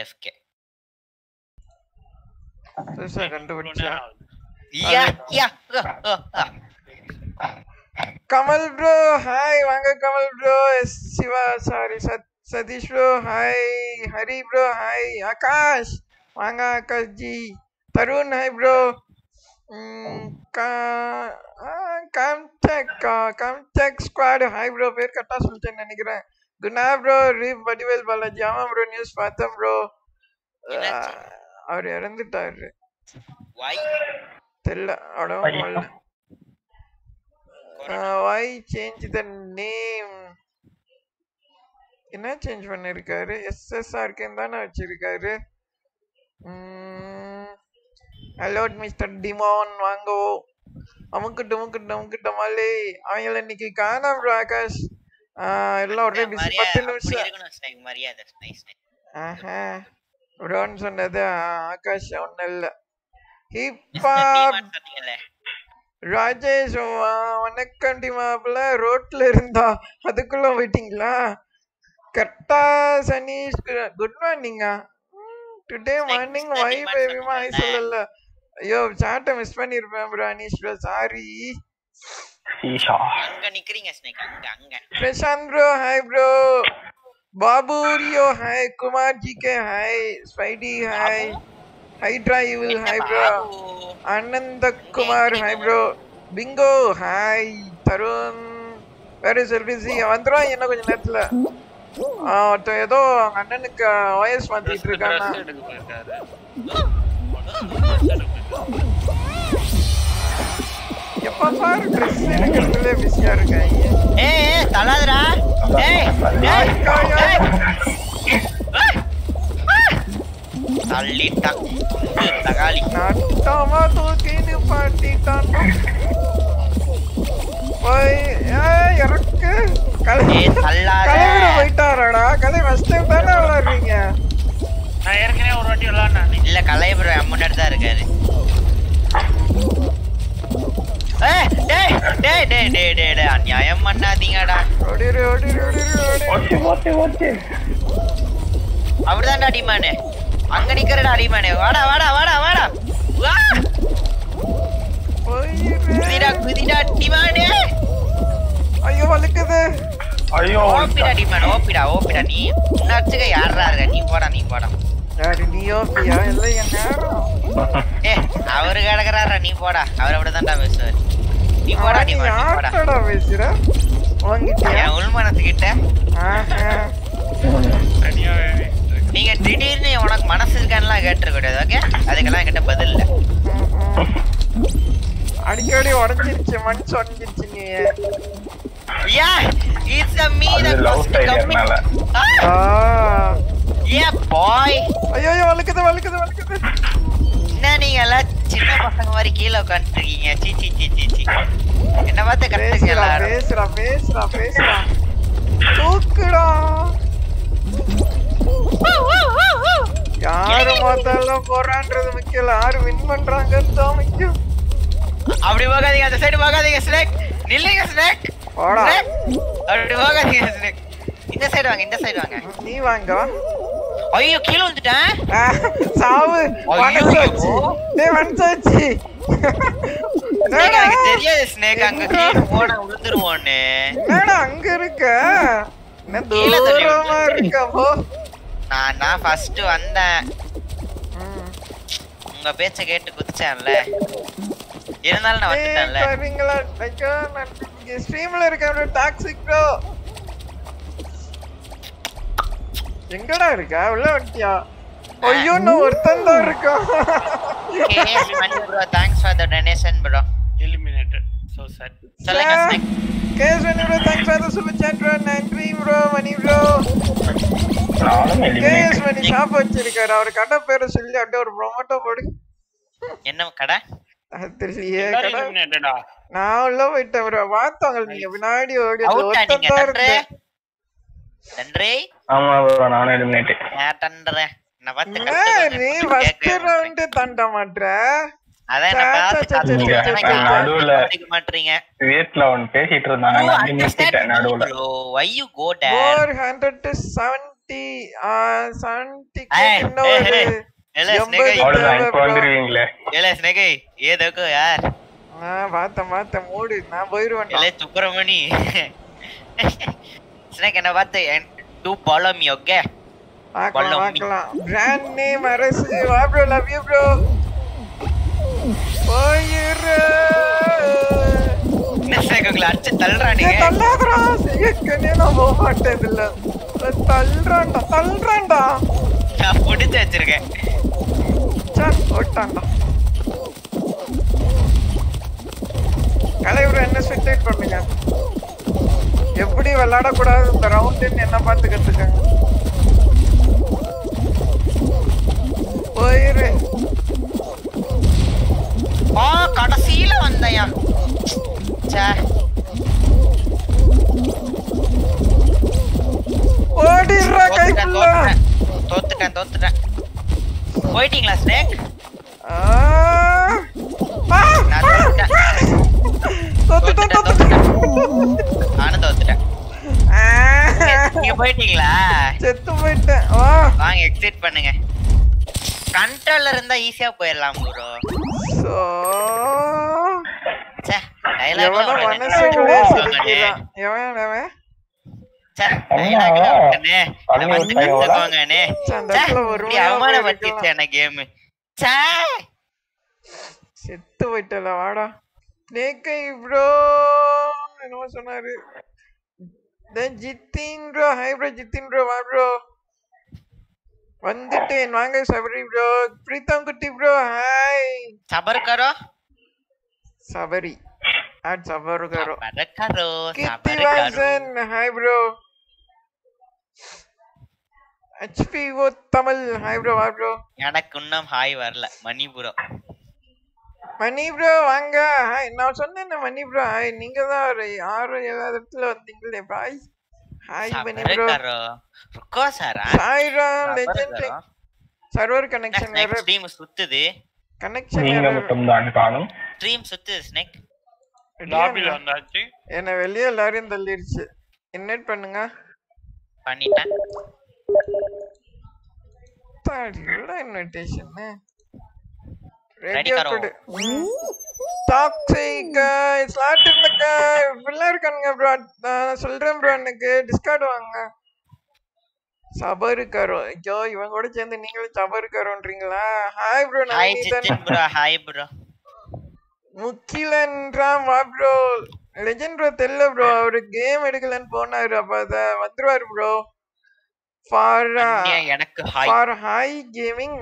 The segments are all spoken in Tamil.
ஏஎஃப்கே பெருசா கண்டுபிடிச்சா yeah yeah Kamal bro hi வாங்க கமல் ப்ரோ சிவா சாரி சத் Sathish bro hi Hari bro hi Akash வாங்க Akash ji Tarun hi bro Comtech Comtech squad hi bro பேர் கரெக்டாக சொல்லிட்டேன்னு நினைக்கிறேன் குணா ப்ரோ ரீப் வடிவேல் பாலாஜி ஆமா ப்ரோ நியூஸ் பார்த்தேன் ப்ரோ என்னாச்சு? அவர் இறந்துட்டாரு வை தெரியல அவ்வளோ ஐயோ. வை சேஞ்ச் த நேம் என்ன சேஞ்ச் பண்ணிருக்காரு எஸ்எஸ்ஆர்கேன்னு தானே வச்சிருக்காரு ஹலோ மிஸ்டர் டிமான் வாங்கோ அமுக்கு டுமுக்கு டமுக்கு டமாலே அவங்கள இன்னைக்கு காணாம bro ஆகாஷ் ஆஹ் எல்லாம் ஒரே பிஸி மரியாதை பத்து அப்படி நிமிஷம் இருக்கணும் ஸ்னேக் மரியாதை நைஸ் ஆஹா ப்ரோன்னு சொன்னது ஆகாஷ் ஒன்றும் இல்லை மிஸ்டர் ஹிப்ஹாப் டீமான் சொன்னீங்கல்ல ராஜேஷ் வா- வணக்கம் டிமாப்ல ரோட்ல இருந்தா அதுக்குள்ள போயிட்டீங்களா கரெக்டா சனீஷ் குட் மார்னிங்கா today Like morning Mr. Why Demand பேபிமா ஐ சொன்னேன்ல. சொல்லல ஐயோ சாட்டை மிஸ் பண்ணிருப்பேன் bro Anish bro sorry Isha அங்க நிக்கிறீங்க ஸ்னேக் அங்க அங்க Prashanth bro hi bro Babu Rio hi Kumar ji K hi Spidey hi Hydra யூவில் என்ன hi bro Babu? Anand Kumar hi bro bingo hi Tarun வேற செல்பிசி வந்துடும் என்ன கொஞ்ச நேரத்துல ஆ, ஒருத்தன் ஏதோ அவங்க அண்ணனுக்கு வாய்ஸ் மாத்திட்டு இருக்கானா எடுக்க போயிருக்காரு எப்ப பாரு ட்ரெஸ் எடுக்கிறதுல பிஸியா இருக்காங்க ஏய் ஏய் தலாதரா ஏய் ஏய் ஏய். தள்ளிட்டான் குண்டு தகாளி நட்டமா தூக்கின்னு பாட்டிட்டான் போய் ஏய் இறக்கு கலை ஏய் தள்ளாத கலைவிட போயிட்டாராடா கலை ஃபர்ஸ்ட் டைம் தானே விளாடுறீங்க நான் ஏற்கனவே ஒரு வாட்டி விளாட்னேன் இல்ல கலைபுரம் முன்னாடி தான் இருக்காரு ஏய் டேய் டேய் டேய் டேய் டேய் டேய் அநியாயம் பண்ணாதீங்கடா ஓடிரு ஓடிரு ஓடிரு ஓடிரு ஓச்சு ஓச்சு ஓச்சு அப்படிதான்டா அடிமானு அங்க நிக்கிறடா அடிமானு வாடா வாடா வாடா வாடா வா போயிரு குதிடா குதிடா அடிமானு ஐயோ வலிக்குது ஐயோ ஓப்பிடா அடிமானு ஓப்பிடா ஓப்பிடா நீ உன்னாச்சுக்க யாரா இருக்க நீ போடா நீ போடா யாரு நீயோப்பியா இல்லை என் நேரம் ஏ அவரு கிடக்குறாரா நீ போடா அவர் அப்படிதான்டா பேசுவாரு நீ போடா நீ அடிமான் நீ போடா யார்கிட்டடா பேசுற உங்ககிட்டயா என் உள்மனத்துக்கிட்ட ஆஹா. தனியாவே நீங்க திடீர்னு உனக்கு மனசு இருக்கான்லாம் கேட்டுருக்க கூடாது ஓகே அதுக்கெல்லாம் என்கிட்ட பதில் இல்ல ம், ம். அடிக்கடி உடஞ்சிருச்சு மண் உடஞ்சிருச்சு நீ யா இட்ஸ் அ மீ அது தட் லவ் மஸ்ட் ஃபெயிலியர்னால ஆ. யா பாய் ஐயோ ஐயோ, வலிக்குது வலிக்குது வலிக்குது என்ன நீங்க எல்லாம் சின்ன பசங்க மாதிரி கீழே உட்காந்துருக்கீங்க சீ சீ சீ சீ சீ என்ன பார்த்து கத்துக்க பேசுறா எல்லாரும் பேசுறா பேசுறா பேசுறா தூக்குடா யாரு முதல்ல போறான்றது முக்கியம் இல்ல யாரு வின் பண்றாங்கன்னு தான் முக்கியம் அப்படி போகாதீங்க அந்த சைடு போகாதீங்க ஸ்னேக் நில்லுங்க ஸ்னேக் போடா அப்படி போகாதீங்க ஸ்னேக் இந்த சைடு வாங்க இந்த சைடு வாங்க நீ வாங்க ஐயோ கீழே வந்துட்டேன் ஆ, சாவு ஐயோ. மனசாச்சு டேய் மனசாச்சு ஸ்னேக் எனக்கு தெரியாது ஸ்னேக் அங்க கீழே போனா விழுந்துருவோன்னு என்னடா அங்க இருக்க என்ன கீழே தள்ளி தூரமா விட்டுருச்சு. இருக்க போ நான் தான் ஃபர்ஸ்ட் வந்தேன் ம். உங்க பேச்ச கேட்டு குதிச்சேன்ல இருந்தாலும் நான் வந்துட்டேன்ல ஏய், வரீங்களா ஐயோ நான் இங்க ஸ்ட்ரீம்ல இருக்கேன் டாக்ஸிக் ப்ரோ எங்கடா இருக்க உள்ள வந்துட்டியா ஐயோ நான் ஒருத்தன் தான் இருக்கான் KS Mani bro thanks for the donation bro eliminated so sir சொல்லுங்க snake KS Mani bro thanks for the super chat bro நன்றி ப்ரோ மணி ப்ரோ நானும் கேஎஸ் எலிமினேட் மணி ஷாப் வச்சிருக்காரு அவர் கடை பேரை சொல்லி அப்படியே ஒரு ப்ரொமோட்டோ போடு என்ன கடை அது தெரியலையே எல்லாரும் கடை எலிமினேட்டடா நான் உள்ள போயிட்டேன் ப்ரோ பார்த்தவங்க நீங்க பின்னாடி ஓடி அவுட்டா ஒருத்தன் நீங்க தான் தன்றே இருந்தேன் தன்றே ஆமா bro, நானும் எலிமினேட் நான் தன்றேன் என்ன பார்த்து என்ன கத்துக்கோங்க. நீ கொஞ்சம் ஃபர்ஸ்ட் கேட்கவே ரவுண்ட் தாண்ட மாட்ற அதான் என்ன பார்த்து சே, சே, சே, சே, கத்துக்கோங்க. சே, யாரும் நடுவுல. கவனிக்க மாட்டீங்க வீட்ல ஒன்னு பேசிட்டு இருந்தாங்க நான் நிறுத்திட்டேன் நடுவுல bro why you go there four hundred two seven seventy seventy ஏய், இன்னும் ஏய், ஒரு ஏய். இல்ல எண்பது ஸ்னேகை அவ்வளவுதான் தேவை இப்ப bro. வந்துருவீங்களே இல்ல ஸ்னேகை ஏதோக்கு யார் ஆ பார்த்தேன் பார்த்தேன் மூடு நான் போயிருவேன் இல்ல சுப்பிரமணி ஸ்னேக் என்ன பார்த்து டூ ஃபாலோ மீ ஓகே பார்க்கலாம் கொல்லம். பார்க்கலாம் பிராண்ட் நேம் அரசு வா ப்ரோ லவ் யூ ப்ரோ போயிரு என்ன ஸ்னேக் உங்களை அடிச்சு ஏய், தள்ளுறானுங்க தள்ளாதடா ஏற்கனவே நான் போக மாட்டேன் இதுல தள்ளுறான்டா தள்ளுறான்டா நான் பிடிச்சு வச்சிருக்கேன் சே ஓட்டான்டா கலைவர் என்ன ஸ்பெக்டேட் பண்ணுங்க எப்படி விளையாடக்கூடாது இந்த ரவுண்டுன்னு என்ன பார்த்து கத்துக்கங்க போயிரு ஆ கடைசியில வந்தையா சே ஓடிடுறா கை தோத்துட்டேன் ஃபுல்லா தோத்துட்டேன் தோத்துட்டேன் தோத்துட்டேன் போயிட்டீங்களா ஸ்னேக் ஆ. ஆ. நான் தோத்துட்டேன் தோத்துட்டேன் தோத்துட்டேன் தோத்துட்டேன் தோத்துட்டேன் நானும் தோத்துட்டேன் ஆ. நீங்க போயிட்டீங்களா செத்து போயிட்டேன் வா வாங்க எக்ஸிட் பண்ணுங்க கண்ட்ரோல்ல இருந்தா ஈஸியா போயிடலாம் ப்ரோ சோ ச்சே எவனோ டயலாக் மனசுக்குள்ளே சிரிக்கிறான் எவன் அவன் ச்சே டயலாக் விட்டனே பண்ணி இத வந்து விட்டாங்க போல. கத்துக்கோங்கனே ச்சே, அந்த ச்சே இடத்துல இப்படி ஒருமையா அவமானப்படுத்திச்சு போயிருக்கலாம். என்ன கேம் ச்சே செத்து போயிட்டல வாடா நேக்கை ப்ரோ என்னமோ சொன்னாரு then Jithin bro hi bro Jithin bro வா ப்ரோ வந்துட்டேன் வாங்க சபரி ப்ரோ பிரீத்தம் குட்டி ப்ரோ ஹாய் சபர் கரோ சபரி ஆட் சபரு கரோ சபர் கரோ கீர்த்தி சபர் கரோ வாசன் ஹாய் ப்ரோ ஹெச்பி ஓ தமிழ் ஹாய் ப்ரோ வா ப்ரோ எனக்கு இன்னும் ஹாய் வரல மணிபுரம் மணி ப்ரோ வாங்க ஹாய் நான் சொன்னேன் மணி ப்ரோ ஹாய் நீங்க தான் ஒரு ஆறு ஏழாவது இடத்துல வந்தீங்களே பாய் ஹாய் மணி சபர் ப்ரோ கரோ ருக்கோ சாரா சாய்ராம் சபர் லெஜெண்ட் கரோ server connection snake error stream சுத்துது கனெக்ஷன் நீங்க எரர் மட்டும் தான் காணும் ஸ்ட்ரீம் சுத்துது ஸ்னேக் லாபில வந்தாச்சு என்ன வெளியே எல்லாரையும் தள்ளிருச்சு இன்வைட் பண்ணுங்க பண்ணிட்டேன் தாடி உள்ள இன்விடேஷன் Ready ரெடியா கரோ. கொடு டாக்ஸிக் ஸ்லாட் இருந்தக்க இப்படிலாம் இருக்கானுங்க ப்ரோ நான் சொல்றேன் ப்ரோ எனக்கு டிஸ்கார்ட் வாங்க சபரு கரோ ஐயோ இவன் கூட சேர்ந்து நீங்களும் சபரு கரோன்றீங்களா hi bro hi Navaneethan Jithin bro hi bro முக்கிலன்றான் வா ப்ரோ லெஜெண்ட் ப்ரோ தெரியல ப்ரோ அவரு கேம் எடுக்கலன்னு போனாரு அப்ப அத வந்துருவாரு ப்ரோ ஃபார் அண்ணியா எனக்கு hi for hi gaming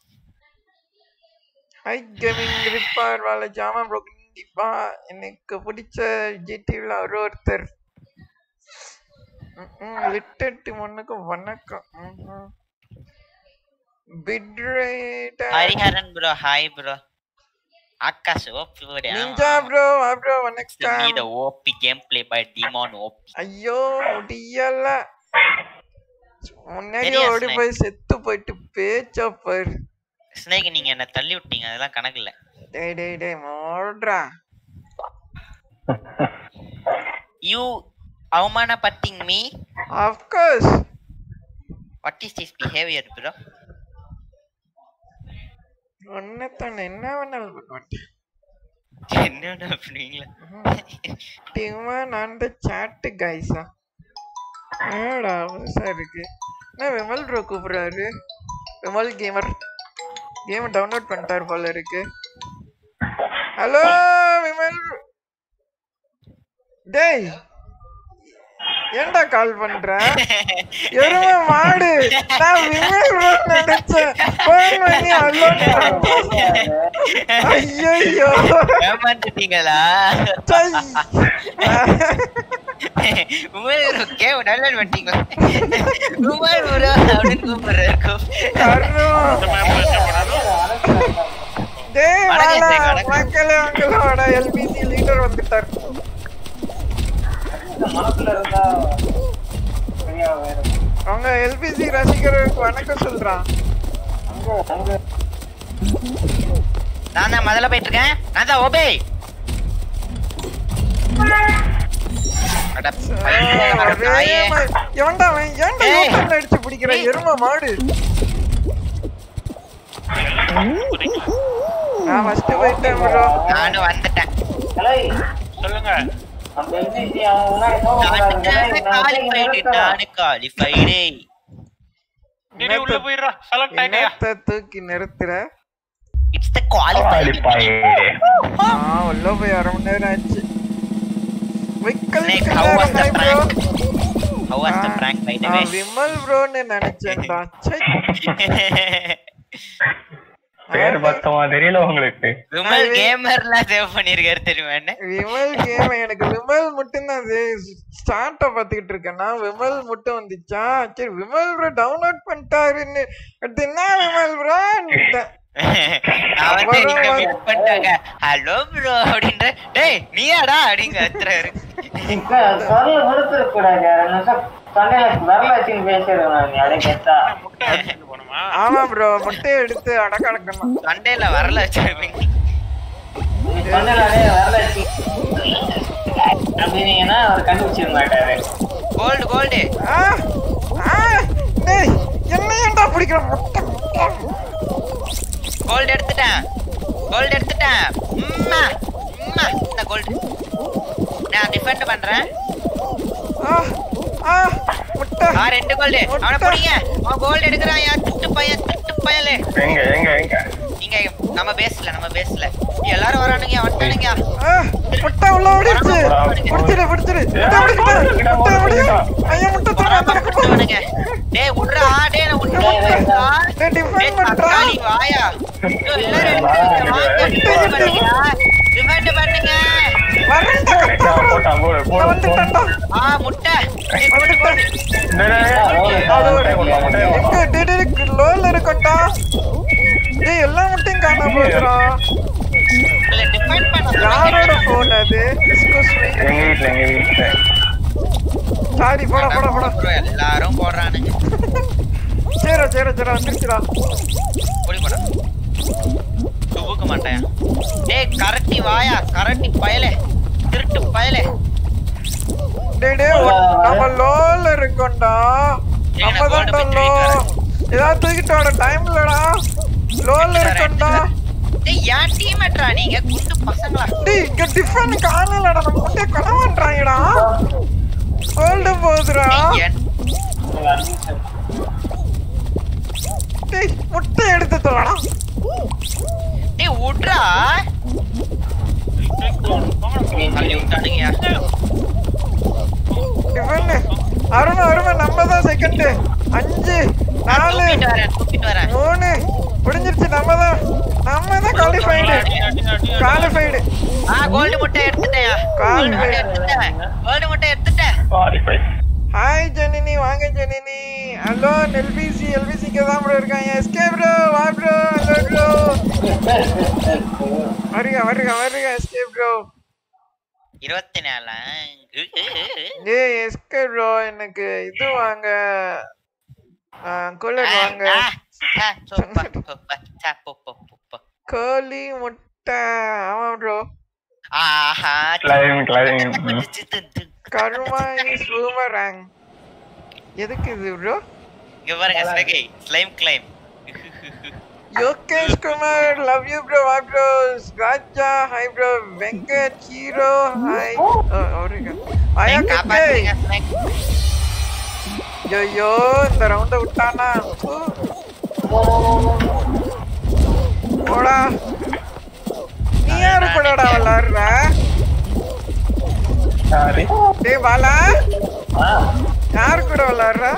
hi gaming ரிப்பார் வாழ ஜாமா ப்ரோ கண்டிப்பா எனக்கு பிடிச்ச ஜிடிவில அவர் ஒருத்தர் லிட்டட்டு மண்ணுக்கும் வணக்கம் bit rate Hariharan bro hi bro Akash OP போடு நிஞ்சா ப்ரோ வா ப்ரோ me வணக்கம் the OP gameplay by Demon OP. ஐயோ முடியல முன்னாடி தெரியும் ஓடி snake. போய் செத்து போயிட்டு பேச்சா பாரு ஸ்னேக் நீங்க என்ன தள்ளி விட்டீங்க அதெல்லாம் கணக்கு இல்ல டேய் டேய் டேய் மோட்ரா யூ அவமானப்பட்டிங் me of course what is this behaviour bro ஒன்னத்தான என்ன வேணாலும் பண்ண மாட்டேன் என்ன பண்ணுவீங்களா டீமா நான் தான் சாட்டு கைஸா என்னடா புதுசா இருக்கு என்ன விமல் ப்ரோ கூப்பிடுறாரு விமல் கேமர் கேம் டவுன்லோட் பண்ணிட்டாரு போல இருக்கு ஹலோ விமல் டேய் ஏன்டா கால் பண்ற எருமை மாடு நான் விமல் ப்ரோ நினைச்சேன் போன் பண்ணி ஹலோ ஐயோ ஏமாந்துட்டீங்களா உமர் கேம் டவுன்லோட் பண்ணிட்டீங்களா உமர் ப்ரோ அப்படின்னு கூப்பிடுறாரு இந்த மேப் கஷ்டப்படணும் டேய் வணக்கம் வாடா, ஜெய், வணக்கம். மக்களே உங்களோட எல்பிசி லீடர் வந்துட்டார் அவங்க எல்பிசி ரசிகர்களுக்கு வணக்கம் சொல்றான் நான் தான் முதல்ல போயிட்டு இருக்கேன் நான் தான் ஓபே அட பைத்தியக்கார நாயே. எவன்டா அவன் ஏன்டா ஏய். யூட்டர்ன் அடிச்சு பிடிக்கிற எரும மாடு நான் ஃபர்ஸ்ட் போயிட்டேன் ப்ரோ நானும் வந்துட்டேன் சொல்லுங்க நானு qualified, நானு qualified. நீ உள்ள போயிடுறா செலக்ட் ஆயிட்டியா என்னத்த தூக்கி நிறுத்துற It's the qualified. ஆ உள்ள போய் அரை மணி நேரம் ஆச்சு வைக்கல் Snake, how was the bro prank? How was the prank, by the way? Vimal ப்ரோன்னு நினைச்சேன்டா ச்சை. பேர் பத்தமா தெரியல உங்களுக்கு விமல் கேமர்லாம் சேவ் பண்ணிருக்காரு தெரியுமா என்ன விமல் கேம் எனக்கு விமல் மட்டும் தான் ஸ்டார்ட்ட பாத்துக்கிட்டு இருக்கேன்னா விமல் மட்டும் வந்துச்சா சரி விமல் ப்ரோ டவுன்லோட் பண்ணிட்டாருன்னு அடுத்து என்ன விமல் ப்ரோ நான் வந்து அப்புறம் நீங்க வந்து- மிஸ் பண்ணிட்டாங்க ஹலோ ப்ரோ அப்படின்ற டேய் நீயாடா அப்படிங்க கத்துறாரு முட்டை எடுத்துட்டு போகணுமா ஆமா ப்ரோ முட்டையை எடுத்து அடக்கடக்கணும் சண்டேல வரல வச்சிருப்பீங்க அப்படின்னீங்கன்னா அவர் கண்டுபிடிச்சிட மாட்டாரு கோல்டு கோல்டு ஆ ஆ டேய் என்ன ஏன்டா பிடிக்கிற முட்டை முட்டை கோல்டு எடுத்துட்டேன் கோல்டு எடுத்துட்டேன் உம்மா உம்மா இந்த கோல்டு நான் டிஃபெண்ட் பண்றேன் ஆ ஆ முட்டை ஆ ரெண்டு கோல்டு அவனை பிடிங்க அவன் கோல்டு எடுக்கிறான் யா திட்டு பையன் திட்டு பயலே எங்க எங்க எங்க நீங்க நம்ம பேசல நம்ம பேசல எல்லாரும் வரானுங்க வந்துட்டானுங்க ஆ, முட்டை உள்ள ஓடிடுச்சு பிடிச்சிரு பிடிச்சிரு முட்டை பிடிக்கிட்ட முட்டை பிடிக்க ஐயா முட்டை வராம தர விட்டுவானுங்க டேய் உட்றா டேய் நான் உள்ள போயிட்டா டேய் டிஃபன் டேய் பண்றா தக்காளி வாயா ஐயோ, எல்லாரும் எடுத்துருங்க வாங்க டிஃபெண்ட் பண்ணுங்க டிஃபெண்ட் பண்ணுங்க வரேன்டா கட்டா போட்டான் போடு நான் போடு வந்துட்டேன்டா ஆ முட்டை டேய் கோல்டு கோல்டு அது ஒரு எங்க டேய் லோல இருக்கட்டா டேய் எல்லா முட்டையும் காணாம போச்சுடா இல்ல டிஃபெண்ட் பண்ண யாரோட போன் அது எக்ஸ்கூஸ் மீ எங்க வீட்ல எங்க வீட்ல சாரி போடா போடா போடா bro, எல்லாரும் போடுறானுங்க சேரா சேரா சேரா வந்துருச்சுடா ஓடி போடா துபுக்க மாட்டேன் டேய் கரட்டி வாயா கரட்டி பயலே திருட்டு பயலே டேய் டேய் ஒ- நம்ம லோல இருக்கோம்டா ஏய், நம்ம நான் தான்டா gold லோ போய் ஏதாவது தூக்கிட்டு வர டைம் இல்லடா லோல இருக்கோம்டா டேய் ஏன் டீமேட்ரா நீங்க குண்டு பசங்களா டேய் இங்க டிஃபன் காணலடா நம்ம முட்டை களவான்றாங்கடா கோல்டு போகுதுடா டேய், என்- டேய் முட்டை எடுத்து தோடா டேய் உட்றா தள்ளி விட்டானுங்கயா டிஃபன் அருமை அருமை நம்ம தான் செகண்ட் அஞ்சு நாலு தூக்கிட்டு வரேன் தூக்கிட்டு வரேன் மூணு முடிஞ்சிருச்சு நம்ம தான் நம்ம தான் குவாலிஃபைடு குவாலிஃபைடு ஆ கோல்டு முட்டை எடுத்துட்டேன் கால் கோல்டு முட்டை எடுத்துட்டேன் கோல்டு முட்டை எடுத்துட்டேன் குவாலிஃபை ஹாய் ஜெனினி வாங்க ஜெனினி ஹலோ எல்பிசி எல்பிசிக்கு தான் ப்ரோ இருக்காங்க எஸ்கே ப்ரோ வா ப்ரோ ஹலோ ப்ரோ வருக வருக வருக எஸ்கே ப்ரோ இருபத்தி நாலா டேய் எஸ்கே ப்ரோ எனக்கு இது வாங்க கூலர் வாங்க கோழி முட்டை ஆமா ப்ரோ ஆஹா கிளைம் கிளைம் கருமா இஸ் பூமராங் எதுக்கு இது ப்ரோ இங்க பாருங்க ஸ்லகை slime claim Yogesh Kumar love you bro hi bro Raja hi bro Venkat hero hi அவருங்க ஆயா கட்டே காப்பாத்துங்க ஸ்னேக் ஐயோ இந்த ரவுண்ட விட்டானா ஃபு. போடா நீ யாரு கூடடா விளாடுற சாரி டேய் பாலா யாரு கூட விளாடுற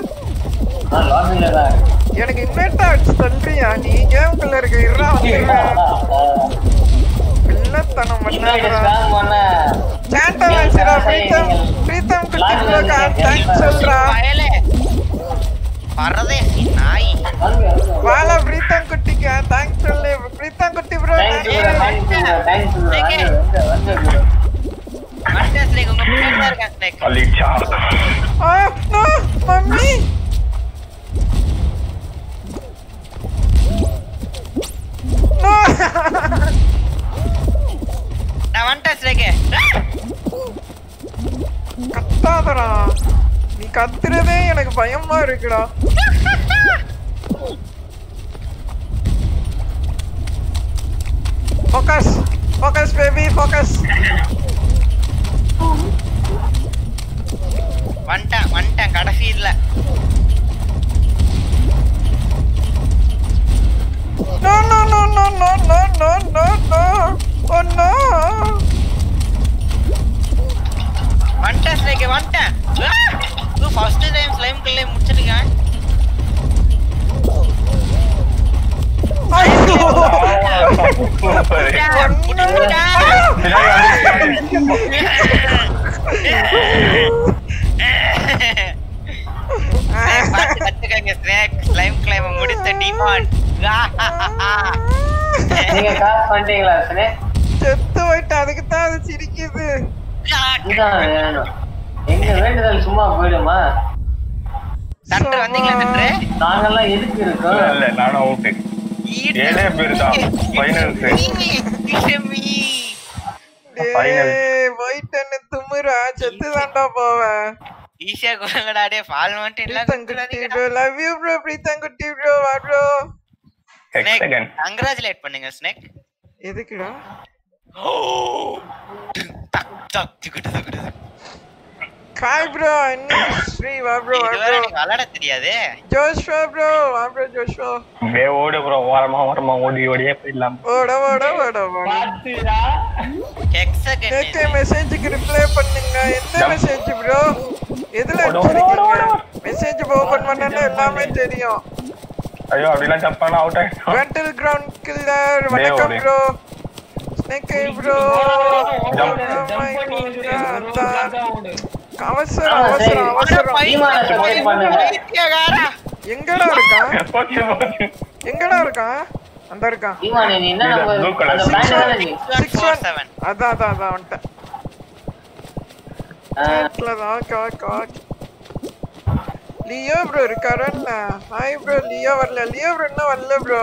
எனக்கு இன்வெர்ட் அடிச்சு தள்ளுறியா நீ கேமுக்குள்ள இருக்க இருறா வந்துடுறேன் பிள்ளைத்தனம் பண்ணாதடா சாண்டா வச்சுடா பிரீத்தம் பிரீத்தம் குட்டி ப்ரோக்கு தேங்க்ஸ் சொல்றா பயலே பரதேசி நாய் வாழா பிரீத்தம் குட்டிக்கு தேங்க்ஸ் சொல்லு பிரீத்தம் குட்டி ப்ரோ மண்டே ஸ்னேக் உங்க பின்னாடி தான் இருக்கான் ஸ்னேக் அலிச்சா ஆ நோ மம்மி நோ நான் வந்துட்டேன் ஸ்னேக் கத்தா கத்தாதடா நீ கத்துறதே எனக்கு பயமா இருக்குடா ஃபோக்கஸ் ஃபோக்கஸ் பேபி ஃபோக்கஸ் வந்துட்டேன் வந்துட்டேன் கடைசி இதுல No, no, no, no, no, no, no, no, no. Oh no. வந்துட்டேன் ஸ்னேக் வந்துட்டேன் ஃபர்ஸ்ட் டைம் ஸ்லைம் கில்லே முடிச்சிருக்கேன் சூப்பர் பார்த்து கத்துக்கங்க ஸ்னேக் ஸ்லைம் கிளைம் முடித்த டிமான் நீங்க காசு பண்ணிட்டீங்களா சனே செத்து போயிட்டு அதுக்கு தான் அது சிரிக்குது இதுதான் வேணும் எங்க வேண்டுதல் சும்மா போயிடுமா டாக்டர் வந்தீங்களா டாக்டர் நாங்கெல்லாம் எதுக்கு இருக்கோம் இல்ல நானும் அவுட்டு ஏழே பேர் தான் ஃபைனல்ஸ் Final. டேய் போயிட்டேன்னு தும்முறா செத்து தான்டா போவேன் ஈஸியா கொடுங்கடா டே ஃபால் மட்டும் இல்ல பிரீத்தங்குட்டி ப்ரோ லவ் யூ ப்ரோ பிரீத்தங்குட்டி ப்ரோ வா ப்ரோ செகண்ட் கங்க்ராச்சுலேட் பண்ணுங்க ஸ்னேக் எதுக்குடா டக் டக் டிகுடு டிகுடு காய் ப்ரோ இன்னும் ஸ்ரீ வா ப்ரோ வா இதுவரை ப்ரோ எனக்கு விளையாட தெரியாது ஜோஷ்வா ப்ரோ வா ப்ரோ ஜோஷ்வா அப்படியே ஓடு ப்ரோ ஓரமா ஓரமா ஓடி ஓடியே போயிடலாம் ஓட ஓட ஓட ஓட ஹெக்ஸகன் நேற்று மெசேஜுக்கு ரிப்ளை பண்ணுங்க எந்த Jump. மெசேஜ் ப்ரோ எதுல ஓடு, ஓடு, ஓடு, அடிச்சிருக்கீங்க மெசேஜ் ஓபன் பண்ணனா எல்லாமே தெரியும் ஐயோ அப்படிலாம் ஜம்ப் பண்ணா அவுட் ஆயிடும் வெண்டல் கிரவுண்ட் கில்லர் வணக்கம் ஓடு. Bro snake bro Jump. அவசரம் ஆமா, சரி. அவசரம் அவசரம் ஈமான சப்ஸ்கிரைப் பண்ணுங்க எங்கடா இருக்கான் போச்சு போச்சு எங்கடா இருக்கான் அந்த இருக்கான் ஈமானே நீ என்ன இது நம்ம blue color. அந்த பேண்ட் தானே நீ சிக்ஸ் ஒன் அதான் அதான் அதான் வந்துட்டேன் ஆ, Chatல தான் okay okay okay Leo bro இருக்காரா என்ன ஹாய் ப்ரோ லியோ வரல லியோ ப்ரோ இன்னும் வரல ப்ரோ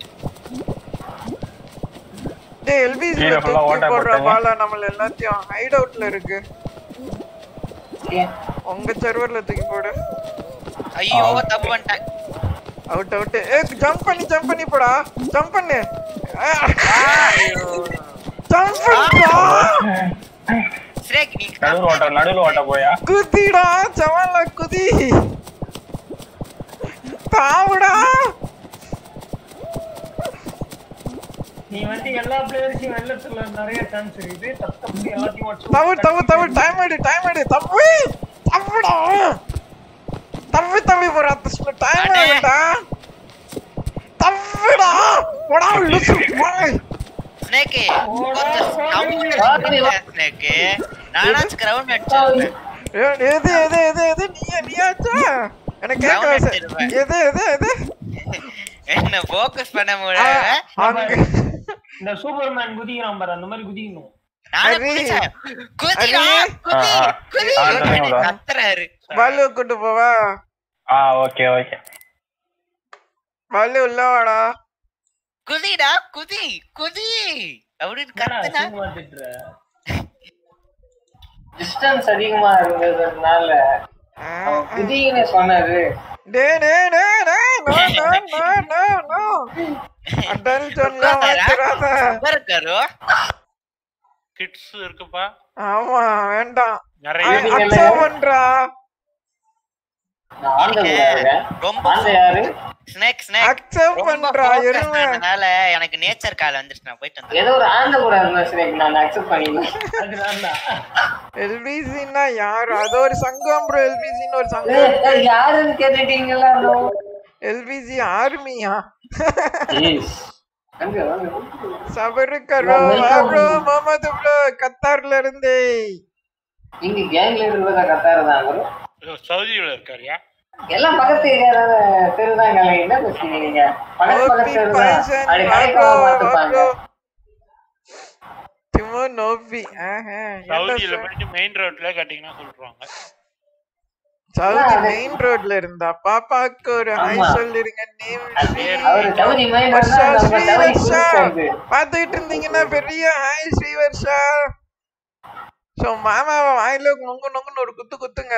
டேய் எல்பிசி கீழே full ஆ தூக்கி ஓட்டை போடுற போட்டாங்க. பால நம்மள எல்லாத்தையும் ஹைட் அவுட்ல இருக்கு ஏன்? உங்க சர்வர்ல தூக்கி போடு ஐயோ தப்பு பண்ணிட்டேன் அவுட் அவுட் ஏ ஜம்ப் பண்ணி ஜம்ப் பண்ணி போடா ஜம்ப் பண்ணு ஜம்ப் பண்ணுடா ஸ்னேக் நீ நடுவில் ஓட்ட நடுவில் ஓட்ட போயா குதிடா ஜவால குதி தாவுடா நீ வந்து எல்லா பிளேயர்ஸையும் வெள்ளத்துல நிறைய சான்ஸ் இருக்குது தப்பு எல்லாத்தையும் வச்சு தவு தவு தவு டைம் எடு டைம் எடு தப்பு தப்புடா தப்பு தம்பி போற அத்தஸ்ல டைம் அடே. எடுடா தப்புடா போடா லுசு போய் ஸ்னேக் ஸ்னேக் நானாச்சும் கிரவுண்ட் அடிச்சிருப்பேன் எது எது எது எது நீ நீயாச்சா எனக்கு கேட்க Round வச- அடிச்சிருவேன். எது எது எது என்ன ஃபோக்கஸ் பண்ண ஆ, முடியல அங்க இந்த சூப்பர்மேன் குதிக்கிறான் பாரு அந்த மாதிரி குதிக்கணும் நானே அரி. குதிச்சேன் குதிடா அரி. குதி ஆ, ஆ. குதி ஆ, சொல்லுங்க. கத்துறாரு பாலு கூட்டு போவா ஆ ஓகே ஓகே பாலு உள்ள வாடா குதிடா குதி குதி அப்படின்னு கத்துனா சும்மா திட்டுற டிஸ்டன்ஸ் அதிகமா இருந்ததுனால ஆ, அவன் குதின்னு சொன்னது டே டே டே டே no no no no no அடல் சொல்ல மாட்டறாத இருக்காரு கிட்ஸ் இருக்குப்பா ஆமா வேண்டாம் நிறைய அக்செப்ட் பண்றா நான் ஆந்த கூடாதுங்க ரொம்ப ஆந்த யாரு ஸ்னேக் ஸ்னேக் அக்செப்ட் ரொம்ப பண்றா focus எருமை பண்ணனால எனக்கு நேச்சர் கால் வந்துருச்சு நான் போயிட்டு வந்தேன் ஏதோ ஒரு ஆந்த கூடாதுன்னா சரி நான் அக்செப்ட் பண்ணிடுவேன் அது நான் தான் எல்பிசின்னா யாரு அது ஒரு சங்கம் ப்ரோ எல்பிசின்னு ஒரு ஏய், சங்கம் ஏய், யாருன்னு கேட்டுட்டீங்களா bro? எல்பிசி ஆர்மியா Jeez. அங்க வாங்க. சபரு கரோ ப்ரோ முகமது ப்ரோ கத்தார்ல இருந்து நீங்க கேங்ல இருக்கிறதா கத்தாரு தான் bro. சவுதியில இருக்காருயா எல்லாம் பக்கத்து ஏரியால தெருதாங்க என்ன பேசுறீங்க நீங்க பக்கத்து ஓபி பக்கத்து தெருதான் பைசன் அப்படி வா கடைக்கு ப்ரோ வா பார்த்துப்பாங்க ப்ரோ டிமோ நோபி ஆஹா சவுதியில போயிட்டு மெயின் ரோட்ல கட்டிங்கன்னா சொல்றாங்க சவுதி மெயின் ரோட்ல இருந்தா பாப்பாக்கு ஒரு ஹை ஆமா. சொல்லிருங்க நேம் அவரு தகுதி மைண்ட் வர்ஷா நம்ம ஸ்ரீ தகுதி வர்ஷா கொடுக்காது பாத்துக்கிட்டு இருந்தீங்கன்னா பெரிய ஹாய் ஸ்ரீ வர்ஷா ஸோ மாமாவை வாயில நொங்கு நொங்குன்னு ஒரு குத்து குத்துங்க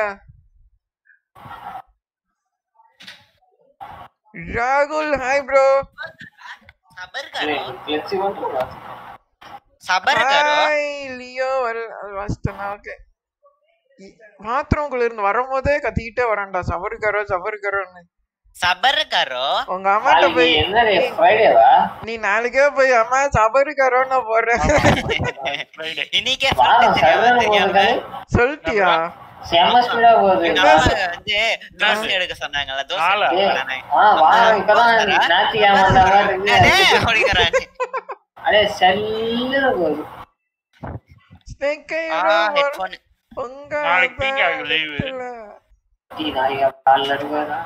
ராகுல் ஹாய் ப்ரோ சபர் கரோ கிளச்சி மட்டும் சபர் கரோ ஹாய் லியோ வாசித்தனா ஓகே பாத்ரூம்குள்ள இருந்து வரும்போதே கத்திக்கிட்டே வரேன்டா சவருக்கரோ சவருக்கரோன்னு சபர் கரோ உங்க அம்மாட்ட போய் என்ன ஃப்ரைடேவா நீ நாளைக்கே போய் அம்மா சபருக்கரோன்னு போடுறேன் இன்னைக்கே வாரம் சரதான போகுது சொல்லிட்டியா செம்ம ஸ்பீடா போகுது எங்க அம்மா வந்து தோசை எடுக்க சொன்னாங்கல்ல தோசை நாளா? ஏய், எடுக்க சொன்னாங்க. ஆ வாரம் இப்பதான் ஞாயிற்றுக்கிழமை வந்த மாதிரி இருக்கு. அடே, அப்படிங்கிறாங்க. அடே செல்லுன்னு போகுது ஸ்னேக்கை ஆ, headphone. உங்க நாளைக்கு நீங்க leave. பேத்துல. டீ நாளைக்கு காலில் இருக்குதா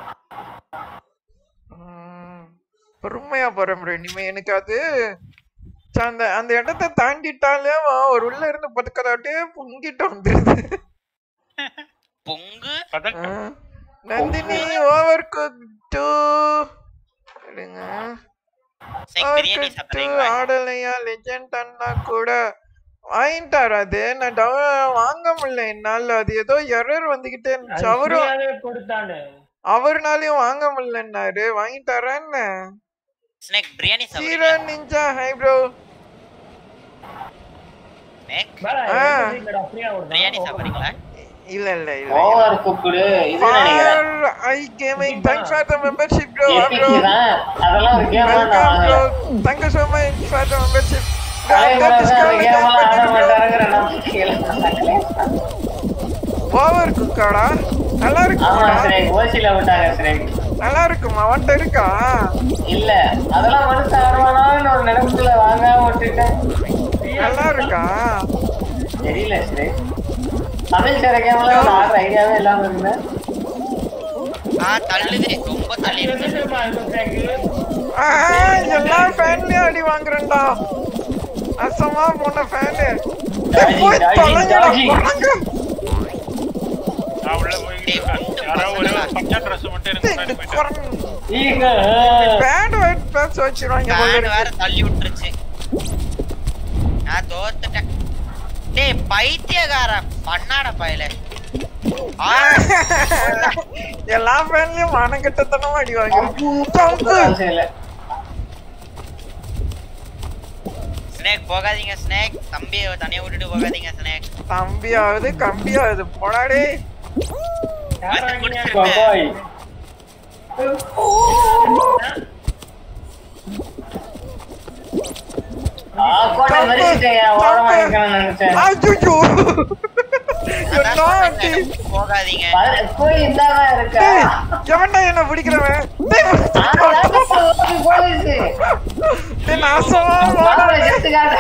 ம், பொறுமையா போறேன் bro. இனிமே எனக்கு அது ச, அந்த அந்த இடத்த தாண்டிட்டாலே ஒரு உள்ள இருந்து பதுக்கதாட்டே பொங்கிட்டு வந்துருது பொங்கு பதட்டம். ஆ. நந்தினி ஓவர் குக் டூ இருங்க சரி, ஓவர் பிரியாணி குக் டூ சாப்பிடுறீங்களா ஆடலையா லெஜெண்ட் அண்ணா கூட வாங்கிட்டாரு அது நான் டவு- வாங்க முடியல என்னால அது ஏதோ எரர் வந்துகிட்டே இருந்துச்சு அவரும் ஃப்ரீயாவே கொடுத்தானு அவர்னாலயும் வாங்க முடியலன்னாரு வாங்கிட்டாரா என்ன ஸ்னேக் பிரியாணி ஹீரோ சாப்பிடுறீங்களா நிஞ்சா ஹை ப்ரோ ஸ்னேக் வேலை ஆ. இல்லடா ஃப்ரீயா பிரியாணி கொடுத்தான் சாப்பிடுறீங்களா இல்ல இல்ல இல்ல ஓவர் குக்குடு இது நினைக்கிறேன் I gaming thanks for the membership bro எபிக்கு தான் அதெல்லாம் ஒரு கேம் தான் வெல்கம் ப்ரோ வாங்க thank you so much for the membership தலைவர் தான் அந்த கேம் எல்லாம் ஆட மாட்டாருங்கிற நம்பிக்கையில ஓவர் குக்காடா நல்லா ஆமா இருக்குமா ஸ்ரேக் ஓசில விட்டாங்க ஸ்ரேக் நல்லா இருக்குமா அவன்கிட்ட இருக்கா இல்ல அதெல்லாம் மனுஷன் ஆடுவானான்னு ஒரு நினைப்புல வாங்காம விட்டுட்டேன் நல்லா இருக்கா தெரியல ஸ்ரேக் தமிழ் சேர கேம்ல ஆடுற ஐடியாவே இல்லாம இருந்தேன் ஆ தள்ளுது ரொம்ப தள்ளி இருக்கு ஆ, எல்லா ஃபேன்லயும் அடி வாங்குறேன்டா அசமா போன ஃபேனு டாஜி, போய் டாஜி, தொலைங்கடா டாஜி. போங்க. நான் உள்ள போய் யாரோ ஒரு பச்சை ட்ரெஸ் மட்டும் எனக்கு முன்னாடி போயிட்டு குரங்கு. ஈக பேண்ட் ஒயிட் பேச வச்சிருவாங்க போல ஃபேன் இருக்கு. வேற தள்ளி விட்டுருச்சு நான் தோத்துட்டேன் டேய் பைத்தியக்கார பண்ணாட பயல ஆ, எல்லா ஃபேன்லயும் மானங்கெட்டத்தனமா அடி வாங்குறேன் செய்யல ஸ்னேக் போகாதீங்க ஸ்னேக் தம்பியை தனியா விட்டுட்டு போகாதீங்க ஸ்னேக் தம்பியாவது கம்பியாவது போடாடே வந்து முடிச்சிருங்க பாய் ஆ கோட்டை மறிச்சிட்டேன் ஓரமா நிக்கணும்னு நினைச்சேன் அய்யோ என்ன ஆண்டி போகாதீங்க பத- போய் இந்தாதான் இருக்கா டேய், எவன்டா என்ன பிடிக்கிறவன் டேய், ஆனா ஓடி போயிடுச்சு டேய், நாசமா போடா. மாப்பிள்ளை செத்துக்காத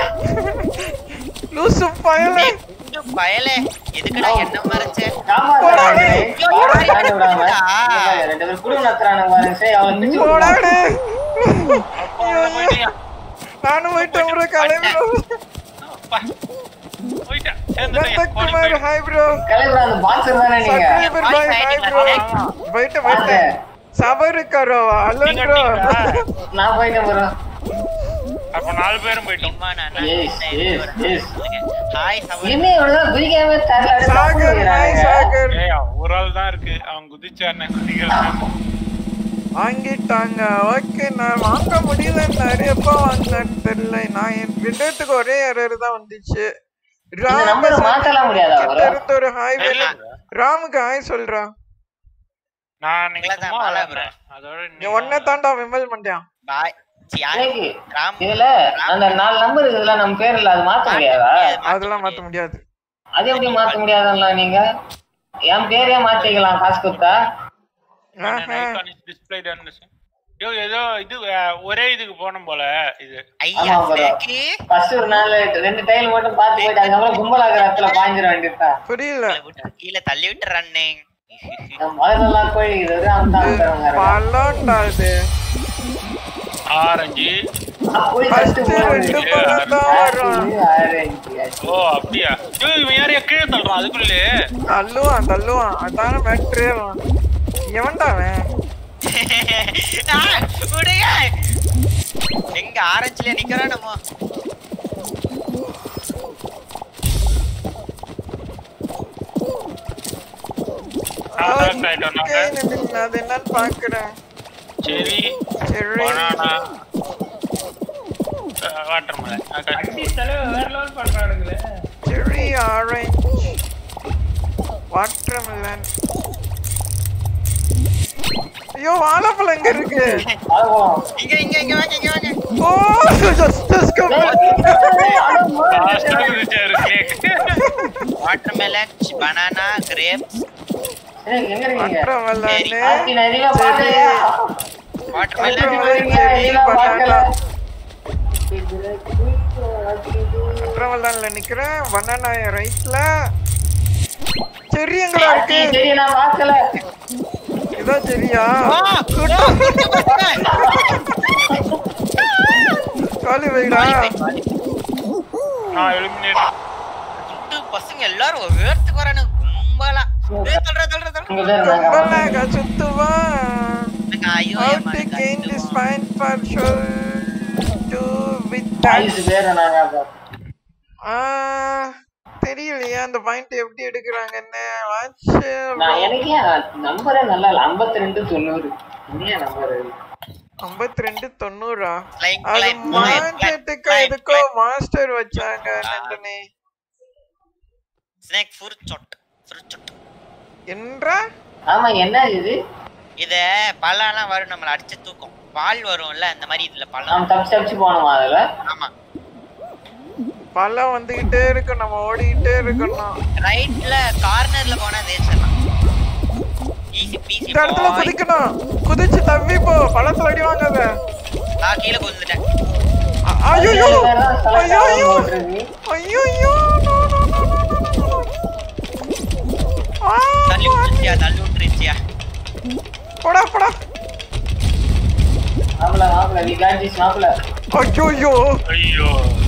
லூசு பயலே டேய், குண்டு பயலே எதுக்குடா என்ன மறைச்ச காப்பாத்துறாங்க தாண்டி விடாம இங்க ரெண்டு பேரும் குடும்பம் நடத்துறானுங்க பாருங்க சரி அவன் பிடிச்சு போடாடே போயிட்டியா? நானும் போயிட்டேன் ப்ரோ கிளம்பி அப்பா. போயிட்டேன். சேர்ந்துட்டேன். கோழி நந்தகுமார் போயிட்டு. ஹாய் ப்ரோ கிளம்புற அந்த பாக்ஸர் தானே நீங்க சப்ஸ்கிரைபர் பாய் ஹாய் ப்ரோ போயிட்டு போயிட்டேன் சபரு கரோவா அல்ல நீங்க ப்ரோ அடிச்சீங்களா? நான் போயிட்டேன் ப்ரோ அப்ப நாலு பேரும் போயிட்டோம் Yes, yes, yes. ஹாய் சபர் இனிமே இவ்வளவுதான் குதிக்காம தரல சாகர் ஹாய் சாகர் ஏய் ஒரு ஆள் தான் இருக்கு அவன் குதிச்சானே குதிக்கிறான் வாங்கிட்டாங்க ஓகே நான் வாங்க முடியல நிறைய எப்போ வாங்கினேன்னு தெரியல நான் என் ரெண்டுத்துக்கு ஒரே எரர் தான் வந்துச்சு இந்த நம்பர் மாத்தலாம் முடியாதா கிட்ட bro? இருந்து ஒரு ஹாய் இல்ல. ராமுக்கு ஹாய் சொல்றான் நான் நீங்க இவ்வளவுதான் சும்மா மழை விளையாடுறேன். அதோட நீ நீங்க- ஒன்னே தாண்டா விமல் மண்டியான் பாய் எனக்கு ராம் இதுல அந்த நாலு நம்பர் இருக்குதுல நம்ம பேர் இல்ல அது மாத்த முடியாதா அதெல்லாம் மாத்த முடியாது அது எப்படி மாத்த முடியாதுல்ல நீங்க என் பேரே மாத்திக்கலாம் காசு கொடுத்தா நான் Nikon is displayed on the- ஐயோ, ஏதோ இது அஹ், ஒரே இதுக்கு போனோம் போல இது ஐயா ஆமா, bro. ஸ்னேக்கு ஃபர்ஸ்ட் ஒரு நாள் ரெண்டு டைல் மட்டும் பார்த்து போயிட்டு அதுக்கப்புறம் கும்பலாகிற இடத்துல பாஞ்சிட வேண்டியதுதான் புரியல கீழே தள்ளி விட்டு ரன்னு முதல்ல கோழி இது ஒரு அந்த பழம்டா இது ஆரஞ்சு போய் ஃபர்ஸ்ட் ஃபர்ஸ்ட் ரெண்டு பழம் தான் வரும் ஓ அப்படியா ஐயோ, இவன் யாரையா கீழே தள்ளுறான் அதுக்குள்ளே தள்ளுவான் தள்ளுவான் அதான மேட்ரே எவன்டா அவன் ஆ, விடுங்க எங்க ஆரஞ்சுல நிக்கிறோம் நம்ம ஷிஃப்ட் ஆயிட்டோம் நாங்க Okay, நபில், நான் அது என்னன்னு பாக்குறேன் சரி சரி பனானா வாட்டர் மலை அடி தலைவர் வேற லெவல் பண்றானுங்களே செரி ஆரஞ்சு வாட்டர்மெலன் ஐயோ வாழைப்பழம் எங்க இருக்கு ஆகும் இங்க இங்க இங்க வாங்க இங்க வாங்க ஓ ஜஸ்ட் ஜஸ்ட் கம் லாஸ்டா இருந்துச்சாரு கேக் வாட்டர்மெலன் பனானா கிரேப்ஸ் ஏய், எங்க இருக்கீங்க வாட்டர்மெலன் ஆத்தி நான் எதையுமே பார்க்கலையா வாட்டர்மெலன் வாட்டர்மெலன் எதையுமே செரி பார்க்கல பனானா வாட்டர்மெலன்ல நிக்கிறேன் பனானா ரைட்ல செரி எங்கடா ஆத்தி, இருக்கு சரி நான் பார்க்கல இதோ சரியா காலி வைடா நான் எலிமினேட் சுட்டு பசங்க எல்லாரும் வேர்த்துக்கு வரானு கும்பலா ஏய், தள்ளுறா, தள்ளுறா, தள்ளுறா. இங்க பேர் நாங்க கொம்பலாக சுத்துவா எனக்கு ஐயோ How ஏம்மா, to எனக்கு gain this கஷ்டமா. fine for sure to with that ஆயுசு பேர் நாங்க அப்ப. ஆ தெரியலையே அந்த பாயிண்ட் எப்படி எடுக்கிறாங்கன்னு வாட்ச் நான் எனக்கே நம்பரே நல்லா இல்ல ஐம்பத்தி ரெண்டு தொண்ணூறு என்ன நம்பர் ஐம்பத்தி ரெண்டு தொண்ணூறா Climb, அது climb, climb, மாண்டட்டுக்கு climb, எதுக்கோ climb. மாஸ்டர் வச்சாங்க நண்டனே Snake furchot, furchot. என்றா ஆமா என்ன இது இத பழம்லாம் வரும் நம்மள அடிச்சு தூக்கும் பால் வரும்ல அந்த மாதிரி இதுல பழம் நாம் தப்பிச்சு தப்பிச்சு போனோமா அதுல ஆமா பழம் வந்துகிட்டே இருக்கும் நம்ம ஓடிக்கிட்டே இருக்கணும் ரைட்ல கார்னர்ல போனா ஜெயிச்சிடலாம் ஈஸி பீசி இந்த இடத்துல குதிக்கணும் குதிச்சு தப்பி போ பழத்துல அடி வாங்காத நான் கீழே குதிச்சிட்டேன் ஐயோ வேறதான் select ஆகாம ஐயோ போட்டிருக்கு. ஐயோ தள்ளி விட்டுருச்சியா தள்ளி விட்டுருச்சியா போடா போடா மாப்பிள மாப்பிள we got this மாப்பிள ஐயோ ஐயோ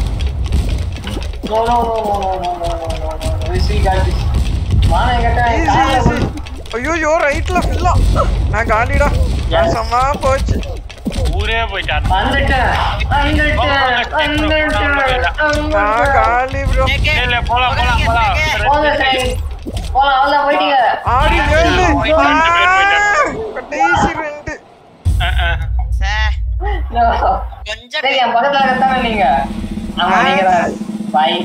no no no no no no no no no no no we still got this மானம் கட்ட ஈஸி ஈஸி ஐயோ ரைட்ல ஃபில்லா நான் காலிடா நாசமா போச்சு ஊரே போயிட்டான் வந்துட்டேன் வந்துட்டேன் வந்துட்டேன் நான் காலி ப்ரோ Snake, இல்ல, இல்ல, போலாம், போலாம், போலாம். Snake. போங்க சரி போலாம் அவ்வளோ போயிட்டீங்க ஆறு ஏழு போய் ஆ, ரெண்டு பேர் போயிட்டாங்க. கடைசி ரெண்டு அஹ், அஹ். சே, No. கொஞ்சம் சரி என் பக்கத்துல இருக்கத்தானே நீங்க ஆமா நீங்க தான் பாய்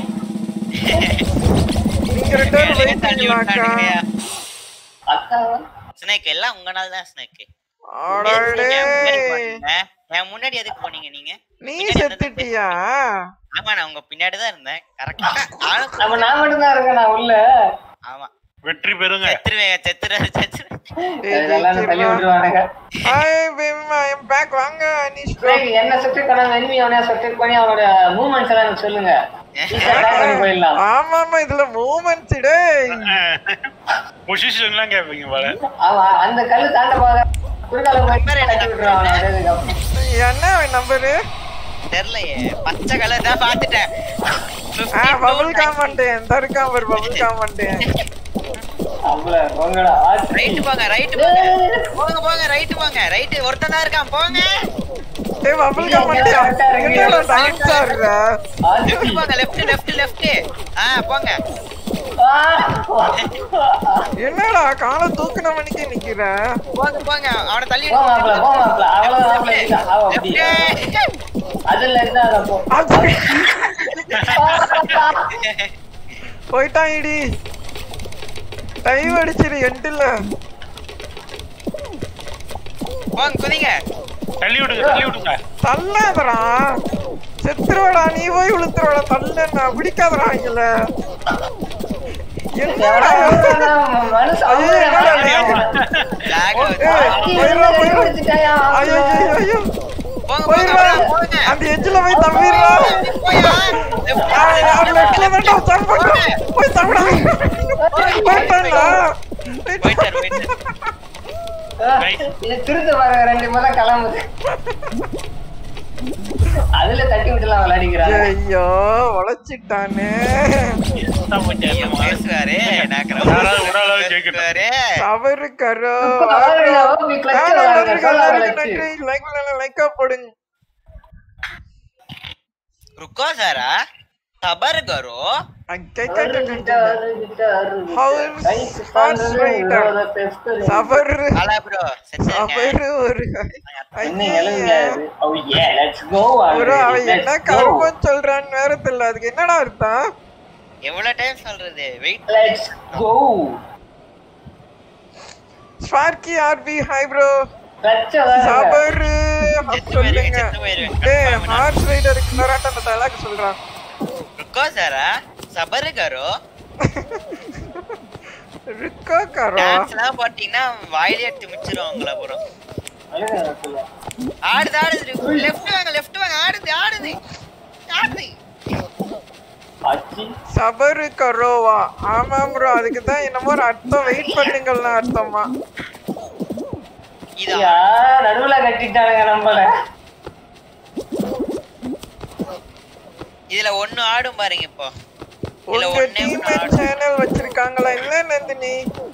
நீங்க ரெண்டு பேரும் தள்ளி போயிட்டீங்களாக்கா விட்டானுங்க. அக்கா ஸ்னேக் எல்லாம் உங்கனால தான் ஸ்னேக் ஆடாடே என் முன்னாடி எதுக்கு போனீங்க நீங்க நீ பின்னாடி இருந்தது செத்துட்டியா ஆமா நான் உங்க பின்னாடி தான் இருந்தேன் கரெக்டா அப்ப நான் மட்டும் தான் இருக்கேன் நான் உள்ள ஆமா வெற்றி பெறுங்க செத்துருவேன் செத்துருவேன் செத்துருவேன் இதெல்லாம் தள்ளி விட்டுருவானுங்க ஹாய் பிம் ஐ எம் பேக் வாங்க அனிஷ் ப்ரோ சரி, என்ன சுட்டு கொண்டாந்து enemy அவனையா சுட்டு பண்ணி அவனோட மூவ்மெண்ட்ஸ் எல்லாம் எனக்கு சொல்லுங்க ஈஸியா attack பண்ணி போயிடலாம் ஆமா ஆமா இதுல மூமெண்ட்ஸ் டேய் பொசிஷன்லாம் கேட்பீங்க போல அவன் அந்த கல்லு தாண்ட போக குறுக்கால போய் தட்டி விட்டுருவான் அவனை அதுக்கப்புறம். என்ன நம்பரு தெரியலையே பச்சை கலர் தான் பாத்துட்டேன் ஆ பபிள் காமண்டேன் இந்த இருக்கா பாரு பபிள் காமண்டேன் அவ்வளவு உங்களோட ஆச்சு. ரைட்டு போங்க ரைட்டு போங்க போங்க போங்க ரைட்டு போங்க ரைட்டு ஒருத்தன் தான் இருக்கான் போங்க ஏய் பபிள் காமண்டேன் என்னடா டான்ஸ் ஆடுற ஆச்சு. லெஃப்ட் போங்க லெஃப்ட் லெஃப்ட் லெஃப்ட் ஆ போங்க ஆ. என்னடா காலை தூக்குன மணிக்கு நிக்கிற போங்க போங்க அவனை தள்ளி போ மாப்பிள, போ மாப்பிள. அவ்வளவு மாப்பிள இல்ல. அவ அப்படி. அதுல இருந்தா அதை போ. அது போயிட்டான் இடி டைம் அடிச்சிரு எண்டில் போங்க குதிங்க தள்ளி விடுங்க தள்ளி விடுங்க தள்ளாதடா செத்துருவாடா நீ போய் விழுத்துருவாடா தள்ளா பிடிக்காதடா இங்கல என்னடா எவ்வளவு நேரம் மனுஷன் ஐயோ, என்னடா நீ? lag ஓ, ஆகுது. ஏய், அடி போயிடுவா, வந்து போயிடுவா. வச்சுட்டாயா, ஐயோ, ஐயோ, ஐயோ. போங்க போங்க போயிடுவா. அவ்வளவுதான், போங்க அந்த எஜ்ஜில் போய் தம்பிடுறா போயா அவர் லெஃப்ட்ல வேண்டாம் தம்பு போய் தம்புடா போயிட்டான்டா போயிட்டாரு போயிட்டாரு இது திருத்த பாருங்க ரெண்டு பேரும் கிளம்புது அதுல தட்டி விட்டுலாம் விளையாடிக்கிறாங்க ஐயோ உழைச்சிட்டானே இதுதான் போச்சு ஐயோ, அந்த மாதிரி. பேசுவாரு நான் யாராவது ஒரு ஆளாவது ஜெயிக்கட்டும். பேசுவாரு தவறு கரோ பாருங்க, ஓபி clutch விளையாடுங்க, சோலா clutch. நன்றி லைக் லைக்கா போடுங்க ருக்கோ சாரா சபர் கரோ சபர் அலா ப்ரோ சபர் ஒரு என்ன இளவுங்க அது? Oh yeah, let's go, ஒரு Alfred, அவன் let's என்ன go. கருப்பம் சொல்றான்னு வேற தெரியல அதுக்கு என்னடா அர்த்தம் எவ்வளவு டைம் சொல்றது wait Let's go. Sparky RP hi bro பிரச்சனை வேற. சபர் செத்து சொல்லுங்க போயிருவேன், செத்து போயிருவேன். டேய் confirm நான். ஹார்ஸ் ரைடருக்கு இன்னொரு அந்த டயலாக் சொல்றான் ருக்கோ சாரா சபர் கரோ ருக்கோ கரோ டான்ஸ் எல்லாம் போட்டீங்கன்னா வாயிலே எடுத்து மிச்சிரும் உங்களை அப்புறம் அழுக இருக்குல்ல. ஆடுது ஆடுது லெஃப்ட் வாங்க லெஃப்ட் வாங்க ஆடுது ஆடுது ஆடுது அச்சி. சபரு கரோவா ஆமா ப்ரோ அதுக்கு தான் என்னமோ ஒரு அர்த்தம் வெயிட் பண்ணுங்கள்னு அர்த்தமா இது யா, நடுவுல கட்டிட்டானுங்க நம்மள இதுல ஒண்ணு ஆடும் பாருங்க இப்போ இதுல உங்க ஒண்ணே டீம் ஒண்ணு ஆடும் சேனல் வச்சிருக்காங்களா இல்ல நந்தினி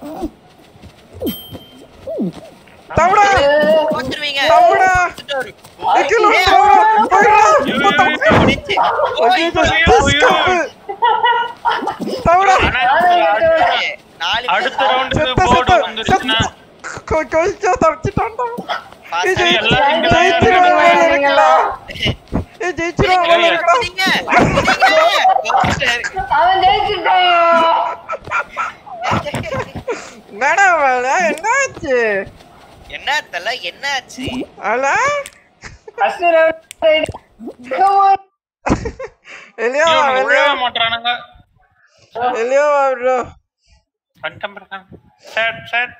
தவிடா போத்துருவீங்க தவிடா நிக்கிலோ தவிடா போயிடா முடிச்சு ஐயோ, this cup. தவிடா நாலு அடுத்த பேர் ரவுண்டுக்கு செத்த போர்டு செத்த வந்துருச்சுன்னா கொ- கொழிச்சா தப்பிச்சிட்டான்டா pass இது பண்ணி- எல்லாம் இங்க தான் ஜெயிச்சிருவா இருக்கு. மேல இருக்குடா ஏ ஜெயிச்சிருவா மேல இருக்குடா குதிங்க, குதிங்க. அவன் ஜெயிச்சுட்டாயோ என்னடா வேலை என்னாச்சு என்ன தல என்னாச்சு அல அசுர Come on. வெளியே ஐயோ, வா உன்னை வெளியே விடவே மாட்றானுங்க வெளியே வா ப்ரோ வந்துட்டேன் பிரகாஷ். சேட் சேட்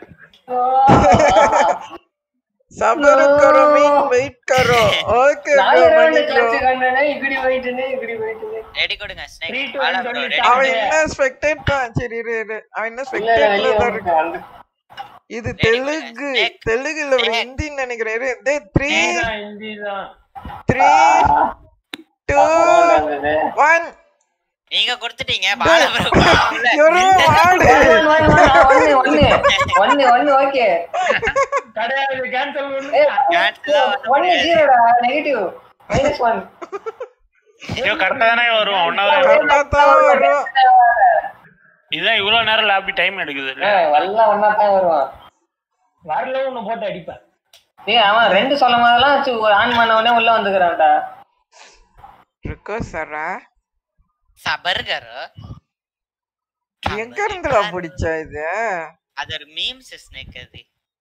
சபர் கரோ மீன் வெயிட் கரோ ஓகே நாலு ப்ரோ round மணி clutch ப்ரோ கண்டனே, இப்படி போயிட்டுனே, இப்படி போயிட்டுனே. ரெடி கொடுங்க ஸ்னேக் Three, two, வாடா one, bro, சொல்லி ready. அவன் என்ன ஸ்பெக்டேட் தான் சரி இரு இரு அவன் என்ன இல்ல, இல்ல, வெளிய ஸ்பெக்டேட்ல தான் இருக்கு வந்துட்டான், வந்து. இது Ready, தெலுங்கு Snake. தெலுங்கு இல்ல ஒரு Snake. ஹிந்தின்னு நினைக்கிறேன் இரு டேய் த்ரீ இதுதான் ஹிந்திதான் த்ரீ டூ வந்தது. ஒன் நீங்க கொடுத்துட்டீங்க பாலா bro கொடுக்கல. ஒரு வாடு One, one, one, one, ஒண்ணு, ஒண்ணு. ஒண்ணு, ஒண்ணு, okay. கிடையாது கேன்சல் பண்ணு ஏய், Cancel தான் பண்ண ஒண்ணு முடியாது. zero டா, negative. Minus one. ஐயோ கரெக்டா தானே வரும் ஒன்னாவது கரெக்டா தான் வரும் இதுதான் இவ்வளவு நேரம் லாபி டைம் எடுக்குது இல்ல ஏய், எல்லாம் ஒண்ணாத்தான் வருவான். வரல ஒண்ணு போட்டு அடிப்பேன் ஏய், அவன் ரெண்டு சொல்லும் போதெல்லாம் ச்சு, ஒரு ஆன் பண்ண உடனே உள்ள வந்துக்கிறான்டா இருக்கோ சரா சபர் கரோ எங்க இருந்துடா பிடிச்ச இது அது ஒரு மீம்ஸ் ஸ்னேக் அது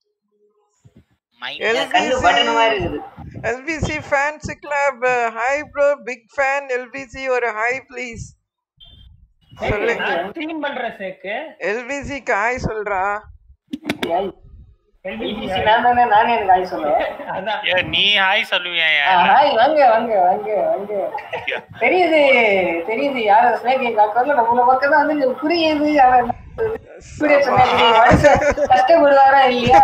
LBC. கண்ணு பட்டன் மாதிரி இருக்குது LBC fans club hi bro big fan LBC ஒரு ஹாய் ப்ளீஸ் சொல்லு நான் க்ளீன் பண்ற சேக்கு எல்பிசிக்கு ஹாய் சொல்றா ஏய், LBC EBC நான் தானே நானே எனக்கு ஹாய் சொல்லுவேன் அதான் ஏ நீ ஹாய் சொல்லுவியா ஆ, ஹாய் வாங்க வாங்க வாங்க வாங்க தெரியுது தெரியுது யார ஸ்னேக் எங்க அக்கா வந்து நம்மள பக்கம் தான் வந்து இங்க புரியுது அவன் இப்படியே சொன்னா இப்படி மனுஷன் கஷ்டப்படுவாரா இல்லையா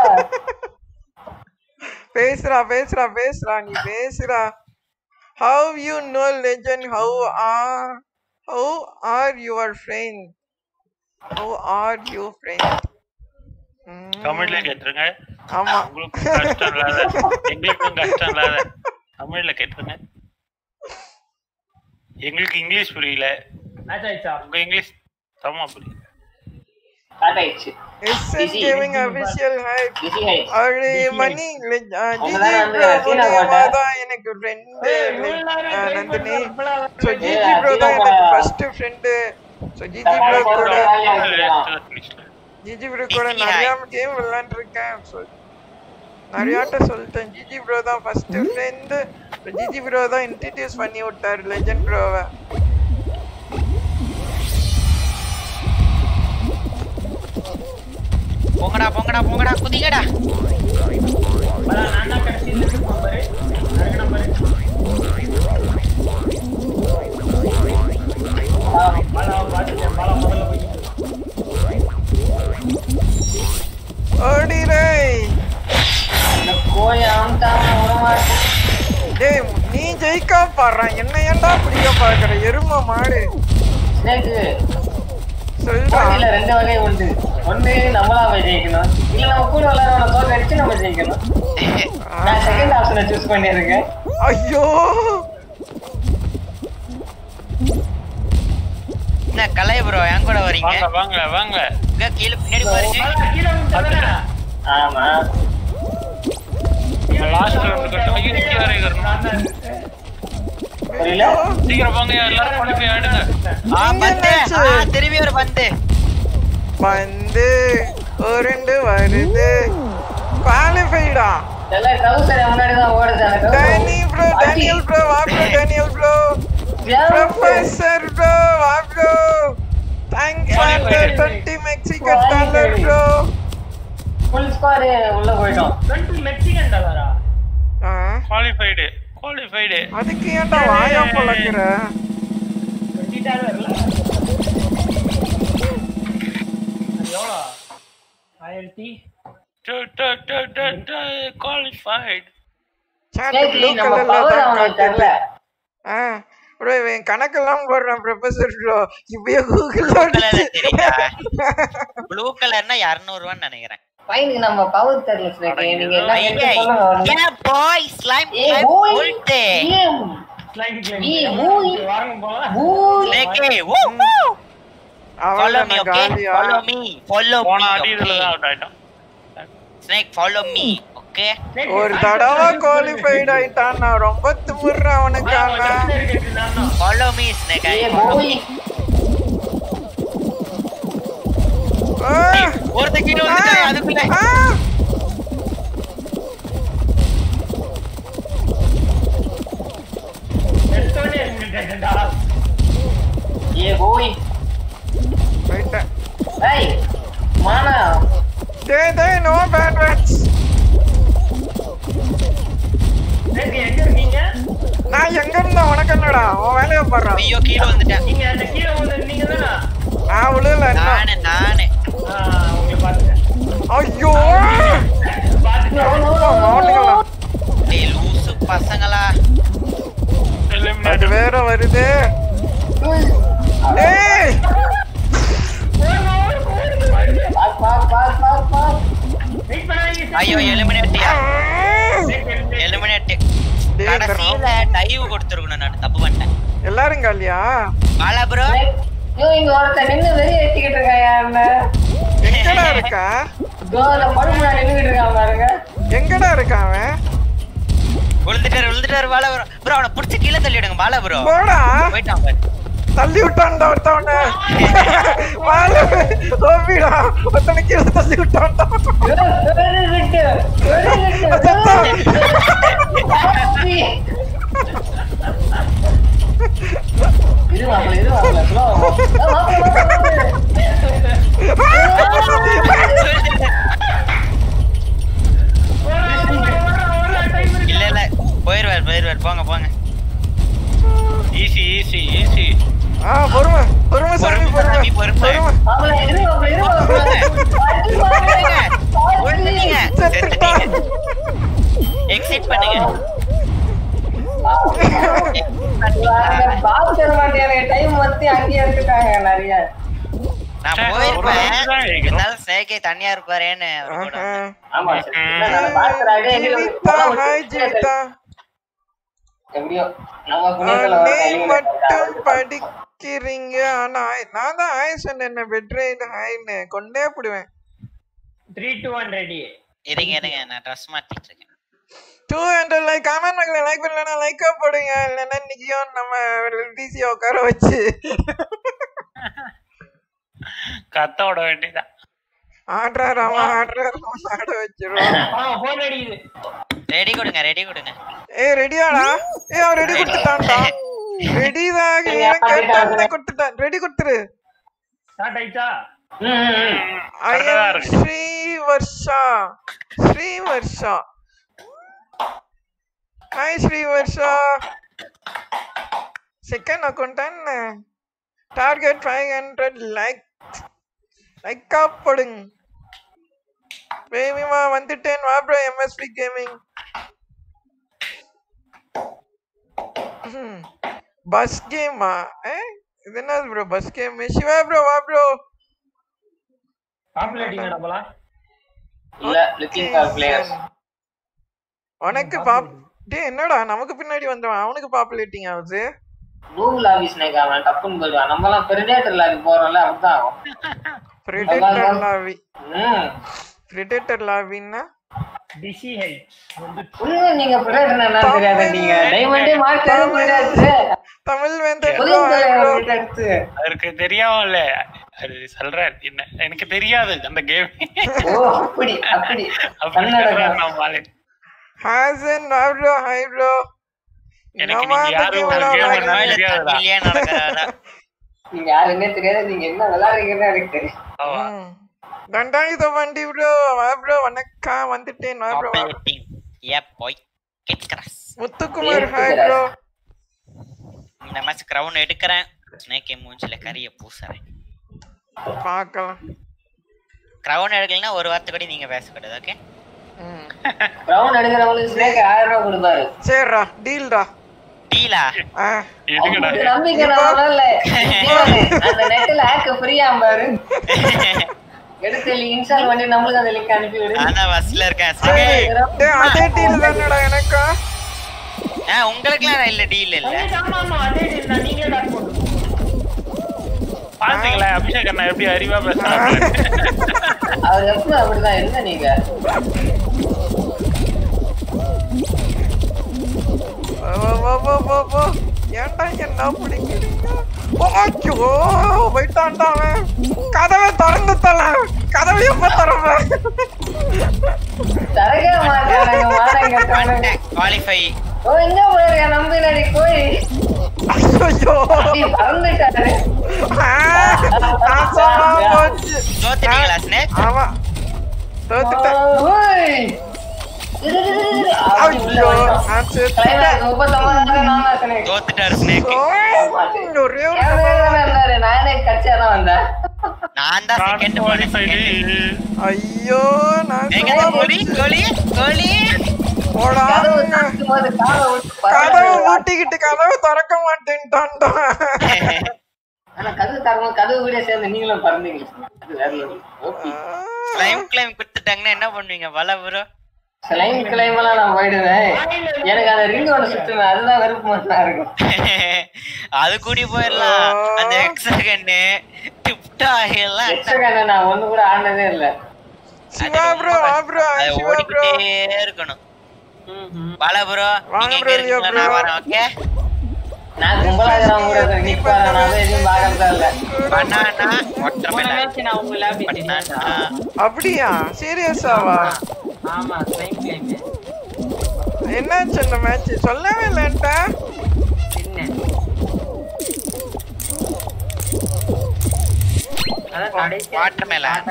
பேசுறா பேசுறா பேசுறா நீ பேசுறா how you know legend how are how are your friend how are you friend தமிழ்ல கேட்டுருங்க ஆமா உங்களுக்கும் கஷ்டம் இல்லாத எங்களுக்கும் கஷ்டம் இல்லாத தமிழ்ல கேட்டுருங்க எங்களுக்கு இங்கிலீஷ் புரியல மேட்ச் ஆயிடுச்சா உங்க இங்கிலீஷ் தம்மா புரியல ஸ்டார்ட் ஆயிடுச்சு SN gaming official hi busy ஆயிடுச்சு அவரு மணி அவங்கதான் வந்து சீனா ஜிஜி போட்டா. தான் எனக்கு ஃப்ரெண்டு இவ்வளவு நேரம் try நந்தினி பண்ணா இப்பலாம் ஸோ ஏய், ஜிஜி ப்ரோ தான் அதிகமா எனக்கு போடா. First friend so GG bro கூட ஜிஜி ப்ரோ கூட Busy நிறைய hi. கேம் விளையாண்டுருக்கேன் ஸோ நிறையாட்ட சொல்லிட்டேன் ஜிஜி ப்ரோ தான் ஃபர்ஸ்ட் ஃப்ரெண்டு ஜிஜி ப்ரோ தான் இன்ட்ரடியூஸ் பண்ணி விட்டாரு லெஜண்ட் ப்ரோவை போங்கடா போங்கடா போங்கடா குதிங்கடா பலா நான் தான் கடைசியில இருந்து பாரு அதுக்கு நம்பரு பலா பாத்துட்டேன் பலா முதல்ல போய் ஓடிரே இந்த கோழி அவன்தான் விடமாட்டேன் டேய் நீ ஜெயிக்கா பாடுறான் என்ன ஏன்டா பிடிக்க பாக்குற எரும மாடு ஸ்னேக்கு சொல்றா போட்டியில ரெண்டு வகை உண்டு ஒண்ணு நம்மளா போய் ஜெயிக்கணும் இல்ல நம்ம கூட விளையாடுறவன தோற்க அடிச்சு நம்ம ஜெயிக்கணும் நான் செகண்ட் ஆப்ஷனை சூஸ் பண்ணிருக்கேன் ஐயோ என்ன கலைய ப்ரோ என் கூட வரீங்க வாங்க வாங்க வாங்க இங்க கீழே பின்னாடி பாருங்க பாலா, கீழே விழுந்துட்டானே. ஆமா லாஸ்ட் ரவுண்ட் கட்டும் ஐயோ நிக்க வரை நான் தான் இருக்கேன். புரியல சீக்கிரம் போங்க எல்லாரும் குழப்பி ஆயிடுங்க ஆ இங்க பந்து என்னாச்சு? ஆ திரும்பி ஒரு பந்து வந்து உருண்டு வருது குவாலிஃபைடா எல்லாம் ட்ரௌசர் முன்னாடி தான் ஓடுது அந்த டேனி ப்ரோ டேனியல் ப்ரோ வா bro Daniel bro professor bro வா bro thanks for the 20 Mexican dollar bro full squad உள்ள போயிட்டோம் 20 மெக்சிகன் டாலரா? ஆ குவாலிஃபைடு குவாலிஃபைடு அதுக்கு ஏன்டா வாயா பழக்கிற 20 டாலர்ல? அது எவ்வளோ? 1000 குவாலிஃபைடு சாட் சரி, ப்ளூ நம்ம கலர்ல பவர் தான் அவனுக்கு காட்டுது தெரியல ஆ ப்ரோ இவன் கணக்கெல்லாம் போடுறான் ப்ரொஃபசர் ப்ரோ இப்பயே கூகுள்ல கலர்ல தெரியுதா ப்ளூ கலர்னா 200 ரூபான்னு நினைக்கிறேன் பையனுக்கு நம்ம பவர் தெரியல ஸ்னேக் நீங்க என்ன ஐயா கேட்டு சொல்லுங்க ஏன் பாய் ஸ்லைம் ஏய் ஸ்லைம் பூய் போல்ட் ஏய் Slime climb. ஏய், ஊய். வாங்க போலாம். பூய் ஸ்னேக்கே ஓ ஃபாலோ அவள மீ நான் ஓகே காலியா ஃபாலோ மீ ஃபாலோ போன மீ அடி இதுல தான் ஓகே அவுட் ஆயிட்டோம் snake follow me okay Snake, ஒரு fast தடவை ஆ குவாலிஃபைட் ஆயிட்டான் நான் ரொம்ப திமுறேன் வா, அவனுக்கான வா, left side இருக்கு, நான் தான். ஃபாலோ மீ ஸ்னேக் ஐ ஏய் ஃபாலோ பூய் ஆ! ஒருத்த கீழ வந்துட்டான் அதுக்குள்ள ஆ! எடுத்தோடனே இருந்துட்டேன்டா. ஏய் பூய் போயிட்டேன். ஏய் மானா டேய் டேய் நோ பேட் வேர்ட்ஸ் Snake, எங்க இருக்கீங்க? நான் எங்க இருந்த உனக்கு என்னடா உன் வேலையை பாடுறான் ஐயோ கீழ வந்துட்டேன் நீங்க அந்த கீழே விழுந்த நீங்க தானா? நான் விழுல என்ன நானு நானு ஆ, உங்களை பார்த்துட்டேன். ஐயோ பார்த்துட்டேன். அவனுங்களா டேய் லூசு பசங்களா அது எலிமினேட் வேற வருது டேய் பாக் பாக் பாக் பாக் பாக் Wait பண்ணாதீங்க, ஐயோ எலிமினேட்டியா Snake, eliminate. எலிமினேட் டேய், இந்த கடைசியில டைவ் கொடுத்துருக்கணும் நான் தப்பு பண்ணிட்டேன் எல்லாரும் காலியா பாலா ப்ரோ ஐயோ இங்க ஒருத்தன் நின்னு வெளிய ஏத்திக்கிட்டு இருக்கான் என்ன எங்கடா இருக்கா கோல படுமுடா நின்னுகிட்டு இருக்கான் பாருங்க எங்கடா இருக்கான் அவன் விழுந்துட்டாரு விழுந்துட்டாரு பாலா ப்ரோ ப்ரோ அவனை புடிச்சு கீழே தள்ளிடுங்க பாலா ப்ரோ போடா போயிட்டான் பாரு தள்ளி விட்டான்டா ஒருத்தவன வாழ ஓபிடா ஒருத்தனை கீழே தள்ளி விட்டான்டா வெரி விட்டு வெரி விட்டு அச்சச்சோ. இரு மாப்பிள இரு மாப்பிள ஸ்லோ இல்ல இல்ல போயிருவாரு போயிருவாரு போங்க போங்க ஈஸி ஈஸி ஈஸி ஆ பொறுமை பொறுமை சாமி பொறுமை பொறுமை, பொறுமை. பொறுமை மாப்பிள இரு மாப்பிள இரு மாப்பிள விழுந்துட்டீங்க செத்துட்டான். எக்ஸிட் பண்ணுங்க பாஸ் தர மாட்டேன் டைம் வந்து அங்கேயே எடுத்துட்டாங்க நிறைய நான் சரி, போயிருப்பேன் ஒரு நிமிஷம் தான் இருக்கணும். இருந்தாலும் சேகே தனியா இருப்பாரேன்னு அவர் கூட ஆஹா. வந்தேன். ஆமா நான் பாஸ் தராடே ஜீவிதா ஹாய் ஜீவிதா எப்படியோ நம்ம புண்ணியத்துல நீ வர மட்டும் படிக்கிறீங்க ஆனா நான் தான் ஹாய் சொன்னேன் என்ன பெட்ரேட் ஹாய்னு கொண்டே போடுவேன் த்ரீ டூ ஒன் ரெடி இருங்க இருங்க நான் ட்ரெஸ் மாத்திட்டு இருக்கேன் டூ ஹண்ட்ரட் லைக் கமெண்ட் மக்களை லைக் பண்ணலன்னா லைக்கா போடுங்க இல்லைன்னா இன்னைக்கும் நம்ம டிசியை உட்கார வச்சு கத்த விட வேண்டியதான் ஆடுறாரு அவன் ஆடுறாரு அவன் ஆட வச்சிருவான் ஆ போன் அடிக்குது ரெடி கொடுங்க ரெடி கொடுங்க ஏய் ரெடியாடா ஏய் அவன் ரெடி கொடுத்துட்டான்டா ரெடி தான் கேட்டான் கொடுத்துட்டான் ரெடி கொடுத்துரு ஸ்டார்ட் ஆயிடுச்சா ஐ கரெக்டா தான் எம் இருக்கு. Sri Varsha Sri Varsha hi Sri Varsha second account என்ன டார்கெட் ஃபைவ் ஹண்ட்ரட் லைக் லைக்கா போடுங்க பேபிமா வந்துட்டேன் வா ப்ரோ எம்எஸ்பி கேமிங் பஸ் கேமா ஏ இது என்னது ப்ரோ பஸ் கேம் சிவா ப்ரோ வா ப்ரோ பாப்புலேட்டிங் போலாம் இல்ல லுக்கிங் ஃபார் பிளேயர்ஸ் உனக்கு பாப் டேய் என்னடா நமக்கு பின்னாடி வந்தவன் அவனுக்கு பாப்புலேட்டிங் ஆகுது கூகுள் ஆபீஸ் அவன் டப்புன்னு போயிடுவான் நம்ம எல்லாம் பெரிடேட்டர் லாபி போறோம்ல அப்படிதான் ஆகும் பிரிடேட்டர் லாவி ம் பிரிடேட்டர் லாவின்னா டிசிஹெச் வந்து உண்மை நீங்க பிரிடேட்டர் என்ன தெரியாது நீங்க டைமண்டே மார்க் பிரிடேட்டர் தமிழ் வேந்தன் bro, புரியுது hi bro. பிரிடேட்டர் அதற்கு தெரியாமல அது சொல்றேன் என்ன எனக்கு தெரியாது அந்த கேம் ஓ அப்படி அப்படி கன்னடகம் Haasan hi bro, hi bro. எனக்கு நம்ம நீங்க யாரும் ஒரு அதுக்கு game விளையாட என்ன தெரியாதுடா தமிழ்லயே நடக்கிறாரா நீங்க யாருன்னே தெரியாது நீங்க என்ன விளையாடுறீங்கன்னு எனக்கு தெரியும் ஆமா. ம். தண்டாயுத வண்டி ப்ரோ வா ப்ரோ வணக்கம் வந்துட்டேன் வா ப்ரோ ஆப்பரேட்டிங் ஏ போய் கெட் கிராஸ் முத்துக்குமார் ஹாய் ப்ரோ இந்த மேட்ச் கிரவுன் எடுக்கிறேன் ஸ்னேக் மூஞ்சில கரிய பூசுறேன் பார்க்கலாம் கிரவுன் எடுக்கலைன்னா ஒரு வார்த்தை கூட நீங்க பேசக்கூடாது ஓகே ம். ரவுண்ட் எடுக்கிறவங்களுக்கு ஸ்னேக் ஆயிரம் ரூபாய் கொடுப்பாரு சரிடா டீல்டா டீலா ஆ எதுக்குடா அவங்களுக்கு நம்பிக்கை நான் இல்ல அந்த நெட்ல ஹேக் ஃப்ரீயா பாரு எடுத்து இன்ஸ்டால் பண்ணி நம்மளுக்கு அந்த லிங்க் அனுப்பி விடு நான் தான் பஸ்ல இருக்கேன் சரி சரி. டேய் அதே டீல் தானடா எனக்கா ஆ உங்களுக்குலாம் இல்ல டீல் இல்ல ஆமா ஆமா அதே deal தான் நீங்களே டாக் போட்டு பாத்தீங்களா அபிஷேக் அண்ணா எப்படி அறிவா பேசுறாங்க அவர் எப்பவும் அப்படிதான் என்ன நீங்க வா, வா, வா, வா, வா. ஏன்டா என்ன பிடிக்கிறீங்க ஓச்சோ போயிட்டான்டா அவன் கதவை திறந்து தல கதவை எப்ப திறப்ப தரகே மாட்டாங்க மாட்டாங்க குவாலிஃபை ஓ எங்க போயிருக்க நம்பினாடி போய் ஐயோ அப்படி பறந்துட்டாரு நான் சொன்னா போச்சு தோத்துட்டீங்களா ஸ்னேக் ஆமா தோத்துட்டேன் ஓய். இரு, இரு, இரு, இரு. அப்படி உள்ள ஐயோ வந்துட்டோம். நான் Climax செத்துட்டேன் முப்பத்தொன்பதாயிரம் நான் தான் சொன்னேன். தோத்துட்டாரு ஸ்னேக் ஓய், ஒரே ஒரு என் பேர் தானே இருந்தாரு. நானே கட்சியா தான் வந்தேன் நான் தான் செகண்ட் போனேன் ஐயோ நான் எங்க சும்மா கோலி கோலி கோலி போடா கதவு திறக்கும் போது காலை விட்டு கதவை பறந்து மூட்டிக்கிட்டு கதவை திறக்க மாட்டேன்ட்டான்டா ஆனா கதவு தரணும் கதவு கூட சேர்ந்து நீங்களும் பறந்தீங்க அது வேற level. Okay. கிளைம் கிளைம் கொடுத்துட்டாங்கன்னா என்ன பண்ணுவீங்க வல ப்ரோ Slime climb எல்லாம் நான் போயிடுவேன் எனக்கு அந்த ரிங் ஒண்ணு சுத்துவேன் அதுதான் வெறுப்பு மட்டும் இருக்கும் அது கூடி போயிடலாம் அந்த எக்ஸகன்னு டிப்டா எல்லாம் எக்ஸ்ட்ரா நான் ஒண்ணு கூட ஆனதே இல்ல சிவா ப்ரோ வா ப்ரோ அது சிவா ப்ரோ ஓடிக்கிட்டே இருக்கணும் வல ப்ரோ வாங்க நீங்க bro, எங்க இருக்கீங்களோ bro. நான் வரேன் ஓகே நான் கும்பலா இருக்கிறவங்க கூட நிப்பாரு நான் தான் எதுவும் பார்க்கறதா இல்ல பனானா ஒட்டமலை நான் உங்க லேப் பனானா அப்படியா சீரியஸாவா ஆமா ஸ்லைம் கிளைம் என்னாச்சு அந்த மேட்ச் சொல்லவே இல்லன்ட்டா என்ன அதான் கடைசி Watermelon.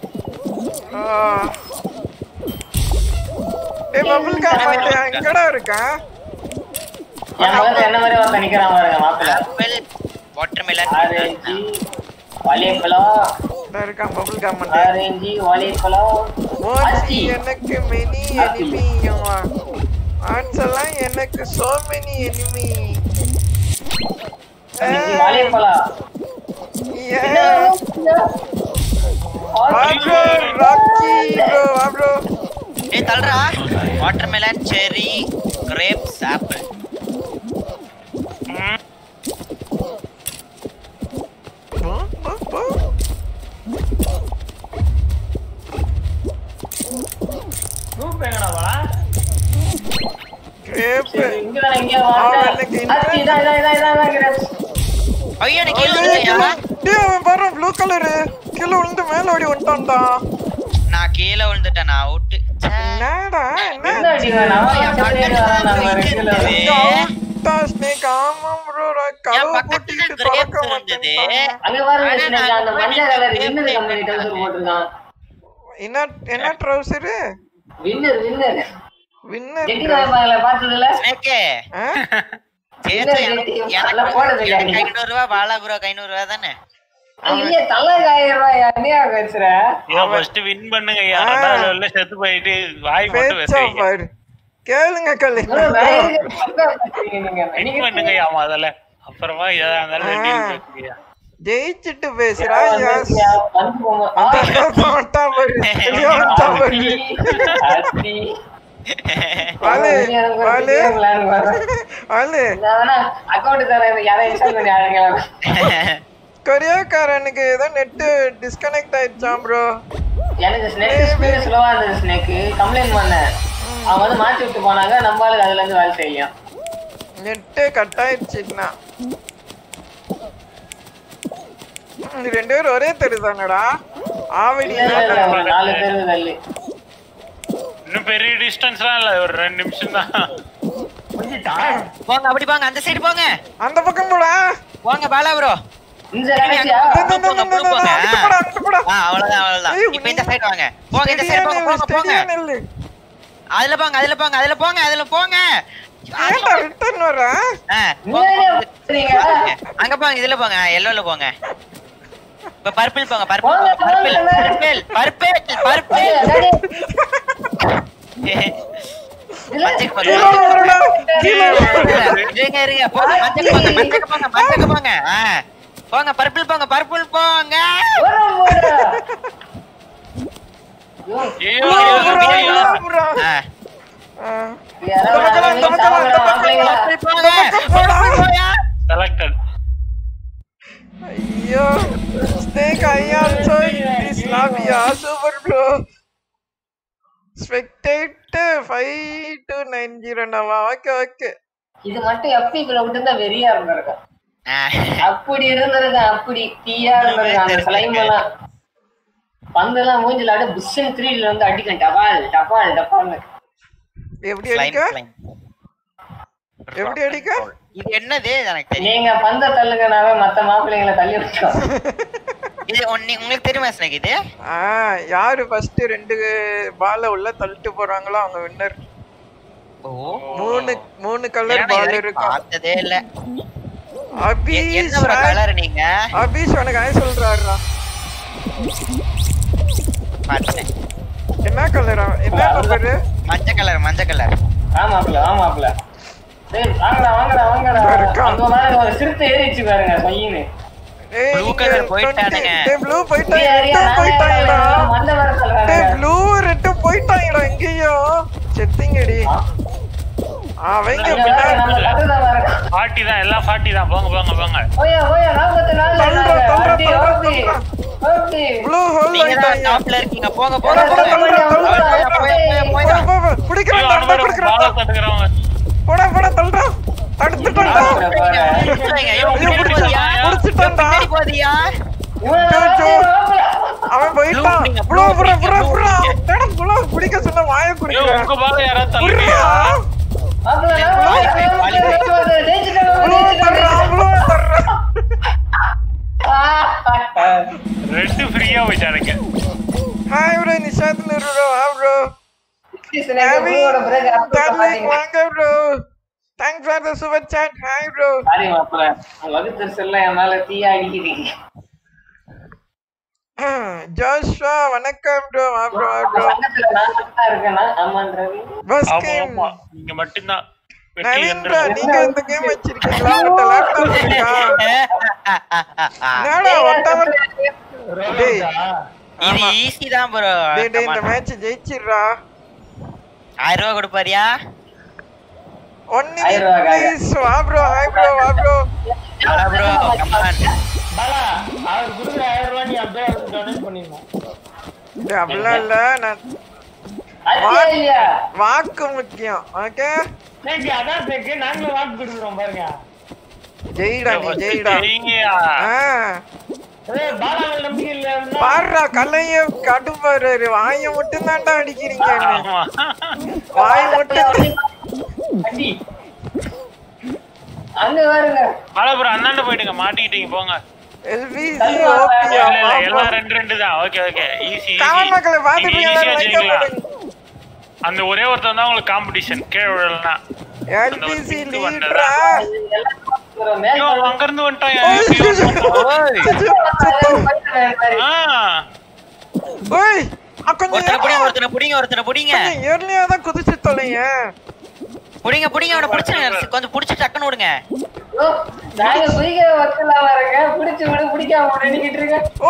ஏய் பபுள் காம் மாட்டியா எங்கடா இருக்கா என் பக்கத்துல என்ன மாதிரி ஒருத்தன் நிக்கிறான் பாருங்க மாப்பிள்ள ஆப்பிள் வாட்டர்மெலன் ஆரஞ்சு வாழைப்பழம் இதோ இருக்கான் பபுள் காம் மாட்டியா ஆரஞ்சு வாழைப்பழம் ஓச்சி எனக்கு மெனி எனிமி ஆட்ஸ் எல்லாம் எனக்கு சோ மெனி எனிமி ஆரஞ்சு வாழைப்பழம் ப்ரோ ராக்கி ப்ரோ வா ப்ரோ ஏய் தல்றா watermelon cherry grapes apple group எங்கடாவா கிரேப் இங்கதான் இங்க அவன் எனக்கு அத்தி இதான் இதான் இதான் இதான் இதான் grapes. ஐயோ எனக்கு கீழே விழுந்துட்டியா? டேய் அவன் பாரு ப்ளூ கலரு கீழே விழுந்து மேல ஓடி வந்துட்டான்டா நான் கீழே விழுந்துட்டேன் நான் அவுட்டு என்னடா என்ன என்ன அடி வேணும்? அவன் பக்கத்துலயே வரான் நம்ம ரெண்டுல. அவுட்டா ஸ்னேக் ஆமா ப்ரோ கதவு பக்கத்துல பூட்டிக்கிட்டு grapes திறக்க இருந்தது. மாட்டேன் அங்க பாருங்க ஆனா சின்னதா நான் அந்த மஞ்சள் கலர் வின்னர் கம்பெனி டவுசர் போட்டிருக்கான் என்ன என்ன ட்ரௌசரு வின்னர் வின்னர் வின்னர் ஜெட்டி வாய்ப்பாங்களே பார்த்ததுல ஸ்னேக்கே சரி, இல்ல, சரி, இல்ல, எனக்கு- இல்ல, எனக்கு அதெல்லாம் போடுறது இல்ல. எனக்கு ஐநூறு ரூபா பாலா ப்ரோ ஐநூறு ரூபா தானே இல்லையே தலை ஆயிரம் ரூபாய் என்னையா பேசுற ஐயோ ஃபர்ஸ்ட் வின் பண்ணுங்க ஐயா ரெண்டாவது level ல செத்து போயிட்டு வாய் மட்டும் பேச்சா பேசுறீங்க பாரு கேளுங்க கலை bro, வயிறுக்கு பக்கா பேசுறீங்க நீங்க. வின் நீங்க பண்ணுங்க ஐயா முதல்ல அப்புறமா எதா இருந்தாலும் ஆ. டீல் பேசுங்க ஜெயிச்சுட்டு பேசுறா வந்து யாஸ் யா, வந்து போங்க. அந்த ஆ, காசு வந்துட்டா பாரு வெளிய வந்துட்டா பாரு அத்தி, அத்தி. வாலு வாலு வாலு அக்கௌண்ட் தரேன் யாரை இன்ஸ்டால் பண்ணி ஆடுங்க கொரியாக்காரனுக்கு ஏதோ நெட்டு டிஸ்கனெக்ட் ஆயிடுச்சாம் ப்ரோ எனக்கு ஸ்னெக் ஸ்பீடு ஸ்லோவா இருந்தது ஸ்னேக்கு கம்ப்ளைண்ட் பண்ணேன் அவங்க வந்து மாத்தி விட்டு போனாங்க நம்ம ஆளுக்கு அதுல இருந்து வேலை செய்யும் நெட்டு கட் ஆயிடுச்சுன்னா இது ரெண்டு பேரும் ஒரே தெரு தானடா ஆவடி இல்ல, இல்ல, இல்ல, ஒரு நாலு பேர் தள்ளி இன்னும் பெரிய டிஸ்டன்ஸ்லாம் இல்ல ஒரு ரெண்டு நிமிஷம் தான் போங்க அப்படி போங்க அந்த சைடு போங்க அந்த பக்கம் போடா போங்க பாலா ப்ரோ இந்த கடைசியா போங்க போங்க போங்க போங்க அங்கிட்டு போடா, அங்கிட்டு போடா. ஆ அவ்வளவுதான் அவ்வளவுதான் ஐயோ, இப்போ இந்த சைடு வாங்க போங்க இந்த சைடு போங்க போங்க போங்க ஸ்டெடியா நில்லு அதுல போங்க அதுல போங்க அதுல போங்க அதுல போங்க ஏன்டா ரிட்டர்ன் வர ஆ, நீங்க போங்க, ஏன் போங்க. பேசுறீங்க? அங்க போங்க இதுல போங்க எல்லோல போங்க இப்ப பர்பிள் போங்க பர்பிள் போங்க, போங்க பர்பிள் போங்க. பர்பிள் பர்பிள் ஏய், பர்பிள் டாடி, மஞ்சக்கு போங்க கீழே விழுறா, கீழே விழுறா. இருங்க இருங்க போங்க மஞ்சக்கு போங்க மஞ்சக்கு போங்க மஞ்சக்கு போங்க ஆ போங்க பர்பிள் போங்க பர்பிள் போங்க ஒரு மூடு. ஐயோ, ஐயோ, விழுறா, ஐயோ, விழுறா, ஐயோ. விழுறா, விழுறா. ஆ ஆ. யாரோ இந்த பக்கம், இந்த நீ பக்கம், இந்த சாப்பிட பக்கம். மாப்பிள்ளைங்களா? பர்பிள் போங்க போடா. போயா Selected. ஐயோ ஸ்னேக் ஐ ஆல்சோ இஸ் லாபியா super bro spectate five two nine ஜீரோனாவா ஓகே ஓகே இது மட்டும் எஃபி குள்ள விட்டு வெறியா இருந்திருக்கும் ஆ. அப்படி இருந்திருக்கேன் அப்படி தீயா இருந்திருக்கேன் அந்த ஸ்லைம் எல்லாம் பந்து எல்லாம் மூஞ்சில அப்படியே புஷ்ஷன் த்ரீல வந்து அடிக்கும் டபால் டபால் டபால்னு எப்படி Slime, அடிக்க slime. எப்படி அடிக்க இது என்னது எனக்கு தெரியும் நீங்க பந்த தள்ளுங்கனாவே மத்த மாப்பிள்ளைங்களை தள்ளி விட்டோம் இது ஒன்னு உங்களுக்கு தெரியுமா ஸ்னேக் இது ஆ யாரு ஃபர்ஸ்ட் ரெண்டு பால உள்ள தள்ளிட்டு போறாங்களோ அவங்க வின்னர் ஓ மூணு மூணு கலர் ஏன்னா பால் இது இருக்கும் பார்த்ததே இல்ல எ- அபீஷ் என்ன ஒரு கலர் நீங்க அபீஷ் உனக்கு ஆய் சொல்றாருடா பார்த்தேன் என்ன கலரா என்ன நம்பரு மஞ்சள் கலர் மஞ்சள் கலர் ஆமாப்ல ஆமாப்ல டேய் வாங்கடா வாங்கடா வாங்கடா இருக்கா. அந்த மாதிரி ஒரு சிறுத்தை ஏறிச்சு பாருங்க பையனு ஏய் Blue இங்க colour 20 போயிட்டானுங்க. டேய் ப்ளூ ஏய், போயிட்டாங்க ஏரியா, ரெட்டும் நானே போயிட்டாங்கடா மந்த வர சொல்றாங்க டேய் ப்ளூ ரெட்டும் போயிட்டாங்கடா எங்கேயோ செத்திங்கடி அவங்க இங்க வேற நம்ம கட்டுதான் வேற. Forty தான் எல்லாம் ஃபார்ட்டி தான் போங்க போங்க போங்க ஓயா ஓயா நாற்பத்தி நாலு தள்ளுறா, நாலு. தள்ளுறா, ஓடி, தள்ளுறா, ஓடி, தள்ளுறா. ஓடி. ப்ளூ ஹோல் நீங்க தான் ஆயிட்டாங்க டாப்ல இருக்கீங்க போங்க போங்க தள்ளுறா, போங்க தள்ளுறா, போய், தள்ளுறா. போய், போய், போய், போ, போய். போ, போ. பிடிக்கிறேன் ஐயோ, தண்டா அவனுக்கு பிடிக்கிறேன் ball தட்டுக்கிறவங்க. போடா போடா தள்ளுறா தடுத்துட்டான்டா பிடிச்சிட்டாங்க. ஐயோ, பின்னாடி போதியா? பிடிச்சிட்டான்டா பின்னாடி போதியா? இவனை ஜோ, ஜோ. வாங்கி அவன் போயிட்டான் பிடிங்க, ப்ளூ blue புறா புறா பிடிங்க, புறா blue டேடா ப்ளூ பிடிக்க சொன்ன வாய ஐயோ, குடிக்கிறேன் உங்க ball யாராவது புறா தள்ளுறியா? மாப்பிள்ளை, நான் வாலி, வாங்கி வாலி, வாலி. ஜெயிச்சுட்டோம், ஜெயிச்சுட்டோம், ப்ளூ தர்றா ஜெயிச்சுட்டோம். ப்ளூ தர்றா ஆ. ரெண்டு ஃப்ரீயா போயிட்டானுங்க ஹாய் ப்ரோ நிஷாந்த் நூறு ப்ரோ ஹா ப்ரோ எனக்கு ப்ளூவோட break அப்ப டார்லிங் பாத்தீங்க. வாங்க bro thanks for the super chat hi bro sorry மாப்பிள்ளை, உன் வகுத்தறிச்சல்லாம் என் மேல தீயா அடிக்குது. ஜோஷ்வா வணக்கம் ப்ரோ வா ப்ரோ வா ப்ரோ சங்கத்துல நான் மட்டும்தான் இருக்கேனா? ஆமான்றது. பஸ் ஆமா கேம் ஆமா நீங்க மட்டும்தான் வெற்றி நவீன் ப்ரோ வென்றது. நீங்க இந்த கேம் வச்சிருக்கீங்களா உங்க லேப்டாப் இருக்கா என்னடா ஒட்டவர் டேய் இது ஈஸி தான் ப்ரோ டேய் டேய் இந்த மேட்ச் ஜெயிச்சிடுறா ஆயிரம் ரூபாய் கொடுப்பாரியா ஒன் ஆயிரம் ரூபாய் ப்ளீஸ் வா ப்ரோ ஹாய் ப்ரோ வா ப்ரோ ப்ரோ கமான் பாலா அவர் கொடுக்குற ஆயிரம் ரூபாய் நீ அப்படியே அவருக்கு டொனேட் பண்ணிடணும் டேய் அப்படிலாம் இல்ல நான் அடியா இல்லையா? வாக்கு முக்கியம் ஓகே நேக்கு அதான் நேக்கு நாங்களும் வாக்கு கொடுக்குறோம் பாருங்க ஜெயிடா நீ ஜெயிடா சரிங்கயா. ஆ ஏய் பாலா மேல நம்பிக்கை இல்லைன்னா பாடுறா கலைய கடுப்பாரு வாய மட்டும் தான்டா அடிக்கிறீங்க ஆமா. வாய் மட்டும் அடி. அங்க பாருங்க பாலபுரம் அண்ணாண்ட போயிடுங்க மாட்டிக்கிட்டீங்க போங்க எல்விசி ஓபியா இல்ல, இல்ல, எல்லாம் ரெண்டு ரெண்டு தான் ஓகே ஓகே ஈஸி காவல் மக்களை பாத்துட்டு எல்லாரும் லைக் ஜெயிக்கலாம் அந்த ஒரே ஒருத்தன் தான் உங்களுக்கு காம்படிஷன் கீழே விழலாம் எல்பிசி அந்த ஒரு லீடரா எல்லாம் ஒரு மேல் ஐயோ அங்க இருந்து வந்துட்டான் ஆ ஓய் அ, கொஞ்சம் ஒருத்தனை புடிங்க ஒருத்தனை புடிங்க ஒருத்தனை புடிங்க கொஞ்சம் ஏர்லியா தான் குதிச்சு தொலையேன் புடிங்க புடிங்க அவனை புடிச்சு கொஞ்சம் புடிச்சு டக்குன்னு விடுங்க ஓ, நாங்க குதிக்கிற வக்கலா பாருங்க பிடிச்சு விடு பிடிக்காம விடு நிக்கிட்டு இருக்கேன் ஓ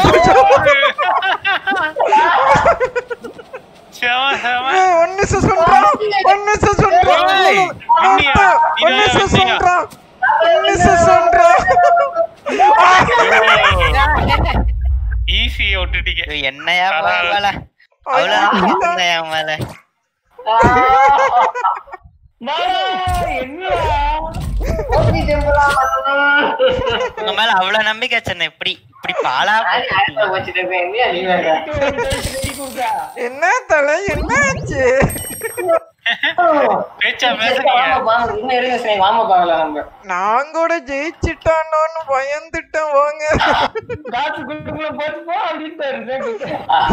செம செம ஒன்னு சொல்றா விட்டுட்டீங்க ஐயோ, என்னையா பரவாயில்ல. போல அவ்வளவு நம்பிக்கை இருந்தா என் மேல நானா, என்னடா? ஓபி டெம்பரா உங்க மேல அவ்வளவு நம்பிக்கை வச்சிருந்தேன் இப்படி இப்படி பாலா போட்டு வச்சுட்டு இருக்கேன் இல்லையா நீ வேற ரெடி கொடுக்கா. என்ன தலை என்னாச்சு பேச்சா வாமா பேசுறீங்க வாமா இன்னும் இருங்க சரி வாமா பார்க்கலாம் நம்ம நான் கூட ஜெயிச்சிட்டானோன்னு பயந்துட்டேன் போங்க காசு குண்டுக்குள்ள போட்டு போ அப்படின்ட்டாரு snake.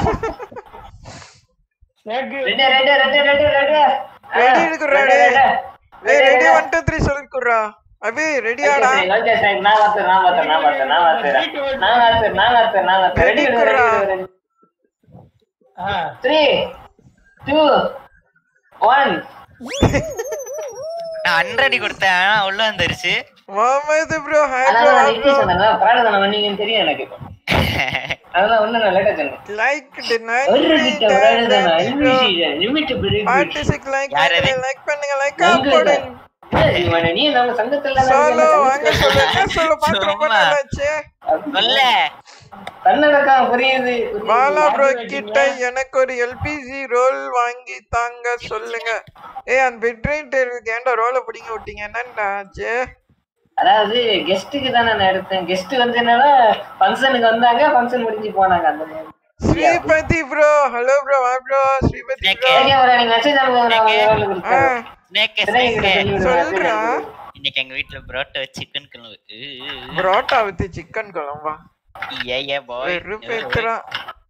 snake. Ready ready ready ready ready ready இருக்குறா டேய் ஏய் ரெடி ஒன் டூ த்ரீ சொல்லிக்குறா அபி ரெடியாடா ஓகே சார் நான் வாத்து நான் வாத்து நான் வாத்து நான் வாத்து நான் வாத்து நான் வாத்து நான் வாத்து ரெடி ரெடி ஆ, த்ரீ டூ ஒன் நான் ஹண்ட்ரட் கொடுத்தேன் ஆனா உள்ள வந்துருச்சு முகமது ப்ரோ ஹாய் அதான் நான் ப்ரோ இப்படி சொன்னேன் பிரார்த்தனை பண்ணீங்கன்னு தெரியும் எனக்கு அதெல்லாம் ஒண்ணு நான் லேட்டா சொன்னேன் லைக் ஒரு கிட்ட பிரார்த்தனை இன்விசிஷன் லிமிட் பிரேக் ஆர்டிஸ்ட் லைக் யார் அது? லைக் பண்ணுங்க லைக் போடுங்க நீ நம்ம சங்கத்துல சோலோ வாங்க சொல்லுங்க சொல்ல பார்க்க ரொம்ப சும்மா. நல்லாச்சு சொல்ல கன்னடக்கா புரியுது பாலா ப்ரோ கிட்ட எனக்கு ஒரு எல்பிஜி ரோல் வாங்கி தாங்க சொல்லுங்க ஏய் அந்த பெட்ரூம் இருக்கு ஏன்டா ரோலை பிடிங்க விட்டீங்க என்னடா ஆச்சு அதாவது கெஸ்ட்டுக்கு தானே நான் எடுத்தேன் கெஸ்ட் வந்து என்னன்னா ஃபங்க்ஷனுக்கு வந்தாங்க ஃபங்க்ஷன் முடிஞ்சு போனாங்க அந்த மாதிரி ஸ்ரீபதி ப்ரோ ஹலோ ப்ரோ வா bro Sripathi Snake. Bro okay ஒரு நீங்க மெசேஜ் அனுப்புங்க நான் Okay. ரோல் கொடுத்தேன் ஸ்னேக் திரையை ஸ்னேக் சொல்லி விடுங்க. சொல்றா இன்னைக்கு எங்க வீட்ல புரோட்டா சிக்கன் குழம்பு புரோட்டா வித் சிக்கன் குழம்பா ஏ ஏ பாய் வெறுப்பேத்துறான்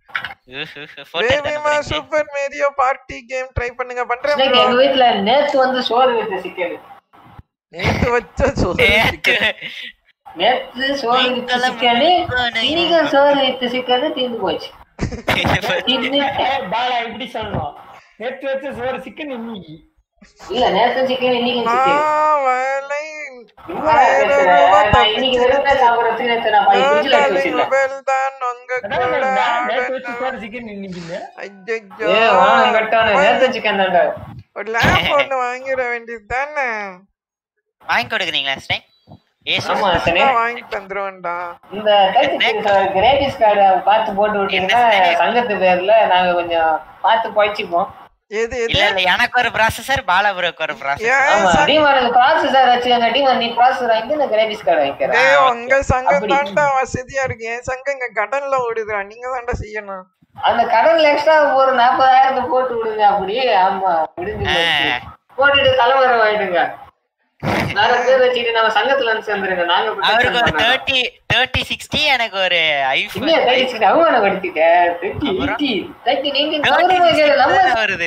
போட்டோ பேபிமா super Mario party game try பண்ணுங்க பண்றேன் Snake, bro. எங்க வீட்ல நேத்து வந்து சோறு வித்து சிக்கன் நேத்து வச்ச சோறு chicken. நேத்து சோறு வித்து நீங்களும் சிக்கன் போனீங்க. இன்னைக்கு சோறு வித்து சிக்கன் தீர்ந்து போச்சு தின்னுட்டேன். ஏய், பாலா இப்படி சொல்லணும் நேத்து வச்ச சோறு சிக்கன் இன்னைக்கு இல்ல நேத்து சிக்கன் இன்னைக்கு சிக்கன் நான் வேலை என்னடா பேசுற? நான் இன்னைக்கு வெறும் சாப்பிடறதுக்கு நேத்து நான் பாதி ஃப்ரிட்ஜ்ல எடுத்து வச்சிருந்தேன் மொபைல் தான் உங்க அதான் கூட நான் நேத்து வச்ச சோறு சிக்கன் இன்னைக்கு இல்ல ஐயோ ஏ வானம் கட்டான நேத்து சிக்கன் தான்டா ஒரு லேப் ஒண்ணு வாங்கிட வேண்டியது தானே வாங்கி கொடுக்குறீங்களா ஸ்னேக் ஏசு ஆமா சனே வாங்கி தந்துருவேன்டா இந்த கிரேடிஸ் கார்டு பார்த்து போட்டு விட்டீங்கன்னா சங்கத்து பேர்ல நாங்க கொஞ்சம் பார்த்து பழிச்சுப்போம் எது எது இல்ல இல்ல எனக்கு ஒரு ப்ராசஸர் பாலாபுருக்கு ஒரு ப்ராசஸர் ஏன் ஆமா சங்க- டீமானுக்கு ப்ராசஸர் வச்சுக்கோங்க டீமான் நீ ப்ராசஸர் வாங்கி நான் கிரேடிஸ் கார்டு வாங்கிக்கிறேன் டேய் உங்க சங்கம் அப்படி. தான்டா வசதியா இருக்கு என் சங்கம் இங்க கடன்ல ஓடுதுடா நீங்க தான்டா செய்யணும் அந்த கடன்ல எக்ஸ்ட்ரா ஒரு நாற்பதாயிரத்தை போட்டு விடுங்க அப்படியே ஆமா முடிஞ்சு போச்சு. போட்டுட்டு தலைவரம் ஆயிடுங்க வேற பேர் வச்சுட்டு நம்ம சங்கத்துல வந்து சேர்ந்துருங்க நாங்க அவருக்கு ஒரு protection பண்ணோம். தேர்ட்டி தேர்ட்டி சிக்ஸ்டி எனக்கு ஒரு ஐஃபோன் இன்னும் தைச்சு அவமானப்படுத்திட்டேன் thirty eighty thirty nineteen Gaurav நம்ம வருது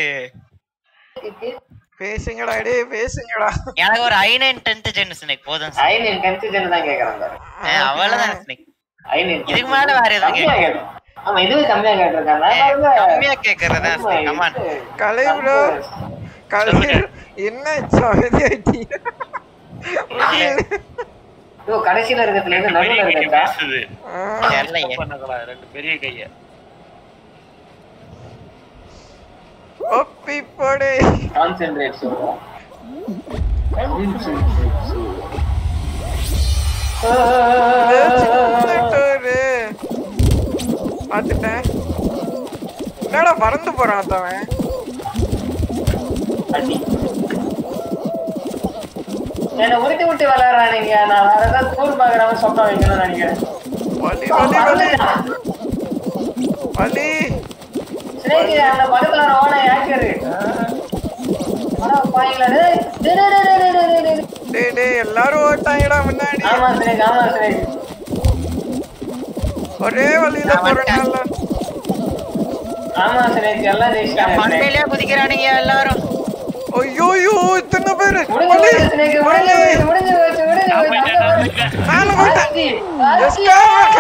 பேசுங்கடா டேய் பேசுங்கடா எனக்கு ஒரு i nine tenth gen snake போதும் snake. ஐநூறு கன்சிஜன் தான் கேக்குறாங்க ஆ, அவ்வளவுதான் ஸ்னேக் ஐநூறு இதுக்கு மேல வேற எதுவும் கம்மியா கேட்கும் ஆமா இதுவே கம்மியா கேட்டிருக்காங்க நான் பாருங்க. கம்மியா கேக்குறதா ஆமா, கமான் இது கலை ப்ரோ கலை என்ன சவதி ஆயிட்டீங்க ஓ, கடைசியில இருக்கிறதுல இருந்து பெரிய நடுவுல கை இருக்கா பேசுது தெரியலையே பண்ணக்கலாம் ரெண்டு பெரிய கைய ஒப்பி போடு கான்சென்ட்ரேட் சொல்றோம் சின்னத்தோரு. பாத்துட்டேன் என்னடா பறந்து போறான் தவன் அடி. என்னை உருட்டி விட்டு விளையாடுறானுங்க நான் வேற ஏதாவது ஸ்கூல் பாக்குறவன் சொப்ப வைக்கணும்னு நினைக்கிறேன் வலி வலி வலி வலி ஸ்னேக் அந்த பக்கத்துல ரோன ஏக்கரு ஆனா பாய்ங்களா டேய் டேய், டேய், டேய், டேய், டேய், டேய், டேய். டேய் டேய் எல்லாரும் ஓட்டாங்கடா முன்னாடி ஆமா ஸ்னேக் ஆமா ஸ்னேக் ஒரே வழியில நான் வந்துட்டேன். போறனால ஆமா ஸ்னேக் எல்லாம் ஜெயிச்சிட்டாங்க snake. மண்டையிலே குதிக்கிறானுங்க எல்லாரும் ஐயோ ஐயோ இத்தனை பேரு முடிஞ்சு வலி போச்சு ஸ்னேக் முடிஞ்சு போச்சு முடிஞ்சு போச்சு முடிஞ்சு போச்சு நாலு போயிட்டேன் ஆச்சி, எஸ்கே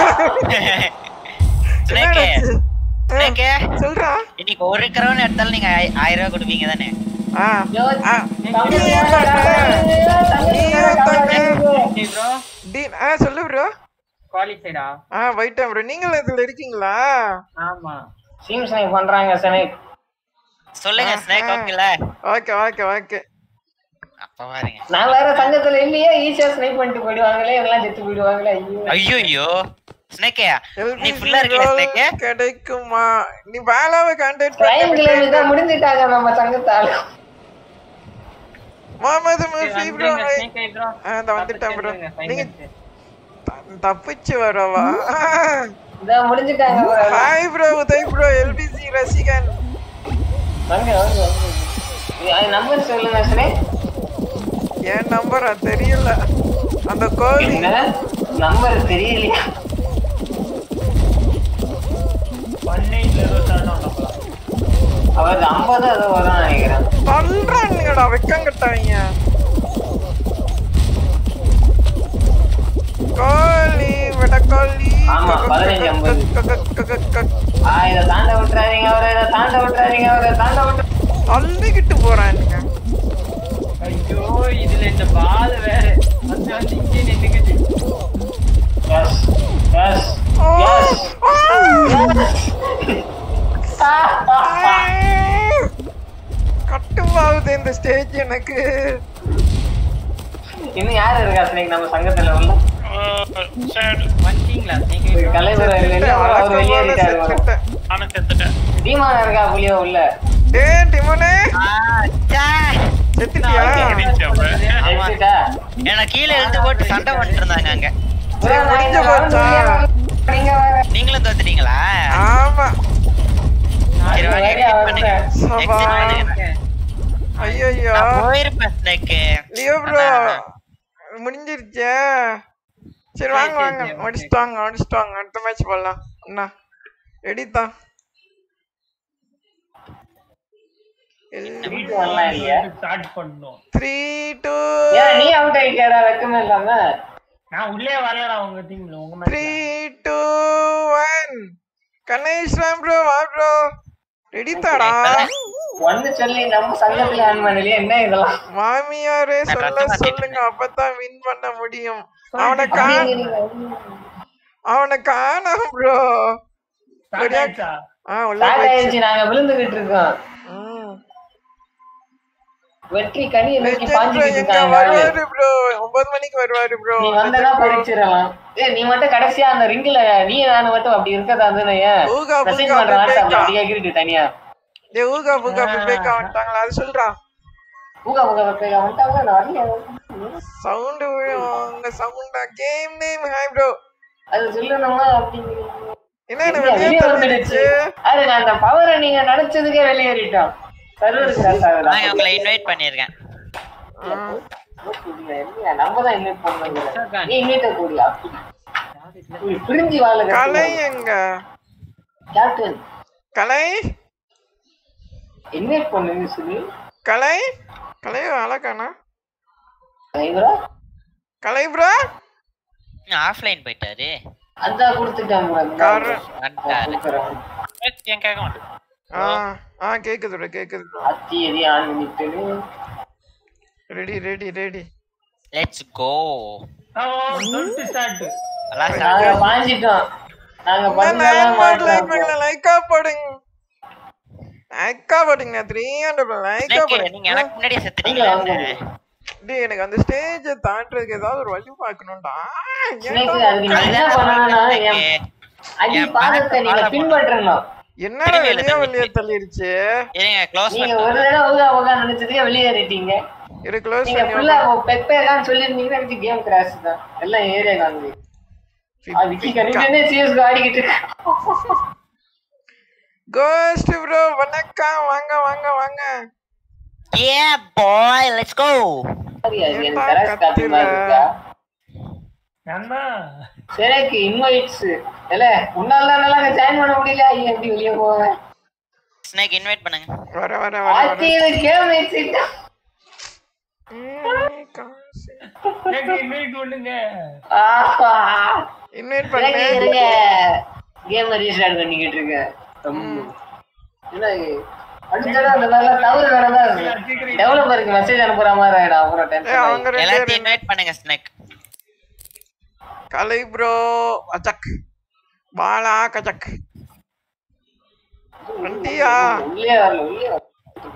ஸ்னேக் ஸ்னேக் சொல்றா இன்னைக்கு ஒரு கிரௌண்ட் எடுத்தாலும் நீங்க ஆயி- ஆயிரம் ரூபாய் கொடுப்பீங்க தானே ஆ யோ, ஆ தம்பி, நீ ஏன் தட்ட? தம்பி, நீ ஏன் தட்ட? தம்பி. ப்ரோ டி ஆ சொல்லு ப்ரோ குவாலிஃபைடா ஆ வைட்டேன் ப்ரோ நீங்களும் இதுல இருக்கீங்களா ஆமா சீம் ஸ்னேக் பண்றாங்க ஸ்னேக் சொல்லுங்க ஸ்னேக் ஓகேல ஓகே ஓகே ஓகே அப்ப பாருங்க நான் வேற சங்கத்துல இல்லையே ஈஸியா ஸ்னைப் பண்ணிட்டு போயிடுவாங்களே எல்லாம் செத்து போயிடுவாங்களே ஐயோ ஐயோ ஸ்னேக்கே நீ LBC ஃபுல்லா இருக்கல roll ஸ்னேக்கே கிடைக்குமா நீ வேலாவை கான்டாக்ட் பிரைம் கிலோமீட்டர் முடிஞ்சிட்டாங்க நம்ம சங்கத்தால முகமது முஃபி ப்ரோ ஸ்னேக் ஐ ப்ரோ ஆ இந்த வந்துட்டேன் ப்ரோ நீங்க த- தப்பிச்சு வரவா இதோ முடிஞ்சிட்டாங்க bro. Hi bro Uday bro LBC ரசிகன் வாங்க வாங்க வாங்க. அது நம்பர் சொல்லுங்க ஸ்னே என் நம்பரா தெரியல அந்த கோழி என்ன நம்பர் தெரியலையா one eight zero seven one அவர் ஐம்பது அது வரும் நினைக்கிறேன் சொல்றானுங்கடா வெக்கங்கட்டவங்க கோழி விடக்கோழி ஆமா, பதினஞ்சு, ஐம்பது. ஆ இதை தாண்ட விட்டுறாதீங்க அவரை இதை தாண்ட விட்டுறாதீங்க அவரை தாண்ட விட்டு தள்ளிக்கிட்டு போறானுங்க ஐயோ இதுல இந்த பால் வேற வந்து வந்து இங்கே நின்னுக்குது எஸ் எஸ் ஓ, எஸ் ஆ. கட்டுமாவுது இந்த ஸ்டேஜ் எனக்கு இன்னும் யார் இருக்கா ஸ்னேக் நம்ம சங்கத்துல உள்ள சரி வந்துட்டீங்களா ஸ்னேக் கலைவர் இல்ல அவர் வழக்கம் போல வெளியேறிட்டாரு வரும். செத்துட்டேன். நானும் செத்துட்டேன் தீமான் இருக்கா புலியோ உள்ள டேய் டிமோனே ஆச்சா. செத்துட்டியா முடிஞ்சு அப்ப. எடுத்துட்டா எனக்கு கீழே இழுத்து போட்டு சண்டை பண்ணிட்டு இருந்தாங்க அங்க bro, நான் முடிஞ்சு இந்த round போச்சா? வெளியே வரல. நீங்க வேற நீங்களும் தோத்துட்டீங்களா ஆமா சரி வாங்க வெளியே exit பண்ணுங்க சபா. exit பண்ணுங்க ஐயோ நான் போயிருப்பேன் ஸ்னேக்கு லியோ ப்ரோ முடிஞ்சிருச்சே சரி வாங்க வாங்க முடிச்சிட்டாங்க முடிச்சிட்டாங்க அடுத்த மேட்ச் போடலாம் அண்ணா ரெடி தான் வீட்டு வரலாம் இல்லையா ஸ்டார்ட் பண்ணோம் த்ரீ டூ ஏன் நீ அவுட் ஆயிட்டியாடா வெக்கமே இல்லாம நான் உள்ளே வரலடா உங்க டீம்ல உங்க three match two one Ganesh Ram bro வா ப்ரோ ரெடி தாடா ஒன்னு சொல்லி நம்ம சங்கத்துல ஆன் பண்ணலையே என்ன இதெல்லாம் மாமியாரே நான் சொல்ல கஷ்டமா சொல்லுங்க அப்பதான் வின் பண்ண முடியும் அவனை கா அப்படிங்கிறீங்க. அவனை காணோம் ப்ரோ ஸ்டார்ட் ஆயிடுச்சா ஆ உள்ள Start போயிடுச்சு ஆயிடுச்சு நாங்க விழுந்துகிட்டு இருக்கோம் ம். வெற்றி கனியை நோக்கி Legend bro, பாஞ்சுக்கிட்டு எங்க இருக்காங்க வருவாரு ப்ரோ ஒன்பது மணிக்கு வருவாரு ப்ரோ நீ வந்தனா பறிச்சிடலாம் ஏ நீ மட்டும் கடைசியா அந்த ரிங்ல நீ நானு மட்டும் அப்படி இருக்கதா இருந்தானே ஊகா, மெசேஜ் ஊகா, பண்ற வாட்ஸ்அப்ல ஊகா. அப்படி கேக்குறது தனியா டேய் ஊகா பூகா பேக்கா வந்துட்டாங்களா அது சொல்றா ஊகா ஊகா பேக வந்துட்டாங்க நான் வரலையா சவுண்ட் உங்க சவுண்டா கேம் நேம் ஹாய் ப்ரோ அது சொல்லணுமா அப்படிங்கிறீங்க என்ன என்ன வெளியே வெளியே வந்துடுச்சு தள்ளிடுச்சு அது நான் அந்த பவரை நீங்க நினைச்சதுக்கே வெளியேறிட்டோம் சர்வருக்கு கரெக்ட் நான் உங்களை இன்வைட் பண்ணிருக்கேன் நம்ம தான் இன்வைட் பண்ணணும் நீ இன்வைட் கூடியா பிரிஞ்சு வாழ கலை எங்க கேப்டன் கலை இன்வைட் பண்ணுங்க சொல்லி கலை கலை அழகானா ஐவரா கலை ப்ரோ ஆஃப்லைன் போயிட்டாரு அந்த கொடுத்துட்டேன் bro. இந்த கார வந்துட்டாரு கொடுக்குறேன். ஏன் கேட்க மாட்டேன் ஆ ஆ கேக்குது ப்ரோ கேக்குது ப்ரோ அத்தி எதையும் ஆன் பண்ணிட்டு ready ready ready let's go சொல்லிட்டு ஸ்டார்ட் நாங்க பாஞ்சிட்டோம் நாங்க பதினாலாம் மாட்டோம் லைக்கா போடுங்க லைக்கா போடுங்க த்ரீ ஹண்ட்ரட் லைக்கா நீங்க எனக்கு போடுங்க முன்னாடியே செத்துட்டீங்களா டேய் எனக்கு அந்த ஸ்டேஜ் தாண்டறதுக்கு ஏதாவது ஒரு வழி பார்க்கணும்டா Snake, அதுக்கு நீங்க என்ன பண்ணணும்னா என் அடி பாதத்தை நீங்க பின்பற்றணும் என்னடா திரும்பி வெளியே எழுதுங்க. வெளியே தள்ளிடுச்சு இருங்க க்ளோஸ் நீங்க ஒரு தடவை ஊகா ஊகா நினைச்சதுக்கே வெளியேறிட்டீங்க இரு க்ளோஸ் நீங்க ஃபுல்லா பெப்பேலாம் சொல்லிருந்தீங்கன்னா கேம் கிராஷ் தான் எல்லாம் ஏரியா காந்தி விக்கி கணிட்டனே சிஎஸ் ஆடிக்கிட்டு இருக்கேன் கோஸ்ட் ப்ரோ வணக்கம் வாங்க வாங்க வாங்க ஏ பாய் லெட்ஸ் கோ சரியா இது எனக்கு கராஸ் காப்பி மாதிரி இருக்கா ஏன்னா சரிக்கு இன்வைட்ஸ் இல்ல உன்னால தான் நல்லா ஜாயின் பண்ண முடியல ஐயா எப்படி வெளியே போவேன் ஸ்னேக் இன்வைட் பண்ணுங்க வர வர வர வர ஆத்தி இது கேம் வச்சுட்டா இன்வைட் பண்ணுங்க இன்வைட் பண்ணு இருங்க கேம் ரீஸ்டார்ட் பண்ணிக்கிட்டு இருக்கேன் என்ன இது? அடுத்தது அந்த மாதிரிலாம் தவறு நடந்தா டெவலப்பருக்கு மெசேஜ் அனுப்புற மாதிரி ஆயிடும் அப்புறம் ஏய், டென்ஷன் அவங்க ரெண்டு எல்லாத்தையும் பேரும் இன்வைட் பண்ணுங்க ஸ்னேக் கலை ப்ரோ அச்சக் பாலா கச்சக் வண்டியா உள்ளே வரல உள்ளே வரல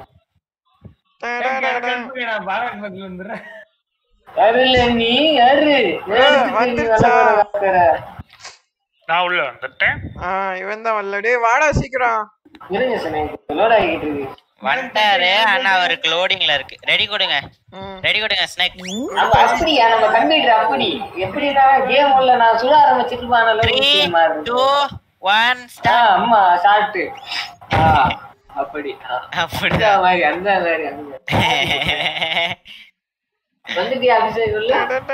டடடடட. நான் பாராட் பக்கத்துல வந்துடுறேன் யாரு இல்ல நீ யாரு நேரத்துக்கு நீ வந்துருச்சா? நல்ல வேலை பார்க்கற. நான் உள்ள வந்துட்டேன் ஆ இவன் தான் வரல டேய் வாடா சீக்கிரம் இருங்க சார் லோட் ஆகிட்டு இருக்கு வந்துட்டாரு ஆனா அவருக்கு லோடிங்ல இருக்கு ரெடி கொடுங்க ம். ரெடி கொடுங்க ஸ்னேக் நம்ம அப்படியா நம்ம கம்ப்யூட்டர் அப்படி எப்படிடா கேம் உள்ள நான் சுட ஆரம்பிச்சிட்டு த்ரீ டூ ஒன் ஆ அம்மா ஷார்ட் ஆ அப்படி ஆ. அந்த அப்படிதான் மாதிரி அந்த மாதிரி அந்த வந்துட்டியா அபிஷேக் உள்ள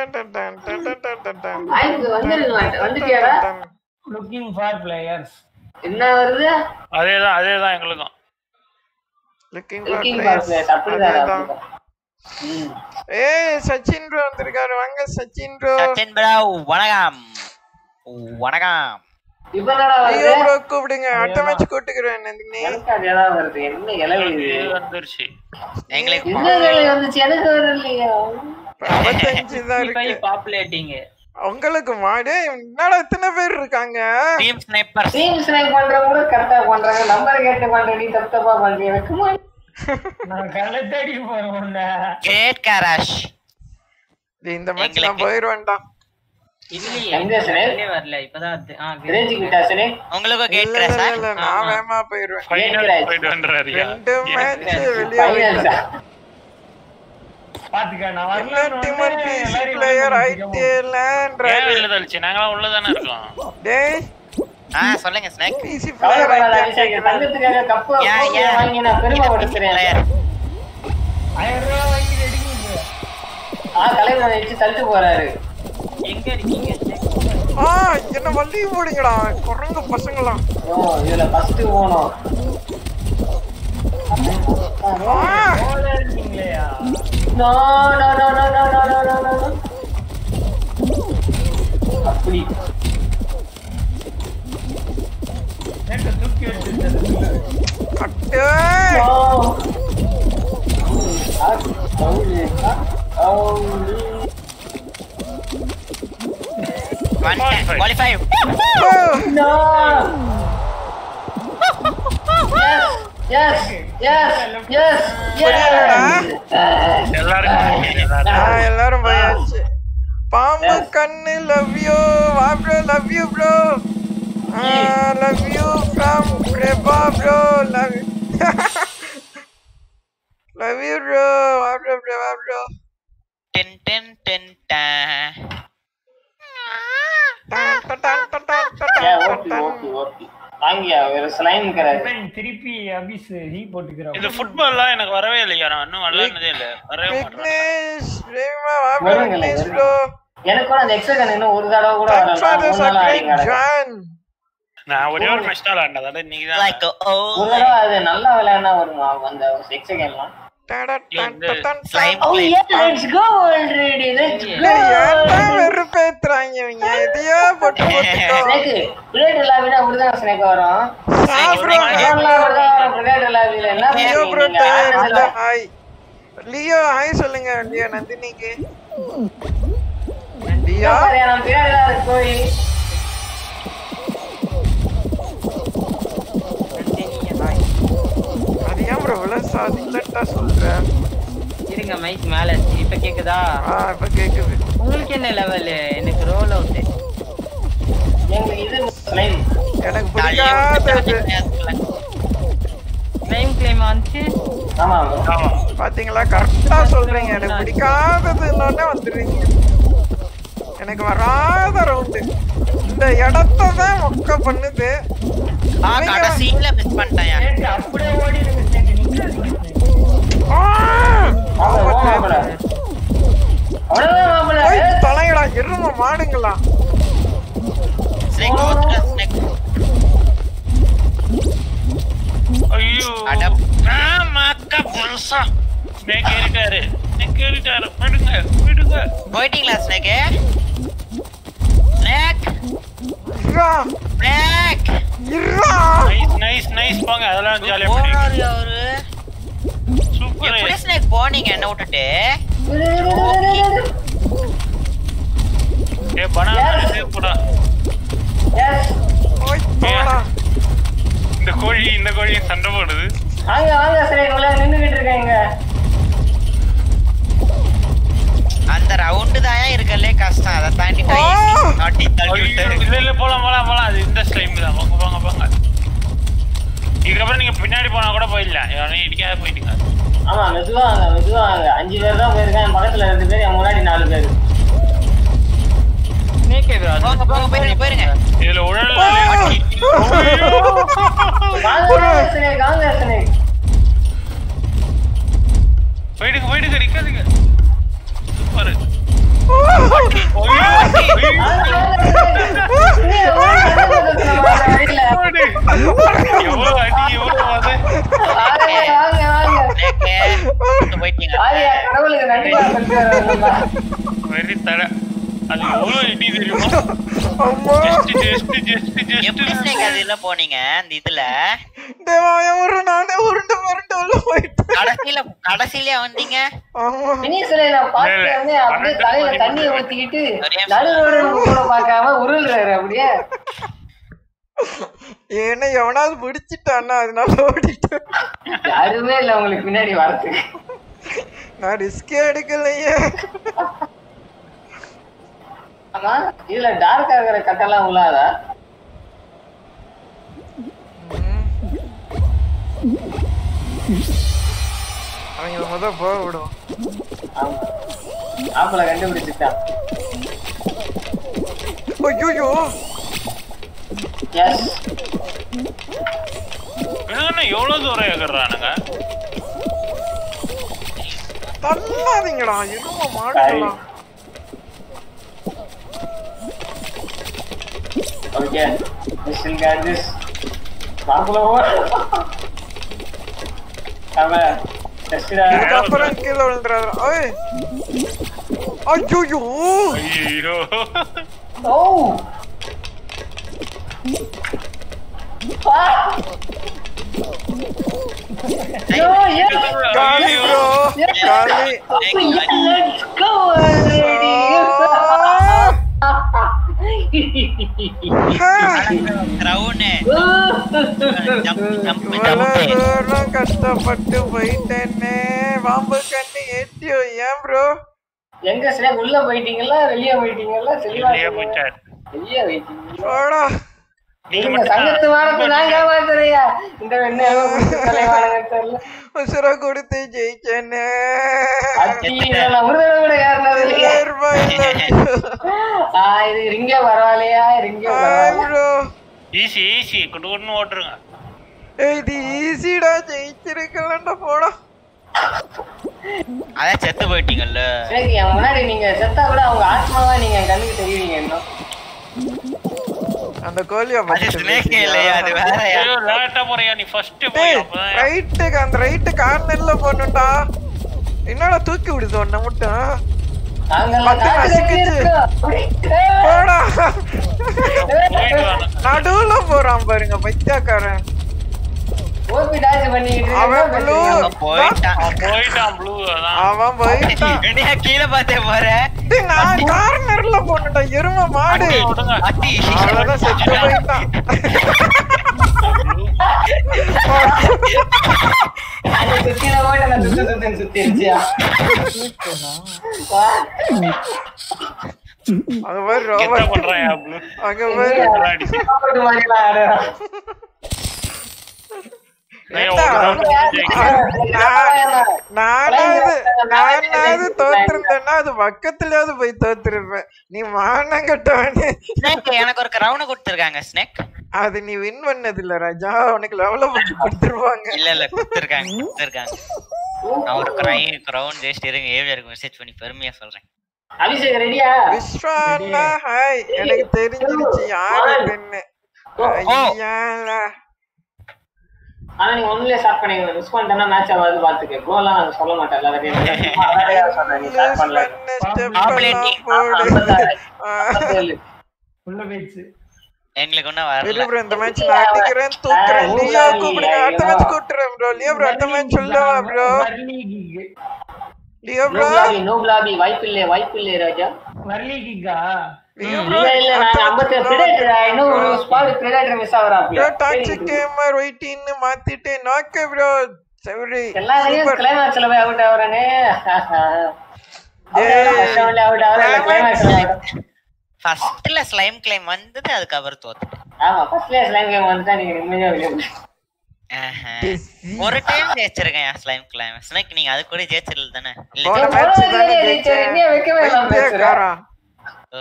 ஆயிரத்து வந்துருங்க வந்துட்டியாடா லுக்கிங் ஃபார் பிளேயர்ஸ் என்ன வருது அதேதான் அதேதான் எங்களுக்கும் லுக்கிங் லுக்கிங் ஃபார் பிளேஸ் அப்படிதான் அப்படிதான். ம். ஏய் சச்சின் ப்ரோ வந்திருக்காரு வாங்க சச்சின் ப்ரோ சச்சின் ப்ரோ வணக்கம் வணக்கம் இப்ப என்னடா ஐயோ வருது ப்ரோ கூப்பிடுங்க அடுத்த மேட்ச் கூட்டுக்கிறேன் நந்தினி எனக்கு அது ஏதாவது வருது என்ன இலவு இது இது வந்துருச்சு எங்களுக்கு என்ன வேலை வந்துச்சு எனக்கு வரலையா ஐம்பத்தஞ்சு தான் இருக்கு பாப்புலேட்டிங் உங்களுக்கு மாடு என்னடா இத்தனை பேர் இருக்காங்க டீம் ஸ்னைப்பர் டீம் ஸ்னைப் பண்றவங்க கூட கரெக்டா பண்றாங்க நம்பர் கேட்டு பண்ற நீ தப்பு தப்பா பண்றீங்க எனக்கு மா- நான் கள்ள தேடி போறேன் உன்னை. கிரேட் காராஷ் டேய், இந்த மேட்ச் நான் எங்களுக்கு- போயிருவேன்டா இல்லையே எங்க சனே? வெளியே வரல இப்பதான் அது- ஆ, ரேஞ்சுக்கு விட்டா சனே உங்களுக்கும் இல்ல கேட் இல்ல கிராஷா இல்ல நான் வேகமா போயிருவேன் ஃபைனல் Great. போயிட்டு வந்துறாருயா ரெண்டு மேட்ச் வெளியே ஃபைனல்ஸா பாத்துக்க நான் என்ன வரலான்னு டீம் வந்தேன், பிசி எல்லாரையும் பிளேயர் வந்து ஐடி முடிக்க ஏன் இல்லன்றாரு வெளில தள்ளிச்சு நாங்களாம் உள்ளதானே இருக்கோம் டேய் ஆ சொல்லுங்க ஸ்னேக் பிசி கவலைப்படாத பிளேயர் அபிஷேக் தங்கத்துக்காக கப்பு ஏன், கோப்பையை ஏன்? வாங்கி நான் பெருமைப்படுத்துறேன் ஆயிரம் ரூபாய் வாங்கி ரெடிங்க ஆ தலைவர் வச்சு தள்ளிட்டு போறாரு எங்க இருக்கீங்க ஆ என்ன வண்டி போடுங்கடா குரங்கு பசங்களாம் ஓ இதுல ஃபர்ஸ்ட் போனோம் ஆ போல இருக்கீங்களேயா no no no no no no no no no அப்படி நேற்று தூக்கி வச்சிருந்தது கட்டு நோ ஆ கவுலி ஆ கவுலி குவாலிஃபை ஓ, No! yes, yes, yes, yes, yes. எல்லாரும் எல்லாரும் ஆ எல்லாரும் போயாச்சு பாம்பு கண்ணு லவ் யூ வா bro love you bro love you from Prabha bro love love you bro வா bro Prabha bro ten ten ten டா Yeah, okay, okay, okay. வாங்கியா ஒரு ஸ்லைம் கராது இவன் திருப்பி அபிஸ் ஹீ போட்டுக்கிறான் இது ஃபுட்பால்லாம் எனக்கு வரவே இல்லையா நான் இன்னும் விளையாடுனதே இல்ல வரவே மாட்டேன் விக்னேஷ் பிரேமா வா ப்ரோ வருங்களே, விக்னேஷ் வருங்க. ப்ரோ எனக்கு கூட அந்த எக்ஸகன் இன்னும் ஒரு தடவை கூட Thanks for the வரல மூணு நாள் subscribe, ஆடிங்க John. நான் ஒரே ஒரு மேட்ச் தான் விளையாண்டேன் அதாவது இன்னைக்கு தான் லைக் ஓ ஒரு தடவை அது நல்லா விளையாடினா வரும் அந்த எக்ஸகன்லாம் டடா டன் இந்த done done. Slime Oh yeah, let's go already. Let's go. டேய், ஏன்டா வெறுப்பேத்துறாங்க இவங்க? எதையோ போட்டு போட்டுக்கோ. ஸ்னேக் பிளேட் லாபினா அப்படிதான் ஸ்னேக் வரும் சாப்பிடுறோம். அதெல்லாம் அப்படிதான் வரும் பிளேட் லாபில என்ன லியோ பேசுறீங்க ப்ரோ நீங்க? ஆனந்தத்துல. ஹாய் லியோ ஹாய் சொல்லுங்க லியோ நந்தினிக்கு லியோ பாரு, நான் பின்னாடி தான் இருக்கு கோழி. அது ஏன் ப்ரோ இவ்வளவு சைலண்டா சொல்ற இருங்க மைக் மேல இருக்கு. இப்ப கேக்குதா ஆ இப்ப கேக்குது உங்களுக்கு என்ன லெவல் எனக்கு ரோல் அவுட் எங்களுக்கு இது slime. எனக்கு பிடிக்காதது கிளைம் கிளைம் வந்துச்சு ஆமா bro. ஆமா பாத்தீங்களா கரெக்டா சொல்றீங்க எனக்கு பிடிக்காததுன்னொடனே வந்துடுறீங்க எனக்கு வராத ரவுண்டு இந்த இடத்த தான் மொக்க பண்ணுது ஆ கடைசியில மிஸ் பண்ணிட்டேன் நேற்று அப்படியே ஓடி இருக்கு ஸ்னேக் நிக்காதீங்க ஆ! ஆமா, போ மாப்பிள. அவ்வளவுதான் மாப்பிள. போய் தொலைங்கடா எரும மாடுங்களா ஸ்னேக் ஊத்துற ஸ்னேக் ஐயோ அட. ஆ, மாக்கா புருஷா ஸ்னேக் ஏறிட்டாரு ஸ்னேக் ஏறிட்டாரு விடுங்க விடுங்க போயிட்டீங்களா ஸ்னேக் ஸ்னேக் இருடா ஸ்னேக் இருடா நைஸ் நைஸ் நைஸ் போங்க அதெல்லாம் ஜாலியா பண்ணி போறாரு அவரு சூப்பர் எப்படி ஸ்னேக் போனீங்க என்ன விட்டுட்டு ஏ பனானா போடா Yes. போய் போடா இந்த கோழி இந்த கோழி சண்டை போடுது வாங்க வாங்க சரி உள்ள நின்னுகிட்டு இருக்காங்க அந்த அந்த ரவுண்டு தான் இருக்கலே கஷ்டம் அதை தாண்டிட்டா easy. நாட்டி தள்ளி ஐயோ, விட்டாரு இல்ல இல்ல போலாம் போலாம் போலாம் அது இந்த ஸ்லைம் தான் போங்க போங்க போங்க இதுக்கப்புறம் நீங்க பின்னாடி போனா கூட போயிடலாம் யாரையும் இடிக்காத போயிட்டீங்க ஆமா மெதுவா வாங்க மெதுவா வாங்க அஞ்சு பேர் தான் போயிருக்காங்க என் பக்கத்துல ரெண்டு பேர் என் முன்னாடி நாலு பேர் ஸ்னேக் எது அது? போங்க போங்க போயிருங்க போயிருங்க இதுல உழல் வாங்க ஸ்னேக் வாங்க ஸ்னேக் போயிடுங்க போயிடுங்க நிக்காதீங்க சூப்பர் எவ்வளவு அடி எவ்வளவு அது Snake, போயிட்டீங்க கடவுளுக்கு நன்றி வெறி தர அது எவ்வளவு அடி தெரியுமா அம்மா ஜஸ்ட் ஜஸ்ட் ஜஸ்ட் எப்படி ஜஸ்ட் ஸ்னேக் அதுல போனீங்க அந்த இதுல தேவாய ஒரு நானே உருண்டு மருண்டு உள்ள போயிட்டேன் கடைசியில கடைசியில வந்தீங்க ஆமா பினிஷ்ல நான் பார்த்து வந்து அப்படியே தலையில தண்ணியை ஊத்திக்கிட்டு நடுவோட கூட பார்க்காம உருள்றாரு அப்படியே ஏன்னா எவனாவது பிடிச்சிட்டான்னா அதனால ஓடிட்டேன் யாருமே இல்ல உங்களுக்கு பின்னாடி வரதுக்கு நான் ரிஸ்கே எடுக்கலையே ஆமா இதுல டார்க்கா இருக்கிற கட்டெல்லாம் உள்ளாதா அவங்க முத போக விடும் ஆமா ஆப்பிள கண்டுபிடிச்சிட்டான் ஐயோ எஸ் என்னங்க எவ்வளவு தூரம் ஏகுறானுங்க தள்ளாதீங்கடா எரும மாடுலாம் ஓகே மிஸ்டில் கார்டிஸ் மாப்பிள அவன் டெஸ்டா இதுக்கப்புறம் கீழே விழுந்துறாரு ஐய் ஐயோ ஐயோ ஓ ஐயோ ஏ காலி ப்ரோ காலி Let's go, ground jump jump இவ்வளவு ஜம்ப் தூரம் கஷ்டப்பட்டு போயிட்டேனே பாம்பு கண்ணு ஏத்தியோ ஏன் ப்ரோ எங்க சார் உள்ள போயிட்டீங்களா வெளிய போயிட்டீங்களா தெளிவா வெளியே சொல்லுங்க. போயிட்டார் வெளிய போயிட்டீங்களா போடா நீங்க நீங்க மட்டும் சங்கத்து வாரத்தை நான் காப்பாத்துறியா இந்த என்ன தலைவானுங்க தெரியல உசுர கொடுத்து ஜெயிச்சேனே அத்தி இதெல்லாம் ஒரு தடவை கூட ஏறினது இல்லையா ஆ, இது ரிங்கே பரவாயில்லையா ரிங்கே பரவாயில்ல ப்ரோ ஈஸி ஈஸி குண்டு குண்டு ஓட்டுருங்க இது ஈஸிடா ஜெயிச்சிருக்கலண்டா போடா அதான் செத்து போயிட்டீங்கல்ல சரி என் முன்னாடி நீங்க செத்தா கூட அவங்க ஆத்மாவா நீங்க என் கண்ணுக்கு தெரியுவீங்க இன்னும் அந்த கோழியா அது ஸ்னேக் இல்லையா அது வேற ஐயோ லேட்டா போறியா நீ ஃபர்ஸ்ட் போய் அப்பதான் ரைட்டுக்கு அந்த ரைட்டு கார்னர்ல போடணும்டா என்னடா தூக்கி விடுது ஒன்ன மட்டும் நாங்கெல்லாம் பத்து காத்து கட்டி நசுக்குச்சு. இருக்கோம். போடா போயிட்டு வாங்க நடுவுல போறான் பாருங்க பைத்தியாக்காரன் ஓபி டான்ஸ் பண்ணிக்கிட்டு அவன் இருக்கோம். blue. அவன் போயிட்டான் அவன் போயிட்டான் ப்ளூ அதான் அவன் போயிட்டான் என்னையா கீழே பார்த்தே போற டேய், நான் கார்னர்ல போட்டுட்டா எரும மாடு அடி விடுங்க அட்டி அவ்வளவுதான் செத்து போயிட்டான் அந்த சுத்தின போட்டு நான் சுத்து சுத்துன்னு சுத்திருச்சியா அங்க பாரு என்ன ரோபோட் பண்றான் ப்ளூ அங்க பாரு ரோபோட் மாதிரிலாம் ஆடுறான். நானாவது நானாவது தோத்திருந்தேன்னா அது பக்கத்துலயாவது போய் தோத்திருப்பேன் நீ மானங்கட்டவனே ஸ்னேக் எனக்கு ஒரு கிரவுண்ட் கொடுத்துருக்காங்க ஸ்னேக் அது நீ வின் பண்ணது இல்ல ராஜா உனக்கு லெவல போட்டு கொடுத்துருவாங்க இல்ல இல்ல கொடுத்துருக்காங்க கொடுத்துருக்காங்க நான் ஒரு கிரை கிரவுண்ட் ஜெயிச்சிட்டு இருங்க ஏவியருக்கு மெசேஜ் பண்ணி பெருமையா சொல்றேன் அபிஷேக் ரெடியா விஸ்வாண்ணா ஹாய் எனக்கு தெரிஞ்சிருச்சு யாரு பெண்ணு ஐயாலா ஆனா நீங்க ஒண்ணுலயே ஸ்டார்ட் பண்ணீங்க மிஸ் பண்ணிட்டேன்னா மேட்ச் ஆகாது பாத்துக்க கோலாம் நாங்க சொல்ல மாட்டேன் எல்லாத்தையும் சொல்றேன் நீ ஸ்டார்ட் பண்ணல ஸ்டெப் Dominating. போடு ஐம்பத்தாறு. உள்ள போயிடுச்சு எங்களுக்கு ஒன்றும் இல்ல வரல ப்ரோ இந்த மேட்ச் நான் அடிக்கிறேன் தூக்குறேன் ஆ, லியோ ஊசாரி, கூப்பிடுங்க அடுத்த ஐயோ. மேட்ச் கூப்பிட்டுறேன் ப்ரோ லியோ ப்ரோ அடுத்த மேட்ச் சொல்லவா ப்ரோ வரலி கிக் லியோ நோ ப்ரோ பிளாபி நோ பிளாபி வாய்ப்பில்லை வாய்ப்பில்லை ராஜா வரலி கிக்கா லியோ ப்ரோ இல்ல இல்ல நான் ஐம்பத்தி பிரெடேட்டர் இன்னும் ஒரு ஸ்பாட் பிரெடேட்டர் மிஸ் ஆகுறாப்ல டாக்ஸிக் கேமர் வெயிட்டின்னு மாத்திட்டு நாக்கு ப்ரோ சரி எல்லாரையும் சூப்பர் கிளைமாக்ஸ்ல போய் அவுட் ஆகுறானே கஷ்டம் அவுட் ஆகல கிளைமேக்ஸ் ஃபர்ஸ்ட்ல ஸ்லைம் கிளைம் வந்தது அதுக்கப்புறம் தோத்து ஆமா ஃபர்ஸ்ட்ல ஸ்லைம் கேம் வந்துட்டா நீங்க நிம்மதியா வெளியே போயிடலாம். ஆஹா. ஒரு டைம் ஜெயிச்சிருக்கேன் ஸ்லைம் கிளைம் ஸ்னேக் நீங்க அது கூட ஜெயிச்சிடல தானே இல்ல போன போன மேட்ச் வாட்டி தானே ஜெயிச்ச, என்னைய வைக்கவே இல்லாம பேசுற. பைத்தியக்காரா. ஓ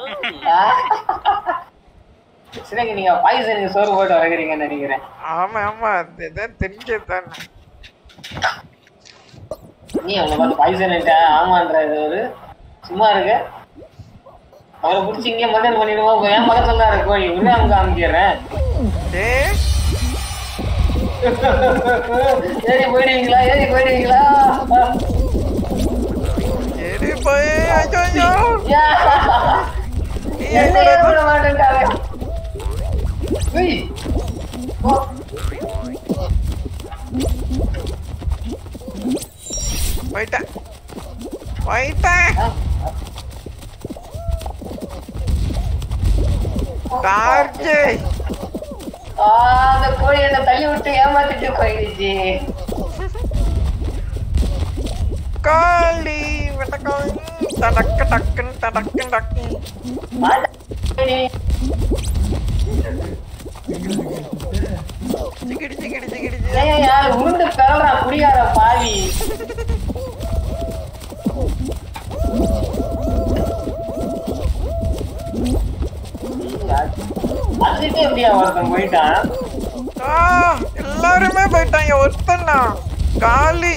சினக்கு நீங்க பாய்சனுக்கு சோறு போட்டு வளர்க்குறீங்கன்னு நினைக்கிறேன் ஆமா ஆமா அதுதான் தெரிஞ்சதுதான் நீ அவனை பார்த்து பாய்சன் ஆமான்றது ஒரு சும்மா இருக்க அவரை பிடிச்சி இங்கே மதன் பண்ணிடுவோம் என் பக்கத்துல தான் இருக்கு கோழி உடனே அவங்க காமிக்கிறேன் ஏ ஏறி போயிடுவீங்களா ஏறி போயிடுவீங்களா சரி போய் ஐயோ ஐயோ யா. நீ என்ன எங்கடா ஏற விட மாட்டேன்டாவே உய். ஓ. போயிட்டேன் போயிட்டேன் டார்ஜே ஆ, அந்த கோழி என்ன தள்ளி விட்டு ஏமாத்திட்டு போயிடுச்சு காளி வெட்டக்காளி தடக்கு டக்குன்னு தடக்கு டக்கு மாட்டா கோழி. சிக்கிடி சிக்கிடி சிக்கிடி ஏன் யார் உருண்டு பிறறா குடியார பாவி அதுக்கிட்டே எப்படியா ஒருத்தன் போயிட்டான் ஆ எல்லாருமே போயிட்டாங்க ஒருத்தன்னா காளி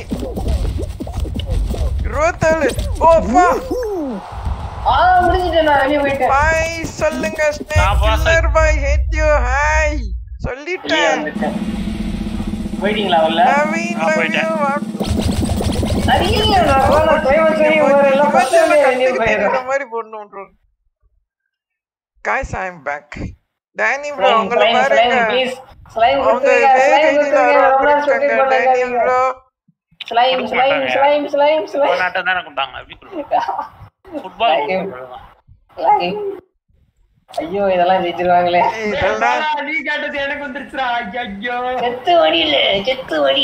இருபத்தேழு ஓப்பா ஆ முடிஞ்சிட்டேன் நான் வெளியே போயிட்டேன் பாய் சொல்லுங்க நான் snake boss. Killer boy hate you hi வெளியே சொல்லிட்டேன் வந்துட்டேன் போயிட்டீங்களா உள்ள நவீன் நான் லவ் போயிட்டேன். யூ சரியில்லை நான் போன டைம் சரி ஒரு எல்லாம் பத்து வெளியே போயிடுறேன் மாதிரி போடணும் bro guys i am back Danny bro slime உங்களை ஸ்லைம் ஸ்லைம் பாருங்க ப்ளீஸ் ஸ்லைம் அவங்க கொடுத்துருங்க ஸ்லைம் வேகையில கொடுத்துருங்க ரொம்ப நேரம் சொல்லி ஆரம்பிச்சாங்க டேனி போட்டாங்க bro slime slime slime slime slime போனாட்டம் தானே கொடுத்தாங்க எப்படி ஃபுட்பால் ஸ்லைம் ஐயோ இதெல்லாம் ஜெயிச்சிருவாங்களே இதெல்லாம் நீ கேட்டது எனக்கு வந்துருச்சுடா ஐயோ செத்து வடியில செத்து வடி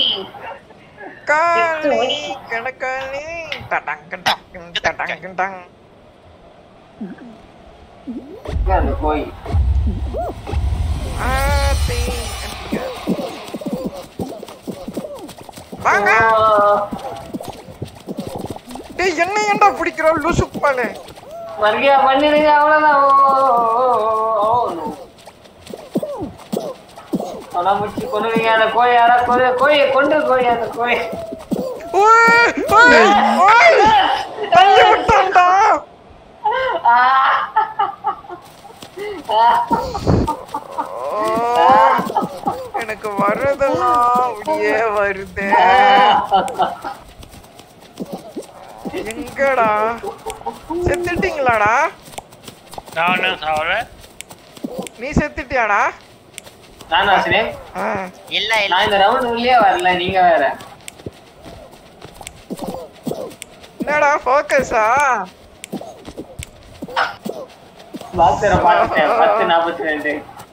காளி கணக்காளி டடங்கு டங்கு டடங்கு டங் அந்த கோய் ஆத்தி வாங்க டேய் என்ன ஏன்டா பிடிக்கிற லூசுப்பாலே மறுகையா பண்ணிருங்க அவ்வளவுதான் ஓ, ஓ, ஓ, ஓ. கொலை முடிச்சு கொண்டுவீங்க அந்த கோழி யாரா கோழி கோழியை கொண்டு கோழி அந்த கோழி ஓய் ஓய் ஓய் தள்ளி விட்டான்டா ஆ. ஆ. ஓ, எனக்கு வர்றதெல்லாம் அப்படியே வருதே எங்கடா செத்துட்டீங்களாடா நான் ஒன்றும் சாவல நீ செத்துட்டியாடா நானா சினேக் ஆ, இல்ல இல்ல நான் இந்த ரவுண்ட் உள்ளே வரல நீங்க வேற என்னடா ஃபோக்கஸா பாக்ஸரை பார்த்துட்டேன் பத்து நாற்பத்தி ரெண்டு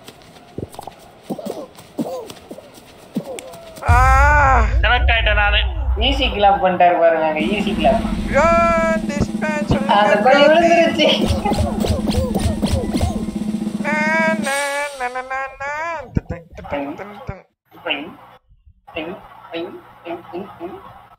ஆ செலக்ட் ஆயிட்டேன் நானு ஈஸி கிளாப் பண்ணிட்டாரு பாருங்க ஈஸி கிளாப் Run, dispatch, அந்த கோழி விழுந்துருச்சு Na, na, na, na, na, na. Tung, tung, tung, tung. Bing, bing, bing, bing, bing, bing.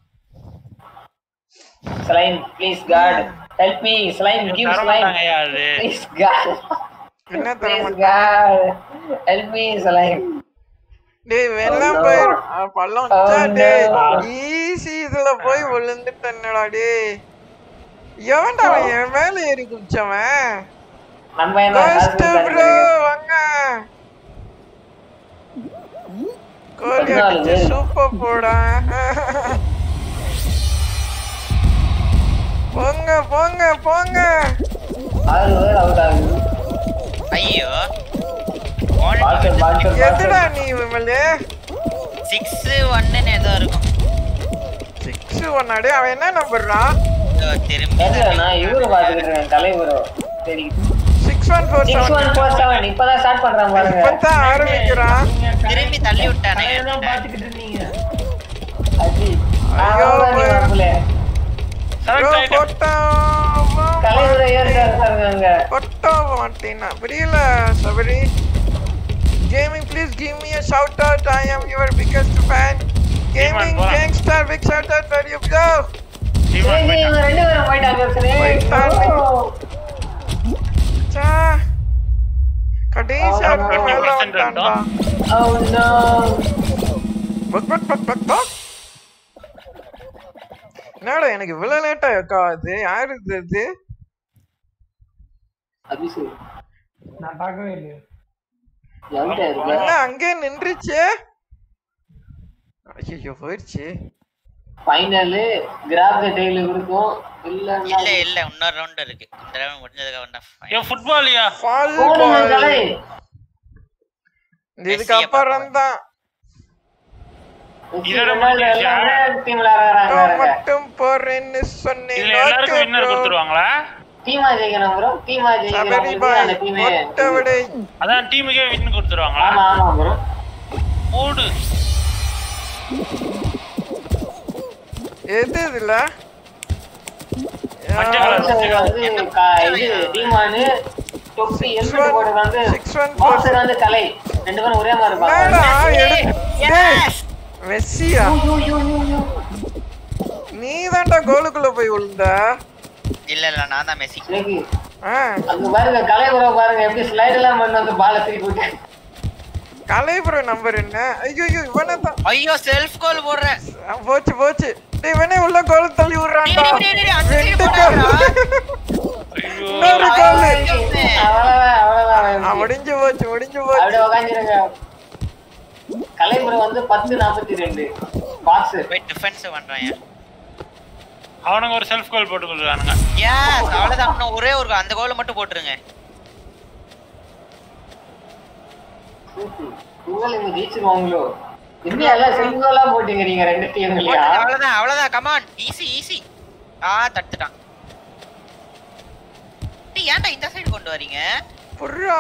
Slime, please God, help me. Slime, give தர slime. மாட்டாங்கய்யா அது Please God, என்ன தர please மாட்டேன் God, help me, slime. டேய் வெள்ளம் Oh, no. போயிரும் ஆ, பள்ளம் Oh, வச்சா டேய் no. ஈஸி இதுல போய் விழுந்துட்டேன்டா டேய் எவன்டா அவன் என் மேல ஏறி குதிச்சவன் நம்ம என்ன காசு கோஸ்ட் ப்ரோ கொடுத்தாரு? வாங்க கோழி பதினாலு அடிச்சு பேர். சூப்பர் போடா போங்க போங்க போங்க ஆறு பேர் அவுட் ஆகுது ஐயோ பால்கன் பால்கன் எதுடா நீ விமலு சிக்ஸ் ஒன்னு ஏதோ இருக்கும் சிக்ஸ் ஒன்னாடி அவன் என்ன நம்பர்றான் இதோ திரும்பி தெரியல நான் இவரு பாத்துக்கிட்டு இருக்கேன் தலைவரு சரி six one four six one seven four seven இப்பதான் ஸ்டார்ட் பண்றான் பாருங்க இப்பதான் ஆரம்பிக்கிறான் திரும்பி தள்ளி விட்டானே தான் பாத்துக்கிட்டு இருந்தீங்க அஜி ஐயோ, அவ்வளவுதான் நீ போய். வரல ப்ரோ செலக்ட் ஆயிட்டேன் போட்டோ தலைவரை ஏறிட்டாரு சார் அங்க போட்டோ மாட்டேனா புரியல Sabari gaming please give me a shout out i am your biggest fan gaming போலாம். gangster big shout out for you bro demon சரி, போயிட்டான். இவங்க ரெண்டு பேரும் போயிட்டாங்க சரி. போயிட்டாங்க. ஓ. சா கடைசி ஆமா, ஆட்கள் மேல 20% வந்துட்டான்டா Oh no. Bug bug bug bug bug என்னடா எனக்கு இவ்வளவு லேட்டா அக்கா அது யாரு இது இது அபிஷேக். நான் பார்க்கவே இல்லையே எவன்டா இருக்கு? என்ன அங்கே நின்றுச்சு ஐயோ போயிடுச்சு ஃபைனல் கிராப் த டெய்ல இருக்கும் இல்லன்னா இல்ல இல்ல இன்னொரு ரவுண்ட் இருக்கு இந்த ரவுண்ட் முடிஞ்சதுக்கு அப்புறம் தான் final. ஏன் ஃபுட்பாலியா ஃபால் போடுங்க கலை இதுக்கு அப்புறம் தான் இதோட ரொனால்டோ முடிஞ்சிருச்சா? எல்லாமே டீம்ல ஆடுறாங்க மட்டும் போறேன்னு சொன்னேன் இதுல எல்லாருக்கும் வின்னர் கொடுத்துருவாங்களா டீமா ஜெயிக்கணும் ப்ரோ டீமா சபரி ஜெயிக்கணும் பாய் அந்த டீமே மொட்டை விடை அதான் டீமுக்கே வின் கொடுத்துருவாங்களா ஆமா ஆமா ப்ரோ ஓடு எது இதுல மஞ்சள் ஆ, கலர். வந்து கா- இது டீமானு தொப்பி ஹெல்மெட் போடுறது வந்து Six one பாக்ஸர் வந்து கலை ரெண்டு பேரும் ஒரே மாதிரி என்னடா இருப்பாங்க எடு- டேய், மெஸ்ஸியா யூ, யூ, யூ, யூ. நீ தான்டா கோலுக்குள்ள போய் விழுந்த இல்ல இல்ல நான் தான் மெஸ்ஸி இன்னைக்கு ஆ, அங்க பாருங்க கலை ப்ரோ பாருங்க எப்படி ஸ்லைட் எல்லாம் பண்ணி வந்து பால திருப்பி விட்டு கலைபுரம் நம்பர் என்ன ஐயோ இவனை தான் ஐயோ செல்ஃப் கோல் போடுறேன் ஆ, போச்சு போச்சு டேய் இவனே உள்ள கோல் தள்ளி விடுறான்டா டேய், டேய், டேய், அந்த side ரெண்டு போடாதடா. கோல் ஐயோ இன்னொரு கோல் அவ்வளவுதான் அவ்வளவுதான் முடிஞ்சு போச்சு முடிஞ்சு போச்சு அப்படியே உக்காந்துருங்க கலை ப்ரோ வந்து பத்து நாற்பத்தி ரெண்டு பாக்ஸ் போய் டிஃபென்ஸ் பண்றான் அவனுங்க ஒரு செல்ஃப் கோல் போட்டு கொடுக்குறானுங்க ஏன் அவ்வளவுதான் இன்னும் ஒரே ஒரு goal. அந்த கோலை மட்டும் போட்டுருங்க உங்களை இங்க ஜெயிச்சிருவாங்களோ இந்தியா எல்லாம் செல்ஃபோலா போட்டீங்க நீங்க ரெண்டு டீம் இல்லையா போட்டு- அவ்வளவுதான் அவ்வளவுதான் கமான் ஈஸி ஈஸி ஆ தட்டுட்டான் டேய், ஏன்டா இந்த சைடு கொண்டு வரீங்க புர்ரா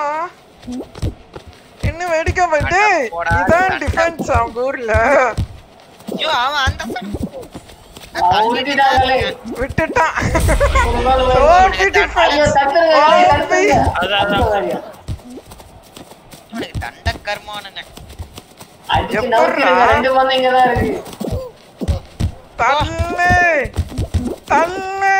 என்ன வேடிக்கை பண்ணிட்டு போடா, இதான் சண்டை. டிஃபென்ஸ் அவங்க ஊர்ல ஐயோ அவன் அந்த side- அவன் விட்டுட்டாங்களே. விட்டுட்டான் ஒரு goal வருது. ஓபி டிஃபென்ஸ் ஐயோ, தட்டுருங்க, ஐயோ, தட்டுருங்க. அதான், அதான். தட்டுவாரியா. இவனுக்கு தண்ட கர்மானுங்க அடிச்சு எப்பட்றா? நவுத்திடுங்க, ரெண்டு பந்தம் இங்கதான் இருக்கு தள்ளு தள்ளு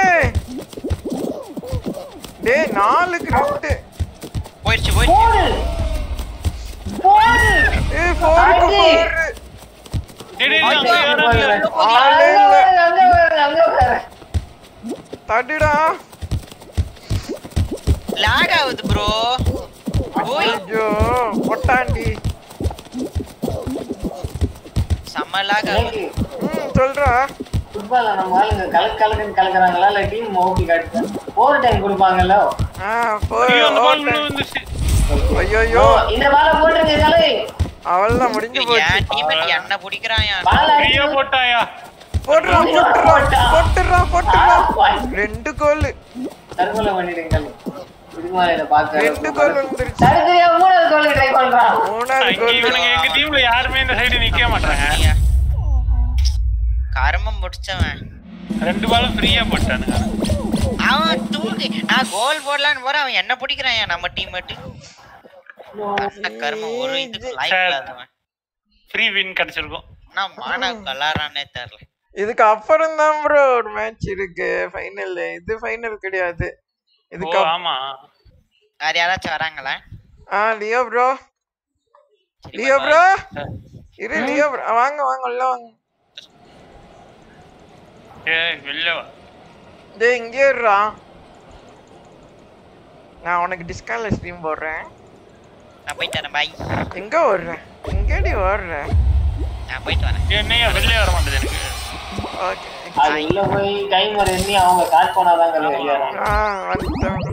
டேய் நாலு கிரவுண்ட் போயிடுச்சு போயிடுச்சு போடு போடு ஏய் ஃபோருக்கு அடி. ஃபோர் டேய், டேய், டேய், அங்க யாரும் இல்ல. ஆளே அங்க இல்ல பாருங்க, அங்க பாருங்க, அங்க பாருங்க. தடுடா லாக் ஆகுது ப்ரோ ஓய் ஐயோ பொட்டாண்டி செம்ம லாக் ஆகுது இன்னைக்கு ம் சொல்றா ஃபுட்பால்ல நம்ம ஆளுங்க கலக்கு கலக்குன்னு கலக்குறாங்களா இல்ல டீம் ஓபி காட்டுங்க ஓவர் டைம் கொடுப்பாங்கல்ல ஆ ஃபோர் ஐயோ, அந்த ball உள்ள வந்துருச்சு. ஐயோ இந்த பால போட்டுருங்க கலை அவள்தான் முடிஞ்சு போச்சு என் டீம்மேட் என்ன பிடிக்கிறான் பால ஃப்ரீயா போட்டாயா போட்டுறா போட்டுறா போட்டுறா போட்டுறா ரெண்டு கோல் தற்கொலை பண்ணிடுங்க கலை இதுக்கு மேல இதை பார்க்க ரெண்டு கோல் வந்துருச்சு தடுக்கையா மூணாவது கோல் ட்ரை பண்றான் மூணாவது இங்க கோல் இவனுங்க எங்க டீம்ல யாருமே இந்த சைடு நிக்க மாட்டாங்க கர்மம் முடிச்சவன் ரெண்டு பாலும் ஃப்ரீயா போட்டானுங்க அவன் தூக்கி நான் கோல் போடலான்னு போறேன் அவன் என்ன பிடிக்கிறான் நம்ம டீம்மேட் கர்மம் ஒரு இதுக்கு லைக் சரி. இல்லாதவன் ஃப்ரீ வின் கிடைச்சிருக்கும் நான் மானா கலாரானே தெரியல இதுக்கு அப்புறம் தான் ப்ரோ ஒரு மேட்ச் இருக்கு ஃபைனல் இது ஃபைனல் கிடையாது ஓ இதுக்கு அப்- ஆமா வேற யாராச்சும் வராங்களா ஆ லியோ ப்ரோ சரி, லியோ bye, ப்ரோ bye. இரு லியோ ப்ரோ வாங்க வாங்க உள்ள வாங்க ஏய் வெளில வா டேய் இங்கே இருடா நான் உனக்கு டிஸ்கான்ல ஸ்ட்ரீம் போடுறேன் நான் போயிட்டு வரேன் பாய் எங்க ஓடுற எங்கடி ஓடுற நான் போயிட்டு வரேன் என்னையா வெளியே வர மாட்டேது எனக்கு ஓகே அது உள்ள போய் டைமர் எண்ணி அவங்க காட் போனாதாங்க வெளியே வரும் ஆ வந்துட்டேன்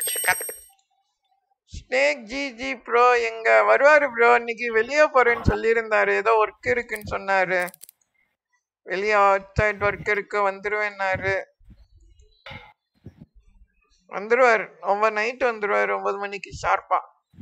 ஸ்னேக் ஜி ஜி ப்ரோ எங்க வருவாரு ப்ரோ இன்னைக்கு வெளியே போறேன்னு சொல்லியிருந்தாரு ஏதோ ஒர்க் இருக்குன்னு சொன்னாரு வெளியே அவுட் சைட் ஒர்க் இருக்கு வந்துருவேன்னாரு வந்துருவாரு ஒன்பது நைட் வந்துருவாரு ஒன்பது மணிக்கு ஷார்ப்பா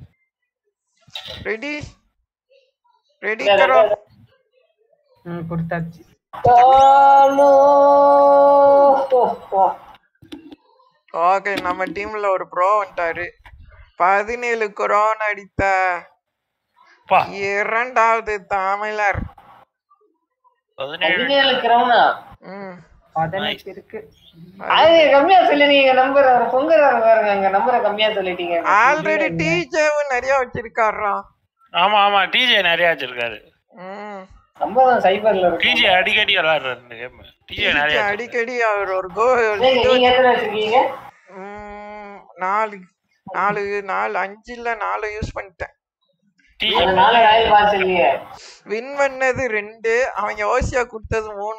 ரெடி ரெடி கரோ ம் கொடுத்தாச்சு காலோ ஓ ஓ ஓகே நம்ம டீம்ல ஒரு ப்ரோ வந்துட்டாரு பதினேழு கொரோனா அடித்த பா இரண்டாவது தமிழர் பதினேழு பதினேழு கிரௌனா ம் பதினெட்டு இருக்கு அது கம்மியா சொல்லி நீங்க நம்பர் பொங்குறாரு பாருங்க அங்க நம்பரை கம்மியா சொல்லிட்டீங்க ஆல்ரெடி டிஜேவும் நிறைய வச்சிருக்காராம் ஆமா ஆமா டிஜே நிறைய வச்சிருக்காரு ம் சம்பளம் சைபர்ல இருக்கு டிஜே அடிக்கடி விளாடுறாரு இந்த கேம் டிஜே நிறைய DJ வச்சிருக்காரு. அடிக்கடி அவர் ஒரு கோ நீங்க நீங்க எத்தனை வச்சிருக்கீங்க ம், நாலு நாலு நாலு அஞ்சு இல்ல நாலு யூஸ் பண்ணிட்டேன் டிஜே ஒரு நாலு ராயல் பாஸ் இல்லையே வின் பண்ணது ரெண்டு அவங்க ஓசியா கொடுத்தது மூணு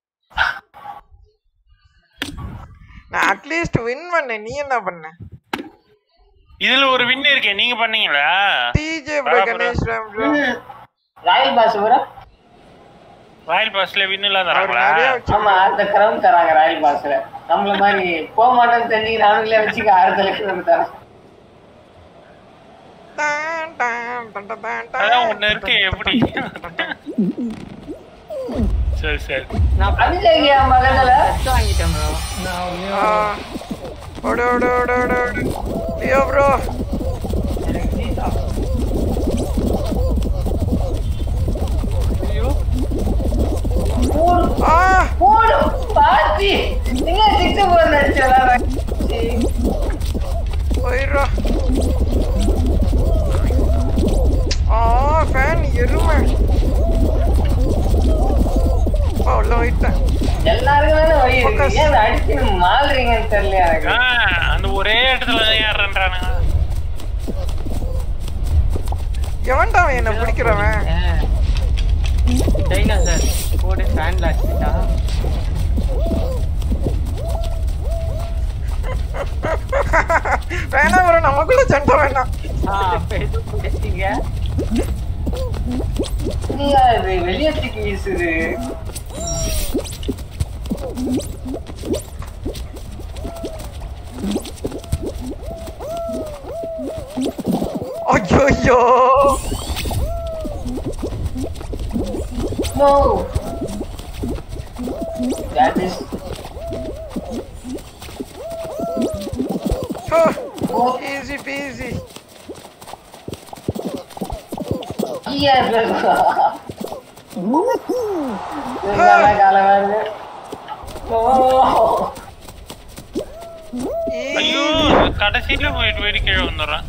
நான் அட்லீஸ்ட் வின் பண்ணேன் நீ என்ன பண்ண இதுல ஒரு வின் இருக்கே நீங்க பண்ணீங்களா DJ bro Ganesh Ram bro. Royal pass பூரா ராயல் பாஸ்ல வின் எல்லாம் அவர் தராங்களா நிறைய வச்சு ஆமா அந்த கிரௌண்ட் தராங்க ராயல் பாஸ்ல நம்மள மாதிரி போக மாட்டேன்னு தெரிஞ்சு நானுங்களே வச்சுக்க ஆறு லட்சம் தரேன் டான், டான், டன், டன், டன், டன். அதான் ஒண்ணு இருக்கு எப்படி சரி சரி நான் அபிஷேகியா மகன்ல ஃபர்ஸ்ட் வாங்கிட்டேன் ப்ரோ நான் ஆ. ஓடு ஓடு ஓடு ஓடு ஓடு லியோ ப்ரோ எனக்கு சீதா ஆ போடு பாத்தி நீங்க சிக்ஸ் போர் நடிச்சு விளாடுறாங்க போயிடுறா ஆ ஃபேன் எருமை அப்பா, உள்ள போயிட்டேன் எல்லாருக்கும் தானே வழி Focus. இருக்கு ஏன் அதை அடிச்சு மாறுறீங்கன்னு தெரியல எனக்கு ஆ, அந்த ஒரே இடத்துல தான் ஏறுறானுங்க எவன்டா அவன் என்ன பிடிக்கிறவன் டைனா சார் போடு ஃபேன்ல அடிச்சுட்டா வேணாம் ப்ரோ நமக்குள்ள சண்டை வேணாம் ஆ அப்ப எது பிடிச்சிங்க நீயா இது வெளியே தூக்கி வீசுது ஐயோ No. That is easy peasy yes. நல்ல காலம் வருது. Oh. ஐயோ கடைசியில போயிட்டு போயிட்டு கீழே வந்துடுறான்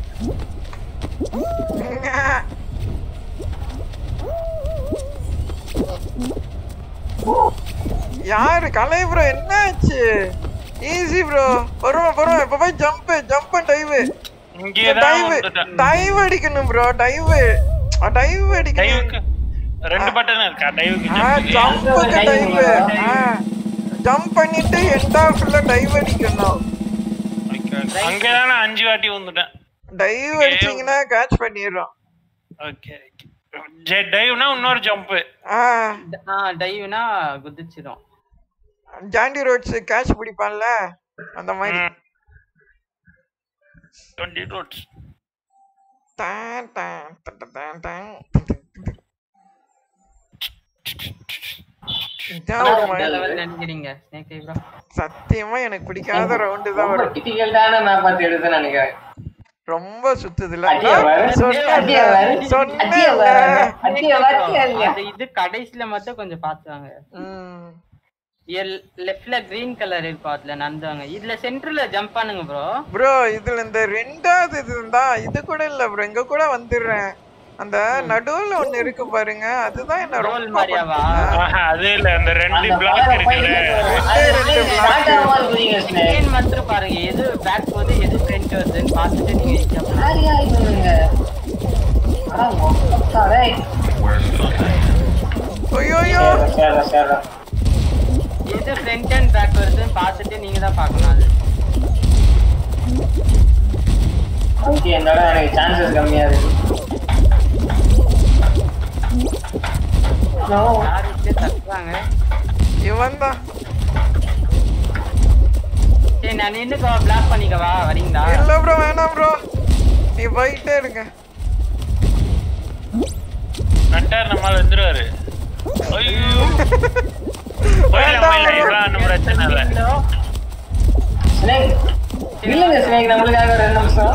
யாரு கலை ப்ரோ என்னாச்சு ஈஸி ப்ரோ பொறுமை பொறுமை இப்ப போய் ஜம்ப் ஜம்ப் டைவ் இங்கே தான் டைவ் வந்துட்டேன் டைவ் அடிக்கணும் ப்ரோ டைவ் டைவ் அடிக்கணும் டைவுக்கு ரெண்டு பட்டன் இருக்கா டைவுக்கு ஆ ஜம்புக்கு? ஜம்புக்கு dive டைவ் ஆ ஜம்ப் பண்ணிட்டு எண்ட் ஆஃப்ல டைவ் அடிக்கணும் அங்கதானே அஞ்சு வாட்டி வந்துட்டேன் டைவ் அடிச்சீங்கன்னா கேட்ச் பண்ணிடுறோம் ஓகே டைவ்னா இன்னொரு ஜம்ப் ஆ ஆ டைவ்னா குதிச்சிடும் ஜாண்டி ரோட்ஸ் கேட்ச் பிடிப்பான்ல அந்த மாதிரி டுவெண்ட்டி ரோட்ஸ் டான், டான், டன், டன், டன். இதான் ஒரு இந்த ம- லெவல் நினைக்கிறீங்க ஸ்னேக் ப்ரோ சத்தியமா எனக்கு பிடிக்காத ரவுண்டு தான் ரொம்ப வரும் டிஃபிகல்ட்டான மேப் பார்த்து எடுத்து நினைக்கிறேன் ரொம்ப சுத்துதுல அடியே வரு. அடியே வரு. சொன்னேன்ல அடியே வரு. அடியே வரியா இல்லையா? அது இது கடைசில மட்டும் கொஞ்சம் பாத்துவாங்க ம். லெஃப்ட்ல கிரீன் கலர் இருக்கும் அதுல நடந்தாங்க இதுல சென்டர்ல ஜம்ப் பண்ணுங்க ப்ரோ ப்ரோ இதுல இந்த ரெண்டாவது இது தான் இது கூட இல்ல ப்ரோ இங்க கூட வந்துடுறேன் அந்த நடுவுல ஒண்ணு இருக்கு பாருங்க அதுதான் என்ன ரோல் ரொம்ப மாதிரியாவா அது இல்ல அந்த ரெண்டு அந்த பிளாக் பலரை இருக்குல்ல போயிட்டு அது வந்து நாட்டாம இருக்குறீங்க ஸ்னேக். ஸ்கிரீன் மட்டும் பாருங்க எது பேக் போகுது எது ஃப்ரண்ட் வருதுன்னு பார்த்துட்டு நீங்க jump பண்ணுங்க. யாரையா இவனுங்க? அட மொக்கா, டேய். ஐயோ சேர்றா, சேர்றா. எது ஃப்ரண்ட் அண்ட் பேக் வருதுன்னு பார்த்துட்டு நீங்க தான் பார்க்கணும் அது Okay, இந்த தடவை எனக்கு chances கம்மியா இருக்கு. No. யார் வச்சு தட்டுறாங்க இவன் தான் சரி நான் நின்னுக்கோ பிளாக் பண்ணிக்கவா வரீங்களா இல்ல ப்ரோ வேணாம் ப்ரோ நீ போயிட்டே இருங்க நட்டார் நம்மால வந்துருவாரு ஐயோ போயிடலாம் போயிடலாம் இதெல்லாம் ஒண்ணும் பிரச்சனை இல்ல ஸ்னேக் இல்லைங்க ஸ்னேக் நம்மளுக்காக ஒரு ரெண்டு நிமிஷம்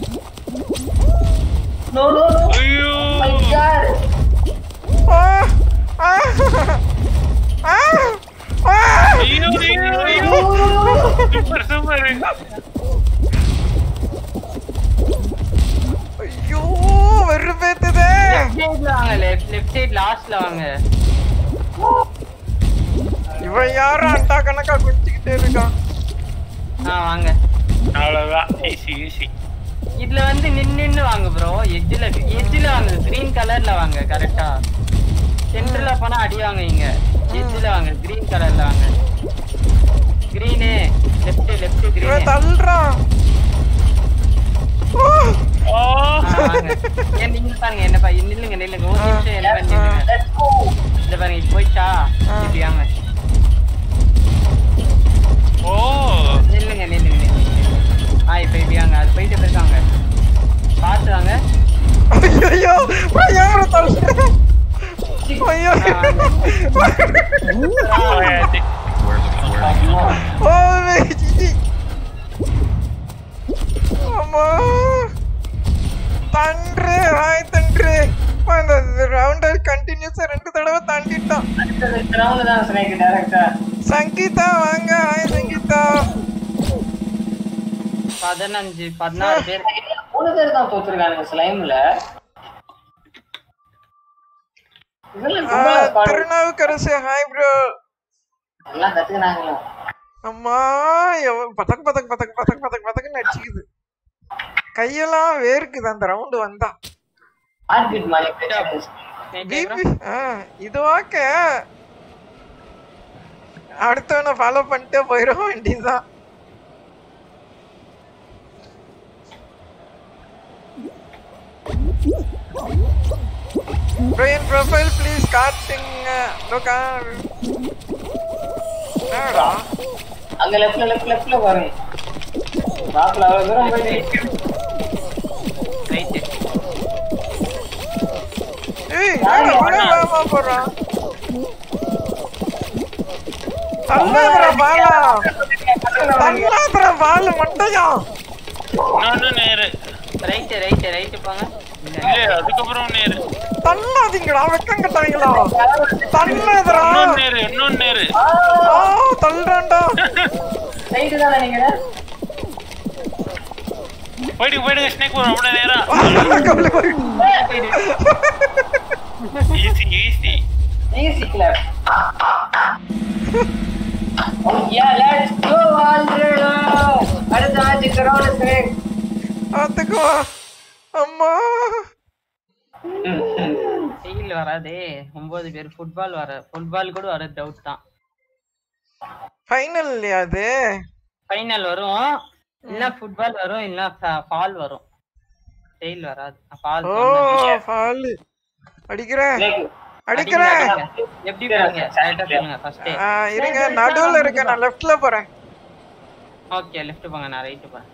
நோ நோ நோ ஐயோ மை காட் ஆ, ஆ, ஆ, ஆ. ஐயோ ஐயோ ஐயோ சூப்பர் சூப்பர் ஐயோ வெறுப்பேத்துதே சைடுல வாங்க லெஃப்ட் லெஃப்ட் சைடு லாஸ்ட்ல வாங்க இவன் யாரும் அண்டா கணக்கா குடிச்சுக்கிட்டே இருக்கான் ஆ வாங்க அவ்வளவுதான் ஈஸி ஈஸி இதுல வந்து நின்னு நின்னு வாங்க ப்ரோ எட்ஜ்ல எட்ஜ்ல வாங்க கிரீன் கலர்ல வாங்க கரெக்டா சென்டர்ல போனா அடி வாங்க இங்க எட்ஜ்ல வாங்க கிரீன் கலர்ல வாங்க கிரீனு லெஃப்ட் லெஃப்ட் இவன் கிரீன் தள்ளுறான் ஓ, ஓ வாங்க ஏன் நீங்க பாருங்க என்ன பா நில்லுங்க நில்லுங்க ஒரு நிமிஷம் என்ன நில்லுங்க இந்த பாருங்க இது போயிட்டா இப்படி வாங்க ஓ நில்லுங்க நில்லுங்க நில்லுங்க ஆ இப்ப இப்படி வாங்க அது போயிட்டு போயிருக்காங்க பார்த்து வாங்க ஐயோ ஐயோ இவன் தள்ளுறான். ஐயோ போயாச்சு. ஓ ஜிஜி அம்மா தன்று ஹாய் தன்று அந்த ரவுண்டர் கண்டினியூஸா ரெண்டு தடவை தாண்டிட்டான் கிரவுண்ட் தான் ஸ்னேக் டேரக்டா சங்கீதா வாங்க ஹாய் சங்கீதா பதினஞ்சு பதினாறு பேர் மூணு பேர் தான் தோத்துருக்கானுங்க ஸ்லைம்ல இதுல ஆ, கும்பலா squad. திருநாவுக்கரசு ஹாய் ப்ரோ எல்லாம் கத்துக்கினாங்களா அம்மா எவ- பதக் பதக் பதக் பதக் பதக் பதக்குன்னு அடிச்சுக்குது கையெல்லாம் வேர்க்குது அந்த ரவுண்டு வந்தா ஹார்ட் பீட் மாதிரி பிபி ஆ இது ஓகே அடுத்தவனை ஃபாலோ பண்ணிட்டே போயிட வேண்டியதுதான் Brian profile please காட்டுங்க இதோ கா- என்னடா அங்க லெஃப்ட்ல லெஃப்ட் லெஃப்ட்ல பாருங்க பாப்புல அவ்வளவு தூரம் போயிட்டு ரைட்டு ஏய் என்னடா இவ்வளவு வேகமா போறான் தள்ளாதடா பாலா தள்ளாதடா பாலு மண்டையா இன்னொன்னு நேரு ரைட்டு ரைட்டு ரைட்டு போங்க இல்ல இல்ல அதுக்கப்புறம் நேரு தள்ளாதீங்கடா வெக்கம் கட்டாதீங்களா தள்ளாதடா இன்னொன்னு நேரு இன்னொன்னு நேரு ஆ தள்ளுறான்டா ரைட்டு தான் நினைக்கிறேன் போயிடுங்க போயிடுங்க ஸ்னேக் வரும் அவ்வளவு நேரம் கவலை போய் easy easy easy club Yeah, let's go, Alfredo! அடுத்த மேட்ச் கிரவுண்ட் ஸ்னேக் பாத்துக்குவா அம்மா வெயில் வராதே ஒன்பது பேர் ஃபுட்பால் வர ஃபுட்பால் கூட வர டவுட் தான் ஃபைனல் இல்லையா அது ஃபைனல் வரும் இல்ல ஃபுட்பால் வரும் இல்ல ஃபால் வரும் டெய்ல் வராது ஃபால் ஓ ஃபால் அடிக்கிறேன் அடிக்கிறேன் எப்படி போறீங்க கரெக்டா சொல்லுங்க ஃபர்ஸ்ட் ஆ, இருங்க நடுவுல இருக்கேன் நான் லெஃப்ட்ல போறேன் ஓகே லெஃப்ட் போங்க நான் ரைட் போறேன்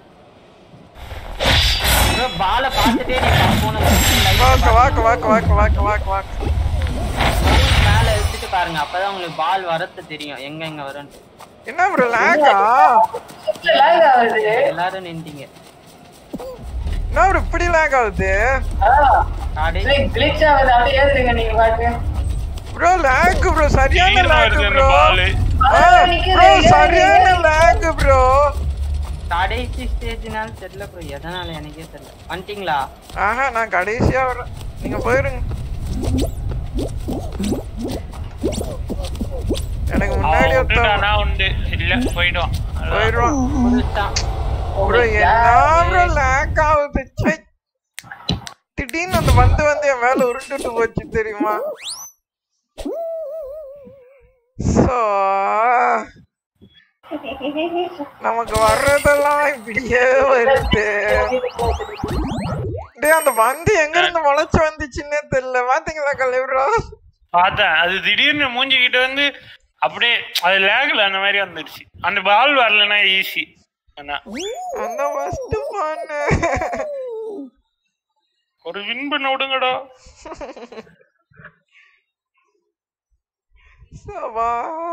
ப்ரோ பால பார்த்துட்டே நீ போணும் வாக்கு வாக்கு வாக்கு வாக்கு வாக்கு வாக்கு வாக்கு மேல வச்சுட்டு பாருங்க அப்பதான் உங்களுக்கு பால் வரது தெரியும் எங்க எங்க வரும்னு என்ன ப்ரோ லேக்கா லேக் ஆகுது எல்லாரும் நின்றீங்க என்ன ப்ரோ இப்படி லேக் ஆகுது அப்படியே கிளிச் ஆகுது அப்படியே ஏறுதுங்க நீங்க பாட்டு ப்ரோ லேக் ப்ரோ சரியான திடீர்னு லேக் வருது அந்த ப்ரோ பாலு ப்ரோ சரியான லேக் ப்ரோ கடைசி ஸ்டேஜ்னால தெரியல ப்ரோ எதனால எனக்கே தெரியல வந்துட்டீங்களா ஆஹா நான் கடைசியா வரேன் நீங்க போயிருங்க எனக்கு முன்னாடி ஒருத்தன் உண்டுடானா உண்டு இல்ல போயிடும் போயிடுவான் புதுசான் ப்ரோ என்ன ப்ரோ லேக் ஆகுது ச்சை. திடீர்னு அந்த வந்து வந்து என் மேல உருண்டுட்டு போச்சு தெரியுமா சோ நமக்கு வர்றதெல்லாம் இப்படியே வருது டேய் அந்த வந்து எங்க இருந்து முளைச்சு வந்துச்சுன்னே தெரியல பாத்தீங்களா கலைவரா பார்த்தேன் அது திடீர்னு மூஞ்சிக்கிட்ட வந்து அப்படியே அது லேக்ல அந்த மாதிரி வந்துருச்சு அந்த பால் வரலன்னா ஈஸி ஆனா அந்த ஃபர்ஸ்ட் பண்ணு ஒரு வின் பண்ண விடுங்கடா சவா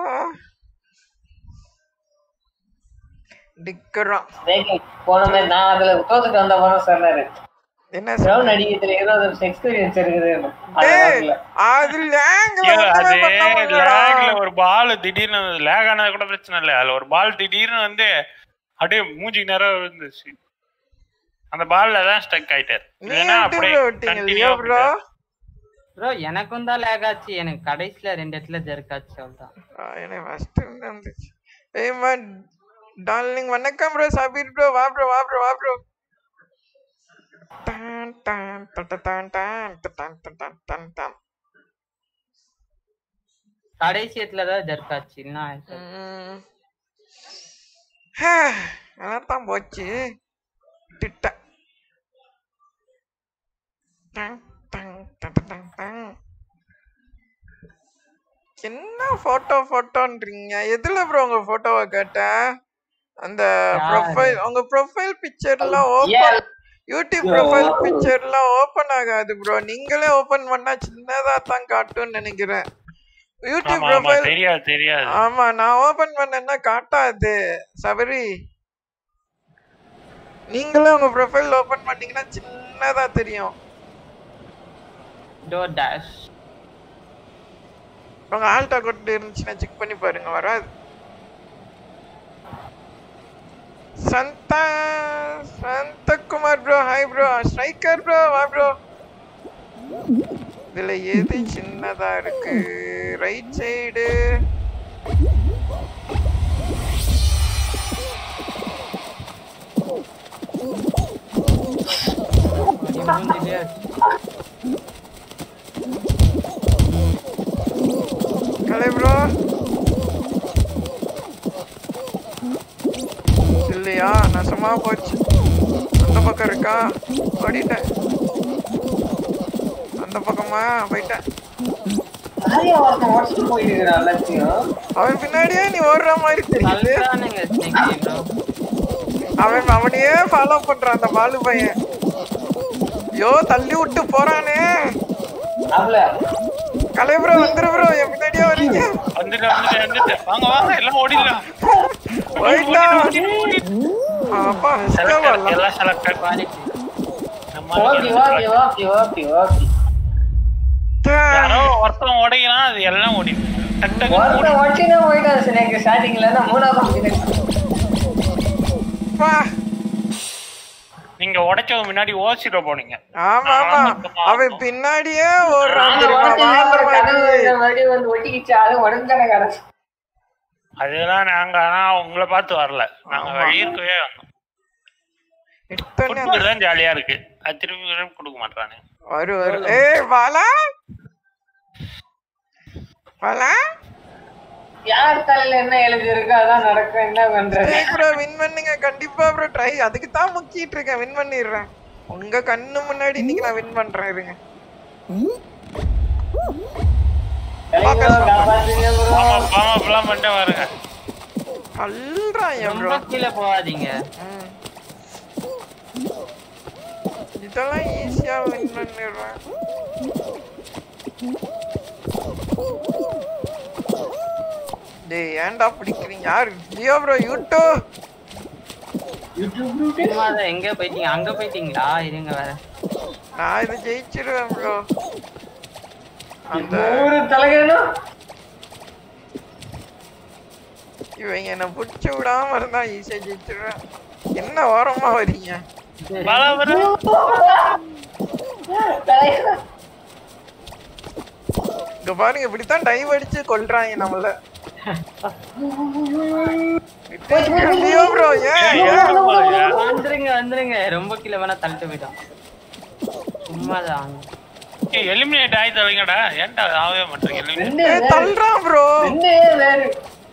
டிக்கறான் போன மாதிரி நான் அதுல தோத்துட்டு வந்த போன சொன்னாரு என்ன கிரவுண்ட் அடிக்கிறதுல இருபது வருஷம் எக்ஸ்பீரியன்ஸ் இருக்குது டேய், அது lag ஏ, ஒண்ணுமே அது பண்ண முடியலடா. லேக்ல ஒரு பால் திடீர்னு லேக் ஆனது கூட பிரச்சனை இல்லை அதுல ஒரு பால் திடீர்னு வந்து அப்படியே மூஞ்சிக்கு நேரம் விழுந்துச்சு அந்த பால்ல தான் ஸ்டக் ஆயிட்டாரு நீ இல்லைன்னா எப்படி அப்படியே bro விட்டீங்க continue இல்லையா ஆ ப்ரோ ப்ரோ எனக்கும் தான் லேக் ஆச்சு எனக்கு கடைசியில ரெண்டு இடத்துல ஜெர்க்காச்சு அவ்வளவுதான் எனக்கு ஃபர்ஸ்ட் இருந்துச்சு ஏய் மேன் டார்லிங் வணக்கம் ப்ரோ சாபிர் ப்ரோ வா ப்ரோ வா ப்ரோ வா ப்ரோ டான் டான் டட டான் டான் டான் டான் டான் டான் கடைசி இடத்துல தான் ஜெர்க்காச்சு இல்லைன்னா ம். அதான் போச்சு திட்ட டங், டங், டட டங், டங். என்ன போட்டோ போட்டோன்றீங்க எதுல ப்ரோ உங்க போட்டோவை கேட்ட அந்த யாரு? ப்ரொஃபைல் உங்க ப்ரொஃபைல் பிக்சர்லாம் ஓபன் யூடியூப் ப்ரொஃபைல் பிக்சர்லாம் ஓபன் ஆகாது ப்ரோ நீங்களே ஓபன் பண்ணா சின்னதா தான் காட்டும்னு நினைக்கிறேன் யூடியூப் ஆமா ஆமா ப்ரொஃபைல் தெரியாது தெரியாது ஆமா நான் ஓபன் பண்ணேன்னா காட்டாது சபரி நீங்களே உங்க ப்ரொஃபைல் ஓபன் பண்ணீங்கன்னா சின்னதா தெரியும் டோர் டேஷ் உங்க ஆல்ட் அக்கௌண்ட் இருந்துச்சுன்னா செக் பண்ணி பாருங்க வராது Santha Santhakumar bro hi bro striker bro வா ப்ரோ இதுல எது சின்னதா இருக்கு ரைட் சைடு மூஞ்சிலே கலை ப்ரோ இல்லையா நசமா போச்சு அந்த பக்கம் இருக்கா ஓடிட்டேன் அந்த பக்கமா போயிட்டேன் நிறைய ஒருத்தன் உடச்சு போயிட்டு இருக்கிறான் எல்லாத்தையும் அவன் பின்னாடியே நீ ஓடுற மாதிரி தெரியுது தள்ளுறானுங்க ஸ்னேக்கி ப்ரோ அவன் அவனையே ஃபாலோ பண்றான் அந்த பாலு பையன் ஐயோ தள்ளி விட்டு போறானே அவள கலை ப்ரோ வந்துரு ப்ரோ என் பின்னாடியே வரீங்க வந்துட்டு வந்துட்டு வந்துட்டு வாங்க வாங்க எல்லாம் ஓடிடலாம் போயிட்டா அப்பா செலக்டட் வரலாம் எல்லாம் செலக்டட் குவாலிட்டி நம்ம okay okay okay okay okay யாரோ ஒருத்தன் உடைக்கிறான் அது எல்லாம் ஓடிடும் டக்கு டக்குன்னு ஓடி ஒருத்தன் உடச்சுன்னா போயிட்டான் எனக்கு ஸ்டார்டிங்ல நான் மூணாவது பா நீங்க உடைச்சவங்க முன்னாடி ஓசிட போனீங்க ஆமா ஆமா அவன் பின்னாடியே ஓடுறான் தெரியுமா வாழ மாதிரி மறுபடியும் வந்து ஒட்டிக்கிச்சு அது உடஞ்சான கடன் அதெல்லாம் நாங்க ஆனா உங்களை பார்த்து வரல நாங்க வழியிருக்கவே வந்தோம் இத்தனை ஃபுட்பால் தான் ஜாலியா இருக்கு அது திரும்பி திரும்பி கொடுக்க மாட்டானே வரு வரு ஏய் வாலா வாலா யார் தலையில என்ன எழுதி இருக்கோ அதான் நடக்கும் என்ன பண்றது ஏய் ப்ரோ வின் பண்ணுங்க கண்டிப்பா ப்ரோ ட்ரை அதுக்கு தான் முக்கிட்டு இருக்கேன் வின் பண்ணிடுறேன் உங்க கண்ணு முன்னாடி இன்னைக்கு நான் வின் பண்றேன் இருங்க தலைவா, காப்பாத்துங்க bro. ஆமா ஆமா இப்பெல்லாம் பண்ணிட்டு வருங்க அல்றான் என் ரொம்ப ப்ரோ கீழே போகாதீங்க இதெல்லாம் ஈஸியா வின் பண்ணிடுறேன் டேய் ஏன்டா பிடிக்கிறீங்க யாரு ஜியோ ப்ரோ யூடியூப் சும்மா அதை எங்க போயிட்டீங்க அங்க போயிட்டீங்களா இருங்க வேற நான் இதை ஜெயிச்சிருவேன் ப்ரோ அந்த நூறு தலைகணும் இவங்க என்ன பிடிச்சி விடாம இருந்தா ஈஸியா ஜெயிச்சிருவேன் என்ன ஓரமா வரீங்க பாலா வரு தலைவா இங்க பாருங்க இப்படித்தான் டைவ் அடிச்சு கொல்றாங்க நம்மள ஜியோ ப்ரோ ஏன் ஏன் வந்துருங்க வந்துருங்க ரொம்ப கீழே வேணா தள்ளிட்டு போயிட்டான் சும்மாதான் எலிமினேட் ஆகி தரீங்கடா ஏன்டா ஆகவே மாட்டீங்க eliminate? ரெண்டு ஏய், தள்ளுறான் ப்ரோ ரெண்டு வேறு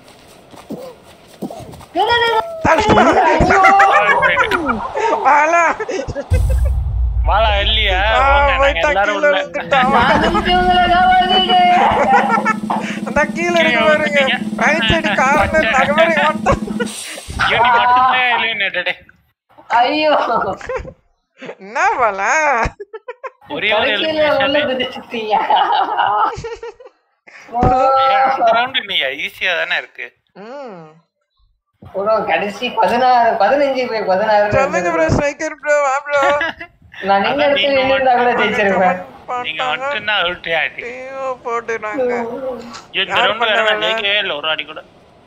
பாலா பாலா இல்லையா ஆ, வாங்க, நாங்க போயிட்டா எல்லாரும் கீழே உள்ள விழுந்துட்டான். இவங்களை காப்பாத்துங்க அந்த கீழே இருக்கு கீழே பாருங்க விழுந்துட்டீங்க. ரைட் சைடு கார்னர் தகவலை மட்டும் ஐயோ, நீ மட்டும்தான் எலிமினேட்டடே ஐயோ என்ன பாலா ஒரே ஒரு கடைசியில உள்ள எலிமினேஷன் குதிச்சுட்டீங்க ஏன் அந்த ரவுண்ட் இல்லையா ஈஸியா தானே இருக்கு ம் ப்ரோ கடைசி பதினாறு பதினஞ்சு பேர் பதினாறு சொல்லுங்க ப்ரோ ஸ்ட்ரைக்கர் ப்ரோ வா ப்ரோ நான் நின்ன அதான் இடத்துல நீங்க நின்னுருந்தா கூட ஜெயிச்சிருப்பேன் நீங்க மட்டும்தான் அவுட்டே ஆயிட்டீங்க போட்டுறாங்க இந்த யார் ரவுண்ட் வேற நான் பண்ணாங்க? ஜெயிக்கவே இல்லை ஒரு அடி கூட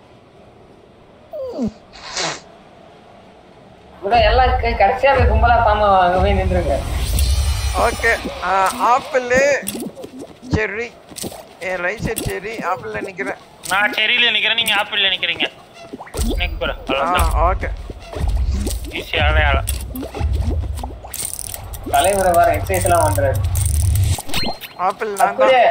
ப்ரோ எல்லாம் க- கடைசியா போய் கும்பலா பாமா அங்க போய் நின்றுங்க ஓகே ஆப்பிள் செர்ரி என் ரைட் சைடு செர்ரி ஆப்பிள்ல நிக்கிறேன் நான் செரியில நிக்கிறேன் நீங்க ஆப்பிள்ல நிக்கிறீங்க நிக்க போற ஆ அவ்வளவுதான் ஓகே ஈஸியா அடையாளம் தலைவரை வர எக்ஸசைஸ் எல்லாம் பண்றாரு ஆப்பிள் நான் தான் அப்படியே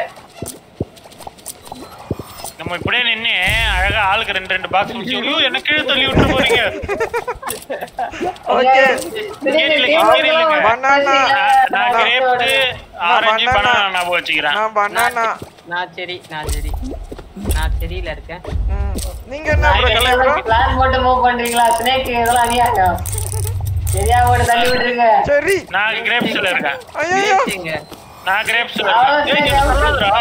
நம்ம இப்படியே நின்னு அழகா ஆளுக்கு ரெண்டு ரெண்டு பாக்ஸ் முடிச்சு ஐயோ என்ன கீழே தள்ளி விட்டு போறீங்க ஓகே கேரியல கேரியலுங்க பனானா நான் கிரேப்ட் ஆரஞ்சு banana. பனானா ஞாபகம் வச்சுக்கிறேன் நான் பனானா நான் சரி நான் சரி நான் சரியில இருக்கேன் ம். நீங்க என்ன ப்ரோ கலை ப்ரோ பிளான் போட்டு மூவ் பண்றீங்களா ஸ்னேக் இதெல்லாம் அநியாயம் சரியா போட்டு தள்ளி விட்டுருங்க சரி நான் கிரேப்ஸ்ல இருக்கேன் ஐயோ பேசுங்க நான் கிரேப்ஸ்ல இருக்கேன் ஏய், நீ சொல்றதுடா.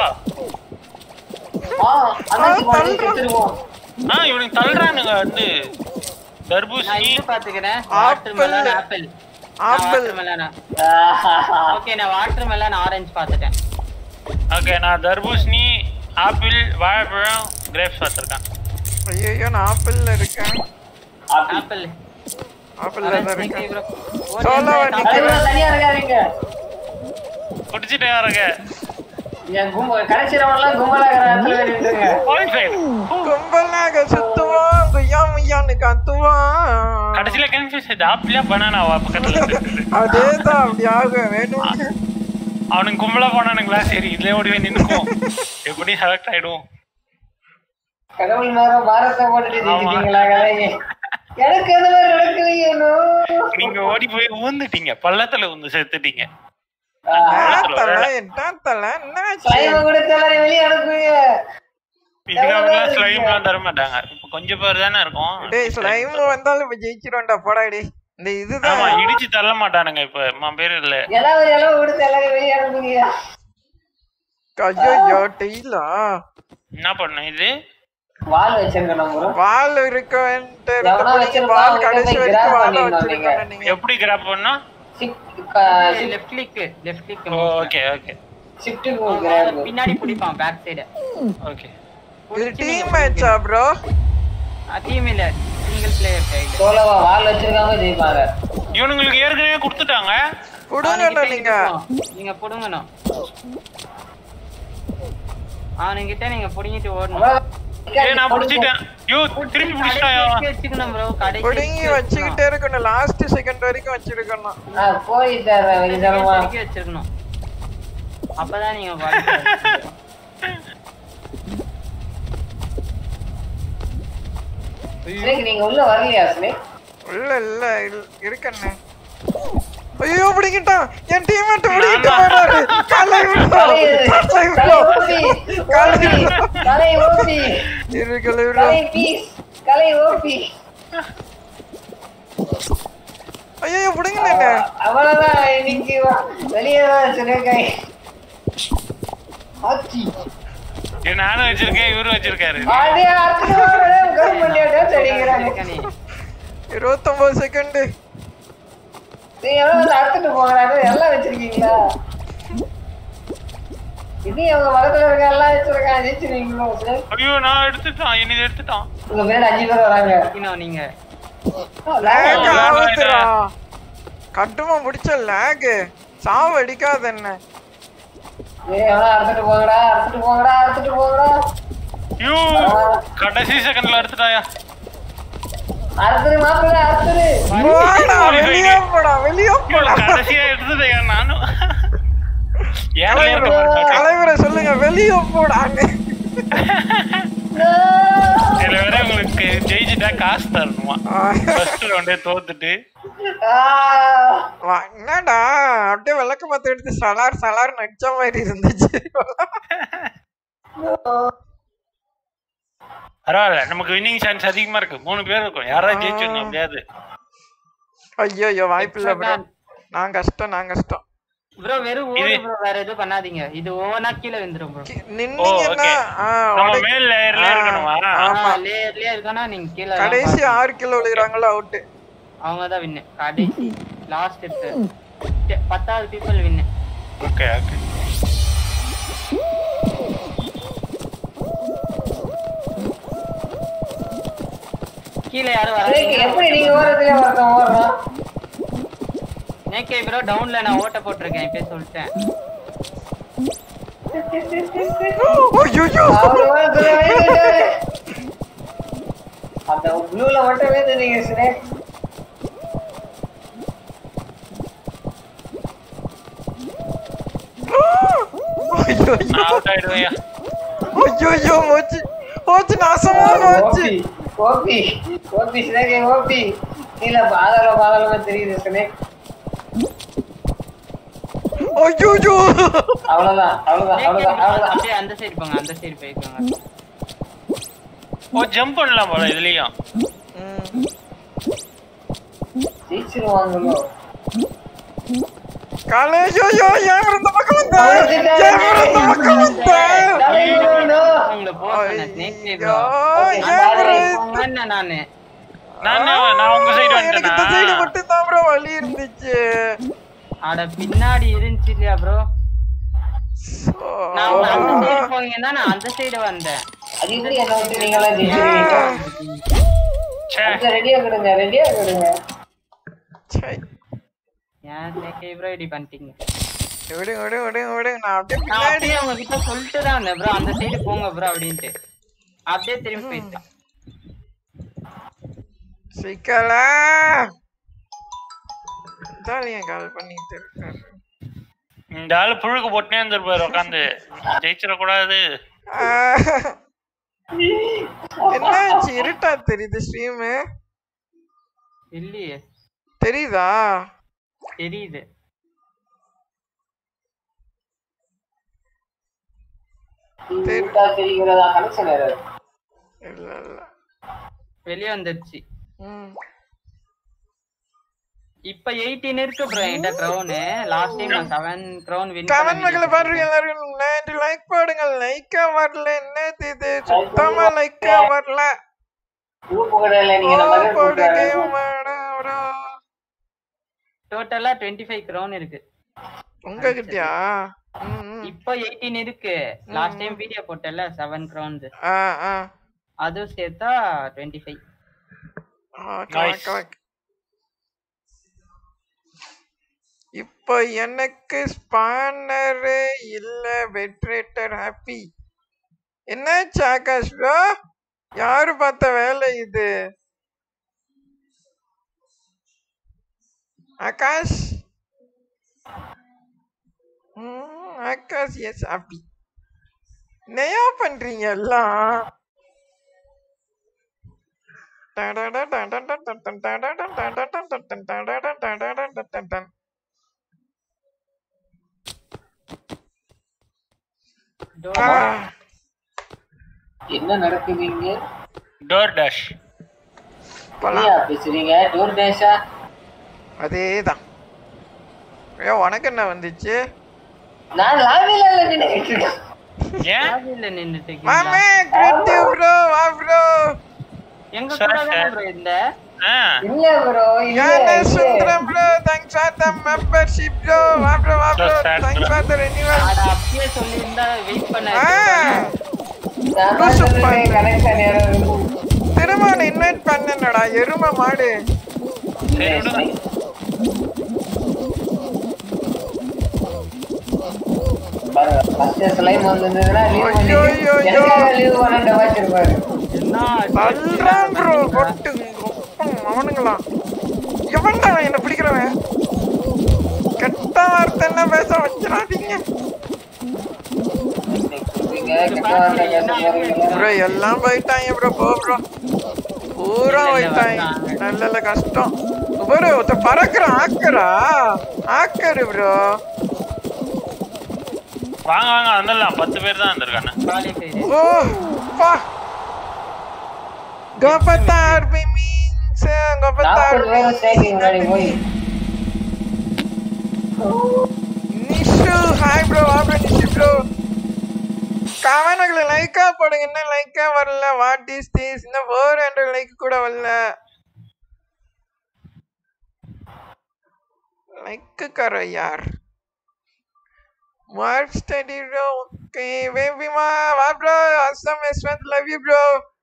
ஆ அண்ணாச்சி பாட்டி செத்துருவோம் ஆ இவனுக்கு தள்ளுறானுங்க வந்து நான் தர்பூசணி இது பாத்துக்கிறேன் apple. Watermelon apple apple. Watermelon okay நான் வாட்டர் மெலன் ஆரஞ்சு பாத்துட்டேன் ஓகே நான் தர்பூசணி ஆப்பிள் வாழைப்பழம் கிரேப்ஸ் பார்த்துருக்கேன் ஐயோ நான் ஆப்பிள்ல இருக்கேன் ஆப்பிள் ஆப்பிள்ல தான் இருக்கேன் ப்ரோ சோலோவா நிக்கிறேன் தலைவரா தனியா இருக்காதீங்க குடிச்சிட்டே வரங்க என் கும்ப கடைசி ரவுண்ட்லாம் கும்பலா இருக்கிற இடத்துல போய் நின்றுங்க குவாலிஃபைட் கும்பலாக சுத்துவான் குய்யா முய்யான்னு கத்துவான் கடைசியில கன்ஃபியூஸ் ஆயிடுது ஆப்பிளா பனானாவா பக்கத்துல இருக்குது. அதேதான் அப்படி ஆகும் வேணும் அவனுக்கு கும்பலா போனானுங்களா சரி இதுல ஓடி போய் நின்னுக்குவோம் எப்படி செலக்ட் ஆயிடுவோம் கடவுள் நேரம் பாரத்தை போட்டுட்டு ஜெயிச்சிட்டீங்களா கலை எனக்கு எந்த மாதிரி நடக்கலையே no. நீங்க ஓடி போய் ஊந்துட்டீங்க பள்ளத்துல ஊந்து செத்துட்டீங்க தலை என்ன தலை என்னாச்சு slime அ கூட தலை வெளியே அனுப்புவீங்க இதுக்கப்புறம் ஸ்லைம் எல்லாம் தர மாட்டாங்க இப்ப கொஞ்சம் பேர் தானே இருக்கும் டேய் ஸ்லைம் வந்தாலும் இப்ப ஜெயிச்சிருவோம்டா போடா டேய் இந்த இதுதான் ஆமா இடிச்சு தள்ள மாட்டானுங்க இப்ப அம்மா பேர் இல்ல ஏதாவது ஒரு இளவு கொடுத்து எல்லாரையும் வெளியே அனுப்புங்க ஐயோ டெய்லா என்ன பண்ணும் இது வால் வச்சிருக்கணும் bro வால் இருக்கன்ட்டு எவனோ வச்சிருப்பான், வால் அவன்கிட்ட கடைசி போய் வரைக்கும் grab வாழ பண்ணிடணும் வச்சிருக்கணும் நீங்க எப்படி கிராப் பண்ணா left click left click okay okay shift பின்னாடி பிடிப்பான் பேக் சைடு ஓகே இது டீம் மேட்சா ப்ரோ டீம் இல்ல சிங்கிள் பிளேயர் கைடு சோலோவா வால் வச்சிருக்காங்க ஜெயிப்பாங்க இவனுங்களுக்கு ஏற்கனவே கொடுத்துட்டாங்க கொடுங்கண்ணா நீங்க நீங்க புடுங்கணும் அவனுங்கிட்ட நீங்க புடுங்கிட்டு ஓடணும் ஏய் நான் புடிச்சிட்டேன் யோ திருப்பி புடிச்சிட்டாயா கடைசி வச்சுக்கணும் ப்ரோ கடைசி புடுங்கி வச்சுக்கிட்டே இருக்கணும் லாஸ்ட் செகண்ட் வரைக்கும் வச்சிருக்கணும் போயிட்டாரு வைத்தரமா வரைக்கும் வச்சிருக்கணும் அப்பதான் நீங்க qualify ஸ்னேக் நீங்க உள்ள வரலையா ஸ்னேக் இல்ல இல்ல இல்ல- இருக்கண்ணே ஐயோ பிடிக்கிட்டான் என் டீம் மட்டும் பிடிக்கிட்டு போறாரு Kalai bro. Kalai Kalai Kalai bro. OP Kalai OP bro. Kalai OP இரு Kalai bro. Kalai piece Kalai OP ஐயோ பிடிங்கண்ணே அவ்வளவுதான் இன்னைக்கு வெளியே தான் ஸ்னேக் ஆச்சி இது நானும் வச்சிருக்கேன் இவரும் வச்சிருக்காரு ஆடே அர்த்தம் கவர்மெண்ட் டான்ஸ் அடிக்கிறாங்க பண்ணி இருபத்தொன்பது செகண்ட் நீ எவ்வளவு வந்து அறுத்துட்டு போகிறாரு எல்லாம் வச்சிருக்கீங்களா இது அவங்க பக்கத்துல இருக்க எல்லாம் வச்சிருக்காங்க ஜெயிச்சிருக்கீங்களோ சார் ஐயோ நான் எடுத்துட்டான் இனி எடுத்துட்டான் உங்க பின்னாடி அஞ்சு பேர் வராங்க இன்னும் நீங்க லேக் lag ஆகுதுடா கட்டுமா முடிச்ச லேக் சாவு அடிக்காத என்ன ஏய் எவ்வளவு அறுத்துட்டு போங்கடா அறுத்துட்டு போங்கடா அறுத்துட்டு போங்கடா ஐயோ கடைசி செகண்ட்ல எடுத்துட்டாயா அறுத்துரு மாப்பிள்ள அறுத்துரு போடா வெளியே போடா வெளியே போடா கடைசியா எடுத்ததையா நானும் ஏன் தலைவரை சொல்லுங்க வெளியே போடான்னு இதுல வேற உங்களுக்கு ஜெயிச்சுட்டா காசு தரணுமா ஃபர்ஸ்ட் ரவுண்டே தோத்துட்டு வா, என்னடா அப்படியே விளக்க பார்த்து எடுத்து சலார் சலார் நடிச்ச மாதிரி இருந்துச்சு பரவாயில்ல நமக்கு வின்னிங் சான்ஸ் அதிகமா இருக்கு மூணு பேர் இருக்கும் யாராவது ஜெயிச்சிடணும் எப்படியாவது ஐயோ ஐயோ வாய்ப்பு இல்ல ப்ரோ நான் கஷ்டம் நான் கஷ்டம் ப்ரோ வெறும் ஓடு இது- ப்ரோ வேற எதுவும் பண்ணாதீங்க இது ஓவனா கீழே வந்துரும் ப்ரோ கி- நின்னீங்கன்னா ஆ, நம்ம உடை- மேல் லேயர்ல ஆ, இருக்கணுமா ஆமா. லேயர்லயே இருக்கானா நீங்க கீழே தான் கடைசி பாக்கணும். ஆறு கிலோ விழுகிறாங்களோ அவுட்டு அவங்க தான் வின்னு கடைசி லாஸ்ட் பத்தாவது பீப்புள் வின்னு ஓகே ஓகே கீழே யாரும் Snake, வர எப்படி நீங்க ஓரத்துலயே ஒருத்தன் ஓடுறான் நேக்கே ப்ரோ டவுன்ல நான் ஓட்ட போட்டிருக்கேன் இப்பயே சொல்லிட்டேன் ஐயோ அவர் ஓரத்துல விழுந்துட்டாரு. அந்த ப்ளூல மட்டும் வேந்துட்டீங்க ஸ்னேக் ஐயோ நான் அவுட் ஆயிடுவேன் ஐயோ ஐயோ போச்சு போச்சு நாசமா போச்சு ஓபி ஓபி ஸ்னேக் ஓபி இல்ல பாதாளம் பாதாளமா தெரியுது ஸ்னேக் ஐயோ ஐயோ அவ்வளவுதான் அவ்வளவுதான் அவ்வளவுதான் அவ்வளவுதான் அப்படியே அந்த சைடு போங்க அந்த சைடு போய்க்கோங்க ஓ ஜம்ப் பண்ணலாம் போல இதுலயும் ஜெயிச்சிருவாங்களோ காலே ஐயோ ஐயோ ஏன் இந்த பக்கம் வந்த ஏன் இந்த பக்கம் வந்த உங்களை போக சொன்னேன் ஸ்னேக் ப்ரோ ஐயோ ஏன் bro இது? போங்கன்னு நானு நான் நான் உங்க சைடு எனக்கு இந்த சைடு வந்துட்டேனா மட்டும் தான் ப்ரோ வழி இருந்துச்சு அட பின்னாடி இருந்துச்சு இல்லையா ப்ரோ நான் உங்க அந்த சைடு போவீங்கன்னா நான் அந்த சைடு வந்தேன் அது எப்படி என்ன விட்டு நீங்களா ஜெயிச்சிருவீங்க ச்சே கொஞ்சம் ரெடியா கொடுங்க ரெடியா கொடுங்க சை. ஏன் ஸ்னேக் ப்ரோ இப்படி பண்ணிட்டீங்க விடு விடு விடு விடு நான் அப்படியே நான் பின்னாடி அப்படியே உங்ககிட்ட சொல்லிட்டு தான் வந்தேன் ப்ரோ அந்த சைடு போங்க ப்ரோ அப்படின்ட்டு அப்படியே திரும்பி போயிட்டான் சிக்கல ஜாலியா கால் பண்ணிட்டு இருக்காரு இந்த ஆளு புழுக்கு போட்டுனே இருந்திருப்பாரு உட்காந்து ஜெயிச்சிடக்கூடாது ஆஹ். என்னாச்சு இருட்டா தெரியுது ஸ்ட்ரீமு இல்லையே தெரியுதா தெரியுது கூட்டா தெரிகிறதா கனெக்ஷன் ஏறது இல்ல இல்ல வெளியே வந்துருச்சு ம். இப்ப எயிட்டீன் இருக்கு ப்ரோ என்கிட்ட க்ரௌன் லாஸ்ட் டைம் நான் செவன் க்ரௌன் வின் கமெண்ட் மக்களை பாருங்க எல்லாரும் நன்றி லைக் போடுங்க லைக்கா வரல என்ன இது சுத்தமா லைக்கா வரல குரூப் கடையில நீங்க நம்ம ஓ, தான் போடுங்க, கூப்பிடுறாங்க. வாடா, வாடா. டோட்டலா 25 ஃபைவ் க்ரௌன் இருக்கு உங்ககிட்டயா ம், ம். இப்போ எயிட்டீன் இருக்கு லாஸ்ட் டைம் வீடியோ போட்டல செவன் க்ரௌன்ஸ் ஆ ஆ அதுவும் சேர்த்தா 25 ஃபைவ் ஆ, correct, correct. இப்போ எனக்கு ஸ்பானரே இல்ல வெட்ரேட்டர் ஹாப்பி என்னாச்சு ஆகாஷ் ப்ரோ யாரு பார்த்த வேலை இது ஆகாஷ் ம், ஆகாஷ் எஸ் ஹாப்பி என்னையா பண்றீங்க எல்லாம் என்ன நடக்குது இங்க டோர் டேஷ் என்னையா பேசுறீங்க டோர் டேஷா அதேதான் ஏ உனக்கு என்ன வந்துச்சு நான் லாபில இல்ல நின்னுட்டு இருக்கேன் ஏன் இல்ல நின்னுட்டு மாமே இருக்கீங்களா? கிரிட்டிவ் ப்ரோ வா ப்ரோ எங்க Sir, கூட தானே sir. ப்ரோ இந்த ஆ இல்ல ப்ரோ இல்ல யானே இல்ல. Sundaram bro thanks for the membership bro வா ப்ரோ வா bro So sad, thanks bro. For the renewal அட அப்பயே சொல்லியிருந்தா வெயிட் பண்ண ஆ நான் தான் சொல்றேன் கனெக்ஷன் ஏறது திரும்ப உன்னை இன்வைட் பண்ணனடா எருமை மாடு சரி விடுங்க பாருங்க ஃபர்ஸ்ட் ஸ்லைம் வந்திருந்ததுன்னா லீவ் பண்ணி ஐயோ, ஐயோ, ஐயோ. எனக்காக லீவ் பண்ணிட்டு வச்சிருப்பாரு என்ன தள்ளுறான் ப்ரோ கொட்டு அவனுங்களா எவன்டா அவன் என்ன பிடிக்கிறவன் கெட்ட வார்த்தை என்ன பேச வச்சிடாதீங்க நீங்க கிட்ட வந்த பேச போறீங்களா ப்ரோ எல்லாம் போயிட்டாங்க ப்ரோ போ ப்ரோ பூரா போயிட்டாங்க நல்ல நல்ல கஷ்டம் ப்ரோ ஒருத்த பறக்குறான் ஆக்கரா ஆக்கரு ப்ரோ வாங்க வாங்க வந்துடலாம் பத்து பேர் தான் வந்திருக்கானே குவாலிஃபைடு ஓ பா கோபத்தார் மீன்ஸ் கோபத்தார் நாற்பது பேரும் ஸ்டேஜ் முன்னாடி போய் நீ ஹாய் ப்ரோ வா ப்ரோ நிஷி ப்ரோ கமெண்ட்ல லைக்கா போடுங்க என்ன லைக்கா வரல வாட் இஸ் திஸ் இன்னும் ஃபோர் ஹண்ட்ரட் லைக் கூட வரல லைக் करो यार mark study bro okay baby मा वा ब्रो असम Yashwant love you bro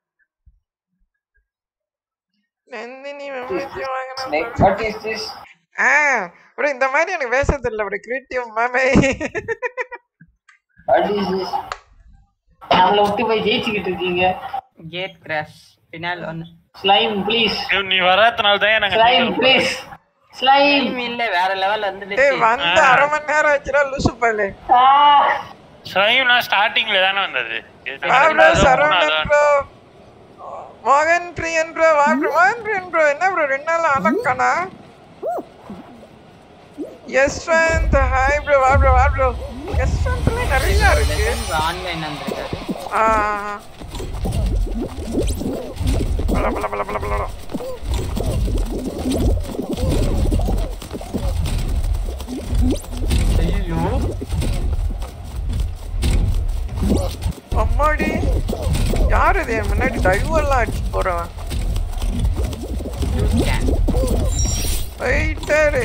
Nandini memory வாங்கினா What is this? ஆ ப்ரோ இந்த மாதிரி எனக்கு பேச தெரியல ப்ரோ கிரியேட்டிவ் மேமே What is this? நம்மள விட்டு போய் ஜெயிச்சுக்கிட்டு இருக்கீங்க கேட் கிராஷ் பின்னால் ஒன்னு ஸ்லைம் ப்ளீஸ் நீ வராதனால தான் எனக்கு ஸ்லைம் ப்ளீஸ் ஸ்லைம் டைம் இல்ல வேற லெவல் வந்துடுச்சு டேய் வந்து அரை மணி நேரம் ஆச்சுடா லூசு பல்லு ஸ்லைவ்லாம் ஸ்டார்டிங்ல தானே வந்தது இது வா ப்ரோ ரெண்டாவது, சரவணன் மூணாவது. ப்ரோ மோகன் பிரியன் ப்ரோ வா ப்ரோ மோகன் பிரியன் ப்ரோ என்ன ப்ரோ ரெண்டு நாள் அலக்கானா யஸ்வந்த் ஹாய் ப்ரோ வா ப்ரோ வா ப்ரோ யஸ்வந்த்ல நிறைய இருக்கு ஆன்லைன் வந்திருக்காரு ஆ பல பல பல பல பல ஐயோ அம்மாடி யார் இது என் முன்னாடி டைவெல்லாம் அடிச்சு போறவன் போயிட்டாரு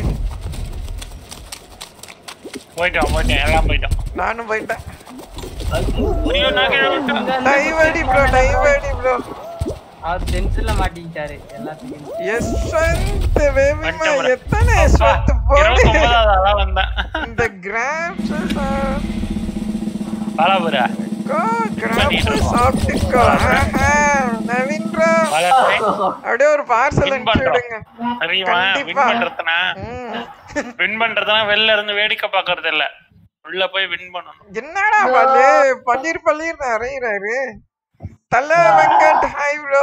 போயிட்டோம் போயிட்டோம் எல்லாம் போயிட்டோம் நானும் போயிட்டேன் ஐயோ நான் கீழே விட்டேன். டைவடி ப்ரோ டைவடி ப்ரோ அவர் டென்ஷன்ல மாட்டிக்கிட்டாரு எல்லாத்தையும் யஸ்வந்த் பேபிமா வந்துட்டேன் bro. எத்தனை அப்பா, யஸ்வந்த் போடு இருபத்தொன்பதாவது ஆளா வந்தேன் இந்த கிராம்ஸ் பாலாபுரா கிராம்ஸ் சாப்பிட்டுக்கோ ஆஹா, நவீன் ப்ரோ வளர்றேன் அப்படியே ஒரு பார்சல் Win அனுப்பிச்சு பண்றோம். விடுங்க தெரியுமா வின் கண்டிப்பா. பண்றதுனா ம். வின் பண்றதுனா வெளில இருந்து வேடிக்கை பாக்குறது இல்ல உள்ள போய் வின் பண்ணணும் என்னடா பாலு பன்னீர் பன்னீர் அரைகிறாரு தல வெங்கட் ஹாய் ப்ரோ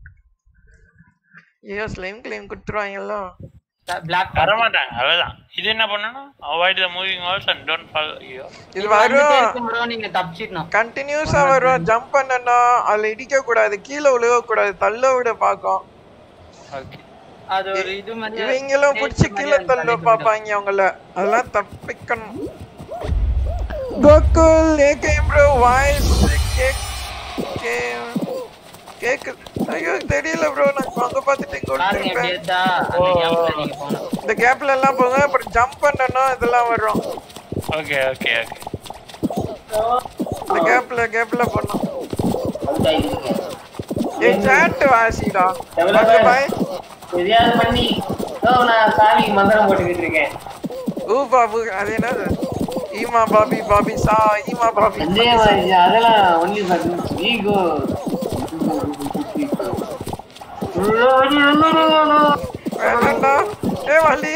ஐயோ ஸ்லைம் கிளைம் குடுத்துருவாங்கல்ல பிளாக் வரமாட்டாங்க அவ்வளவுதான் இது என்ன பண்ணணும் avoid the moving balls and don't follow ஐயோ இது வரும் ப்ரோ நீங்க தப்பிச்சிடணும் கண்டினியூஸா வரும் ஜம்ப் பண்ணணும் அதுல இடிக்க கூடாது கீழே விழுக கூடாது தள்ள விட பாக்கும் ஓகே அது ஒரு இது மாதிரி இவங்களும் புடிச்சு கீழே தள்ள பாப்பாங்க அவங்கள அதெல்லாம் தப்பிக்கணும் கோகுல் ஏகேம் ப்ரோ வாய்ஸ் கேக் கேக்கு ஐயோ தெரியல ப்ரோ நான் அங்க பார்த்துட்டு இங்க பாருங்க விட்டுருப்பேன் எப்படி எடுத்தா அந்த கேப்ல நீங்க போகணும் இந்த கேப்ல எல்லாம் போங்க அப்புறம் ஜம்ப் பண்ணணும் இதெல்லாம் வரும் ஓகே ஓகே ஓகே இந்த கேப்ல கேப்ல பண்ணும் ஏய் சாட் வாசிடா ஓகே பாய் எதையாவது பண்ணி ஓ நான் சாமிக்கு மந்திரம் போட்டுக்கிட்டு இருக்கேன் ஊ பாபு அது என்னது ஈமா பாபி பாபி சா ஈமா பாபி அதே மாதிரி அதெல்லாம் ஒன்லி பார்த்து ஈகோ வேணாண்டா ஏ வலி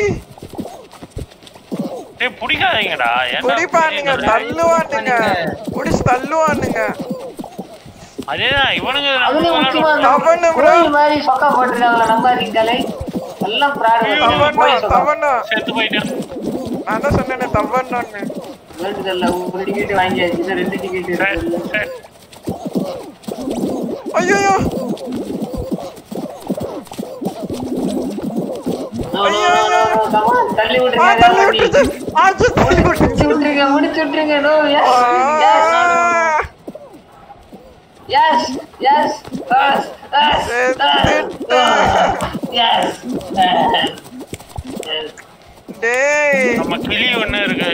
டேய் பிடிக்காதீங்கடா ஏன்டா குடிப்பானுங்க பிடிக்காதீங்க? தள்ளுவானுங்க குடிச்சு தள்ளுவானுங்க அதேதான் இவனுங்க அதுல முக்கியமா அந்த தவணு bro. கோயில் மாதிரி சொக்கா போட்டுருக்காங்களா நம்பாதீங்களே எல்லாம் பிராடு தவண்ணா தவண்ணா செத்து போயிட்டேன் நான் தான் சொன்னேனே தவண்ணான்னு வேண்டுதல்ல ஒரு டிக்கெட் வாங்கியாச்சு இன்னும் ரெண்டு டிக்கெட் சரி, இருக்கு சரி. ஐயோ No, no, no, no, no, come on, தள்ளி ஆ விட்டுருங்க தள்ளி ஏதாவது பண்ணி. விட்டுச்சு ஆச்சு தள்ளி விட்டுச்சு முடிச்சு விட்டுருங்க முடிச்சு விட்டுருங்க நோ எஸ் ஆ, yes yes yes yes yes டேய் நம்ம கிளி ஒண்ணு இருக்கு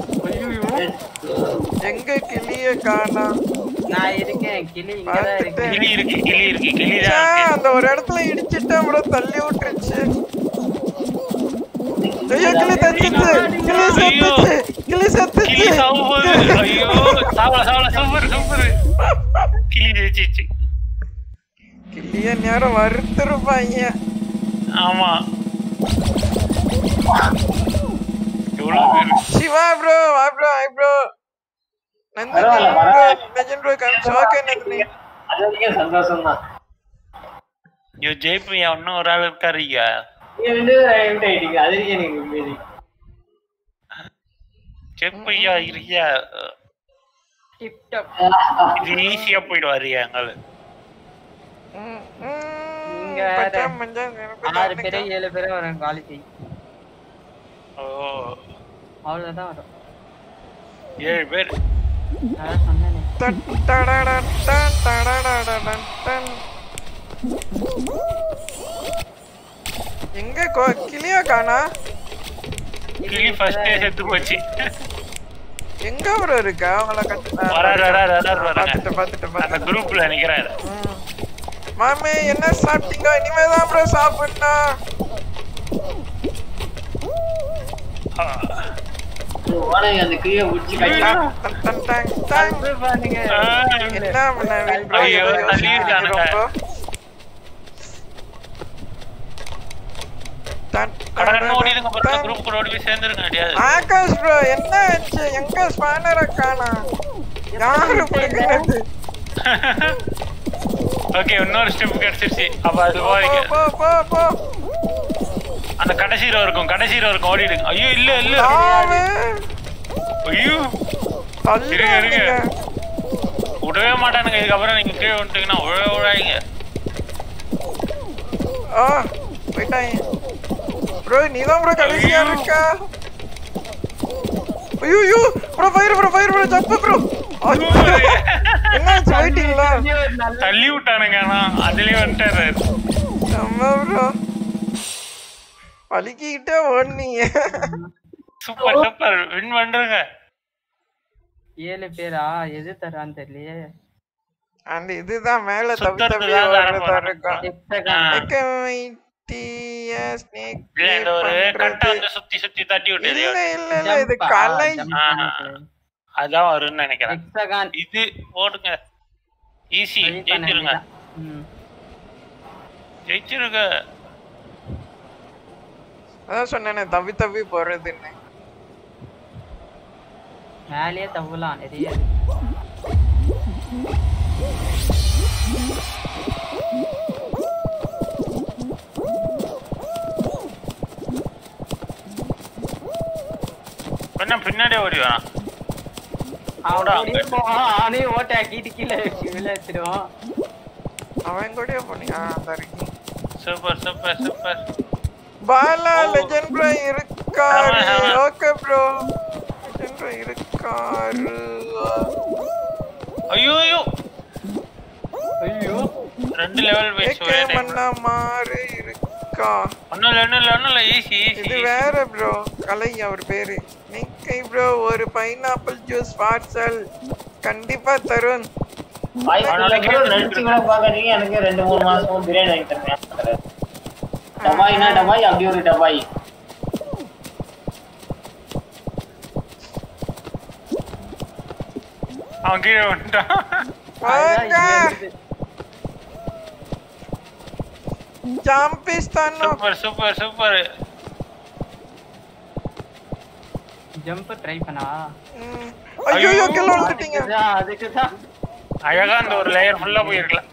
எங்க கிளிய காணா நான் இருக்கேன் கிளி இங்கதான் இருக்கு கிளி இருக்கு கிளி இருக்கு கிளி ச்சே, தான் இருக்கு. அந்த ஒரு இடத்துல இடிச்சிட்டு அப்புறம் தள்ளி விட்டுருச்சு ஐயோ கிளி தச்சுச்சு கிளி செத்துச்சு கிளி கிளி செத்துச்சு சாவு போகுது ஐயோ சாவல சாவல சூப்பர் சூப்பர் கிளி ஜெயிச்சிச்சு கிளிய நேரம் வறுத்துருப்பாங்க ஆமா எவ்வளவு பேரு சிவா ப்ரோ வா ப்ரோ ஹாய் ப்ரோ நந்தினி பரவாயில்ல, ப்ரோ பரவாயில்ல. நஜன் ப்ரோ கம் ஓகே நந்தினி அது வரைக்கும் சந்தோஷம் தான் ஐயோ ஜெயிப்பியா இன்னும் ஒரு ஆள் இருக்காரு ஐயா நீங்க ரெண்டு பேரும் out ஆயிட்டீங்க அது வரைக்கும் எனக்கு மீதி ஜெயிப்பையா இருக்கியா டிப் டாப் இது ஈஸியா போயிடுவாரு எங்களு ம், ம், நீங்க பச்சை வேற. மஞ்சள் நிரப்பி ஆறு பேரோ காட்டுங்க. ஏழு பேரோ வரும் குவாலிட்டி ஓ அவ்வளவுதான் வரும் ஏழு பேர் அதான் சொன்னேனே தட் தடடட டன் தடடடடன் டன். எங்க கோ- கிளியா காணா கிளி ஃபர்ஸ்டே செத்து போச்சு எங்க ப்ரோ இருக்கா அவங்கள கண்டு ஆ, வராரு வராரு வராரு வராங்க பார்த்துட்டு பார்த்துட்டு அந்த பார்த்துட்டு குரூப்ல நிக்கிறாரு ம். மாமே என்ன சாப்பிட்டீங்க இனிமே தான் ப்ரோ சாப்பிடணும் உனக்கு அந்த கிளியை பிடிச்சி கட்டி டன், டன், டன், டன். பாருங்க ஆ, என்ன பண்ண bro? ஐயோ, ஏதோ யோசிக்கிறீங்க தள்ளிட்டானுங்க. ரொம்ப. டன், கடகடன்னு டன், ஓடிடுங்க பாருங்க டன். குரூப் கூட ஓடி போய் சேர்ந்துருங்க முடியாது ஆகாஷ் ப்ரோ என்ன ஆச்சு எங்க ஸ்பானரை காணா யாரு பிடிக்கிறது ஓகே இன்னொரு ஸ்டெப் கிடைச்சிருச்சு அப்ப அது போ போறீங்க போ போ போ அந்த கடைசி row இருக்கும் கடைசி row இருக்கும் ஓடிடுங்க ஐயோ இல்ல இல்ல தாவு ஐயோ தள்ளுறாங்க விடவே மாட்டானுங்க இதுக்கப்புறம் நீங்க கீழே வந்துட்டீங்கன்னா உழ உழாங்க ஆ போயிட்டாங்க ப்ரோ நீ தான் ப்ரோ கடைசியா இருக்கா ஐயோ ஐயோ bro fire bro fire bro jump bro என்னாச்சு போயிட்டீங்களா தள்ளி விட்டானுங்க ஆனா அதுலயே வந்துட்டாரு நம்ம ப்ரோ வலிக்கிட்டே ஓடுனீங்க சூப்பர் சூப்பர் வின் பண்றங்க ஏழு பேரா எது தரான்னு தெரியலையே அந்த இதுதான் மேல தப்பி தப்பி சுத்தறதுதான் ஓடுறதா தரப்போறாங்க. இருக்கும் எக்ஸ்ட்ரா எக்கமைட்டிய ஸ்னேக் இல்ல இந்த ஒரு கட்டை வந்து சுத்தி சுத்தி தட்டி விட்டது இல்ல இல்ல இல்ல இது கலை அதான் வரும்னு நினைக்கிறேன் எக்ஸ்ட்ராகான் இது போடுங்க ஈஸி ஜெயிச்சிருங்க ஜெயிச்சிருங்க அதான் சொன்னேனே தப்பி தப்பி போறதுன்னு மேலேயே தவலாம் நிறைய கொஞ்சம் பின்னாடியே ஓடி வரான் அவன் ஓடியே போவான் அவனே ஓட்ட கீட்டு கீழே விழ வச்சிருவான் அவன் கூடயே போனீங்க ஆ அந்த இருக்கீங்க super super super Bala legend bro இருக்காரு ஆமா, ஆமா. ஓகே ப்ரோ லெஜண்ட் ப்ரோ இருக்காரு ஐயோ ஐயோ ஐயோ ரெண்டு லெவல் பேச்சு ஏகே மன்னா மாறு இருக்கா ஒன்னும் இல்ல ஒன்னும் இல்ல ஒன்னும் இல்ல ஈஸி ஈஸி இது வேற ப்ரோ கலை அவர் பேரு நிக்கை ப்ரோ ஒரு பைனாப்பிள் ஜூஸ் பார்சல் கண்டிப்பா தருண் வாய்ப்பு நினைச்சு கூட பாக்காதீங்க எனக்கு ரெண்டு மூணு மாசம் பிரியாணி வாங்கி தரேன் டபாய்னா டபாய் அப்படி ஒரு டபாய் அவன் கீழே வந்துட்டான் வாங்க ஜாம்பிஸ்தானோ super super super jump try பண்ணா ஐயோ கிலோ வந்துட்டீங்க அதுக்குதான் அதுக்குதான் அழகா அந்த ஒரு லேயர் ஃபுல்லா போயிருக்கலாம்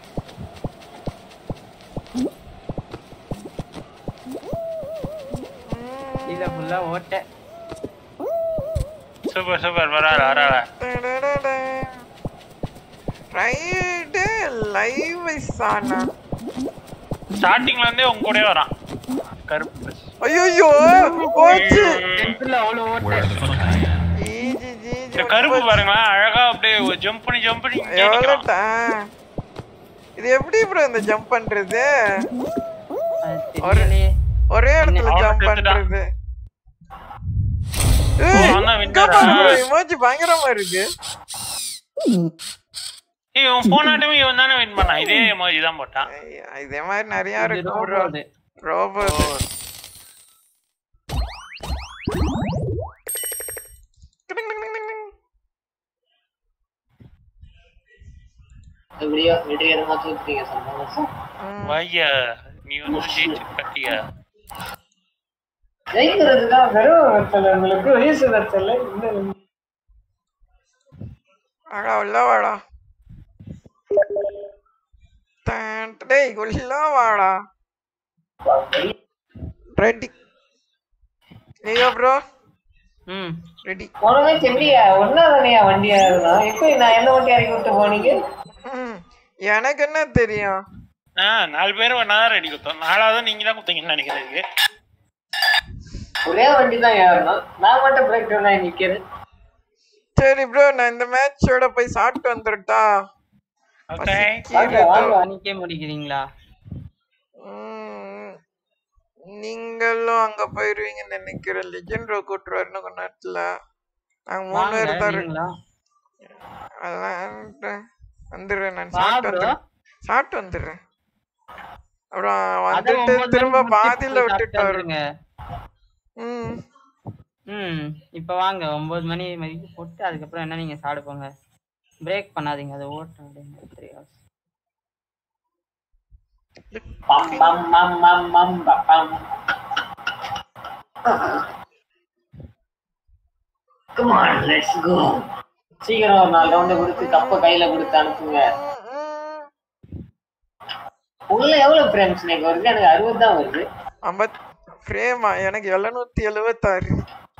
கீழே ஃபுல்லா ஓட்ட சூப்பர் சூப்பர் வரால வரால ரைடு லைவ் சானா ஸ்டார்டிங்ல இருந்தே உங்க கூட வரான் கருப்பு ஐயோ போச்சு டென்த்ல அவ்வளவு ஓட்ட ஈஜி ஜீஜி இந்த கருப்பு பாருங்களேன் அழகா அப்படியே ஜம்ப் பண்ணி ஜம்ப் பண்ணி இங்கே எவ்வளவு நிக்கிறான். டா- இது எப்படி ப்ரோ இந்த ஜம்ப் பண்றது அது தெரியலையே ஒரே இடத்துல அவனை ஜம்ப் செத்துட்டான். பண்றது ஏய், அவன் தான் இங்க winner பாரு ஆ? bro, emoji பயங்கரமா இருக்கு ஏய் இவன் போனாட்டுமே இவன் தானே வின் பண்ணான் இதே எமோஜி தான் போட்டான் ஐயா, இதே மாதிரி நிறைய இது இருக்கு ரொம்ப ப்ரோ அது. ரோபோ எப்படியோ வெற்றிகரமா தூக்கிட்டீங்க சந்தோஷம் வையா நீ வந்து ஜெயிச்சு கட்டியா ஜெயிக்கிறது தான் வெறும் வெத்தல உங்களுக்கு வயசு வெத்தல இன்னும் அடா உள்ள வாடா டான், டேய் உள்ள வாடா ரெடி நீங்க ப்ரோ ம் ரெடி உனமே எப்படியா ஒன்னா தானேயா வண்டியா இருந்தா இப்போ நான் என்ன வண்டி இறக்கி விட்டு போனீங்க எனக்கு என்ன தெரியும் ஆ நாலு பேர் ஒன்னா தான் ரெடி கொடுத்தோம் நாலாவது நீங்க தான் கொடுத்தீங்கன்னு நினைக்கிறேன் ஒரே வண்டி தான் ஏறணும் நான் மட்டும் பிரேக் டவுன் ஆகி நிக்கிறேன் சரி ப்ரோ நான் இந்த மேட்சோட போய் சாப்பிட்டு வந்துடட்டா ஓகே வாங்க வாங்க அன்னைக்கே முடிக்கிறீங்களா ம், நீங்களும் அங்க போயிருவீங்கன்னு நினைக்கிறேன் லெஜெண்ட் ரோ கூட்டுருவாரு இன்னும் கொஞ்ச நேரத்துல நாங்க மூணு வாங்க பேர் தான் இரு- நீங்களா அதெல்லாம் வந்துடுறேன் நான் வா சாப்பிட்டு bro. வந்துடுறேன் சாப்பிட்டு வந்துடுறேன் அப்புறம் அதான் வந்துட்டு ஒன்பது திரும்ப மணிக்கு முடிச்சு பாதியில போய் விட்டுட்டு சாப்பிட்டு வரும் வந்துருங்க. ம் ம் இப்ப வாங்க ஒன்பது மணி வரைக்கும் போட்டு அதுக்கப்புறம் என்ன நீங்க சாப்பிட போங்க பிரேக் பண்ணாதீங்க அதை ஓட்டம் அப்படிங்க த்ரீ ஹவர்ஸ் பம் பம் பம் பம் பம் பம் பம் Come on, let's go. சீக்கிரம் ஒரு நாலு ரவுண்டு கொடுத்து கப்ப கையில கொடுத்து அனுப்புங்க உள்ள எவ்வளவு ஃப்ரேம்ஸ் எனக்கு வருது எனக்கு அறுபது தான் வருது ஐம்பத் ஃப்ரேமா எனக்கு எழுநூத்தி எழுவத்தாறு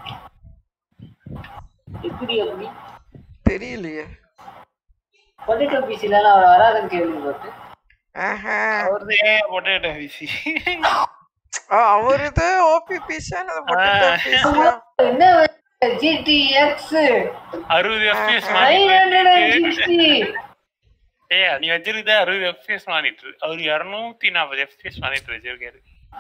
எப்படி எப்படி தெரியலையே பொட்டேட்டோ பீஸ்ல எல்லாம் அவர் வராதுன்னு கேள்விப்பட்டு ஆஹா அவருதே பொட்டேட்டோ பிசி ஆ, அவருது ஓபி பீஸ் என்ன ஜிடிஎக்ஸ் அறுபது FPS nine hundred and sixty ஏய் நீ வச்சிருக்க அறுபது எஃபிஎஸ் மானிட்டர் அவர் இருநூத்தி நாற்பது எஃபிஎஸ் மானிட்டர் வச்சிருக்காரு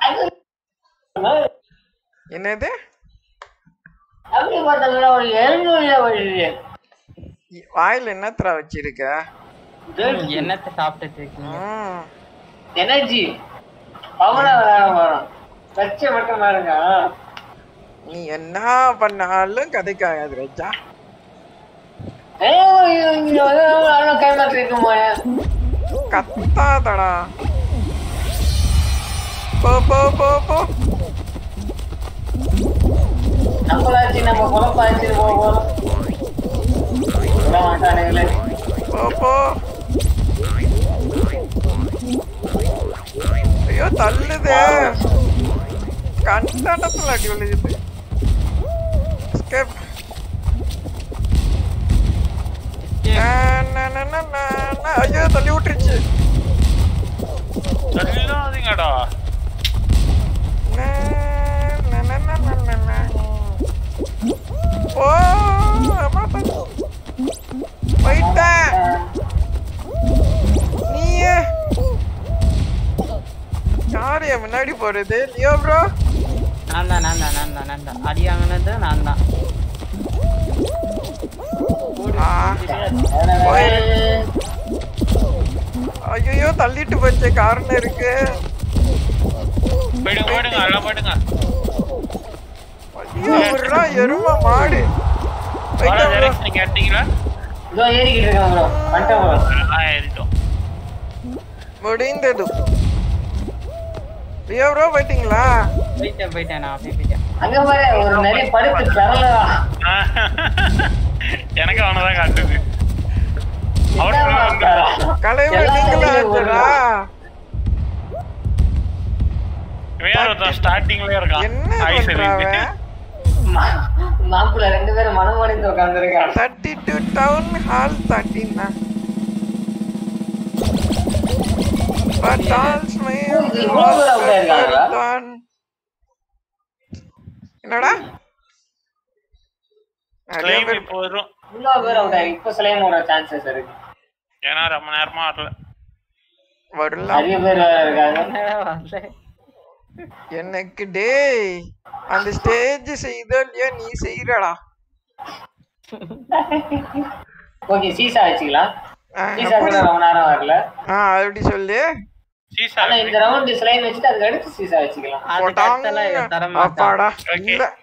என்னது அப்படி பார்த்தாங்கன்னா ஒரு எழுநூறுல வருது வாயில என்னத்திரா வச்சிருக்க என்னத்தை சாப்பிட்டுட்டு இருக்கீங்க ம், எனர்ஜி பவனா விளையாட வரும் கச்சை மட்டும் பாருங்க நீ என்ன பண்ணாலும் கதைக்காகாது ரஜா கைமாற்றிருக்குமா கத்தாதடா போ போ போ போ நம்மளாச்சு நம்ம குழப்பாச்சு போக போறோம் விட மாட்டானுங்களே போ போ ஐயோ தள்ளுதே கண்டனத்துல அடி விழுகுது Escape. நா, நா, நா, நா, நா, நா. ஐயோ தள்ளி விட்டுருச்சு சொல்லாதீங்கடா நா, நா, நா, நா, நா, நா, நா. ஓ அம்மா தள்ளு. போயிட்டேன் நீயே யாரு என் முன்னாடி போறது லியோ ப்ரோ நான் தான் நான் தான் நான் தான் நான் தான் அடி வாங்கினது நான் தான் ஐயோ தள்ளிட்டு போச்சு காரணம் இருக்கு போயிடுங்க போயிடுங்க எல்லாம் போயிடுங்க ஐயோ விட்றா எருமை மாடு வர போயிட்டேன் bro. ஜெரக்ஸ் நீங்க எடுத்தீங்களா இதோ ஏறிக்கிட்டு இருக்கேன் ப்ரோ வந்துட்டேன் ப்ரோ ஆ ஏறிட்டோம் முடிந்தது லியோ ப்ரோ போயிட்டீங்களா போயிட்டேன் போயிட்டேன் நான் அப்படியே போயிட்டேன் அங்க பாரு ஒரு நிறைய படுத்து தரலடா எனக்கு அவனதான் காட்டுது அவனுக்கு வந்து கலைவர் எல்லாம் நீங்களா வெளியே ஆச்சுடா வேற ஒருத்தன் ஸ்டார்டிங்லயே இருக்கான் என்ன ஐஸ் பண்றாவ மாப்பிள்ள ரெண்டு பேரும் மனம் அடைந்து உட்காந்துருக்காங்க தேர்ட்டி டூ டவுன் ஹால் தேர்ட்டின்னா But all smiles இவ்வளவு பேர் out ஆயிருக்காங்களா? done. என்னடா நிறைய கிளைம் பேர் இப்போ வரும் இவ்வளவு பேர் அவுட் ஆகி இப்ப சிலையம் வர சான்சஸ் இருக்கு ஏன்னா ரொம்ப நேரமா வரல வரலாம் நிறைய பேர் வேற இருக்காங்க என்னடா வரல? எனக்கு டேய் அந்த ஸ்டேஜ் செய்தோ இல்லையோ நீ செய்யறடா ஓகே சீசா வச்சுக்கலாம் ஆ, சீசா கூட ரொம்ப நேரம் வரல ஆ அப்படி சொல்லு சீசா ஆனா இந்த ரவுண்ட் ஸ்லைம் வச்சுட்டு அதுக்கு அடுத்து சீசா வச்சுக்கலாம் அதுக்கு அடுத்தெல்லாம் இவன் தர மாட்டான். அப்பாடா Okay. இல்ல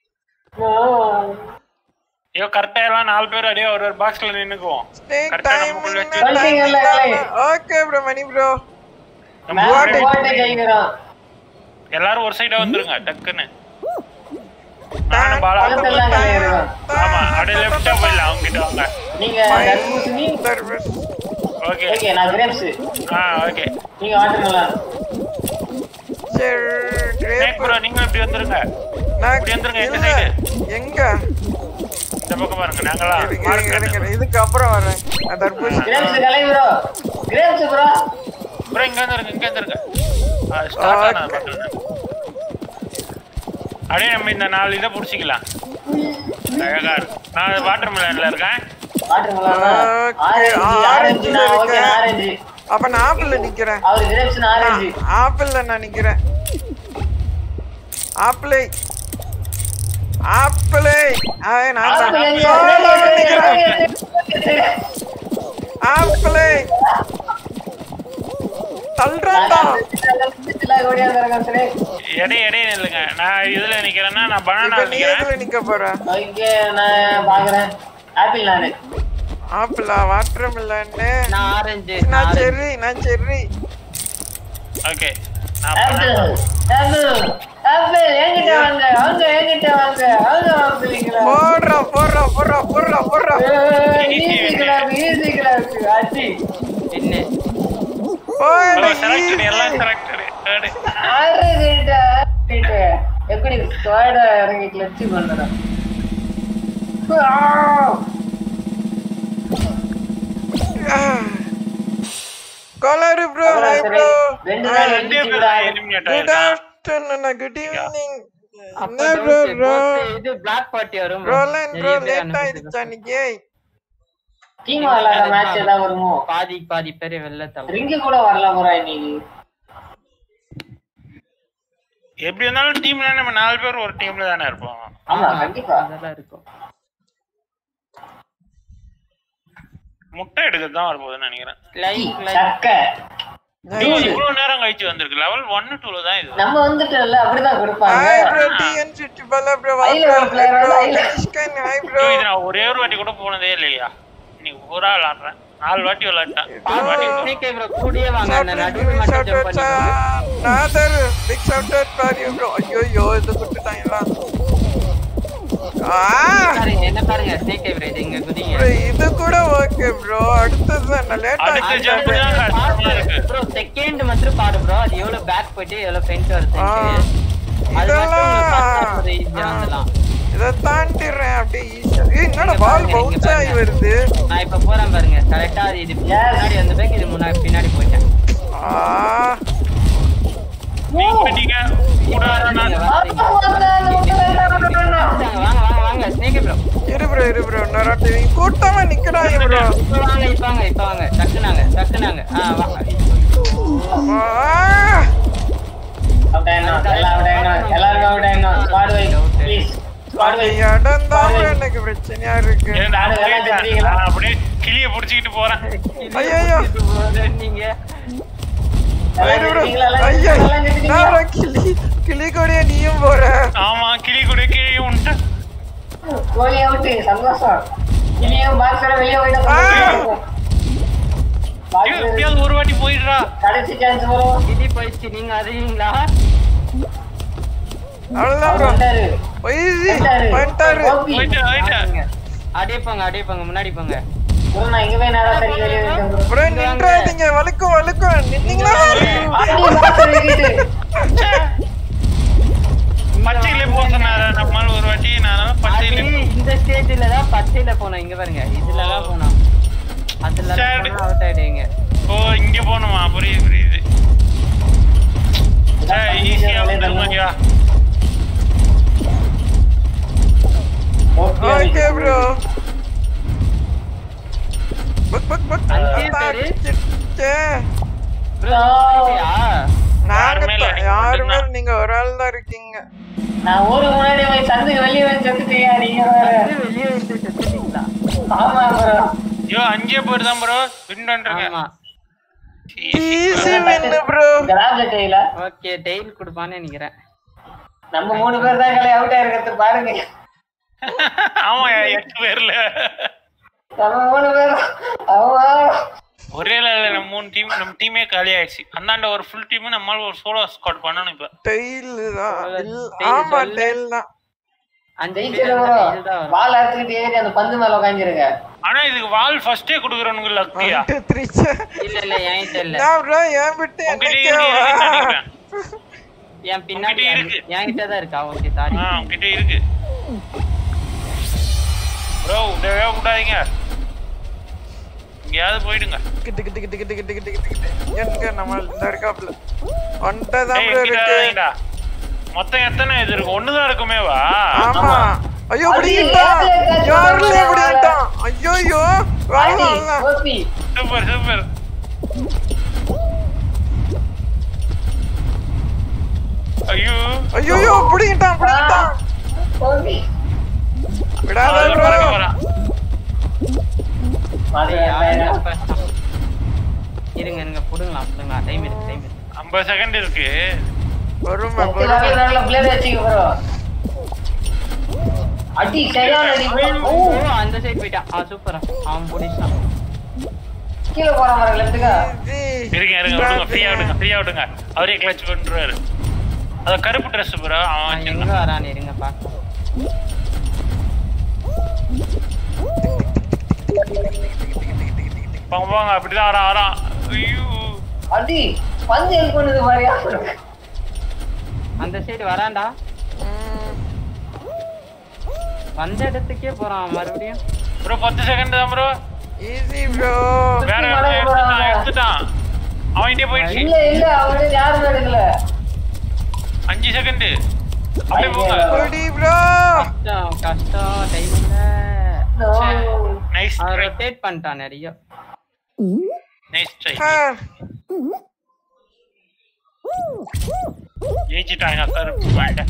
ஐயோ கரெக்டா எல்லாம் நாலு பேர் அப்படியே ஒரு ஒரு பாக்ஸ்ல நின்னுக்குவோம் ஸ்டேக் கரெக்டா டைம் நமக்குள்ள வச்சு Continue, லை. ஓகே ப்ரோ மணி ப்ரோ நம்ம மேல போட்டு போட்டு ஜெயிக்கிறோம் எல்லாரும் ஒரு சைடா வந்துருங்க டக்குன்னு நானும் பாலா பக்கத்துல தான் இருக்கும் ஆமா அப்படியே லெஃப்டா போயிடலாம் அவங்க கிட்ட வாங்க நீங்க தர்பூசணி ஓகே ஓகே நான் கிரேப்ஸ் ஆ ஓகே நீங்க வாட்டர்மெலன் நேக் ப்ரோ நீங்க இப்படி வந்துருங்க இப்படி வந்துருங்க எங்க இல்ல சைடு எங்க இந்த பக்கம் பாருங்க நாங்களா இருங்க, இருங்க, இருங்க, இருங்க. இதுக்கு அப்புறம் வரேன் நான் தர்பூசணி grapes Kalai bro grapes bro bro இங்க வந்துருங்க இங்க வந்துருங்க ஸ்டார்ட் ஆனது மட்டும் அப்படியே நம்ம இந்த நாலு இதை பிடிச்சிக்கலாம் அழகா இருக்கும் நான் வாட்டர் மிலன்ல இருக்கேன் watermelon Okay, orange orange orange நான் ஓகே இருக்கேன். ஆரஞ்சு அப்ப நான் ஆப்பிள்ல நிக்கிறேன் அவர் கிரேப்ஸ் ஆரஞ்சு ஆப்பிள்ல நான் நிக்கிறேன் ஆப்பிளை ஆப்பிளை ஆய் நான் தான். ஆப்பிள் எங்க? சோளம் நிக்கிறேன். நான் ஆப்பிளை தள்ளுறான்டா ஓடியா இருக்கேன் சரி எடை எடை நில்லுங்க நான் இதுல நிக்கிறேன்னா நான் பனானா இப்ப நீ நிக்கிறேன் எதுல நிக்க போற இங்க நான் பாக்குறேன் ஆப்பிள் நானு ஆப்பிளா வாட்டர் மில்லன்னு நான் ஆரஞ்சு நான் செர்ரி நான் செர்ரி ஓகே நான் ஆப்பிள் banana. ஆப்பிள் ஆப்பிள் என்கிட்ட வாங்க அவங்க என்கிட்ட வாங்க அவங்க வாங்குறீங்களா போடுறா போடுறா போடுறா போடுறா போடுறா ஈஸி கிளாஸ் ஈஸி கிளாஸ் ஆச்சி என்ன போடு செலக்டட் எல்லாம் செலக்டட் ஆறு கிட்ட கிட்ட எப்படி ஸ்குவாட இறங்கி கிளட்சி பண்றேன் கொலரு ப்ரோ ஹாய் ப்ரோ ரெண்டு நாள் ரெண்டே எழுந்திரிச்சு பேர் தான் எலிமினேட் குட் ஆயிருக்கான் ஆஃப்டர்நூன் குட் ஈவினிங் அப்ப என்ன ப்ரோ doubt. ப்ரோ both இது black party வரும் bro. ரோலன் ப்ரோ நிறைய பேர் லேட் அனுப்பிட்டு ஆயிடுச்சா இன்னைக்கு டீம் விளையாட மேட்ச் ஏதாவது வருமோ பாதி பாதி பேர் வெளில தள்ள ரிங்கு கூட வரல போறா இன்னைக்கு எப்படி இருந்தாலும் டீம்ல நம்ம நாலு பேர் ஒரு டீம்ல தானே இருப்போம் ஆமா கண்டிப்பா அதெல்லாம் இருக்கும் முட்டை எடுக்க தான் வரப்போகுதுன்னு நினைக்கிறேன் லைக் லைக் சக்க ஐயோ, இவ்வளவு நேரம் கழிச்சு வந்திருக்கு லெவல் ஒன்னு டூல தான் இது நம்ம வந்துட்டோம்ல அப்படிதான் கொடுப்பாங்க hi bro TN city Bala bro ஐல ஒரு player வந்து ஐல. கிஷ்கன் ஹாய் ப்ரோ ஐயோ, இது நான் ஒரே ஒரு வாட்டி கூட போனதே இல்லையா இன்னைக்கு பூரா விளாடுறேன் நாலு வாட்டி விளாட்டேன் நாலு வாட்டி இன்னைக்கு bro கூடியே வாங்க அந்த நடுவில் மட்டும் ஜம்ப் பண்ணி another big shout out for you bro ஐயோ இது குட்டுட்டாங்களா ஆ பாருங்க என்ன பாருங்க ஸ்னேக் ப்ரோ இது இங்க குதிங்க bro, இது கூட ஓகே ப்ரோ அடுத்தது நான் லேட் அடுத்த ஜம்ப் தான் கஷ்டமா இருக்கு ப்ரோ செகண்ட் மட்டும் பாரு ப்ரோ அது எவ்வளவு பேக் போயிட்டு எவ்வளவு ஃப்ரண்ட் வருது ஆ. அது மட்டும் இதெல்லாம் ஈஸியா வந்துடலாம் இதை தாண்டிடுறேன் அப்படியே ஈஸியா ஏய் என்னடா பால் இங்க பவுன்ஸ் ஆகி பாருங்க. வருது நான் இப்ப போறேன் பாருங்க கரெக்டா அது இது முன்னாடி வந்த பேக் இது முன்னாடி பின்னாடி போயிட்டேன் ஆ நீங்க பண்ணிக்க கூடாது நீங்க வாங்க வாங்க வாங்க வாங்க ஸ்னேக் ப்ரோ இரு ப்ரோ இரு ப்ரோ இன்னொரு வாட்டி கூட்டமா நிக்கிறாங்க ப்ரோ இப்ப வாங்க இப்ப வாங்க இப்ப வாங்க டக்குனாங்க டக்குனாங்க ஆ வாங்க ஆ அவுட் ஆயிடணும் எல்லாம் அவுட் ஆயிடணும் எல்லாருக்கும் அவுட் ஆயிடணும் ஸ்குவாட் வை ப்ளீஸ் ஸ்குவாட் வை இடம் தான் எனக்கு பிரச்சனையா இருக்கு ஏன் நான் நாலு வேலை போயிட்டேன். செஞ்சீங்களா? நான் அப்படியே கிளிய புடிச்சிக்கிட்டு போறேன் ஐயையோ. நீங்க ஐயோ bro. நீங்களா எல்லாம் ஐயோ. எல்லாம் கட்டிட்டீங்களா? நான் bro கிளி கிளி கூடயே நீயும் போற ஆமா கிளி கூட கிளி உண்டு கோலி அவுட் சந்தோஷம் இனியும் பாக்ஸோட வெளியே போயிட்டா ஆ. சந்தோஷம். ஐயோ, பாக்ஸ் எப்படியாவது ஒரு வாட்டி போயிடுறா கடைசி சான்ஸ் வரும் கிளி போயிடுச்சு நீங்க அறிவீங்களா அவ்வளவுதான் அவர் ப்ரோ வந்தாரு ஒய்சி வந்தாரு. வந்துட்டாரு கோபி. போயிட்டு போயிட்டு வாங்க. அப்படியே போங்க அப்படியே போங்க முன்னாடி போங்க bro, நான் இங்க போய் நேரா சரி வெளியே வைக்கிறேன் bro. ப்ரோ நின்றாதீங்க வழுக்கும் வழுக்கும் நின்னீங்களா ஆண்டி box வைக்கிட்டு. பச்சையில போக சொன்னாரு நம்மால ஒரு வாட்டி நான் அது பச்சையில இந்த ஸ்டேஜ்ல தான் பச்சையில போனோம் இங்க பாருங்க இதுல தான் போனோம் அதுல சரி. அவுட் ஆயிடுவீங்க ஓ இங்க போகணுமா புரியுது புரியுது ஈஸியா வந்துருமாங்க Okay, okay bro bug bug bug அஞ்சே பேரு? அத்தாச்சிச்சே. Bro, இல்லையா? நாங்க யாருமே இல்ல, தான் நீங்க யாருமே மட்டும்தான். இல்ல, நீங்க ஒரு ஆள் தான் இருக்கீங்க நான் ஊருக்கு முன்னாடி போய் சந்துக்கு வெளியே வந்து செத்துட்டியா நீங்க வேற இது வெளியே வந்து செத்துட்டீங்களா ஆமா ப்ரோ ஐயோ அஞ்சே பேர் தான் ப்ரோ வின் பண்றேங்க ஆமா ஈஸி வின்னு ப்ரோ கிராப் கையில ஓகே டெய்ல் கொடுப்பான்னு நினைக்கிறேன் நம்ம மூணு பேர் தான் கலை அவுட் ஆயிருக்கிறது பாருங்க ஆமா எட்டு பேர்ல நம்ம மூணு பேர் ஆமா ஒரே level ல நம்ம மூணு டீம் நம்ம டீமே காலி ஆயிடுச்சு அந்தாண்ட ஒரு ஃபுல் டீம் நம்மளால ஒரு சோலோ ஸ்குவாட் பண்ணணும் இப்ப டெய்ல் தான் இல்ல, Tail ஆமா சொல்லு. டெய்ல் தான் அஞ்சு பேர் ஜெயிச்சிரு இருந்தா ப்ரோ tail தான் வரும். பால் அறுத்துக்கிட்டு ஏறி அந்த பந்து மேல உட்காந்துருங்க ஆனா இதுக்கு வால் ஃபர்ஸ்டே குடுக்குறவனுக்கு லக்கியா ஒன் டூ த்ரீ இல்ல இல்ல என்கிட்ட இல்ல நான் ப்ரோ ஏன் விட்டு உங்ககிட்ட என்னைக்கே இருக்குன்னு வா. நினைக்கிறேன். என் பின்னாடி உன்கிட்ட இருக்கு. என்கிட்ட தான் இருக்கா ஓகே சாரி ஆ உங்ககிட்ட இருக்கு ப்ரோ விடவே விடாதீங்க எங்கேயாவது போயிடுங்க கிட்டு கிட்டு கிட்டு கிட்டு கிட்டு கிட்டு கிட்டு கிட்டு எங்க நம்ம இந்த இருக்காப்ல ஒன்ட்ட தான் ஏய், ப்ரோ என்கிட்ட இருக்கு வராதீங்கடா. மொத்தம் எத்தனை இது இருக்கு ஒண்ணுதான் இருக்குமேவா ஆமா ஐயோ பிடிக்கிட்டான் யாருல பிடிக்கிட்டான் ஐயோ ஐயோ ஆண்டி, வரலாம் கோபி சூப்பர் சூப்பர் ஐயோ ஐயோ ஐயோ பிடிக்கிட்டான் பிடிக்கிட்டான் கோபி விடாத அவன் bro. பறக்க போறான். அது யாருங்க என்ன? இப்ப? இருங்க இருங்க புடுங்கலாம் புடுங்கலாம் டைம் இருக்கு டைம் இருக்கு 50 செகண்ட் இருக்கு பொறுமை எல்லாரும் பொறுமை நல்ல blade வச்சுக்க bro. அடி சரியான அடி ஓ ஓ, அந்த சைடு போயிட்டான் ஆ சூப்பரா அவன் பிடிச்சான் கீழே போற மாதிரி லெஃப்ட்டுக்கா இருங்க இருங்க விடுங்க ஃப்ரீயா விடுங்க ஃப்ரீயா விடுங்க அவரே கிளச் பண்ணிடுவாரு அது கருப்பு ட்ரெஸ் ப்ரோ அவன் அவன் எங்க வச்சிருக்கான் வரான்னு இருங்க பாக்கலாம் போங்க போங்க அப்படிதான் வரான் வரான் ஐயோ அடி பந்து ஹெல்ப் பண்ணுது மாதிரியா அந்த சைடு வரான்டா வந்த இடத்துக்கே போறான் மறுபடியும் ப்ரோ பத்து செகண்ட் தான் ப்ரோ ஈஸி ப்ரோ வேற மடங்கு எடுத்துட்டான் போறாங்க. எடுத்துட்டான் அவன் இங்கே போயிடுச்சு இல்ல இல்ல அவரு யாரும் எடுக்கல அஞ்சு செகண்ட் அப்படியே போங்க குடி ப்ரோ கஷ்டம் கஷ்டம் டைம் இல்ல No. நைஸ் அவன் ட்ரை ரொட்டேட் பண்ணிட்டான் நிறைய நைஸ் ட்ரை ஜெயிச்சிட்டாங்க கருப்பு பாயிண்ட்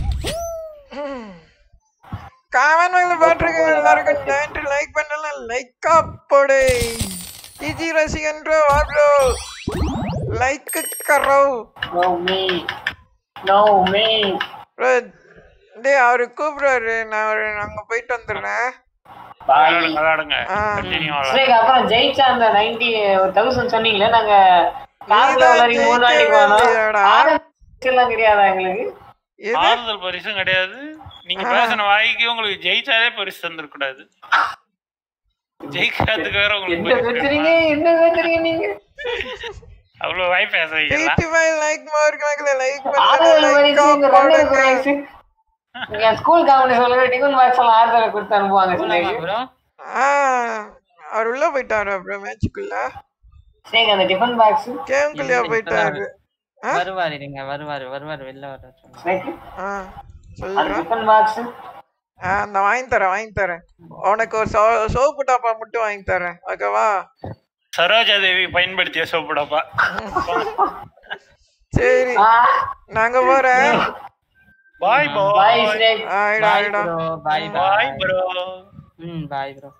காமன் மேல பாட்டுருக்கு எல்லாருக்கும் நன்றி லைக் பண்ணலாம் லைக் போடு ஈஜி ரசிகன் ப்ரோ வா ப்ரோ லைக் கரோ No me. No me. Bro டேய் அவரு கூப்பிடுறாரு நான் அவரு அங்க போயிட்டு வந்துடுறேன் Bye. விளாடுங்க விளாடுங்க ஆ. கண்டினியூ விளாடுங்க ஸ்னேக் அப்புறம் ஜெயிச்சா அந்த நைன்டி தௌசண்ட் சொன்னீங்களே நாங்க காசுல நீதான் வரைக்கும் மூணு வாட்டி ஜெயிக்கவே போனோம் இல்லையாடா? ஆறு எல்லாம் கிடையாதா எங்களுக்கு எது ஆறுதல் பரிசும் கிடையாது நீங்க பேசின வாய்க்கு உங்களுக்கு ஜெயிச்சாலே பரிசு தந்துடக் கூடாது ஜெயிக்காததுக்கு வேற உங்களுக்கு என்ன பரிசு பேசுறீங்க வேணுமா? என்ன பேசுறீங்க நீங்க அவ்வளவு வாய் பேசுறீங்களா எயிட்டி ஃபைவ் லைக் மார்க் கணக்குல லைக் ஆறுதல் பண்ணல பரிசு இந்த லைக் ரன்னர் போடுங்க பிரைஸ் நீங்க ஸ்கூல் காமெடி சொல்லுங்க டிஃபன் பாக்ஸ் எல்லாம் ஆறுதலை கொடுத்து அனுப்புவாங்க ஸ்னேக் ப்ரோ ஆ அவர் உள்ள போயிட்டாரு அப்புறம் மேட்சுக்குள்ள ஸ்னேக் அந்த டிஃபன் பாக்ஸ் கேம்குள்ளயா போயிட்டாரு ஆ? வருவாரு இருங்க வருவாரு வருவாரு வெளில வர சொல்லுங்க ஸ்னேக் ஆ அந்த சொல்லுங்க டிஃபன் பாக்ஸ் ஆ அந்த வாங்கி தரேன் வாங்கி தரேன் உனக்கு ஒரு சோ- சோப்பு டாப்பா மட்டும் வாங்கி தரேன் ஓகேவா சரோஜா தேவி பயன்படுத்திய சோப்புடப்பா சரி நாங்க போறேன் பாய் பாய் பாய் ஸ்னேக் ஆயிடா பாய் ஆயிடா bro bye bye bye bro ம் bye bro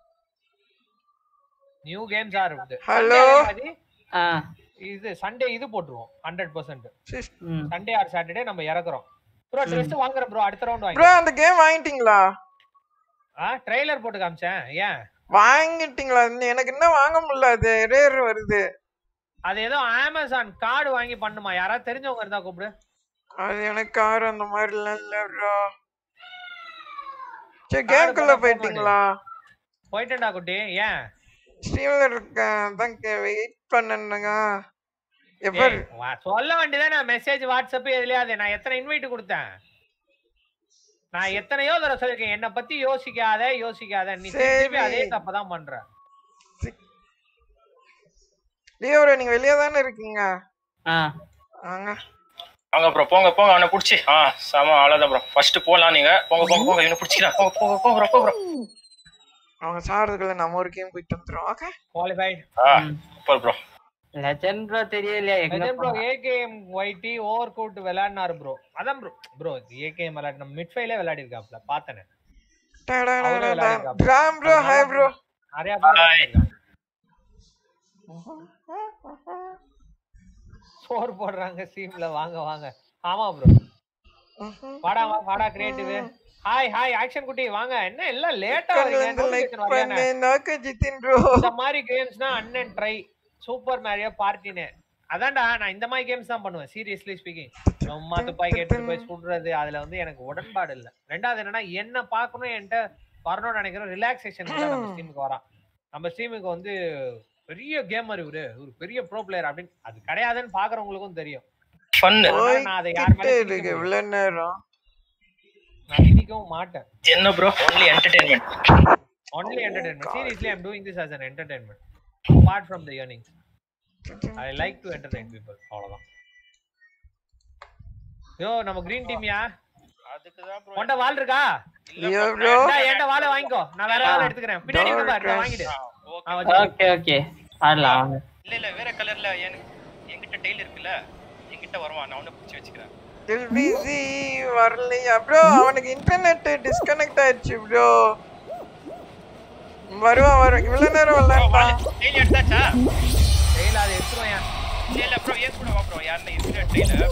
new games are இருக்குது ஹலோ ஆ இது சண்டே இது போட்டுருவோம் ஹண்ட்ரட் பர்சன்ட் ம் சண்டே ஆர் சாட்டர்டே நம்ம இறக்குறோம் ப்ரோ ட்ரெஸ் வாங்குறேன் ப்ரோ அடுத்த ரவுண்ட் ப்ரோ வாங்கி அந்த கேம் வாங்கிட்டீங்களா ஆ ட்ரெய்லர் போட்டு காமிச்சேன் ஏன் வாங்கிட்டீங்களா எனக்கு இன்னும் வாங்க முடியல அது ரேர் வருது அது ஏதோ அமேசான் கார்டு வாங்கி பண்ணுமா யாராவது தெரிஞ்சவங்க இருந்தா கூப்பிடு அது எனக்கு கார் அந்த மாதிரிலாம் இல்ல ப்ரோ சரி Car கேம்குள்ள போனா போக போயிட்டீங்களா போயிட்டேன்டா குட்டி ஏன் ஸ்ட்ரீம்ல இருக்கேன் தான் வெயிட் பண்ணனுங்க எப்ப ஏய், வா- சொல்ல வேண்டியதானே மெசேஜ் வாட்ஸ்அப் எதுலயாவது நான் எத்தனை இன்வைட் கொடுத்தேன் நான் எத்தனையோ தடவை சொல்லிருக்கேன் என்ன பத்தி யோசிக்காத யோசிக்காத நீ திருப்பி திருப்பி சரி. அதே தப்பதான் பண்ற லியோ ப்ரோ நீங்க வெளியே தானே இருக்கீங்க ஆ வாங்க வாங்க ப்ரோ போங்க போங்க அவனை புடிச்சி ஆ செம அவ்வளோதான் ப்ரோ ஃபர்ஸ்ட் போலாம் நீங்க போங்க போங்க போங்க இவனை பிடிச்சிக்கலாம் போங்க போங்க போங்க ப்ரோ போங்க ப்ரோ அவங்க சாடுறதுக்குள்ள நம்ம ஒரு கேம் போயிட்டு வந்துடும் ஓகே குவாலிஃபைட் ஆ ம். சூப்பர் ப்ரோ லெஜண்ட் ப்ரோ தெரியலையா எங்க ப்ரோ போனா? ஏகேஎம் ஒய்டி ஓவர் கோட் விளையாடினாரு ப்ரோ அதான் ப்ரோ ப்ரோ ஏகேஎம் விளையாடி நம்ம மிட்ஃபைலே விளையாடி இருக்காப்ல பார்த்தேனே ராம் ப்ரோ ஹாய் ப்ரோ நிறைய பேர் விளையாடிருக்காங்க. சோறு போடுறாங்க ஸ்ட்ரீம்ல வாங்க வாங்க ஆமா ப்ரோ வாடா வா வாடா கிரியேட்டிவ் ஹாய் ஹாய் ஆக்ஷன் குட்டி வாங்க என்ன எல்லாம் லேட்டா வரீங்க லைக் notification வரலையாண்ணே? பண்ணு நாக்கு ஜிதின் ப்ரோ இந்த மாதிரி கேம்ஸ்னா அண்ணன் ட்ரை சூப்பர் மேரியோ பார்ட்டினு அதான்டா நான் இந்த மாதிரி கேம்ஸ் தான் பண்ணுவேன் சீரியஸ்லி ஸ்பீக்கிங் சும்மா துப்பாக்கி எடுத்துட்டு போய் சுடுறது அதுல வந்து எனக்கு உடன்பாடு இல்ல ரெண்டாவது என்னன்னா என்ன பார்க்கணும் என்கிட்ட வரணும்னு நினைக்கிற ரிலாக்ஸேஷன் நம்ம ஸ்ட்ரீமுக்கு வரான் நம்ம ஸ்ட்ரீமுக்கு வந்து பெரிய கேமர் இவரு ஒரு பெரிய ப்ரோ பிளேயர் அப்படின்னு அது கிடையாதுன்னு பாக்குறவங்களுக்கும் தெரியும் ஃபன்னு அதனால நான் அதை யார் மேல போயிட்டு திணிக்க இருக்கு முடியாது. இவ்வளவு நேரம் நான் திணிக்கவும் மாட்டேன் என்ன bro only entertainment only entertainment seriously i'm doing this as an entertainment apart from the earnings i like to entertain people அவ்வளவுதான் யோ நம்ம green team யா அதுக்குதான் ப்ரோ உன்கிட்ட வால் இருக்கா ஐயோ ப்ரோ இந்தா, என்கிட்ட வாழை வாங்கிக்கோ நான் வேற வாழை எடுத்துக்கிறேன் பின்னாடி இருக்கு பாரு நான் வாங்கிடு ஓகே ஆ, வச்சு. ஓகே ஓகே ஆடலாம் வாங்க இல்ல இல்ல வேற கலர்ல எனக்கு என்கிட்ட டெய்ல் இருக்குல்ல என்கிட்ட வருவான் நான் ஒண்ணு பிடிச்சி வச்சுக்கிறேன் பிஸி வரலையா ப்ரோ அவனுக்கு இன்டர்நெட் டிஸ்கனெக்ட் ஆயிடுச்சு ப்ரோ வருவான் வரும் இவ்வளவு நேரம் விளையாண்டான் டெய்ல் எடுத்தாச்சா டெய்ல அதை எடுத்துருவேன் இல்ல இல்ல ப்ரோ ஏன் கூட வா ப்ரோ யாருல இருக்கிற டெய்ல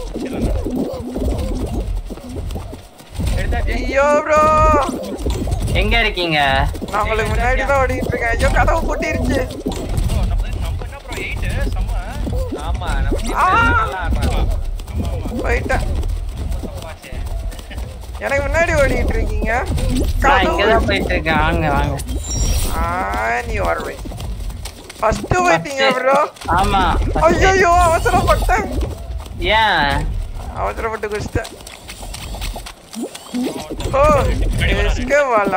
எடுத்தாச்சு ஐயோ ப்ரோ எங்க இருக்கீங்க நான் உங்களுக்கு முன்னாடி தான் ஓடிட்டு இருக்கேன் ஐயோ கதவு பூட்டிருச்சு ப்ரோ நம்ம நம்ம என்ன ப்ரோ 8 செம்ம ஆமா நம்ம team நல்லா ஆடுறாங்க போயிட்டேன் தப்பாச்சே எனக்கு முன்னாடி ஓடிட்டு இருக்கீங்க நான் இங்கதான் போயிட்டு இருக்கேன் வாங்க வாங்க ஆ நீ வரவை ஃபர்ஸ்ட் போயிட்டீங்க ப்ரோ ஆமா ஐயோ அவசரப்பட்டேன் ஏன் அவசரப்பட்டு குடிச்சிட்டேன் ஓ எஸ்கே வாலா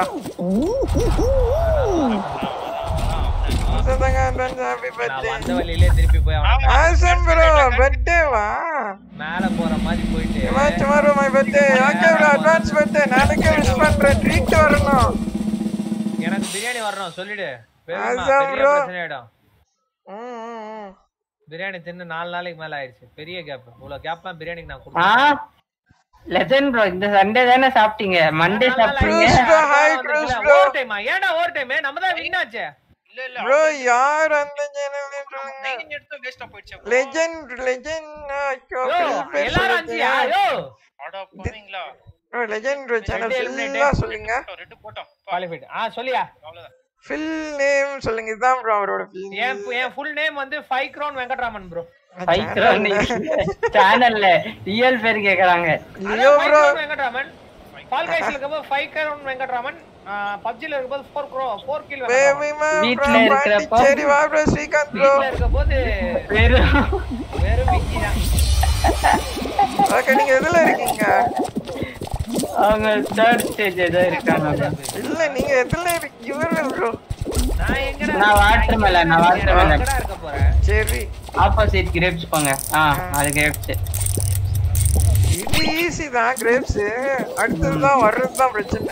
சதங்க ஹாப்பி நான் பர்த்டே வந்த வழியிலே திருப்பி போய் அவனை ஆசம் ப்ரோ பர்த்டே வா மேல போற மாதிரி போயிட்டு tomorrow my birthday okay bro advance birthday நாளைக்கே விஷ் பண்றேன் ட்ரீட் வரணும் எனக்கு பிரியாணி வரணும் சொல்லிடு பெரியம்மா, அதான் பெரிய bro. பிரச்சனை ஆயிடும் ம், ம், ம். பிரியாணி தின்னு நாலு நாளைக்கு மேல ஆயிடுச்சு பெரிய கேப் இவ்வளவு கேப்லாம் பிரியாணிக்கு நான் ஆ கொடுத்தேன் லெஜண்ட் ப்ரோ இந்த சண்டே தானே சாப்பிட்டீங்க மண்டே சாப்பிட்டீங்க Bruce bro, hi, Bruce bro. Over டைமா ஏன்டா ஓவர் டைம் நம்ம தான் வின் ஆச்சே இல்ல இல்ல ப்ரோ யார் அந்த சேனல் சொல்லுங்க நைன் எடுத்து வேஸ்டா போயிடுச்சு bro. லெஜெண்ட் லெஜெண்ட் யோ எல்லாரும் அஞ்சியா யோ அட பாவீங்களா bro legend channel Red Helmet. ஃபுல்லா சொல்லுங்க ரெண்டு போட்டோம் குவாலிஃபைட் ஆ சொல்லியா அவ்வளவுதான் ஃபில் நேம் சொல்லுங்க இதுதான் ப்ரோ அவரோட ஃபில் என் என் ஃபுல் நேம் வந்து ஃபைவ் க்ரௌன் வெங்கட்ராமன் ப்ரோ பைக்ரோன் சேனல்ல ரியல் பேர் கேக்குறாங்க லியோ ப்ரோ வெங்கட்ராமன் ஃபால் கைஸ்ல இருக்கும்போது ஃபைவ் க்ரௌன் வெங்கட்ராமன் பப்ஜில இருக்கும்போது four crow four kill Venkatraman பேபிமா வீட்ல ப்ரோ இருக்கிறப்போ- சரி வா ப்ரோ ஸ்ரீகாந்த் ப்ரோ வீட்ல இருக்கும்போது வெறும் வெறும் விக்கி தான் ஓகே நீங்க எதுல இருக்கீங்க அவங்க தேர்ட் ஸ்டேஜ் ஏதோ இருக்காங்க bro. இல்ல நீங்க எதுல இருக்கீங்க இவரு ப்ரோ நான் எங்கடா நான் water melon, நான் water melon. எங்கடா இருக்க போறேன் சரி ஆப்போசிட் கிரேப்ஸ் போங்க ஆ அது கிரேப்ஸ் இது ஈஸி தான் கிரேப்ஸ் அடுத்தது தான் வர்றது தான் பிரச்சனை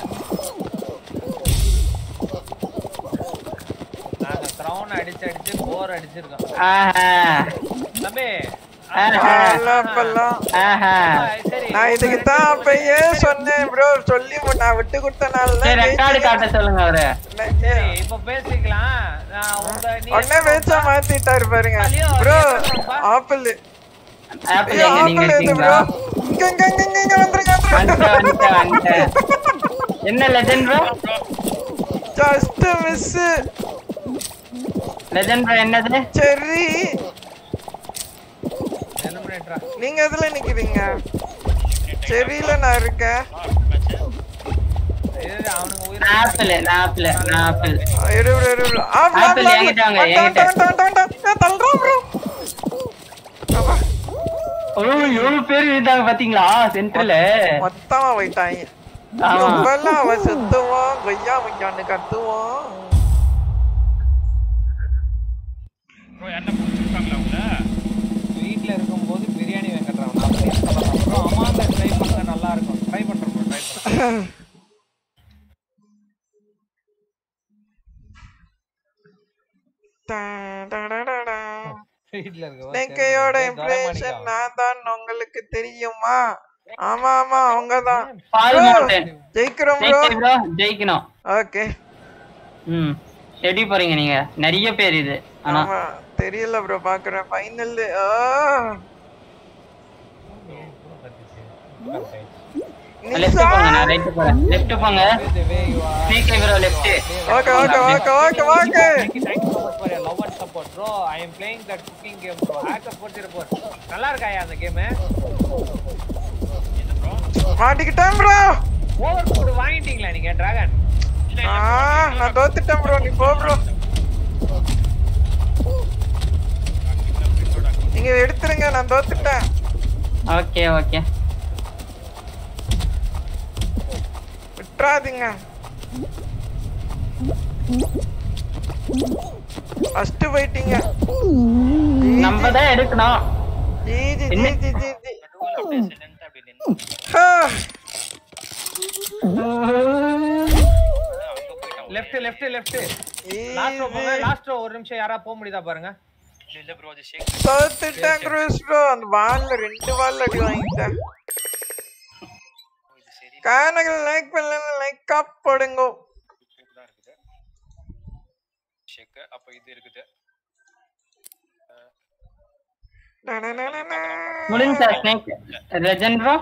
நாங்க க்ரௌன் அடிச்சு அடிச்சு போர் அடிச்சிருக்கோம் ஆஹா தம்பி ஆஹா அப்பெல்லாம் ஆஹா சரி நான் இதுக்கு தான் அப்பயே சொன்னேன் ப்ரோ சொல்லி நான் விட்டு கொடுத்தனால சரி ரெக்கார்டு காட்ட சொல்லுங்க அவரு சரி இப்ப பேசிக்கலாம் நான் உங்க நீ உடனே பேச்சா மாத்திட்டாரு பாருங்க ப்ரோ ஆப்பிள் ஆப்பிள் ஐயோ எங்க நீங்க ஆப்பிள் எது ப்ரோ இருக்கீங்களா இங்க இங்க இங்க இங்க இங்க வந்துருங்க வந்துட்டேன் வந்துட்டேன் வந்துட்டேன் என்ன legend bro just miss legend bro என்னது சரி எலிமினேட்டரா நீங்க எதுல நிக்கிறீங்க சரியில நான் இருக்கேன் இது அவனுக்கு உயிர் நான் ஆப்பிள் நான் ஆப்பிள் நான் ஆப்பிள் இரு இரு இரு இரு. ஆப்பிள், ஆப்பிள் ஆப்பிள், என்கிட்ட வாங்க, வந்துட்டேன், என்கிட்ட. வந்துட்டேன், வந்துட்டேன், வந்துட்டேன். ஏய், தள்ளுறான் bro. அப்பா, ஓ எவ்வளவு பேர் இருந்தாங்க பாத்தீங்களா சென்டர்ல மொத்தமா போயிட்டாங்க ஆமா. ரொம்பலாம் அவன் சுத்துவான் கொய்யா கொய்யான்னு கத்துவான் ப்ரோ யாரா புடிச்சிருக்காங்களா உங்கள வீட்ல இருக்கும்போது பிரியாணி வெங்கட்ராமன் நான் ட்ரை பண்ணலாம் அப்புறம் அம்மாங்க ட்ரை பண்ண நல்லா இருக்கும் ட்ரை பண்றேன் ட்ரை பண்றேன் டா, டா, டா, டா, டா. வீட்ல இருக்கும்போது நெக்கையோட சரி, இம்ப்ளேஷன் துரைமணிக்கா. நான் தான் உங்களுக்கு தெரியுமா ஆமா ஆமா அவங்க தான் பால் மவுண்டன் ஜெயிக்கிறோம் ப்ரோ ஜெயிக்கணும் ப்ரோ ஜெயிக்கணும் ஓகே ம் எப்படி போறீங்க நீங்க நிறைய பேர் இது ஆனா ஆமா தெரியல ப்ரோ பாக்குறேன் ஃபைனல் லெஃப்ட் போங்க நான் ரைட் போறேன் லெஃப்ட் போங்க The way you are. PK bro left okay okay okay okay okay Thank you, thank you so much for your love and support, bro. I am playing that cooking game, bro. Hacker 404. நல்லா இருக்காயா அந்த கேம் மாட்டிக்கிட்டேன் ப்ரோ ஓவர் கோட் வாங்கிட்டீங்களா நீங்க டிராகன் ஆ நான் தோத்துட்டேன் ப்ரோ நீ போ ப்ரோ நீங்க எடுத்துருங்க நான் தோத்துட்டேன் ஓகே ஓகே விட்டுறாதீங்க ஃபர்ஸ்ட் போயிட்டீங்க நம்ம தான் எடுக்கணும் ஜி ஜி ஜி என்ன? ஜி ஜி ஜி நடுவுல அப்படியே silent ஆ அப்படியே நின்னு ஆ. அங்க போயிட்டான் left left left last row போங்க லாஸ்ட் ரோ ஒரு நிமிஷம் யாரா போக முடியுதா பாருங்க இல்ல இல்ல ப்ரோ அது ஷேக் தோத்துட்டேன் க்ரூஸ் ப்ரோ அந்த பால்ல ரெண்டு பால்ல அடி வாங்கிட்டேன் இது சரி கானகள் லைக் பண்ணல லைக் அப் போடுங்க தான் இருக்குது ஷேக் அப்ப இது இருக்குது முடிஞ்சா snake legend bro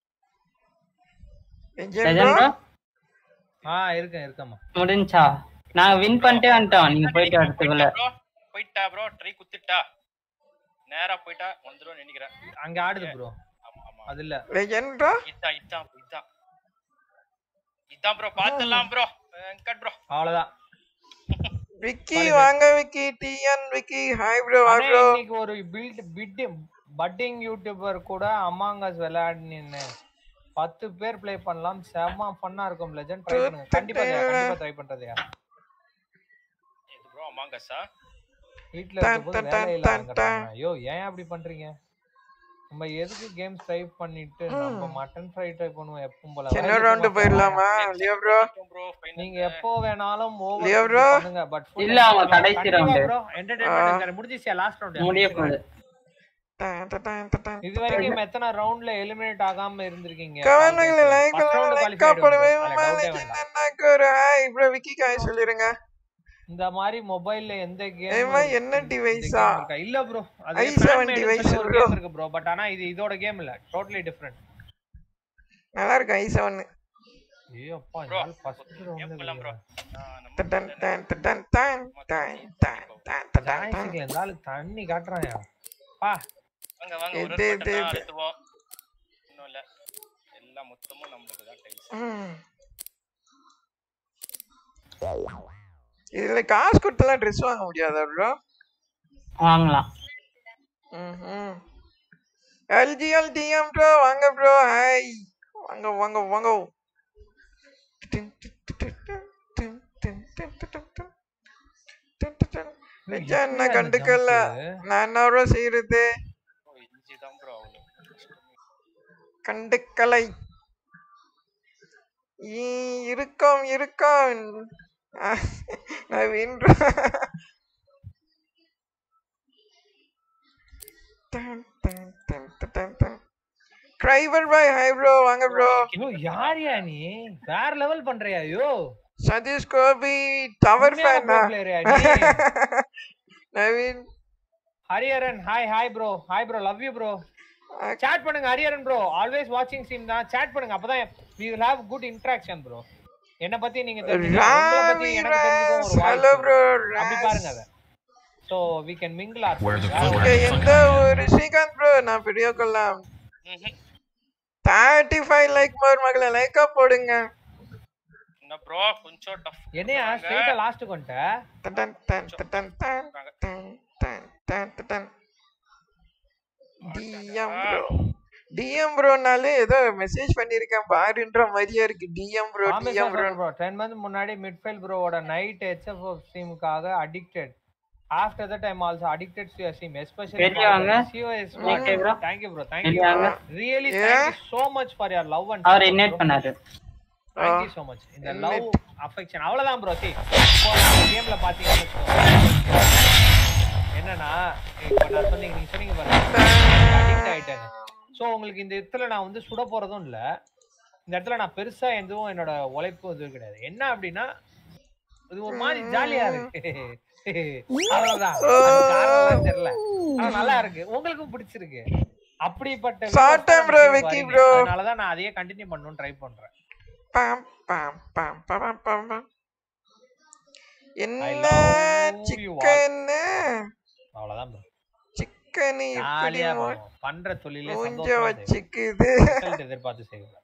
legend bro ஆ இருக்கேன் இருக்கேம்மா முடிஞ்சா நாங்க வின் பண்ணிட்டே வந்துட்டோம் நீங்க போயிட்டு வரதுக்குள்ள ப்ரோ போயிட்டா ப்ரோ ட்ரை குத்திட்டா நேரா போயிட்டா வந்துரும் நினைக்கிறேன் அங்க ஆடுது ப்ரோ ஆமா ஆமா அது இல்ல லெஜெண்டா இதான் இதான் இதான் இதான் ப்ரோ பாத்துடலாம் ப்ரோ வெங்கட் ப்ரோ அவ்வளவுதான் விக்கி வாங்க Vicky TN Vicky hi bro வா ஆனா ப்ரோ இன்னைக்கு ஒரு பில்ட் பிட் பட்டிங் யூடியூபர் கூட அமாங்கஸ் விளையாடினு பத்து பேர் ப்ளே பண்ணலாம் செம்ம ஃபன்னா இருக்கும் லெஜண்ட் ட்ரை பண்ணுங்க கண்டிப்பா ஜெயா, கண்டிப்பா ட்ரை பண்றதுயா இது ப்ரோ அமாங்கஸா வீட்ல இருக்கும்போது வேலை இல்ல ஐயோ ஏன் அப்படி பண்றீங்க நம்ம எதுக்கு கேம்ஸ் ட்ரை பண்ணிட்டு நம்ம மட்டன் ஃப்ரை ட்ரை பண்ணுவோம் எப்பவும் போல சின்ன ரவுண்டு போயிடலாமா லியோ ப்ரோ ப்ரோ ஃபைனல் நீங்க எப்போ வேணாலும் ஓவர் லியோ bro? பண்ணுங்க பட் இல்ல, அவங்க கடைசி round. ப்ரோ என்டர்டெயின்மென்ட் முடிஞ்சிச்சு லாஸ்ட் ரவுண்ட் முடிய போகுது இது வரைக்கும் எத்தனை ரவுண்ட்ல எலிமினேட் ஆகாம இருந்திருக்கீங்க கவனங்களை like First round like qualified போடுவே bro. அதுல doubt ஏ வேண்டாம். எனக்கு ஒரு ஹாய் ப்ரோ விக்கி காய் சொல்லிருங்க இந்த மாதிரி மொபைல்ல எந்த கேம் ஏம்மா, என்ன device-ஆ? இல்ல ப்ரோ அது i7 Fan-made device சொல்லி ஒரு bro. game இருக்கு ப்ரோ பட் ஆனா இது இதோட கேம் இல்ல டோட்டலி டிஃபரெண்ட் நல்லா இருக்கு ஐ செவன் ஐயோ அப்பா Bro, இந்த ஃபர்ஸ்ட் கேம் பண்ணலாம் ப்ரோ ரவுண்ட் டன் டன் டன் டன் டன் டன் டன் டன் டன் டன் ஜாய்ஸ்டிக்ல இந்த ஆளு தண்ணி காட்டுறாயா பா வாங்க வாங்க ஒரு இது, ஒரு இது, பட்டன் இது. அழுத்துவோம் இன்னும் இல்ல எல்லாம் மொத்தமும் நம்மளுக்கு தான் டைல்ஸ் ம். இதுல காசு கொடுத்தெல்லாம் ட்ரெஸ் வாங்க முடியாதா ப்ரோ வாங்கலாம் ம் எல்ஜிஎல் டிஎம் ப்ரோ வாங்க ப்ரோ ஹாய் வாங்க வாங்க வாங்க நிஜம் என்ன கண்டுக்கல நான் என்ன ப்ரோ செய்யறது ஈஸி தான் ப்ரோ அவ்வளோ கண்டுக்கலை ஈ, இருக்கோம் இருக்கோம் நான் வென்ற டிரைவர் பாய் ஹாய் ப்ரோ வாங்க ப்ரோ ஐயோ யாரியா நீ வேற லெவல் பண்றியா ஐயோ சதீஷ் கோபி டவர் உண்மையான ஃபேனா pro player யா நீ? Naveen Hariharan hi hi bro hi bro love you bro chat பண்ணுங்க ஹரிஹரன் ப்ரோ ஆல்வேஸ் வாட்சிங் சீம் தான் சாட் பண்ணுங்க அப்பதான் we will have good interaction bro என்ன பத்தி நீங்க தெரிஞ்சுக்கலாம் உங்களை பத்தி ராமி எனக்கு தெரிஞ்சுக்கும் ஒரு ஹலோ வாய்ப்பு ப்ரோ அப்படி பாருங்க அத so we can mingle our Where the வேற fuck இங்க are you எந்த ஒரு ஸ்ரீகாந்த் ப்ரோ நான் பெரிய கொல்லாம் ம்ஹும். தேர்ட்டி ஃபைவ் லைக் மோர் மகளே லைக்கா போடுங்க என்ன ப்ரோ கொஞ்சம் டஃப் என்னையா ஸ்ட்ரைட்டா லாஸ்ட் கொண்ட டன் டன் டன் டன் டன் டன் டன் டன் டன் டிஎம் ப்ரோ டிஎம் ப்ரோனாலே ஏதோ மெசேஜ் பண்ணிருக்கேன் பாருன்ற மாதிரியா இருக்கு DM bro DM bro bro 10 month முன்னாடி மிட்ஃபீல்ட் ப்ரோவோட நைட் HFF ஸ்ட்ரீமுக்காக addicted after that I'm also addicted to your stream especially வெளிய வாங்க. COS Okay, bro. Thank you bro thank வெளிய யூ வாங்க. Really Yeah. Thank you so much for your love and our support, invite bro. பண்ணாரு Thank you so much. இந்த லவ் அஃபெக்ஷன் அவ்வளவுதான் ப்ரோ சி இப்போ கேம்ல பாத்தீங்கன்னு வச்சுக்கோங்க. என்னன்னா இப்போ நான் சொன்னீங்க நீங்க சொன்னீங்க பாருங்க அடிக்ட் ஆயிட்டேன்னு சோ உங்களுக்கு இந்த இடத்துல நான் வந்து சுட போறதும் இல்ல இந்த இடத்துல நான் பெருசா எதுவும் என்னோட உழைப்பும் எதுவும் கிடையாது என்ன அப்படின்னா இது ஒரு மாதிரி ஜாலியா இருக்கு அவ்வளவுதான் அது காரணம்லாம் தெரியல ஆனா நல்லா இருக்கு உங்களுக்கும் பிடிச்சிருக்கு அப்படிப்பட்ட Short time bro, viewers Vicky வரீங்க. bro. அதனாலதான் நான் அதையே கண்டினியூ பண்ணணும்னு ட்ரை பண்றேன் பாம் பாம் பாம் பாம் பாம் பாம் என்ன love you all. சிக்கன் அவ்வளவுதான் bro. சிக்கன் இப்படி ஜாலியா மு- போகும். பண்ற தொழிலே மூஞ்ச சந்தோஷமா செய்யணும். வச்சுக்குது Result எதிர்பார்த்து செய்யணும்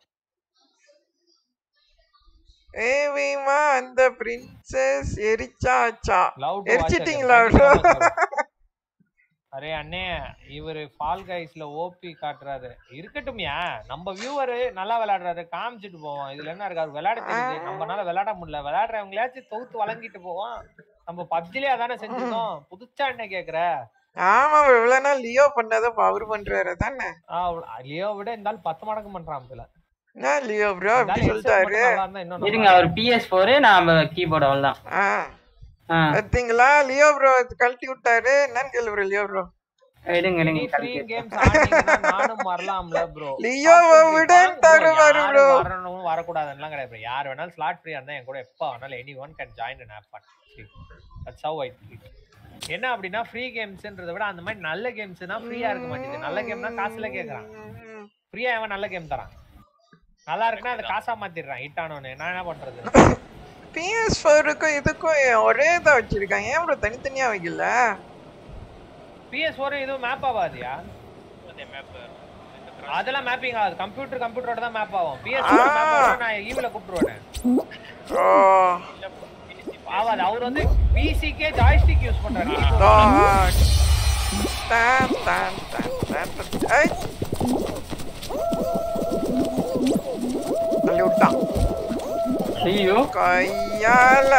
ஏவிமா அந்த பிரின்சஸ் எரிச்சாச்சா Love to watch எரிச்சிட்டீங்களா again. Thank you bro so much, bro. அரே அண்ணே இவரு ஃபால் கைஸ்ல ஓபி காட்டுறாரு இருக்கட்டும்யா நம்ம வியூவர் நல்லா விளையாடுறாரு காமிச்சிட்டு போவோம் இதுல என்ன இருக்கு அவர் விளையாட தெரியுது நம்மனால விளையாட முடியல விளையாடுறவங்களாச்சும் தொகுத்து வழங்கிட்டு போவோம் நம்ம பப்ஜிலே அதானே செஞ்சிருக்கோம் புதுச்சா என்ன கேக்குற ஆமா bro, இவ்வளவு நாள் லியோ பண்ணதை இப்ப அவரு பண்றாரு தானே லியோ விட இந்த ஆள் பத்து மடங்கு பண்றான் இதுல என்ன லியோ ப்ரோ அப்படி சொல்லிட்டாரு இருங்க அவர் பிஎஸ் போரு நான் கீபோர்டு அவ்வளவுதான் ஆ ஆ, பாத்தீங்களா லியோ ப்ரோ கழட்டி விட்டாரு என்னன்னு கேளு ப்ரோ லியோ ப்ரோ எடுங்க நீ எடுங்க ஃப்ரீ கேம்ஸ் ஆடினீங்கன்னா நானும் வரலாம்ல ப்ரோ லியோவை விட தருவாரு bro. வரணும் வரக்கூடாதுன்னுலாம் கிடையாது bro. யார் வேணாலும் ஸ்லாட் ஃப்ரீயா இருந்தா என் கூட எப்ப வேணாலும் any one can join an app that's how I என்ன அப்படின்னா ஃப்ரீ கேம்ஸ்ன்றதை விட அந்த மாதிரி நல்ல கேம்ஸ்னா ஃப்ரீயா இருக்க மாட்டேங்குது நல்ல கேம்னா காசுல கேக்குறான் ஃப்ரீயா அவன் நல்ல கேம் தரான் நல்லா இருக்குன்னா அதை காசா மாத்திடுறான் ஹிட் ஆனோன்னு நான் என்ன பண்றது பிஎஸ் ஃபோருக்கும் இதுக்கும் ஒரே தான் வச்சிருக்காங்க ஏன் ப்ரோ தனித்தனியா வைக்கல பிஎஸ் ஒரு இதுவும் மேப் ஆகாதியா அதெல்லாம் மேப்பிங் ஆகுது கம்ப்யூட்டர் கம்ப்யூட்டரோட தான் மேப் ஆகும் பிஎஸ் நான் ஈவில கூப்பிட்டுருவேன் ஓ ஆகாது அவர் வந்து பிசிக்கே ஜாய்ஸ்டிக் யூஸ் பண்றாரு ஓ தான் தான் தான் தான் தான். ஐ. தள்ளி விட்டான் ஐயோ கையால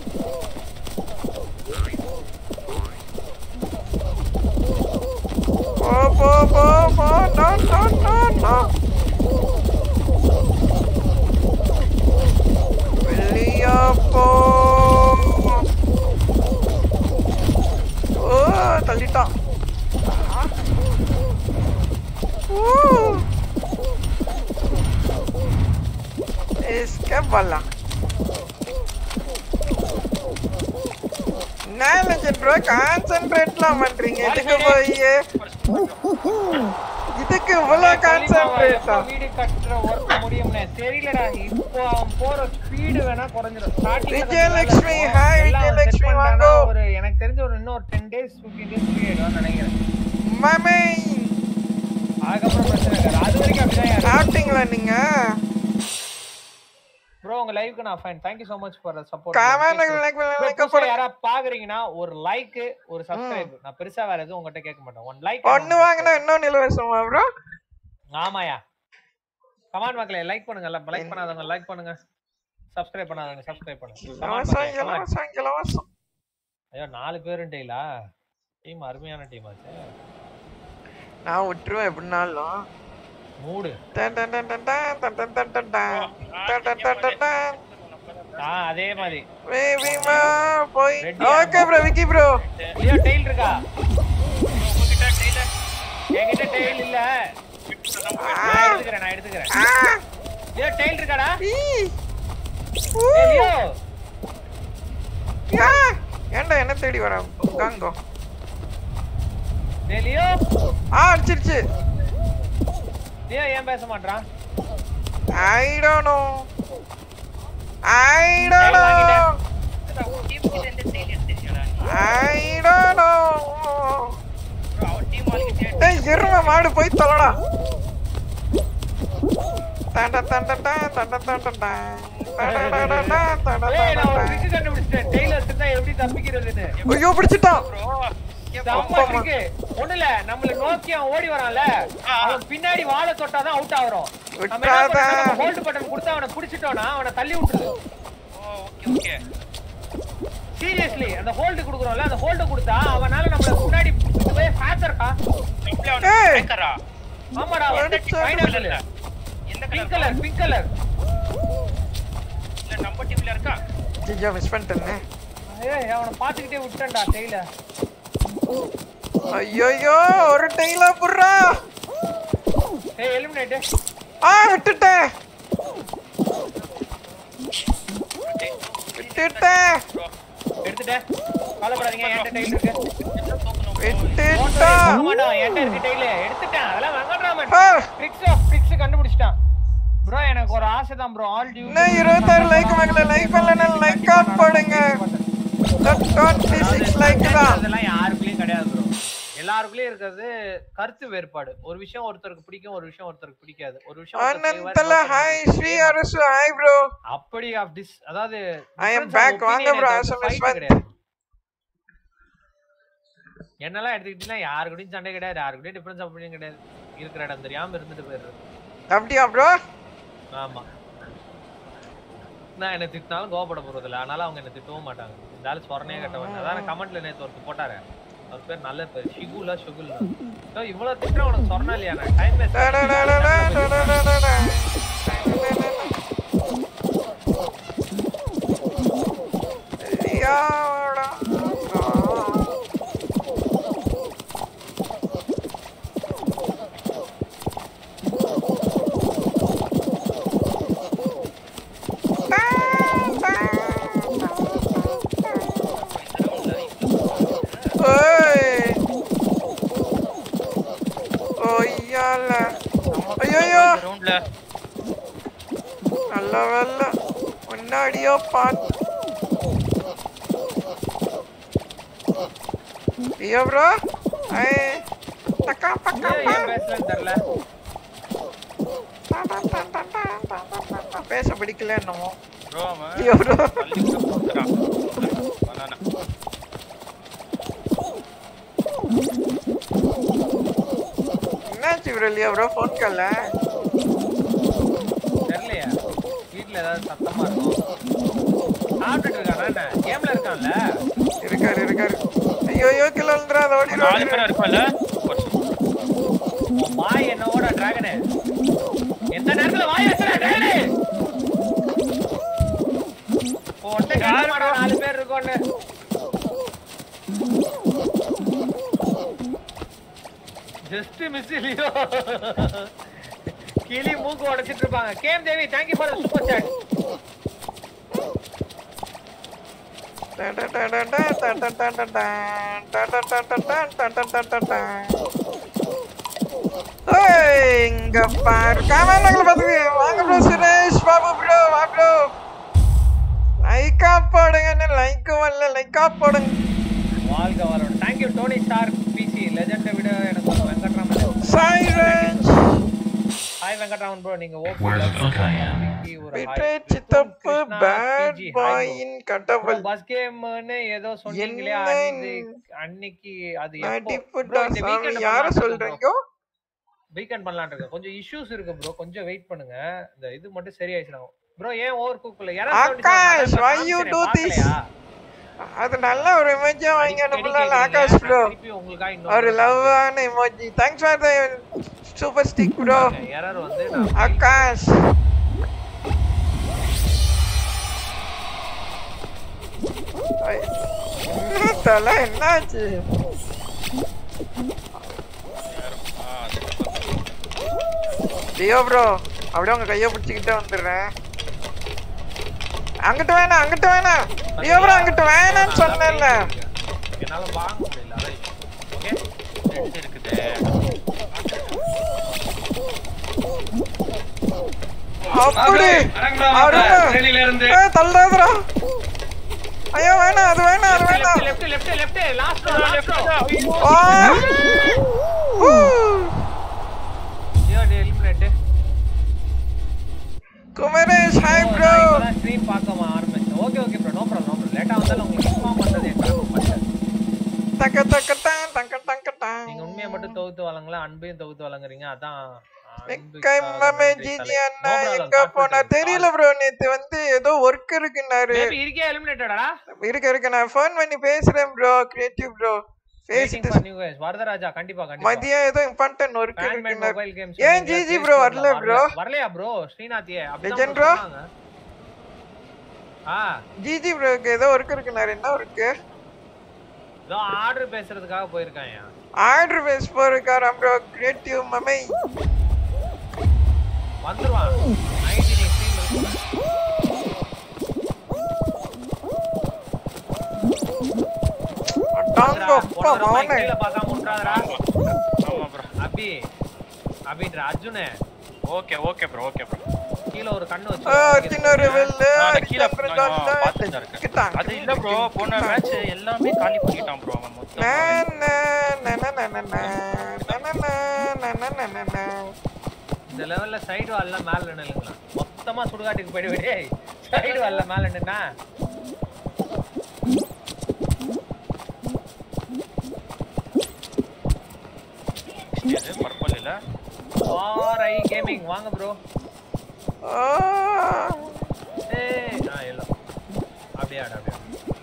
போ போ போ போ நோ நோ நோ நோ வெளிய போ ஓ தள்ளிட்டான் எஸ்கேப் பண்ணலாம் என்ன லெஜண்ட் ப்ரோ கான்சென்ட்ரேட்லாம் பண்றீங்க இதுக்கு போய் இதுக்கு இவ்வளவு கான்சென்ட்ரேட்டா வீடு கட்டுற ஒர்க் முடியும்னே தெரியலடா இப்போ அவன் போற ஸ்பீடு வேணா குறைஞ்சிரும் ஸ்டார்டிங் விஜயலட்சுமி, hi, விஜயலட்சுமி, வாங்கோ. ஒரு எனக்கு தெரிஞ்ச ஒரு இன்னும் ஒரு ten days fifteen days free ஆயிடுவான்னு நினைக்கிறேன் மாமே அதுக்கப்புறம் பிரச்சனை இருக்காது அது வரைக்கும் அப்படிதான் யாரு சாப்பிட்டீங்களா நீங்க ப்ரோ உங்க லைவ்க்கு நான் fine thank you so much for support comment like like போடுங்க யாரா பாக்குறீங்கன்னா ஒரு லைக் ஒரு சப்ஸ்கிரைப் நான் பெருசா வேற எதுவும் உங்ககிட்ட கேட்க மாட்டேன் ஒன் லைக் ஒண்ணு வாங்கினா இன்னொன்னு இலவசமா ப்ரோ ஆமாயா கமான் மக்களே லைக் பண்ணுங்க லைக் பண்ணாதவங்க லைக் பண்ணுங்க சப்ஸ்கிரைப் பண்ணாதவங்க சப்ஸ்கிரைப் பண்ணுங்க Come on, இலவசம் மக்களே, come on. இலவசம் இலவசம் ஐயோ நாலு பேருன்ட்டீங்களா டீம் அருமையான டீம் ஆச்சு நான் விட்டுருவேன் எப்படினாலும் மூடு டன் டன் டன் டன் டன் டன் டன் டன் டன் டன். டன் டன் டன் டன் டன். ஆ அதே மாதிரி Baby ma, போய் Ready okay bro Vicky bro ஐயோ டெயில் இருக்கா என்கிட்ட டெயில் இல்ல நான் எடுத்துக்கிறேன் நான் எடுத்துக்கிறேன் ஐயோ டெயில் இருக்காடா ஏய், லியோ ஏன்டா என்ன தேடி வர காங்கோ டேய், லியோ ஆ அடிச்சிருச்சு லியோ ஏன் பேச மாட்றான் I don't know I don't know I don't know டேய் எருமை மாடு போய் தொலைடா தண்ட தண்ட டன் தண்ட தண்ட டன் தண்ட தண்ட டன் தண்ட ஏய் நான் ஒரு தண்ட ட்ரிக் கண்டுபிடிச்சிட்டேன் டெயில் வச்சிருந்தா எப்படி தப்பிக்கிறதுன்னு டன். ஐயோ பிடிச்சிட்டான் செம்ம ட்ரிக்கு ஒண்ணு இல்ல நம்மள நோக்கி அவன் ஓடி வரான்ல அவன் பின்னாடி வாழை தொட்டாதான் அவுட் ஆகுறோம் நம்ம என்ன விட்டாத. பண்ணணும் ஹோல்ட் பட்டன் கொடுத்து அவனை பிடிச்சிட்டோம்னா அவனை தள்ளி விட்டுரு சீரியஸ்லி அந்த ஹோல்டு குடுக்குறோம்ல அந்த ஹோல்டு கொடுத்தா அவனால நம்மள முன்னாடி போய் ஃபேசர்டா ஏய் ஆமாடா அடிச்சா final pink colour pink colour ஐயோ மிஸ் பண்ணிட்டேனே ஏய் அவனை பாத்துக்கிட்டே விட்டேன்டா டெய்ல ஐயோ ஒரு டெய்லா புடுறா ஏய் எலிமினேட் ஆ விட்டுட்டேன் விட்டுட்டேன் எடுத்துட்டேன் கவலைப்படாதீங்க என்கிட்ட டெய்ல் இருக்கு விட்டுட்டேன் ஆமாடா என்கிட்ட இருக்கு டெய்ல் எடுத்துட்டேன் அதெல்லாம் வெங்கட்ராமன் ஆ, ட்ரிக்ஸ் ஆஃப் ட்ரிக்ஸ் கண்டுபிடிச்சிட்டான் ப்ரோ எனக்கு ஒரு ஆசை தான் ப்ரோ ஆல் டியூ இன்னும் இருபத்தாறு லைக் வாங்கல லைக் பண்ணலன்னா லைக் ஆன் போடுங்க டுவெண்ட்டி சிக்ஸ் லைக் தான் அதெல்லாம் யாருக்குள்ளயும் கிடையாது ப்ரோ எல்லாருக்குள்ளயும் இருக்கிறது கருத்து வேறுபாடு ஒரு விஷயம் ஒருத்தருக்கு பிடிக்கும் ஒரு விஷயம் ஒருத்தருக்கு பிடிக்காது ஒரு விஷயம் ஒருத்தருக்கு favour, அனந்தல இன்னொருத்தருக்கு ஹாய் ஸ்ரீ பிடிக்கவே மாட்டாது. அரசு ஹாய் ப்ரோ அப்படி ஆஃப் டிஸ் அதாவது I am difference of back. வாங்க opinion bro, ஏ தவிர்த்து SMS fight வந்து. கிடையாது. என்னெல்லாம் எடுத்துக்கிட்டீங்கன்னா யாரு கூடயும் சண்டை கிடையாது யாரு கூடயும் டிஃபரன்ஸ் ஒப்பீனியன் கிடையாது இருக்கிற இடம் தெரியாம இருந்துட்டு போயிடுறது அப்படியா ப்ரோ ஆமா நான் என்ன திட்டினாலும் கோவப்பட போறது இல்ல அதனால அவங்க என்ன திட்டவும் மாட்டாங்க இந்த ஆளு சொரணே கட்டவன் அதான் கமெண்ட்ல நேத்து ஒருத்தர் போட்டாரு அவர் பேர் நல்ல பேர் ஷிகுலா ஷுகுல் இவ்வளவு திட்டம் உனக்கு சொன்னா இல்லையா நான் டைம் வேஸ்ட் ரவுண்ட்ல நல்ல வேலை முன்னாடியோ பார்த்து ஐயோ ப்ரோ ஐ டக்கா பக்கா ஏன் ஏன் பேசலன்னு தெரியல பேச பிடிக்கல என்னமோ ப்ரோ அவன் ஐயோ ப்ரோ தள்ளி விட்டு போட்டுறான். banana. என்னாச்சு ப்ரோ இல்லையா ப்ரோ ஃபோன் கால்ல தெரியலையா வீட்ல ஏதாவது சத்தமா இருக்கும் சாப்பிட்டுட்டு இருக்கானா என்ன கேம்ல இருக்கான்ல இருக்காரு இருக்காரு ஐயோ ஐயோ கிலோ வந்துடாத நாலு ஓடிடுவாரு பேரா இருப்பான்ல உன் வாய் என்னோட டிராகனு எந்த நேரத்துல வாய் வச்சுற டிராகனு ஒன்றை காரணம் நாலு பேர் இருக்கோன்னு ஜஸ்ட் மிஸ் இல்லையோ கிளி மூக்கு உடைச்சிட்டு இருப்பாங்க game Devi thank you for super chat இங்க பாரு காமெண்ட்ல பாத்துக்கு வாங்க ப்ரோ சுரேஷ் பாபு ப்ரோ வா ப்ரோ லைக்கா போடுங்க என்ன லைக் வரல லைக்கா போடுங்க வாழ்க வளோட தேங்க்யூ டோனி ஸ்டார் பிசி லெஜெண்டை விட எனக்கு ஒரு Venkatraman Sai range hi Venkatraman bro நீங்க Where the fuck I am? விட்டே சித்தப்பு பேட் பாயின் கடவுள் பஸ் கேம்னு ஏதோ சொன்னீங்களே என்ன அன்னைக்கு அன்னைக்கு அது எப்போ நடிப்புடா சாமி யார சொல்றீங்க வீக்கெண்ட் பண்ணலாம்னு இருக்கேன் கொஞ்சம் இஷ்யூஸ் இருக்கு ப்ரோ கொஞ்சம் வெயிட் பண்ணுங்க இந்த இது மட்டும் சரியாயிடுச்சு ப்ரோ ஏன் ஓவர் குக்ல Akash, why you do this? அது நல்ல ஒரு இமேஜா வாங்கி அனுப்பலாம் ஆகாஷ் ப்ரோ உங்களுக்கு ஒரு லவ்வான emoji thanks for the super stick bro error வந்து நான் ஆகாஷ் ஐ, என்ன தல என்னாச்சு லியோ ப்ரோ அப்படியே உங்க கையை பிடிச்சிக்கிட்டே வந்துடுறேன் அங்கிட்டு வேணாம் அங்கிட்டு வேணாம் லியோ ப்ரோ அங்கிட்டு வேணாம்னு சொன்னேன்ல என்னால வாங்க முடியல அதான் ஓகே ரெண்டு இருக்குது அப்படி அருமை. ஏய், தள்ளாதடா ஐயோ வேணாம் அது வேணாம் அது வேணாம் left left left last row last row ஆ! ஊ! ஐயோ eliminate Kumaresh hi bro stream பார்க்க ஆரம்பிச்சேன் okay okay bro no problem no problem லேட்டா வந்தாலும் உங்களுக்கு இன்ஃபார்ம் பண்றது என் கடமை பண்ணேன் தக்க தக்க தான் தக்க தக்க தான் நீங்க உண்மையை மட்டும் தொகுத்து வழங்கல அன்பையும் தொகுத்து வழங்குறீங்க அதான் மிக்க இம்மமே ஜிஜி அண்ணா எங்க போனா தெரியல ப்ரோ நேத்து வந்து ஏதோ ஒர்க் இருக்குன்னாரு பேபி இருக்கே எலிமினேட்டடா இருக்கு இருக்கு நான் ஃபோன் பண்ணி பேசுறேன் ப்ரோ கிரியேட்டிவ் ப்ரோ வெயிட்டிங் பேசிட்டு ஃபார் நியூ கைஸ் வரதராஜா கண்டிப்பா கண்டிப்பா மதியம் ஏதோ இம்பார்ட்டன்ட் ஒர்க் ஹேண்ட்மேட் மொபைல் இருக்குன்னாரு கேம்ஸ் ஏன் ஜிஜி ப்ரோ வரல ப்ரோ வரலையா ப்ரோ ஸ்ரீநாத்தியே Legend bro? ஆ ஜிஜி ப்ரோக்கு ஏதோ ஒர்க் இருக்குன்னாரு என்ன ஒர்க்கு இதோ ஆர்டர் பேசுறதுக்காக போயிருக்காங்க ஆர்டர் பேஸ் போறக்காரா ப்ரோ கிரியேட்டிவ் மமை வந்துருவான் நைன்டி நீ ஸ்ட்ரீம் இருக்கு டாங்கோ அப்பா மவனே கீழ பார்க்காம விட்டுறாதடா ஆமா ப்ரோ அபி அபின்ற அர்ஜுனே okay okay bro okay bro கீழ ஒரு கண்ணு வச்சு ஆ, சின்ன வெல்லு கீழே பார்த்துட்டு தான் இருக்கேன் அது இல்ல ப்ரோ போன மேட்ச் எல்லாமே காலி பண்ணிட்டான் ப்ரோ அவன் மொத்தம் இந்த லெவல்ல சைடு வால்ல மேல நில்லுங்களா மொத்தமா சுடுகாட்டுக்கு போயிடுவே சைடு வால்ல மேல நின்னா இது பர்பிள் இல்ல ஆர் ஐ கேமிங் வாங்க ப்ரோ ஏய் ஆ இல்ல அப்படியே ஆடு அப்படியே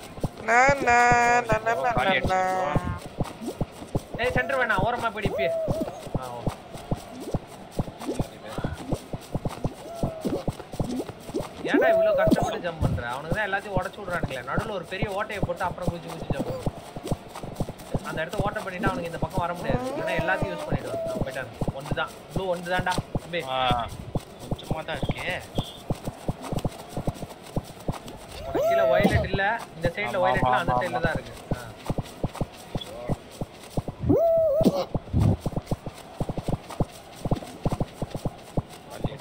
ஆடு. ஏய் சென்டர் வேணாம் ஓரமா போய் இப்பயே ஆ ஓகே ஏன்டா இவ்வளவு கஷ்டப்பட்டு ஜம்ப் பண்ற அவனுக்கு தான் எல்லாத்தையும் உடச்சு விடுறானுங்களே நடுவுல ஒரு பெரிய ஓட்டையை போட்டு அப்புறம் குச்சி குச்சி ஜம்ப் அந்த இடத்த ஓட்ட பண்ணிட்டா அவனுக்கு இந்த பக்கம் வர முடியாது இல்லைன்னா எல்லாத்தையும் யூஸ் பண்ணிடுவான் அவன் போயிட்டான் ஒன்று தான் ப்ளூ ஒன்று தான்டா தம்பி ஆ கொஞ்சமா தான் இருக்கே உனக்கு கீழே வயலட் இல்ல இந்த சைடுல ஆமா, வயலட்லாம் அந்த ஆமா, சைடுல ஆமா. தான் இருக்கு ஆ.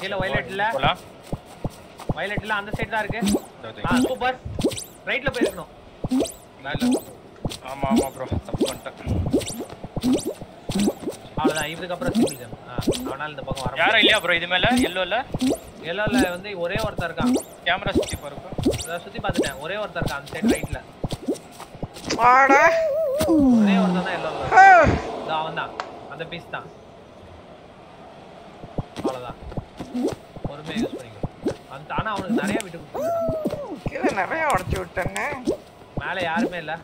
கீழ வயலட் இல்ல போலாம் வயலட் இல்ல அந்த சைடு தான் இருக்கு ஆ சூப்பர் ரைட்ல போயிருக்கணும் மேல ஆமா ஆமா ப்ரோ தப்பு பண்ணிட்டேன் அவ்வளவுதான் இதுக்கு அப்புறம் சிங்கிள் ஜம்ப் அவனால இந்த பக்கம் வர யாரும் இல்லையா ப்ரோ இது மேல எல்லோல எல்லோல வந்து ஒரே ஒருத்தர் இருக்கான் கேமரா சுத்தி பாருங்க அத சுத்தி பார்த்துட்டேன் ஒரே ஒருத்தர் இருக்கான் அந்த சைடு ரைட்ல ஆடா ஒரே ஒருத்தர் தான் எல்லோல ஆ. அவன் தான் அந்த பீஸ் தான் அவ்வளவுதான் பொறுமையா யூஸ் பண்ணிக்கோ அந்த ஆனா அவனுக்கு நிறைய விட்டு கொடுத்துருக்கான் கீழே நிறைய உடச்சு விட்டேன்னு மேல யாருமே இல்ல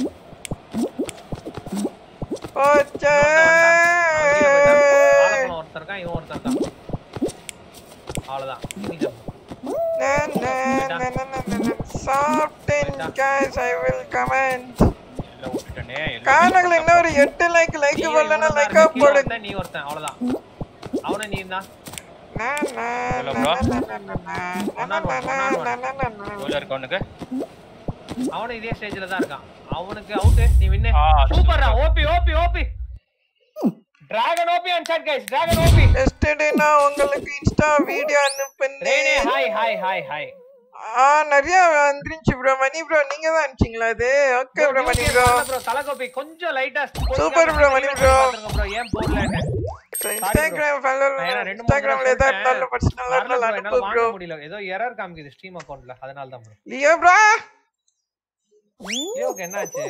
போச்சே வாழைப்பழம் ஒருத்தர் இருக்கான் இவன் ஒருத்தர் இருக்கான் அவ்வளவுதான் single jump. Na, na, na, na, na, na, na. சாப்பிட்டேன் guys I will comment எல்லாம் விட்டுட்டேனே எல்லாம் காரணங்கள் இன்னொரு எட்டு லைக் லைக் நீ போடலன்னா இவன் லைக்கா ஒருத்தன், கீழ போடு ஒருத்தன், நீ ஒருத்தன் அவ்வளவுதான் அவனை நீ தான் Na, na, Hello, na, bro. na, na, na, na, na, na, na, na, na, na, na. எவ்வளவு இருக்கு அவனுக்கு அவனும் இதே ஸ்டேஜ்ல தான் இருக்கான் அவனுக்கு அவுட் நீ வின்னு ஆ, சூப்பர்ரா OP OP OP dragon OP and chat guys dragon OP Yesterday நான் உங்களுக்கு இன்ஸ்டா வீடியோ ரேனே அனுப்புனேன் ஹாய் ஹாய் ஹாய் ஹாய் ஆ நிறைய வந்துருச்சு ப்ரோ மணி ப்ரோ நீங்க தான் அனுப்பிச்சீங்களா அது okay bro Mani bro bro தலகோபி கொஞ்சம் லைட்டா Super bro, Mani bro. Bro ஏன் போடலன்னு இன்ஸ்டாகிராம் ஃபாலோ நான் ஏன்னா ரெண்டு மூணு இன்ஸ்டாகிராம்ல ஏதா தடவை இருந்தாலும் பர்சனலா வரல இருந்தாலும் bro, அனுப்பு என்னால ப்ரோ வாங்க முடியல ஏதோ எரர் காமிக்குது ஸ்ட்ரீம் அக்கவுண்ட்ல அதனால தான் ப்ரோ லியோ ப்ரோ லியோக்கு என்னாச்சு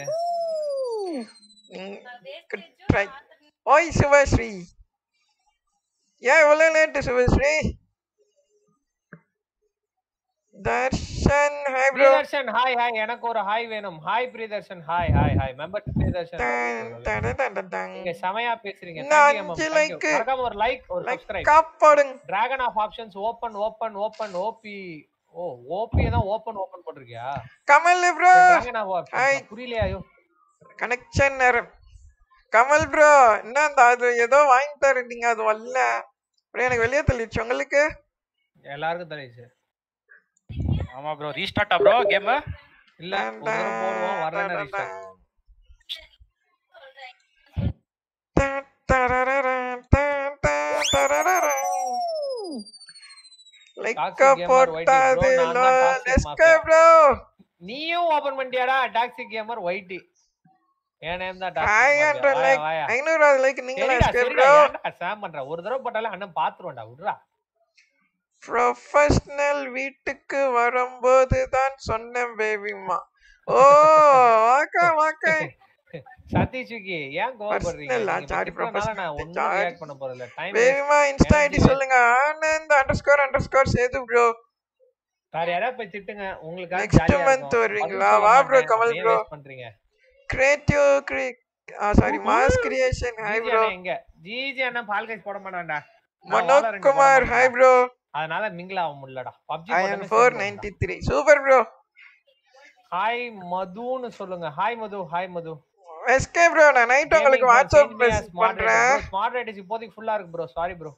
ட்ரை ஓய் சுபஸ்ரீ ஏன் இவ்வளவு late Subashree Darshan hi bro Priyadarshan hi hi எனக்கு ஒரு ஹாய் வேணும் hi Priyadarshan hi hi hi member Priyadarshan நீங்க செமையா பேசுறீங்க நான் Thank you, ma'am. அஞ்சு Thank you. like. மறக்காம ஒரு லைக் ஒரு லைக் சப்ஸ்கிரைப் காப்பாடுங்க dragon of options open open open OP ஓ ஓபி தான் ஓபன் ஓபன் போட்டிருக்கியா Kamal bro dragon of Hi. Options புரியலையா ஐயோ கனெக்ஷன் நேரம் கமல் ப்ரோ என்ன அந்த அது ஏதோ வாங்கி தரீங்க அது வரல அப்புறம் எனக்கு வெளியே தள்ளிடுச்சு உங்களுக்கு எல்லாருக்கும் தெரியுது ஆமா ப்ரோ ரீஸ்டார்ட்டா ப்ரோ கேம் இல்ல ஒரு தடவை போடுவோம் வரலன்னு restart. லைக் Toxic gamer போட்டாது YT bro, நான் தான் toxic லெஸ்கே mafia. ப்ரோ நீயும் ஓபன் பண்ணிட்டியாடா டாக்ஸி கேமர் ஒயிட்டி என் நேம் தான் ஃபைவ் ஹண்ட்ரட் லைக் ஐநூறாவது லைக் நீங்களா எஸ்கே ப்ரோ சாம் பண்ற ஒரு தடவை போட்டாலே அண்ணன் பாத்துருவோம்டா விடுறா ப்ரொஃபஷனல் வீட்டுக்கு வரும்போது தான் சொன்னேன் பேபிமா ஓ வாக்கா வாக்கா சதீஷுக்கு ஏன் கோவப்படுறீங்க Personal ஆ, நீங்க sorry, இப்படி திட்டுறதுனால நான் professional. ஒண்ணும் Sorry. ரியாக்ட் பண்ண போறதில்ல டைம் பேபிமா இன்ஸ்டா ஐடி energy சொல்லுங்க Anand underscore underscore Sethu bro வேற யாராவது போய் திட்டுங்க உங்களுக்கு Next month வருவீங்களா? வா bro, கமல் bro. பண்றீங்க கிரியேட்டிவ் கிரி sorry mass creation hi GG bro அண்ணன் எங்க ஜிஜி அண்ணன் பால் கைஸ் போட மாட்டான்டா நான் மனோஜ் Valorant குமார் போட ஹாய் மாட்டேன். ப்ரோ அதனால மிங்கிள் ஆக முடியலடா PUBG I M four ninety three super bro hi மதுன்னு சொல்லுங்க hi Madhu hi Madhu SK bro நான் நைட் உங்களுக்கு வாட்ஸ்அப் மெசேஜ் பண்றேன் ஸ்மார்ட் ரேட்டிஸ் இப்போதைக்கு ஃபுல்லா இருக்கு ப்ரோ சாரி ப்ரோ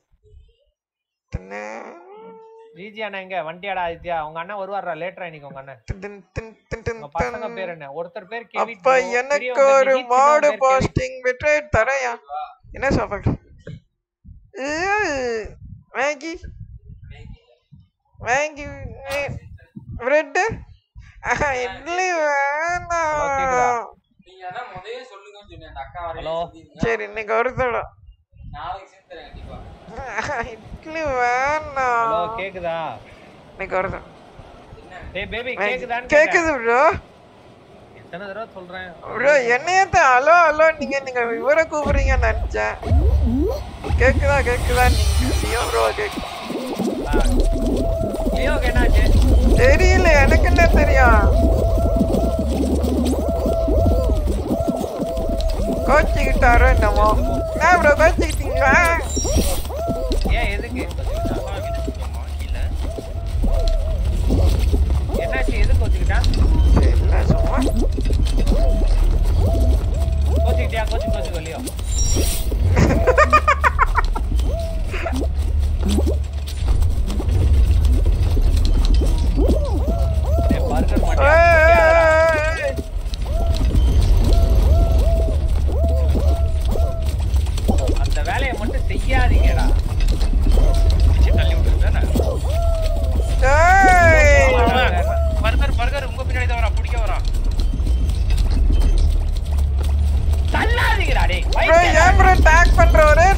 ஜிஜி அண்ணன் எங்க வண்டியாடா ஆதித்யா உங்க அண்ணன் வருவாரா லேட்டரா இன்னைக்கு உங்க அண்ணன் உங்க பசங்க பேர் என்ன ஒருத்தர் பேர் கெவிட் அப்ப bro. எனக்கு பெரியவங்க ஒரு நிகித், மாடு சின்னவங்க பேர் கெவிட். போஸ்டிங் விட்டு தரையா என்ன சாப்பாடு Maggi Maggi bread idli Hello, கேக்குதா? வேணாம் நீங்க அதான் முதவே சொல்லுங்கன்னு சொன்னேன் அந்த அக்கா Hello. வரையும் சரி இன்னைக்கு ஒரு தடவை நாளைக்கு சேர்ந்து தரேன் கண்டிப்பா இட்லி ஹலோ வேணாம் கேக்குதா இன்னைக்கு ஒரு தடவை டேய் பேபி மேகி. கேக்குதான்னு கேக்குது ப்ரோ எத்தனை தடவை சொல்றேன் ப்ரோ என்னையத்த ஹலோ ஹலோ நீங்க நீங்க இவரை கூப்பிடுறீங்கன்னு நினைச்சேன் கேக்குதா கேக்குதா நீங்க சியோ ப்ரோ கேக்கு ஆ. லியோக்கு என்னாச்சு தெரியல எனக்கு என்ன தெரியும் கோச்சிக்கிட்டாரோ என்னமோ என்ன ப்ரோ கோச்சிக்கிட்டீங்களா ஏன் எதுக்கு என்னாச்சு எதுக்கு வச்சுக்கிட்டான் இல்ல சும்மா கோச்சுக்கிட்டியா கோச்சு கோச்சு இல்லையோ பர்கர் மாட்டியா ஏய், அந்த வேலையை மட்டும் செய்யாதீங்கடா தள்ளி விட்டுருங்க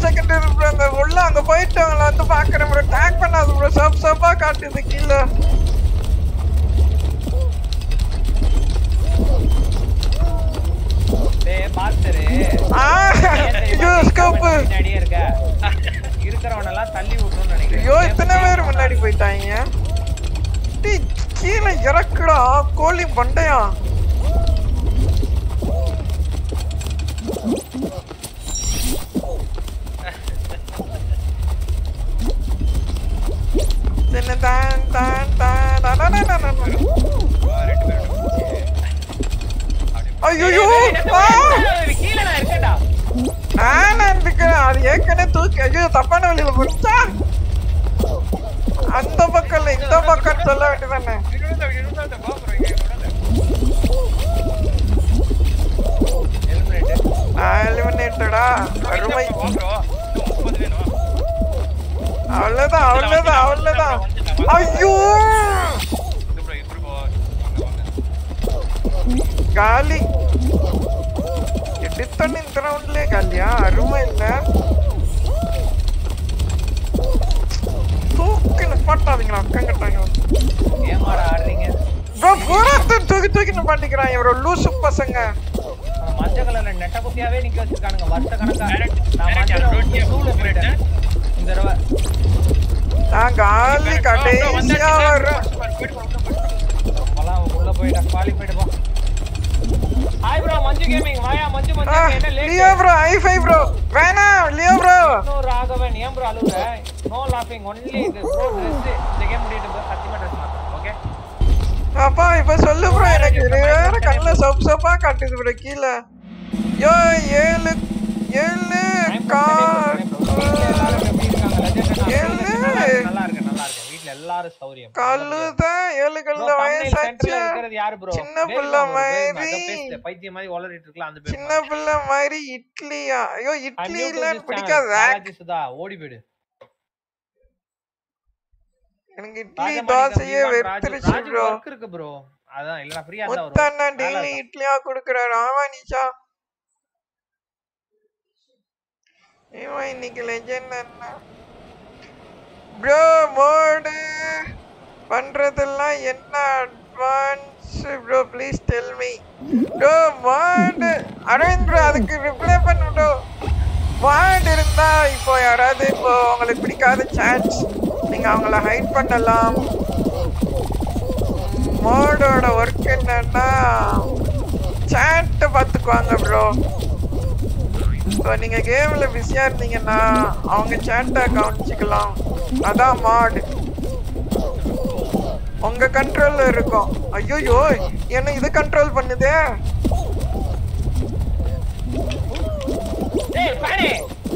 செகண்ட் ப்ரோ அந்த உள்ள அங்க போயிட்டு அவங்கள வந்து பாக்குறேன் ப்ரோ டேக் பண்ணாது ப்ரோ சப் சப்பா காட்டுது கீழே டேய் பாத்துரு ஆ ஐயோ ஸ்கோப்பு பின்னாடியே இருக்க இருக்கிறவனெல்லாம் தள்ளி விடணும்னு நினைக்கிறேன் ஐயோ இத்தனை பேர் முன்னாடி போயிட்டாங்க டேய் கீழே இறக்குடா கோழி பண்டையா தின்னு தான் தான் தான் தான் தான் தான் தான் தான். ஐயையோ! ஆ! கீழே நான் இருக்கேன்டா நானா இருக்கிறேன் அது ஏற்கனவே தூக்கி ஐயோ தப்பான வழியில போச்சா அந்த பக்கம் இல்ல இந்த பக்கம் சொல்ல வேண்டியதானே எலிமினேட்டடா அருமை அவ்வளவுதான் அவ்வளவுதான் அவ்வளவுதான் ஐயோ காலி எடுத்தோன்னு இந்த ரவுண்ட்லயே காலியா அருமை இல்ல தூக்கி நிப்பாட்டாதீங்களா அக்கங்கிட்டாங்க ஏமாடா ஆடுறீங்க ப்ரோ பூராத்தை தூக்கி தூக்கி நிப்பாட்டிக்கிறாங்க ப்ரோ லூசு பசங்க அந்த மஞ்சள் கலர்ல நெட்ட குத்தியாவே நிக்க வச்சிருக்கானுங்க வருஷ கணக்கா நான் மஞ்சள் சூழ போயிட்டேன் இந்த தடவை நான் காலி கடைசியா வர்றேன் அப்பலாம் உள்ள போயிட்டேன் குவாலிஃபைடு போ ஹாய் ப்ரோ மஞ்சு கேமிங் வாயா மஞ்சு மஞ்சு என்ன Leo late bro high five bro வேணாம் லியோ ப்ரோ நோ ராகவன் ஏன் ப்ரோ அழுவுற நோ லாஃபிங் ஒன்லி இது ப்ரோ ட்ரெஸ் இந்த கேம் முடியிட்டு bro. சத்தியமா ட்ரெஸ் மாத்தணும் ஓகே அப்பா இப்ப சொல்லு ப்ரோ எனக்கு இது வேற கண்ணுல சோப் சோப்பா காட்டுது ப்ரோ கீழே யோ ஏழு ஏழு கால் நல்லா இருக்கு நல்லா இருக்கு வீட்ல எல்லாரும் சௌரியம் கல்லுதான் ஏழு கல்ல வயசாச்சு இருக்கிறது யாரு ப்ரோ சின்ன பிள்ளை மாதிரி பைத்தியம் மாதிரி உளறிட்டு இருக்கலாம் அந்த பேர் சின்ன பிள்ளை மாதிரி இட்லியா ஐயோ இட்லி இல்லன்னு பிடிக்காத பாலாஜி சுதா ஓடி போயிடு எனக்கு இட்லி தோசையே வெறுத்துருச்சு ப்ரோ ஒர்க் இருக்கு ப்ரோ அதான் இல்லனா ஃப்ரீயா இருந்தா முத்தண்ணா வரும் டெய்லி இட்லியா கொடுக்குறாரு ஆமா நிஷா இவன் இன்னைக்கு லெஜெண்ட் அண்ணா ப்ரோ மோடு பண்றதெல்லாம் என்ன advance bro please tell me bro mode Aravind bro அதுக்கு ரிப்ளை பண்ணு ப்ரோ வார்டு இருந்தா இப்போ யாராவது இப்போ உங்களுக்கு பிடிக்காத சான்ஸ் நீங்க அவங்கள ஹைட் பண்ணலாம் மோடோட ஒர்க் என்னன்னா சேட்டை பார்த்துக்குவாங்க ப்ரோ ஸோ நீங்க கேம்ல பிஸியா இருந்தீங்கன்னா அவங்க சேட்டை கவனிச்சுக்கலாம் அதான் மாடு உங்க கண்ட்ரோல்ல இருக்கும் ஐயோ என்ன இது கண்ட்ரோல் பண்ணுதே ஏய் பாரு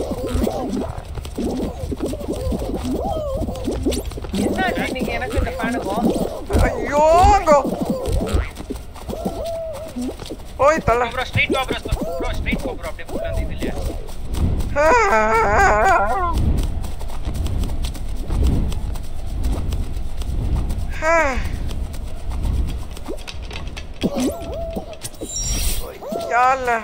என்ன நீங்க எனக்கு இந்த ஃபேனுக்கும் ஐயோ அங்க போய் தள்ள ப்ரோ ஸ்ட்ரைட் வா ப்ரோ ப்ரோ ஸ்ட்ரைட் வா ப்ரோ அப்படியே போல அந்த இது இல்லையா Yalla.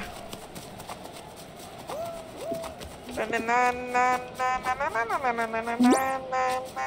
Na na na na na na na na na na na na na na na.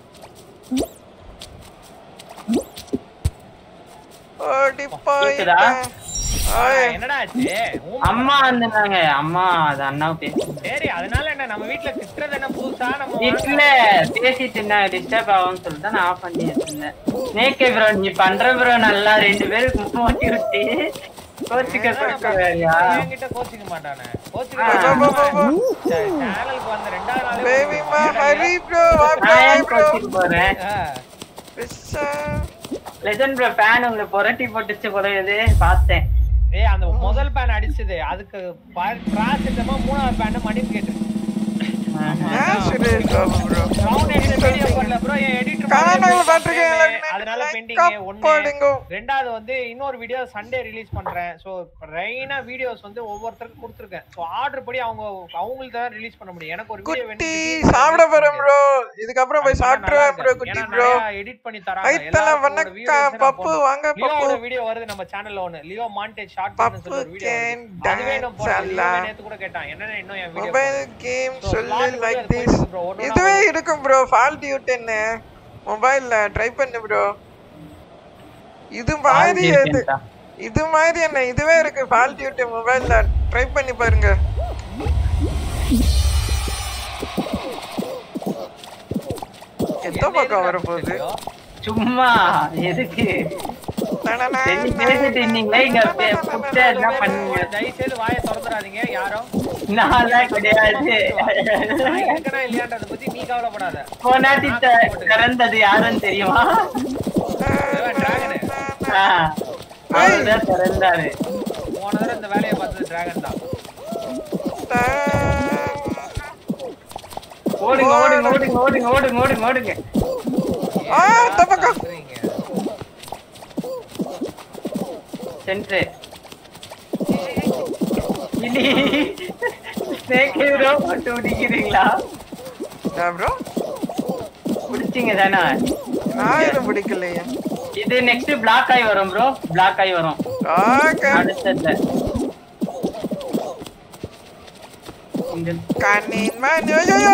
ஓடி போயிட்டேன் ஓய் என்னடா ஆச்சு உன் அம்மா வந்துட்டாங்க அம்மா அது அண்ணா பேசி சரி அதனால என்ன நம்ம வீட்ல திட்டுறது என்ன புதுசா நம்ம வீட்டுல பேசிட்டு இருந்தாங்க டிஸ்டர்ப் ஆகும்னு சொல்லிட்டு நான் ஆஃப் பண்ணி வச்சிருந்தேன் நேக்கே ப்ரோ நீ பண்ற ப்ரோ நல்லா ரெண்டு பேருக்கு மோட்டி விட்டு கோச்சிக்க சொல்றியா என்கிட்ட கோச்சிக்க மாட்டானே போ, போ, போ, போ. கோச்சிக்க சேனலுக்கு வந்த ரெண்டாவது நாளே பேபி மா ஹரி ப்ரோ வா ப்ரோ நான் வா ஏன் ப்ரோ கோச்சிக்க போறேன் பிஸ்ஸா லெஜண்ட் ப்ரோ ஃபேன் உங்களை புரட்டி போட்டுச்சு போலது பார்த்தேன் ஏய் அந்த முதல் பேன் அடிச்சது அதுக்கு பிராசித்தமா மூணாவது பேன் மணின்னு கேட்டு ஏன் Suresh Babu bro Crown editor video போடல bro, என் editor காணாம மாதிரி பாத்திருக்கேன் frame, எல்லாருக்கும் அதனால like பெண்டிங் ஒண்ணு போடுங்க. ரெண்டாவது வந்து இன்னொரு வீடியோ சண்டே ரிலீஸ் பண்றேன் சோ ரெய்னா வீடியோஸ் வந்து ஒவ்வொருத்தருக்கும் கொடுத்துருக்கேன் சோ ஆர்டர் படி அவங்க அவங்களுக்கு தான் ரிலீஸ் பண்ண முடியும் எனக்கு ஒரு வீடியோ குட்டி சாப்பிட போறேன் ப்ரோ இதுக்கப்புறம் போய் சாப்பிட்டுருவேன் ப்ரோ குட்டி ப்ரோ எடிட் பண்ணி தராங்க ஐத்தல வணக்கம் பப்பு வாங்க பப்பு லியோட வீடியோ வருது நம்ம சேனல்ல ஒன்னு லியோ மாண்டேஜ் ஷார்ட் பப்பு ஒரு வீடியோ can அதுவே இன்னும் dance போடல. லியோ அல்ல. நேத்து கூட கேட்டான் என்னன்னு இன்னும் என் வீடியோ மொபைல் கேம் So, சொல்லு slot லைக் வந்து திஸ் போயிட்டு bro, ஒண்ணு ஒண்ணா இதுவே இருக்கும் ப்ரோ ஃபால்ட் யூட்டன்னு மொபைல்ல ட்ரை பண்ணு ப்ரோ இது மாதிரி எது இது மாதிரி என்ன இதுவே இருக்கு ஃபால்ட் யூட்டு மொபைல்ல ட்ரை பண்ணி பாருங்க எந்த பக்கம் வரப்போகுது சும்மா எதுக்கு சரி, பேசிட்டு இருந்தீங்களே இங்க பே- கூப்பிட்டு என்ன பண்ணீங்க தயவு செய்து வாயை திறந்துடாதீங்க யாரும் நான்லாம் கிடையாது நான் இருக்கனா இல்லையான்றத பத்தி நீ கவலைப்படாத போனாட்டி த- திறந்தது யாருன்னு தெரியுமா டிராகனு ஆ, அவர்தான் திறந்தாரு போன தடவை இந்த வேலையை பார்த்தது டிராகன் தான் ஓடுங்க ஓடுங்க ஓடுங்க ஓடுங்க ஓடுங்க ஓடுங்க ஓடுங்க ஆ இந்த பக்கம் சென்ட்ரு இனி ஸ்னேக் ஹீரோ போட்டு பிடிக்கிறீங்களா ப்ரோ பிடிச்சிங்க தானே நான் எதுவும் பிடிக்கலையே இது நெக்ஸ்ட் பிளாக் ஆகி வரும் ப்ரோ பிளாக் ஆகி வரும் ஓகே அடுத்தது இந்த கண்ணின் மணி ஐயோ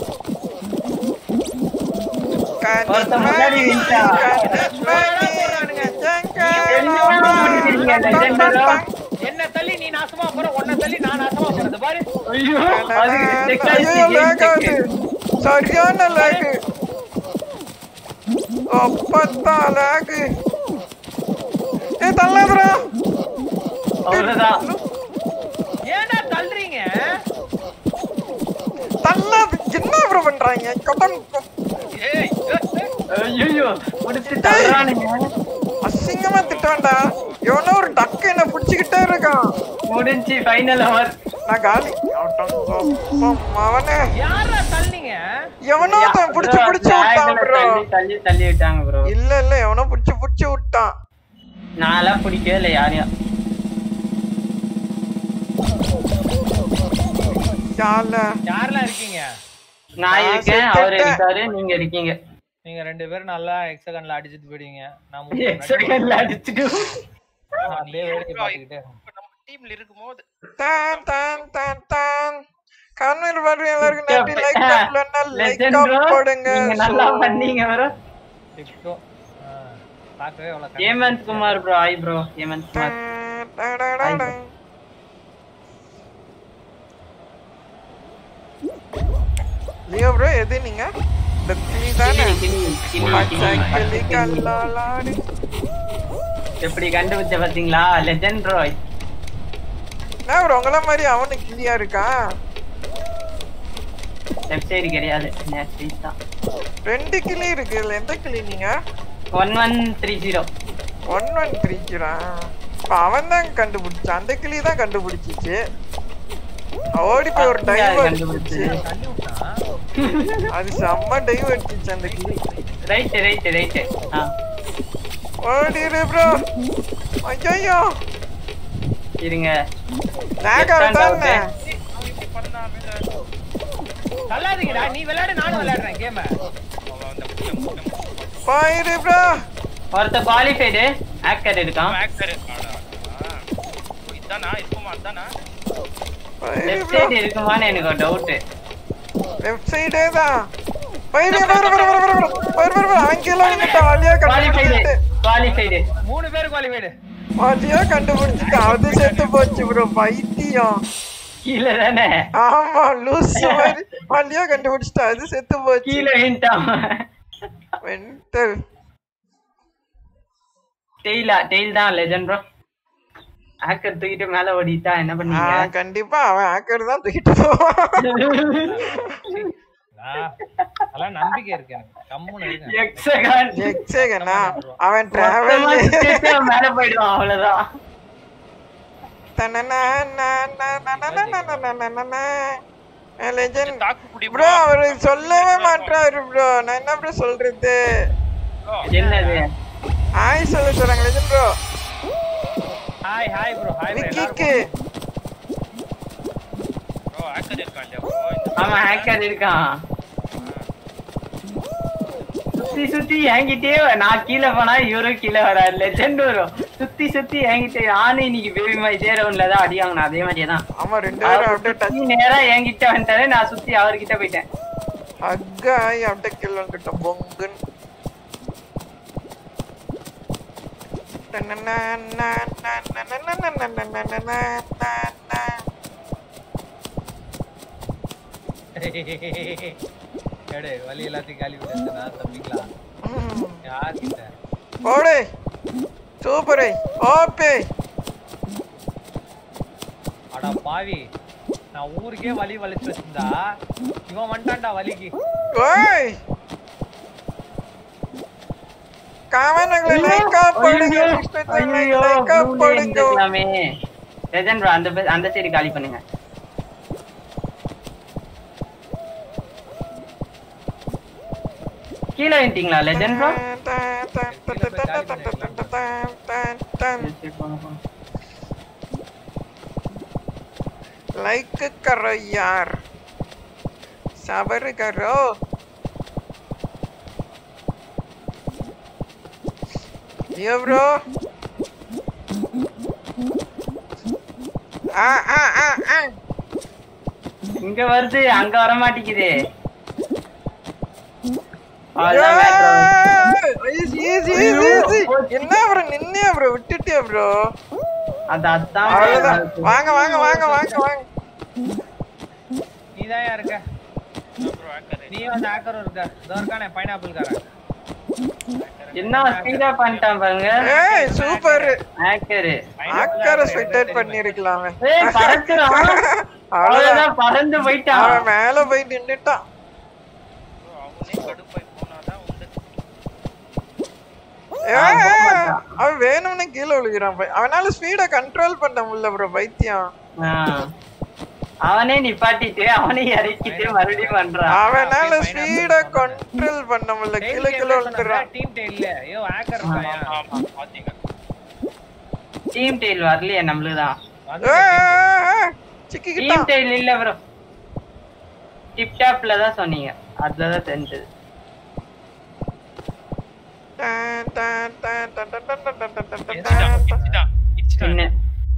ஒருத்தன் முன்னாடி நின்னுட்டா. என்ன தள்ளி நீ நாசமா போற உன்னை தள்ளி நான் நாசமா போறது பாரு ஐயோ அது check ஐயோ ஆயிடுச்சு, game லேக் check. ஆகுது சரியான லேக் அப்பத்தா லேக் ஏ தள்ளாதடா அவ்வளவுதான் ஏன்டா தள்ளுறீங்க தள்ளாது என்ன ப்ரோ பண்றாங்க கடன் ஏய் ஐயோ முடிச்சு தள்ளுறானுங்க அசிங்கமா திட்டான்டா எவனோ ஒரு டக்கு என்ன புடிச்சுக்கிட்டே இருக்கான் முடிஞ்சு ஃபைனல் அவர் நான் காலி அவனே யாரா தள்ளிங்க எவனோ ஒருத்தன் புடிச்சு புடிச்சு விட்டான் ப்ரோ தள்ளி தள்ளி தள்ளி விட்டாங்க ப்ரோ இல்ல இல்ல எவனோ புடிச்சு புடிச்சு விட்டான் நான்லாம் பிடிக்கவே இல்லை யாரையும் யால யாரெல்லாம் இருக்கீங்க நான் நான் இருக்கேன் அவர் செத்துட்டேன். இருக்காரு நீங்க இருக்கீங்க நீங்க ரெண்டு பேரும் நல்லா எக்ஸகன்ல அடிச்சிட்டு போயிடுவீங்க நான் மூணு செகண்ட்ல அடிச்சுட்டு நான் அப்படியே வேடிக்கை பார்த்துக்கிட்டே இருக்கேன். டீம்ல இருக்கும்போது தான் தான் தான் தான் கண்ணில் வரும் எல்லாருக்கும் நன்றி லைக் பண்ணலன்னா லைக் Legend bro. போடுங்க நீங்க நல்லா பண்ணீங்க ப்ரோ இப்போ ஆ, பார்க்கவே அவ்வளவு ஹேமந்த் குமார் ப்ரோ ஆய் bro Hemant Kumar Leo bro எது நீங்க இந்த கிளி தானே கிளி, கிளி, பச்சை கிளி. கிளி கல்லாலாடி எப்படி கண்டுபிடிச்ச பாத்தீங்களா லெஜெண்ட் ப்ரோ என்ன ப்ரோ உங்கள மாதிரி அவனு கிளியா இருக்கான் லெஃப்ட் சைடு கிடையாது ஸ்ட்ரீட் தான் ரெண்டு கிளி இருக்கு இதுல எந்த கிளி நீங்க one one three zero one one கிளிக்கிறான் இப்ப அவன் தான் கண்டுபிடிச்சான் அந்த கிளி தான் கண்டுபிடிச்சிச்சு ஓடி போய் ஒரு டைவ் அடிச்சிச்சு தள்ளி விட்டான் அது செம்ம டைவ் அடிச்சிச்சு அந்த கிளி ரைட் ரைட் ரைட் ஆ ஓடிரு ப்ரோ ஐயோ இருங்க லேக் ஆகுதானே தள்ளாதீங்கடா நீ விளையாடு நானும் விளையாடுறேன் கேம போயிரு ப்ரோ ஒருத்த குவாலிஃபைடு ஆக்கர் இருக்கான் ஆக்டர் இதானா இருக்குமா அதானா போயிரு லெஃப்ட் ப்ரோ சைடு இருக்குமான்னு எனக்கு ஒரு டவுட் லெஃப்ட் சைடே தான் போயிரு வர வர வர வர வர வர வர அங்கெல்லாம் நின்னுட்டான் வழியா குவாலிஃபைடு கண்டுபிடிச்சிட்டு குவாலிஃபைடு மூணு பேர் குவாலிஃபைடு வழியா கண்டுபிடிச்சிட்டு அது செத்து போச்சு ப்ரோ பைத்தியம் கீழே தானே ஆமா லூஸ் மாதிரி வழியா கண்டுபிடிச்சிட்டு அது செத்து போச்சு கீழே வின்ட்டான் மென்டல் டெய்லா டெய்ல் தான் லெஜண்ட் ப்ரோ ஆக்கர் தூக்கிட்டு மேல ஓடிட்டா என்ன ஆ பண்ணீங்க கண்டிப்பா அவன் ஹேக்கர் தான் தூக்கிட்டு போவான் அதெல்லாம் நம்பிக்கை இருக்கு எனக்கு கம்முன்னு இருங்க எக்ஸகான் எக்ஸேகனா அவன் மொத்தமா டிராவல் சுத்திட்டு அவன் மேல போயிடுவான் அவ்வளவுதான் லெஜண்ட் தாக்கு பிடி ப்ரோ அவரு சொல்லவே மாட்டாரு ப்ரோ நான் என்ன ப்ரோ சொல்றது என்னது ஹாய் சொல்ல சொல்றாங்க legend bro hi hi bro hi விக்கிக்கு ப்ரோ ஹேக்கர் இருக்கான் இல்லையா bro? இந்த ஆமா ஹேக்கர் இருக்கான் சுத்தி சுத்தி என்கிட்டயே வ- நான் கீழே போனா இவரும் கீழே வராரு லெஜெண்ட் வரும் சுத்தி சுத்தி என்கிட்ட நானும் இன்னைக்கு பேபிமா இதே ரவுண்ட்ல தான் அடி வாங்கினேன் அதே மாதிரியே தான் ஆமா ரெண்டு பேரும் அவர் அப்படியே டச் சுத்தி நேரா என்கிட்ட வந்துட்டாரு நான் சுத்தி அவர்கிட்ட போயிட்டேன் அக்காய் அப்படியே கில் வந்துட்டோம் பொங்குன்னு எடு வலி எல்லாத்தையும் காலி பண்ணிட்டா தம்பிங்களா யார் கிட்ட போடு சூப்பரு ஓப்பே அடா பாவி நான் ஊருக்கே வலி வலிச்சு வச்சிருந்தா இவன் வந்துட்டான்டா வலிக்கு ஓய் காமனங்களை லைக்கா போடுங்க ஐயோ லைக்கா போடுங்க எல்லாமே லெஜெண்ட் அந்த பே- அந்த சைடு காலி பண்ணுங்க கீழே வந்துட்டீங்களா லெஜெண்ட் ப்ரோ लाइक करो यार सबर करो यो ब्रो आ आ आ आ இங்க வருது அங்க வர மாட்டேங்குது அவ்வளவுதான் matter. ஈஸி ஈஸி ஈஸி என்ன ப்ரோ நின்னே ப்ரோ விட்டுட்டே ப்ரோ அது அதான் அவ்வளவுதான் வாங்க வாங்க வாங்க வாங்க வாங்க நீதான் இருக்க நீ வந்து ஹேக்கரும் இருக்க இதோ இருக்கானே பைனாப்பிள் காரன் என்ன ஸ்பீடா பண்ணிட்டான் பாருங்க ஏய் சூப்பர் ஹேக்கரு ஆக்கரை ஸ்வெட்டர் பண்ணிருக்கலாமே ஏய் பறக்குறான் அவ்வளவுதான் அவ்வளவுதான் பறந்து போயிட்டான் அவன் மேல போய் நின்னுட்டான் அவனே கடுப்பாய் போனாதான் உண்டு ஏய், அவன் வேணும்னு கீழே விழுகிறான் போய் அவனால ஸ்பீட கண்ட்ரோல் பண்ண முடியல ப்ரோ பைத்தியம் ஆ. அவனே நிப்பாட்டிட்டு அவனே இறக்கிட்டு மறுபடியும் பண்றான் அவனால ஸ்பீட கண்ட்ரோல் பண்ண முடியல கீழே கீழே விழுந்துறான் டீம் டெய்ல ஐயோ ஹேக்கர் இருக்காயா ஆமா பாத்தீங்க டீம் டெயில் வரலையே நம்மளுதான் ஏய், டீம் சிக்கிக்கிட்டான் டெயில் இல்ல ப்ரோ டிப் டாப்ல தான் சொன்னீங்க அதுலதான் தெரிஞ்சது டன், டன், டன், டன், டன், டன், டன், டன், டன், டன், டன், இடிச்சிட்டான் டன். இடிச்சிட்டான் இடிச்சிட்டான் என்ன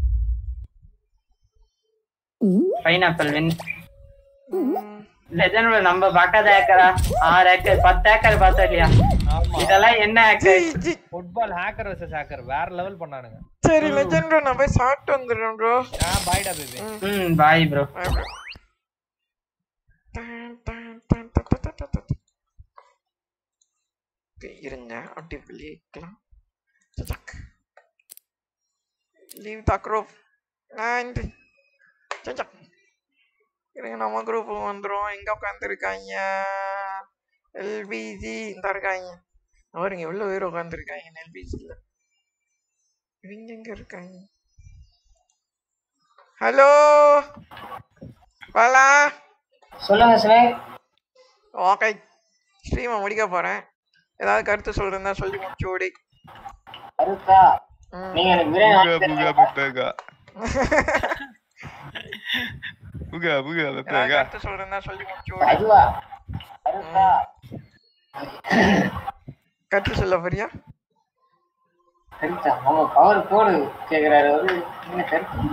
பைனாப்பிள் வின் லெஜண்ட் நம்ம பார்க்காத ஏக்கரா ஆறு ஏக்கர் பத்து ஏக்கர் பார்த்தோம் இல்லையா ஆமா இதெல்லாம் என்ன ஏக்கர் ஜி, ஜி. ஃபுட்பால் ஹேக்கர் வர்சஸ் ஹேக்கர் வேற லெவல் பண்ணானுங்க சரி லெஜண்ட் ப்ரோ நான் போய் சாப்பிட்டு வந்துடுறேன் ப்ரோ ஆ பாய்டா பேபி ம் பாய் ப்ரோ இருங்க அப்படி வெளியேக்கலாம் லீவ் தக்ரோப் நான் சச்சக் இருங்க நம்ம குரூப் வந்துரும் எங்க உட்காந்துருக்காங்க எல்பிஜி இந்த இருக்காங்க அவருங்க எவ்வளவு பேர் உட்காந்துருக்காங்க எல்பிஜில இவங்க எங்க இருக்காங்க ஹலோ பாலா சொல்லுங்க ஸ்னேக் ஓகே ஸ்ட்ரீமை முடிக்க போறேன் ஏதாவது கருத்து சொல்றதா சொல்லி முடிச்சு ஓடி அருத்தா நீங்க எனக்கு விரைவு Buga, buga, ஏதாவது betul கருத்து சொல்றதா சொல்லி முடிச்சு ஓடி அதுவா அருத்தா கருத்து சொல்ல போறியா அருத்தா நம்ம பவர் கோடு கேக்குறாரு அவரு என்ன கருத்து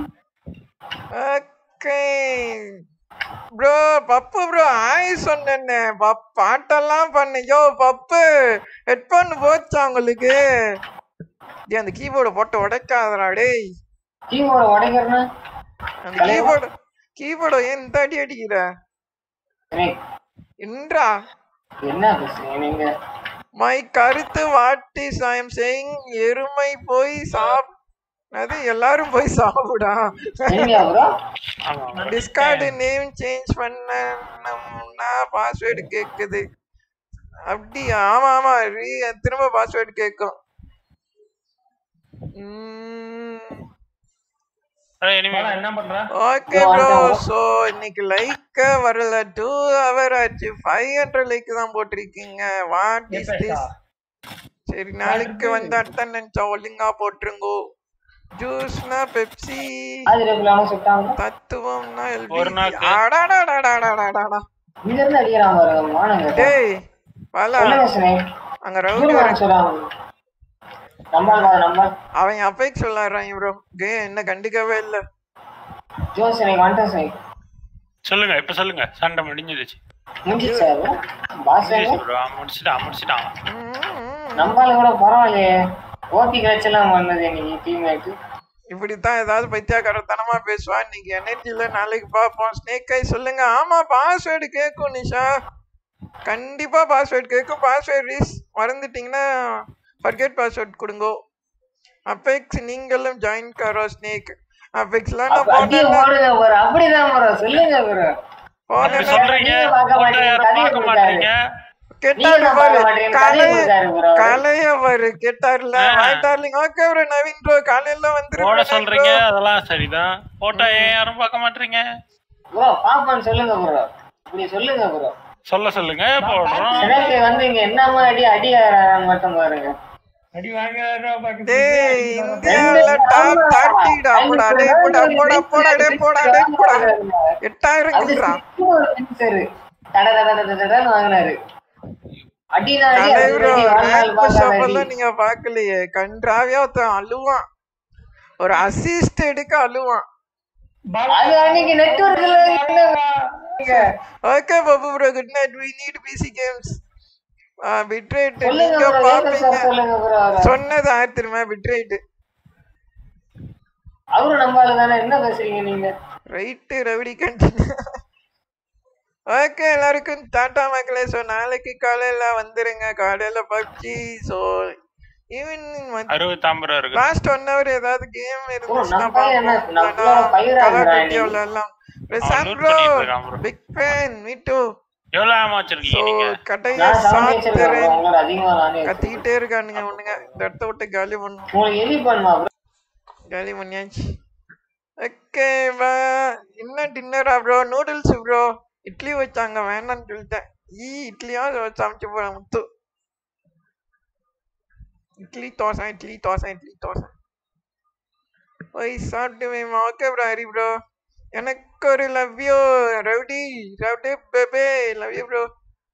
ஓகே ப்ரோ பப்பு ப்ரோ ஆய் சொன்னேன்னே பப் பாட்டெல்லாம் பண்ண யோ பப்பு ஹெட்போன் போச்சா உங்களுக்கு டேய் அந்த கீபோர்டை போட்டு உடைக்காதடா டேய் கீபோர்ட உடைக்கிறனா அந்த கீபோர்டு கீபோர்டை ஏன் இந்த அடி அடிக்கிற ஸ்னேக் இன்றா என்ன பேசுறீங்க நீங்க மை கருத்து what is I am saying எருமை போய் சாப் அது எல்லாரும் போய் சாப்பிடா சரியா ப்ரோ டிஸ்கார்டு நேம் சேஞ்ச் பண்ணா பாஸ்வேர்டு கேக்குது அப்படியா ஆமா ஆமா re- திரும்ப பாஸ்வேர்டு கேட்கும் உம், எனிமி பாலா, என்ன பண்ற ஓகே ப்ரோ சோ இன்னைக்கு லைக் வரல டூ ஹவர் ஆச்சு ஃபைவ் ஹண்ட்ரட் லைக் தான் போட்டிருக்கீங்க வாட் இஸ் எப்பேசா? திஸ் சரி நாளைக்கு வந்து அட்டண்டன்ஸ் ஒழுங்கா போட்டுருங்கோ ஜூஸ்னா பெப்சி அது ரெகுலான சுட்டாங்க தத்துவம்னா ஒரு எல்பி நாக்கு. அடாடாடாடாடாடாடா இங்க இருந்து அடிக்கிறான் பாருங்க மானங்க டேய் பாலா சொல்லுங்க ஸ்னேக் அங்க ரவுடி வர சொல்றாங்க நம்மால் வா நம்மால் அவன் அப்பைக்கு சொல்லாடுறான் ப்ரோ கே என்ன கண்டுக்கவே இல்ல ஜோ ஸ்னேக் வந்துட்டேன் ஸ்னேக் சொல்லுங்க இப்ப சொல்லுங்க சண்டை முடிஞ்சிருச்சு முடிஞ்சிச்சா அது பாஸ் ப்ரோ முடிச்சிட்டான் முடிச்சிட்டான் நம்மால கூட பரவாயில்லையே ஓபி கிளச்செல்லாம் வந்தது இன்னைக்கு டீம்மேட்டு இப்படித்தான் ஏதாவது பைத்தியக்காரத்தனமா பேசுவா இன்னைக்கு எனர்ஜில நாளைக்கு பாப்போம் ஸ்னேக் ஐ சொல்லுங்க ஆமா பாஸ்வேர்டு கேட்கும் நிஷா கண்டிப்பா பாஸ்வேர்டு கேட்கும் பாஸ்வேர்டு ரீஸ் மறந்துட்டீங்கன்னா ஃபர்கெட் பாஸ்வேர்ட் கொடுங்கோ அப்பெக்ஸ் நீங்களும் ஜாயின் கரோ ஸ்னேக் அப்பெக்ஸ்லாம் நான் அப்படியே போனேன்னா ஓடுங்க ப்ரோ அப்படிதான் ப்ரோ சொல்லுங்க ப்ரோ அப்படி போனேன்னா சொல்றீங்க நீங்க பார்க்க போட்டோ மாட்டீங்க, யாரும் கதையை பார்க்க கொடுத்தாரு. மாட்டீங்க கேட்டாரு நீங்க பாரு பார்க்க மாட்டீங்க, கலைய கதையை கொடுத்தாரு bro. கலைய பாரு கேட்டாருல ஆ. வாய் darling okay bro Naveen bro காலையில போட வந்துருங்க சொல்றீங்க அதெல்லாம் சரிதான் போட்டோ ஏன் யாரும் பார்க்க மாட்டீங்க ப்ரோ பாப்பான்னு சொல்லுங்க ப்ரோ இப்படி சொல்லுங்க ப்ரோ சொல்ல சொல்லுங்க போடுறோம் எனக்கு வந்து இங்க என்னமா அடி அடி ஆறான்னு மட்டும் பாருங்க அடி வாங்குறாரா பாக்க டேய் இந்தியால டாப் தேர்ட்டிடா போடா டேய் போடா போடா போடா டேய் போடா டேய் போடா எட்டாயிரம் அது கில்றா சிக்கு ஒரு finisher. தட தட தட தடன்னு வாங்கினாரு அடினா அடி கலை அடி ப்ரோ அடி, வாழ்நாள் ரேங்க் புஷ் பார்க்காத அடி. எல்லாம் நீங்க பாக்கலையே கன்றாவியா ஒருத்தன் அழுவான் ஒரு அசிஸ்ட் எடுக்க அழுவான் அது அன்னைக்கு நெட்வொர்க்ல okay Babu bro good night we need PC games bitrate சொல்லுங்க நீங்க bro, ஏன் பாப்பீங்க சார் சொல்லுங்க ப்ரோ சொன்னது ஆயிரத்தி திரும்ப பிட்ரேட் அவரு நம்பால தானே என்ன பேசுறீங்க நீங்க ரைட்டு ரவுடி கண்டினியூ ஓகே எல்லாருக்கும் டாடா மக்களே ஸோ நாளைக்கு காலையில வந்துருங்க காலையில பப்ஜி ஸோ ஈவினிங் வந்து அறுபத்தாம்பது ரூபா இருக்கு லாஸ்ட் ஒன் ஹவர் ஏதாவது கேம் இருந்துச்சுன்னா நம்ம பையன் என்ன, பார்ப்போம் நம்ம பிள்ளை பயிரா கலர் இருக்கிறான் வீடியோ இன்னைக்கு. எல்லாம் அவன் பிரசாந்த் loot ப்ரோ பண்ணிட்டு இருக்கான் bro. Big fan me too எவ்வளவு ஆமா ஸோ வச்சிருக்கீங்க நீங்க கடையை நான் செவன்டி வச்சிருக்கேன் bro, சாத்துறேன் உங்களோட அதிகமா நானே வச்சிருக்கேன். கத்திக்கிட்டே இருக்கானுங்க ஒண்ணுங்க இந்த இடத்த விட்டு காலி பண்ணும் உங்களுக்கு எலி பண்ணுமா ப்ரோ காலி பண்ணியாச்சு ஓகே வா என்ன டின்னரா ப்ரோ நூடுல்ஸ் ப்ரோ இட்லி வச்சாங்க வேணாம்னு சொல்லிட்டேன் ஈ இட்லியா சமைச்சு போறேன் முத்து இட்லி தோசை இட்லி தோசை இட்லி தோசை ஓய் சாப்பிட்டு ஓகே ப்ரோ ஹரி ப்ரோ எனக்கு ஒரு லவ் யூ ரவுடி ரவுடி பேபே love you bro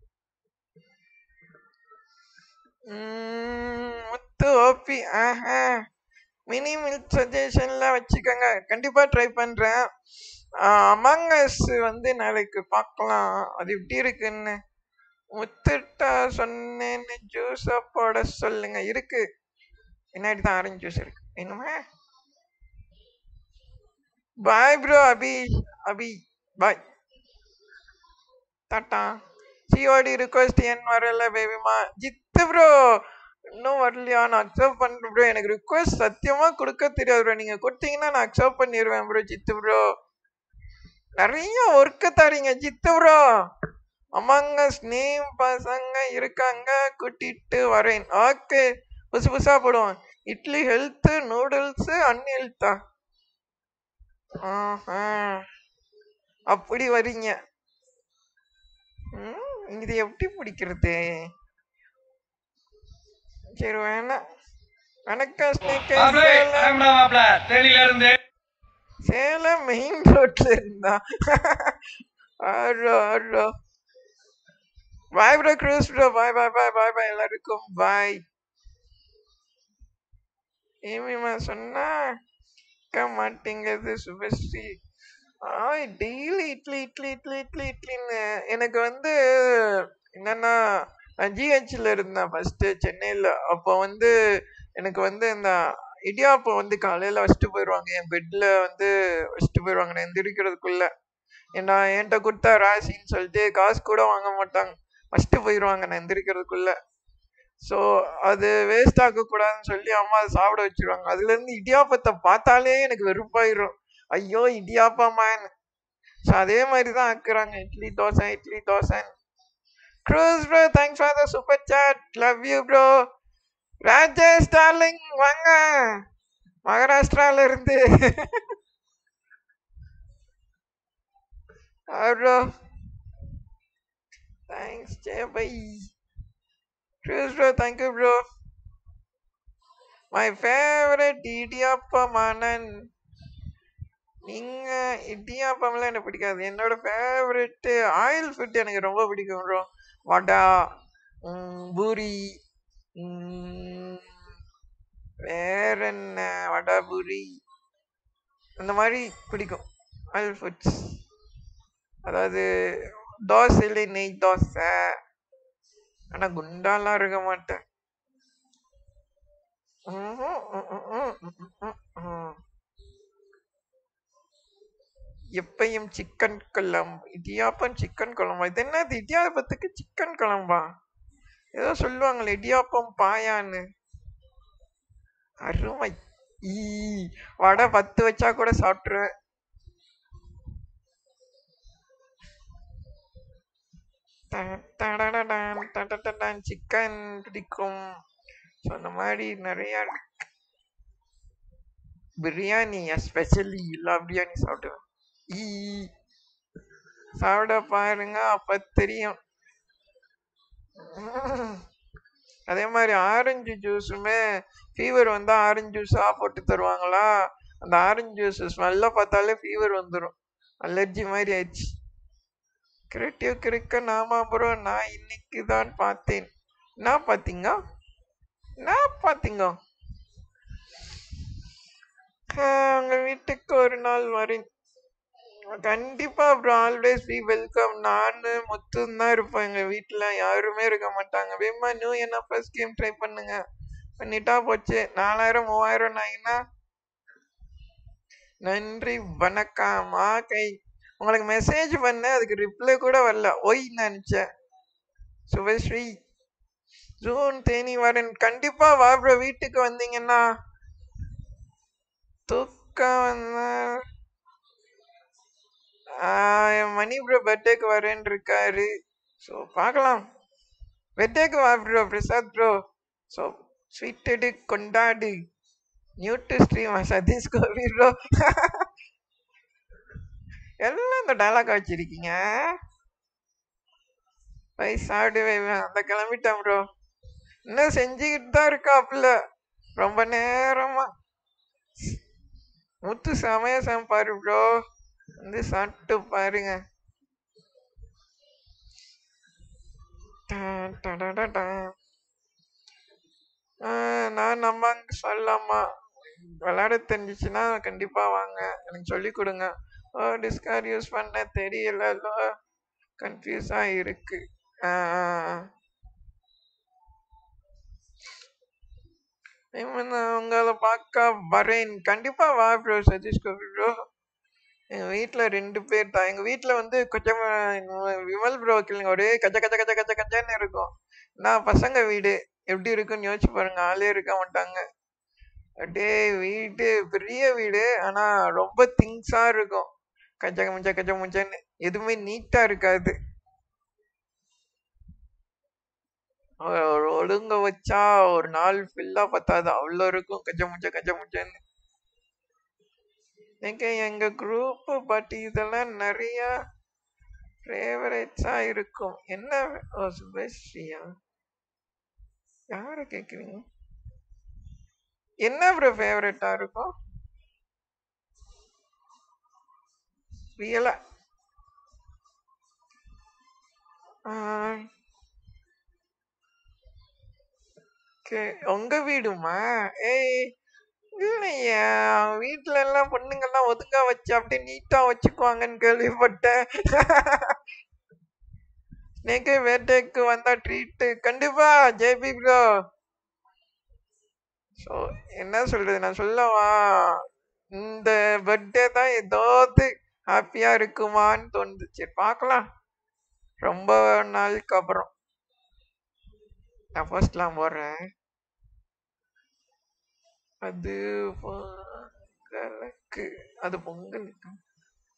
Muthu OP ஆஹா மினி மில்க் சஜஷன்லாம் வச்சுக்கோங்க கண்டிப்பா ட்ரை பண்றேன் அமங் அஸ் வந்து நாளைக்கு பார்க்கலாம் அது எப்படி இருக்குன்னு முத்துட்டா சொன்னேன்னு ஜூஸை போட சொல்லுங்க இருக்கு பின்னாடி தான் ஆரஞ்சு ஜூஸ் இருக்கு வேணுமா bye bro Abhi Abhi bye டாட்டா சிஓடி ரிக்வஸ்ட் ஏன் வரல பேபிமா ஜித்து ப்ரோ இன்னும் வரலையா நான் அக்செப்ட் பண்ணுறேன் ப்ரோ எனக்கு ரிக்வஸ்ட் சத்தியமா கொடுக்க தெரியாது ப்ரோ நீங்க கொடுத்தீங்கன்னா நான் அக்செப்ட் பண்ணிடுவேன் ப்ரோ ஜித்து ப்ரோ நிறைய ஒர்க்கு தரீங்க ஜித்து ப்ரோ அமங்க நேம் பசங்க இருக்காங்க கூட்டிட்டு வரேன் ஓகே புதுசு புதுசா போடுவோம் இட்லி ஹெல்த்து நூடுல்ஸு அன்ஹெல்த்தா ஆஹா அப்படி வரீங்க ம், இது எப்படி பிடிக்கிறது சரி வேணாம் வணக்கம் ஸ்னேக்கை சேலம் தேனில இருந்து சேலம் மெயின் ரோட்ல இருந்தா ஆரோ ஆரோ bye bro Cruz bro bye bye bye bye bye எல்லாருக்கும் பாய் ஏமிமா சொன்னா கேட்க மாட்டேங்குது சுபஸ்ரீ ஆய் டெய்லி இட்லி இட்லி இட்லி இட்லி இட்லின்னு எனக்கு வந்து என்னன்னா நான் ஜிஹெச்ல இருந்தேன் ஃபர்ஸ்ட் சென்னையில் அப்போ வந்து எனக்கு வந்து இந்த இடியாப்பம் வந்து காலையில வச்சுட்டு போயிடுவாங்க என் பெட்ல வந்து வச்சுட்டு போயிடுவாங்க நான் எந்திரிக்கிறதுக்குள்ள ஏன்னா என்கிட்ட கொடுத்தா ராசின்னு சொல்லிட்டு காசு கூட வாங்க மாட்டாங்க வச்சுட்டு போயிடுவாங்க நான் எந்திரிக்கிறதுக்குள்ள ஸோ அது வேஸ்ட் ஆக்கக்கூடாதுன்னு சொல்லி அம்மா அதை சாப்பிட வச்சிருவாங்க அதுல இருந்து இடியாப்பத்தை பார்த்தாலே எனக்கு வெறுப்பாயிரும் ஐயோ இடியாப்பமான்னு ஸோ அதே மாதிரி தான் ஆக்குறாங்க idli dosa idli dosa Cruz bro thanks for the super chat love you bro Rajesh darling வாங்க மகாராஷ்டிரால இருந்து bro thanks J bye bro thank you bro my favourite idiyappam Anand நீங்க இடியாப்பம்லாம் எனக்கு பிடிக்காது என்னோட ஃபேவரெட் ஆயில் ஃபுட் எனக்கு ரொம்ப பிடிக்கும் ப்ரோ வடா ம், பூரி ம், வேற என்ன வடா பூரி அந்த மாதிரி பிடிக்கும் ஆயில் ஃபுட்ஸ் அதாவது தோசையில நெய் தோசை ஆனா குண்டாலாம் இருக்க மாட்டேன் ம்ஹும், ம், ம், ம், ம், ம், ம். எப்பயும் சிக்கன் குழம்பு இடியாப்பம் சிக்கன் குழம்பா இது என்னது இடியாப்பத்துக்கு சிக்கன் குழம்பா ஏதோ சொல்லுவாங்களே இடியாப்பம் பாயான்னு அருமை ஈ வடை பத்து வச்சா கூட சாப்பிட்டுருவேன் சிக்கன் பிடிக்கும் ஸோ அந்த மாதிரி நிறையா இருக்கு பிரியாணி எஸ்பெஷலி எல்லா பிரியாணி சாப்பிடுவேன் ஈ சாப்பிட பாருங்க அப்ப தெரியும் உம். அதே மாதிரி ஆரஞ்சு ஜூஸுமே ஃபீவர் வந்தா ஆரஞ்சு ஜூஸா போட்டு தருவாங்களா அந்த ஆரஞ்சு ஜூஸ் ஸ்மெல்ல பார்த்தாலே ஃபீவர் வந்துடும் அலர்ஜி மாதிரி ஆயிடுச்சு கிரிட்டிவ் கிரிக்க நாமா ப்ரோ நான் இன்னைக்கு தான் பார்த்தேன் நான் பார்த்தீங்க நான் பார்த்தீங்க ஆஹ் உங்க வீட்டுக்கு ஒரு நாள் வரேன் கண்டிப்பா ப்ரோ ஆல்வேஸ் பி வெல்கம் நானு முத்தும் தான் இருப்போம் எங்க வீட்ல யாருமே இருக்க மாட்டாங்க வேமா நியூ என்ன ஃபர்ஸ்ட் கேம் ட்ரை பண்ணுங்க பண்ணிட்டா போச்சு நாலாயிரம் மூவாயிரம் நாயினா நன்றி வணக்கம் ஆ கை உங்களுக்கு மெசேஜ் பண்ணேன் அதுக்கு ரிப்ளை கூட வரல ஒய் நினைச்சேன் சுபஸ்ரீ ஜூன் தேனி வரேன் கண்டிப்பா வா ப்ரோ வீட்டுக்கு வந்தீங்கன்னா தூக்கம் வந்தா ஆஹ் என் மணி ப்ரோ பர்த்டேக்கு வரேன்னு இருக்காரு ஸோ பார்க்கலாம் பர்த்டேக்கு வா ப்ரோ பிரசாத் ப்ரோ ஸோ ஸ்வீட்டடு கொண்டாடு new to stream Sathish Gopi bro எல்லாம் இந்த டைலாக் வச்சிருக்கீங்க போய் சாப்பிடு வை, அந்த கிளம்பிட்டேன் ப்ரோ இன்னும் செஞ்சுக்கிட்டு தான் இருக்காப்புல ரொம்ப நேரமா முத்து செமையா சமைப்பாரு ப்ரோ வந்து சாப்பிட்டு பாருங்க டான் டடடடான். ஆஹ் நான் நம்ம சொல்லலாமா விளையாட தெரிஞ்சிச்சுன்னா கண்டிப்பா வாங்க எனக்கு சொல்லி கொடுங்க ஓ டிஸ்கார்ட் யூஸ் பண்ண தெரியல கன்ஃபியூஸா இருக்கு ஆஹ் ஆஹ். இவன் நான் உங்களை பார்க்க வரேன் கண்டிப்பா வா ப்ரோ சதீஷ் கோபி ப்ரோ எங்க வீட்ல ரெண்டு பேர் தான் எங்க வீட்ல வந்து கொஞ்சம் அஹ், விமல் ப்ரோ கிளங்க ஒரே கச்ச கச்ச கச்ச கச்ச கச்சன்னு இருக்கும் நான் பசங்க வீடு எப்படி இருக்குன்னு யோசிச்சு பாருங்க ஆளே இருக்க மாட்டாங்க அப்படியே வீடு பெரிய வீடு ஆனா ரொம்ப திங்ஸா இருக்கும் கச்ச முச்ச கச்ச முச்சன்னு எதுவுமே நீட்டா இருக்காது ஒ- ஒரு ஒழுங்க வச்சா ஒரு நாள் ஃபுல்லா பத்தாது அவ்வளோ இருக்கும் கச்ச முச்ச கச்ச முச்சன்னு எங்க எங்க குரூப் பட் இதெல்லாம் நிறைய ஃபேவரேட்ஸா இருக்கும் என்ன ஓ சுபஸ்ரீயா யார கேக்குறீங்க என்ன ப்ரோ ஃபேவரட்டா இருக்கும் ரியலா உங்க வீடுமா ஏய் இல்லையா வீட்ல எல்லாம் பொண்ணுங்கெல்லாம் ஒதுங்கா வச்சு அப்படியே நீட்டா வச்சுக்குவாங்கன்னு கேள்விப்பட்டேன் நேக்கு வேட்டைக்கு வந்தா ட்ரீட் கண்டிப்பா ஜேபி ப்ரோ ஸோ என்ன சொல்றது நான் சொல்லவா இந்த பர்த்டே தான் ஏதாவது ஹாப்பியா இருக்குமான்னு தோணுது சரி பார்க்கலாம் ரொம்ப நாளுக்கு அப்புறம் நான் ஃபர்ஸ்ட்லாம் போடுறேன் அது பொங்கலுக்கு அது பொங்கலுக்கு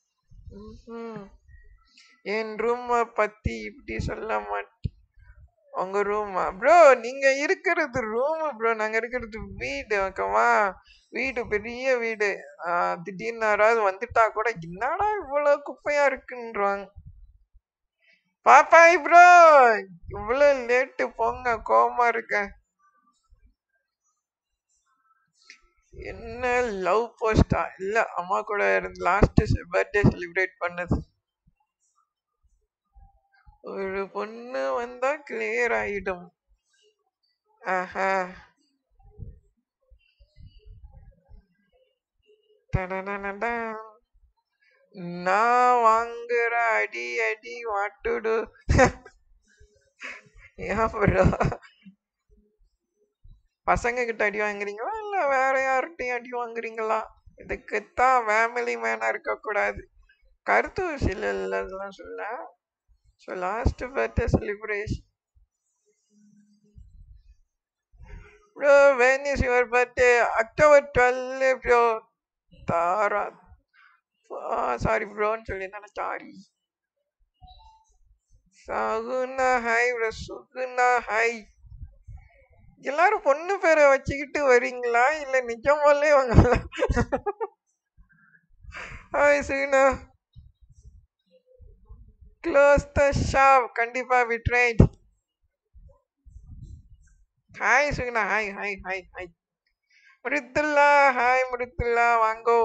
ம்ஹும். என் ரூமை பத்தி இப்படி சொல்ல மாட்டேன் உங்க ரூமா ப்ரோ நீங்க இருக்கிறது ரூம் ப்ரோ நாங்க இருக்கிறது வீடு ஓகேவா வீடு பெரிய வீடு ஆஹ் திடீர்னு யாராவது வந்துட்டா கூட என்னடா இவ்வளவு குப்பையா இருக்குன்றாங்க பாப்பாய் ப்ரோ இவ்வளவு லேட்டு போங்க கோவமா இருக்கேன் என்ன லவ் போஸ்டா இல்ல அம்மா கூட லாஸ்ட் பர்த்டே செலிப்ரேட் பண்ணது ஒரு பொண்ணு வந்தா கிளியர் ஆயிடும் ஆஹா டடடடடா. நான் வாங்குற அடி அடி வாட்டுடு ஏன் bro பசங்க கிட்ட அடி வாங்குறீங்களா இல்ல வேற யார்கிட்டயும் அடி வாங்குறீங்களா இதுக்குத்தான் ஃபேமிலி மேனா இருக்க கூடாது கருத்து சில இதெல்லாம் சொல்ல so last birthday celebration bro when is your birthday October twelve bro Thara sorry ப்ரோன்னு சொல்லியிருந்தானே sorry Saguna hi bro Suguna hi எல்லாரும் பொண்ணு பேரை வச்சுக்கிட்டு வரீங்களா இல்ல நிஜமாலே வாங்களா hi Suguna close the shop கண்டிப்பா விட்ரைட் hi Suguna hi hi hi hi Mridula hi Mridula வாங்கோ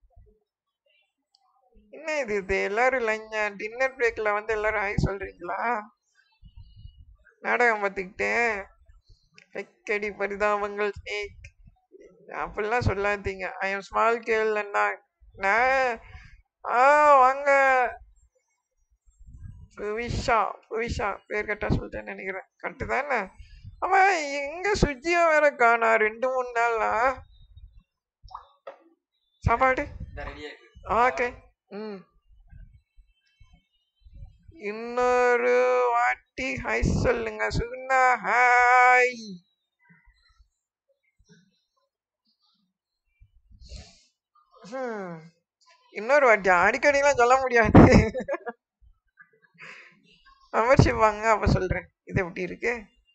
என்ன இது இது எல்லாரும் லஞ்ச டின்னர் பிரேக்ல வந்து எல்லாரும் ஹாய் சொல்றீங்களா நாடகம் பார்த்துக்கிட்டேன் எக்கடி பரிதாபங்கள் ஸ்னேக் அப்படிலாம் சொல்லாதீங்க ஐ எம் ஸ்மால் கேள் அண்ணா நான் ஆ வாங்க புவிஷா புவிஷா பேர் கரெக்டா சொல்லிட்டேன்னு நினைக்கிறேன் கரெக்டு தானே ஆமா எங்க சுஜியா வேற காணா ரெண்டு மூணு நாளா சாப்பாடு இந்த ரெடியா இருக்கு ஓகே ம் இன்னொரு வாட்டி ஹாய் சொல்லுங்க சுகுணா ஹாய் ஹம். இன்னொரு வாட்டி அடிக்கடிலாம் சொல்ல முடியாது மெம்பர்ஷிப் வாங்க அப்ப சொல்றேன் இது எப்படி இருக்கு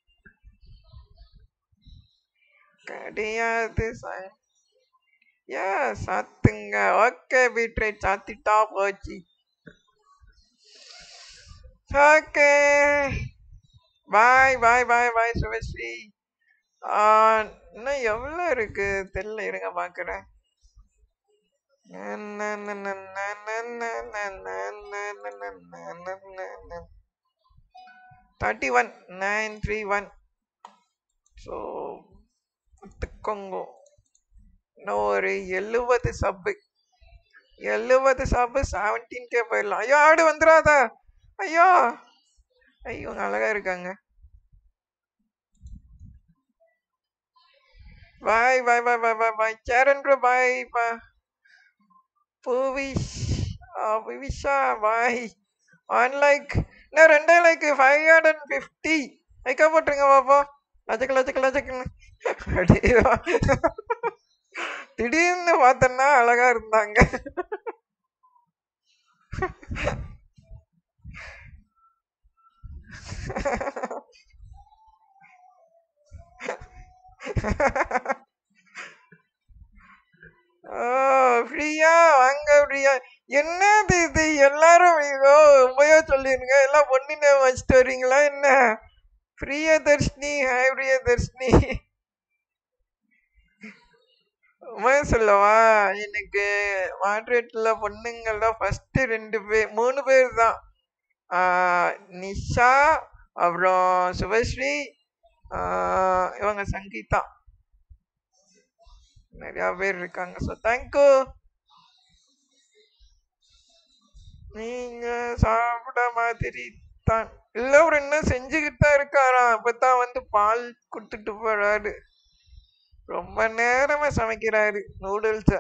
கிடையாது சார் ஏ சாத்துங்க ஓகே பீட்ரேட் சாத்திட்டா போச்சு ஓகே பாய் பாய் பாய் பாய் சுபஸ்ரீ ஆ, இன்னும் எவ்வளோ இருக்கு தெரியல இருங்க பார்க்குறேன் thirty one nine three one so கொங்கோ இன்னும் ஒரு எழுபது சப்பு எழுபது சப்பு செவன்டீன் கே போயிடலாம் ஐயோ ஆடு வந்துடாதா ஐயோ ஐயோ இவங்க அழகா இருக்காங்க பாய் பாய் பாய் பாய் பாய் பாய் சேரன் ப்ரோ பாய் பா பூவிஷ் புவிஷா பாய் ஒன் லைக் இன்னும் ரெண்டே like five hundred and fifty லைக்கா போட்டுருங்க பாப்பா லஜக்கு லஜக்கு லஜக்குன்னு அப்படியே திடீர்னு பார்த்தோன்னா அழகா இருந்தாங்க ஓ ஃப்ரீயா வாங்க ஃப்ரீயா என்னது இது எல்லாரும் ஐயோ உண்மையா சொல்லிருங்க எல்லாம் பொண்ணு வச்சுட்டு வரீங்களா என்ன பிரியதர்ஷினி ஹாய் பிரியதர்ஷினி உண்மையா சொல்லவா எனக்கு மாட்ரேட்ல பொண்ணுங்கள்ல ஃபர்ஸ்ட் ரெண்டு பேர் மூணு பேர் தான் ஆஹ் நிஷா அப்புறம் சுபஸ்ரீ ஆஹ் இவங்க சங்கீதா நிறைய பேர் இருக்காங்க ஸோ தேங்க்யூ நீங்க சாப்பிட மாதிரி தான் இல்ல ஒரு இன்னும் செஞ்சுக்கிட்டு தான் இருக்காராம் அப்பதான் வந்து பால் கொடுத்துட்டு போறாரு ரொம்ப நேரமா சமைக்கிறாரு நூடுல்ஸ்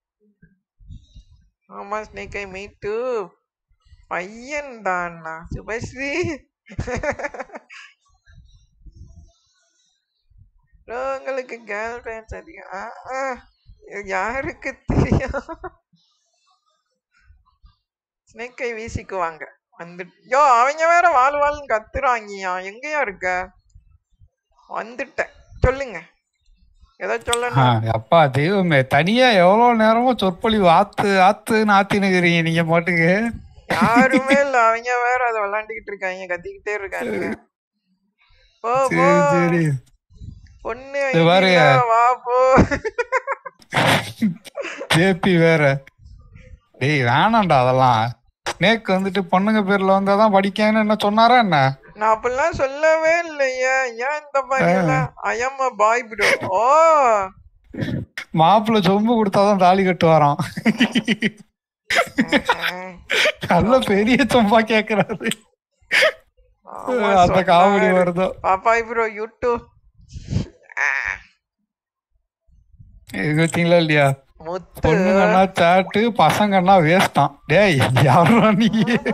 ஆமா ஸ்னேக் ஐ மீட் டு பையன் தானா சுபஸ்ரீ bro, உங்களுக்கு கேர்ள் ஃப்ரெண்ட்ஸ் அதிகம் ஆ, ஆ, இது யாருக்கு தெரியும் ஸ்னேக்கை வீசிக்குவாங்க வந்து யோ அவங்க வேற வாழ் வாழ்னு கத்துறாங்கயா எங்கயா இருக்க வந்துட்டேன் சொல்லுங்க ஏதோ ஆ, சொல்லணும் அப்பா தெய்வமே தனியா எவ்வளவு நேரமா சொற்பொழிவு ஆத்து ஆத்துன்னு ஆத்தினுக்கிறீங்க நீங்க பாட்டுக்கு யாருமே இல்ல அவங்க வேற அதை விளையாண்டுக்கிட்டு இருக்காங்க கத்திக்கிட்டே இருக்காங்க போ போ சரி சரி பொண்ணு இது பாரு. ஐடியா, வா போ ஜேபி வேற டேய் வேணாம்டா அதெல்லாம் ஸ்னேக் வந்துட்டு பொண்ணுங்க பேர்ல வந்தாதான் படிக்கன்னு என்ன சொன்னாரா என்ன நான் அப்படிலாம் சொல்லவே இல்லையே ஏன் இந்த மாதிரி I am a bye bro ஓ மாப்பிள்ளை சொம்பு கொடுத்தாதான் தாலி கட்டுவாராம் நல்ல பெரிய சொம்பா கேக்குறாரு ஆமா, அந்த காமெடி சொன்னாரு. வருதோ பாப்பாய் ப்ரோ யூடியூப் இது பார்த்தீங்களா இல்லையா முத்து பொண்ணுங்கன்னா சாட்டு பசங்கன்னா வேஸ்டான் டேய் யாரா நீ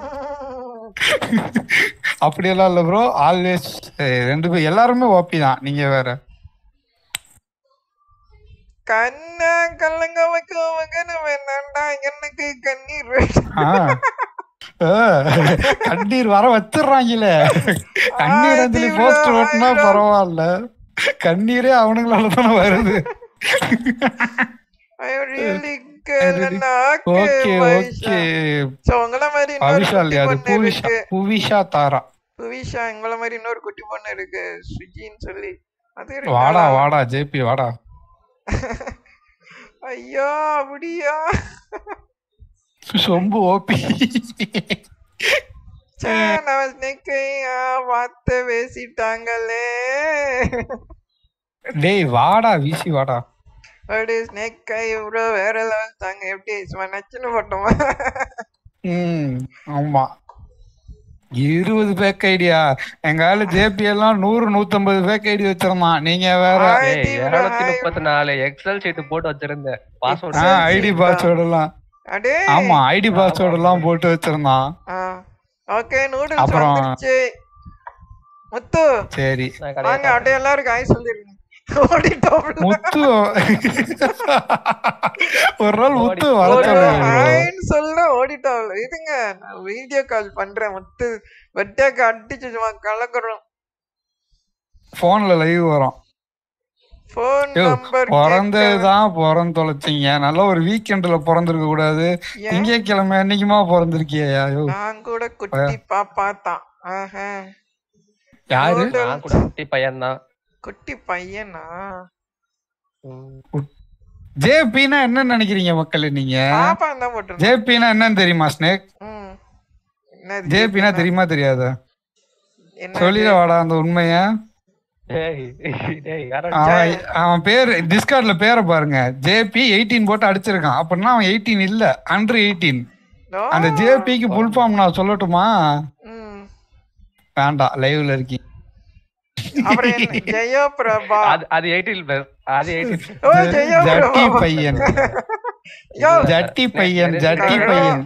அப்படியெல்லாம் இல்ல ப்ரோ ஆல்வேஸ் ரெண்டு பேர் எல்லாருமே ஓபி தான் நீங்க வேற கண்ணா கல்லங்க வைக்க மகன வேணாண்டா எனக்கு கண்ணீர் வேணும். ஆ. ஆ, கண்ணீர் வர வச்சிடுறாங்களே கண்ணீர் வந்து ஆதி போஸ்டர் bro, ஓட்டினா ஆதி bro. பரவாயில்ல கண்ணீரே அவனுங்களால தானே வருது I really girl and ஆக்கு ஓகே வைஷா. ஓகே So, உங்கள மாதிரி இன்னொரு அவிஷா குட்டி இல்லையா அது பொண்ணு பூவிஷா இருக்கு பூவிஷா தாரா புவிஷா எங்கள மாதிரி இன்னொரு குட்டி பொண்ணு இருக்கு சுஜின்னு சொல்லி அது வாடா இருக்காளா? வாடா ஜேபி வாடா ஐயா அப்படியா சொம்பு ஓபி ச்சே, நம்ம ஸ்னேக்கை வார்த்தை பேசிட்டாங்களே டேய் வாடா வீசி வாடா அப்படி ஸ்னேக் ஐ ப்ரோ வேற லெவல் தாங்க எப்படி சும்மா நச்சுன்னு போட்டோமா ம் ஆமா இருபது பேக் ஐடியா எங்க ஆளு ஜேபி எல்லாம் நூறு நூத்தம்பது பேக் ஐடி வச்சிருந்தான் நீங்க வேற Hi, Deep bro, இருநூத்தி hi. முப்பத்தி நாலு எக்ஸல் ஷீட் போட்டு வச்சிருந்தேன் பாஸ்வேர்ட் ஆ ஐடி பாஸ்வேர்டு எல்லாம் அடே ஆமா ஐடி பாஸ்வேர்டு எல்லாம் போட்டு வச்சிருந்தான் ஓகே நூடுல்ஸ் அப்புறம் வந்துருச்சு முத்து சரி வாங்க அப்படியே எல்லாருக்கும் ஆய் சொல்லிருங்க ஓடிட்டோம்ல முத்து ஒரு நாள் முத்து வர சொல்லுங்க ஆயின்னு சொல்ல ஓடிட்டோம்ல இதுங்க நான் வீடியோ கால் பண்றேன் முத்து வெட்டாக்கு அடிச்சு சும்மா கலக்குறோம் போன்ல லைவ் வரும் போன் யோ, நம்பர் பிறந்ததுதான் பிறந்து தொலைச்சிங்க நல்ல ஒரு வீக்கெண்ட்ல பிறந்திருக்க கூடாது திங்கக்கிழமை என்னைக்குமா பிறந்திருக்கியா யோ நான் கூட குட்டி பாப்பா தான் ஆஹா. யாரு Noodles. நான் கூட குட்டி பையன் தான் குட்டி பையனா ஜேபினா என்ன நினைக்கிறீங்க மக்களே நீங்க பாப்பா தான் போட்டிருந்தேன் ஜேபினா என்னன்னு தெரியுமா ஸ்னேக் ம். என்னது ஜேபினா தெரியுமா தெரியாதா என்ன சொல்லிட வாடா அந்த உண்மைய டேய் டேய் யாரா அவன் அவன் பேர் டிஸ்கார்ட்ல பேரை பாருங்க ஜேபி எயிட்டீன் போட்டு அடிச்சிருக்கான் அப்படின்னா அவன் எயிட்டீன் இல்ல அண்டர் எயிட்டீன் No. அந்த ஜேபிக்கு ஃபுல் ஃபார்ம் நான் சொல்லட்டுமா ம். வேண்டாம் லைவ்ல இருக்கீங்க அப்புறம் என்ன ஜெயபிரபா அது அது 18 பிளஸ் அது 18 ஓ ஜட்டி ஜெயபிரபா பையன் யோ ஜட்டி பையன் ஜட்டி பையன்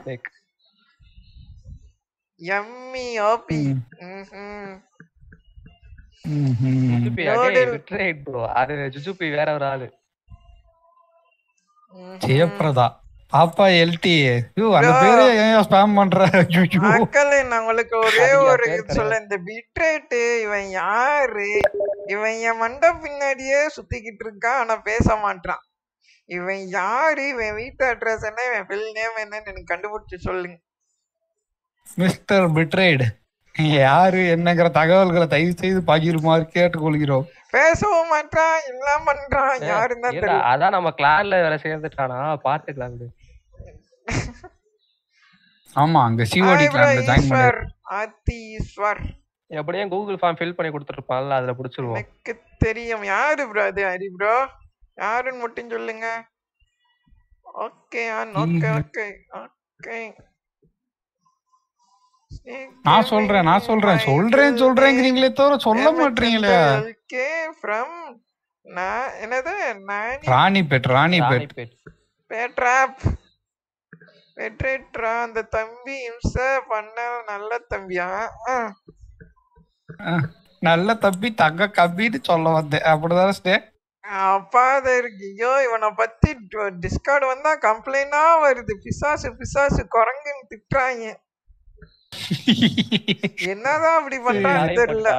எம்மி ஓபி ம்ஹும். ம்ஹும். ஜுஜுபி அடே Noodle. பிட்ரேட் ப்ரோ அது ஜுஜுபி வேற ஒரு ஆளு ம்ஹும். ஜெயபிரதா பாப்பா எல்டி ஐயோ அந்த Bro. பேரே ஏன் ஸ்பாம் பண்ற ஐயோ மக்களே நான் உங்களுக்கு ஒரே அது என் ஒரு பேர் இது சொல்ல இந்த பிட்ரேட்டு இவன் யாரு இவன் என் மண்ட பின்னாடியே சுத்திக்கிட்டு இருக்கான் ஆனா பேச மாட்டான் இவன் யாரு இவன் வீட்டு அட்ரஸ் என்ன இவன் ஃபில் நேம் என்னன்னு எனக்கு கண்டுபிடிச்சு சொல்லுங்க மிஸ்டர் பிட்ரைடு யாரு என்னங்கிற தகவல்களை தயவு செய்து பகிருமாறு கேட்டுக்கொள்கிறோம் பேசவும் மாட்டான் எல்லாம் பண்றான் யாருன்னு தான் ஏடா, தெரியல அதான் நம்ம கிளான்ல வேற சேர்ந்துட்டானா பாத்துக்கலாம் விடு ஆமா அங்க சிஓடி Hi bro, கிளான்ல ஜாயின் பண்ணி ஈஸ்வர் ஆத்தி ஈஸ்வர் எப்படியும் கூகுள் ஃபார்ம் ஃபில் பண்ணி கொடுத்துருப்பான்ல அதுல புடிச்சிருவோம் எனக்கு தெரியும் யாரு ப்ரோ அது ஹரி ப்ரோ யாருன்னு மட்டும் சொல்லுங்க ஓகே ஓகே ஓகே ஓகே நான் சொல்றேன் நான் சொல்றேன் சொல்றேன் சொல்றேங்கிறீங்களே தவிர சொல்ல மாட்டீங்களே கே ஃப்ரம் நான் என்னது நானி ராணிபேட் ராணிபேட் ராணிப்பேட் பேட்ராப் பெட்ரேட்ரா அந்த தம்பி இம்ச பண்ண நல்ல தம்பியா ஆ. அஹ், நல்ல தம்பி தங்க கம்பின்னு சொல்ல வந்தேன் அப்படிதானே ஸ்டே அப்பா அது இருக்கு ஐயோ இவனை பத்தி டிஸ்கார்டு வந்தா கம்ப்ளைண்டா வருது பிசாசு பிசாசு குரங்குன்னு திட்டுறாங்க என்னதான் அப்படி பண்றான்னு தெரியல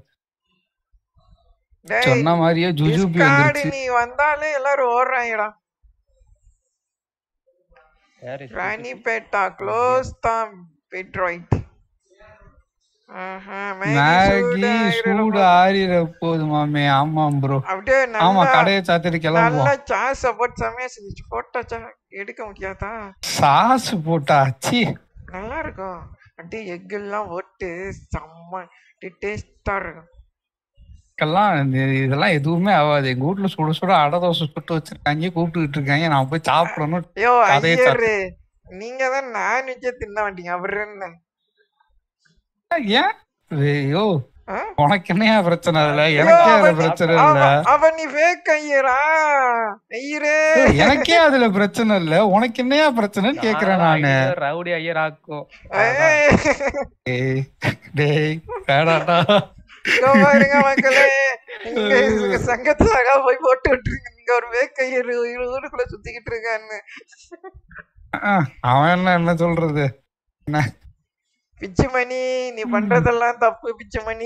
டேய், சொன்ன மாதிரியே ஜுஜுபி Discord வந்துருச்சு நீ வந்தாலே எல்லாரும் ஓடுறாங்கடா யாரு ராணிப்பேட்டா க்ளோஸ் தான் பெட்ரோயிட் மேகி சூடு ஆறிட போகுது மாமே ஆமாம் ப்ரோ அப்படியே ஆமா நல்லா கடையை சாத்திட்டு நல்லா கிளம்புவோம் சாஸ் சப்போர்ட் செமையா செஞ்சுச்சு போட்டோ எடுக்க முடியாதா சாஸ் போட்டா சி நல்லா இருக்கும் அப்படியே எக் எல்லாம் போட்டு செம்ம டேஸ்டா இருக்கும் எல்லாம் இந்த- இதெல்லாம் எதுவுமே ஆகாது எங்க வீட்டுல சுட சுட அடை தோசை சுட்டு வச்சிருக்காங்க கூப்பிட்டுக்கிட்டு இருக்காங்க நான் போய் சாப்பிடணும் ஐயோ கதையை ஐயரு நீங்க தான் நான்வெஜ்ஜே தின்ன மாட்டீங்க அப்புறம் என்ன சாப்பிட்டு- ஏன் ஐயோ ஆ? உனக்கு என்னையா பிரச்சனை இல்ல ஐயோ, எனக்கே அது அவன் நீ- பிரச்சனை இல்ல அவன் அவன் நீ fake ஐயரா ஐயரே ஏய், எனக்கே அதுல பிரச்சனை இல்ல உனக்கு என்னையா பிரச்சனைன்னு கேக்குறேன் நானு ரவுடி ஐயர் ஆக்கும் ஏய், டேய் டேய் வேடாடா இதோ பாருங்க மக்களே இங்க இங்க சங்கத்துலகா போய் போட்டு விட்டுருங்க இங்க ஒரு fake ஐயர் ஊருக்குள்ள சுத்திக்கிட்டு இருக்கான்னு ஆஹ், அவன் என்ன என்ன சொல்றது என்ன பிச்சுமணி நீ பண்றதெல்லாம் தப்பு பிச்சுமணி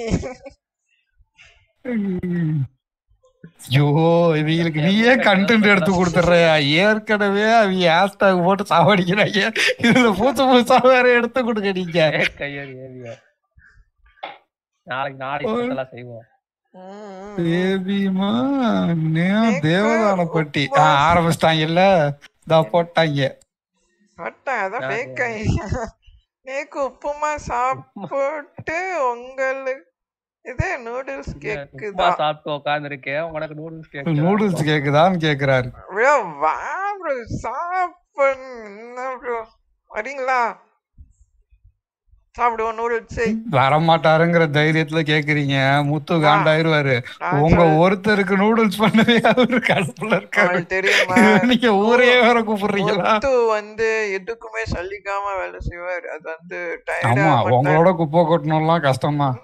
ஐயோ இவங்களுக்கு நீயே கண்டென்ட் எடுத்து கொடுத்துட்றியா ஏற்கனவே அவங்க ஹேஷ்டாக் போட்டு சாவடிக்கிறாங்க இதுல புதுசு புதுசா வேற எடுத்து கொடுக்க நீங்க கையர் ஏவியா நாளைக்கு நாளைக்கு எல்லாம் செய்வோம் பேபிமா தேவதானப்பட்டி ஆஹ் ஆரம்பிச்சிட்டாங்கல்ல இதா போட்டாங்க அட்டா அதான் fake ஐயர் நேக்கு உப்புமா சாப்பிட்டு உங்களுக்கு இது நூடுல்ஸ் உப்புமா கேக்குதா சாப்பிட்டு உட்காந்துருக்கேன் உனக்கு நூடுல்ஸ் கேக்கு நூடுல்ஸ் கேக்குதான்னு கேக்குறாரு ப்ரோ வா ப்ரோ சாப்பிடு என்ன ப்ரோ வரீங்களா சாப்பிடுவோம் நூடுல்ஸ் வரமாட்டாருங்கிற தைரியத்துல கேக்குறீங்க முத்து காண்டாயிருவாரு நான் உங்க சொல்- ஒருத்தருக்கு நூடுல்ஸ் பண்ணவே அவரு கடுப்புல இருக்காரு அவளுக்கு தெரியுமா நீங்க ஊரே வேற கூப்பிடுறீங்களா முத்து வந்து எதுக்குமே சலிக்காம வேலை செய்வார் அது வந்து ஆமா டயர்டா உங்களோட குப்பை கொட்டணும்லாம் கஷ்டம்தான்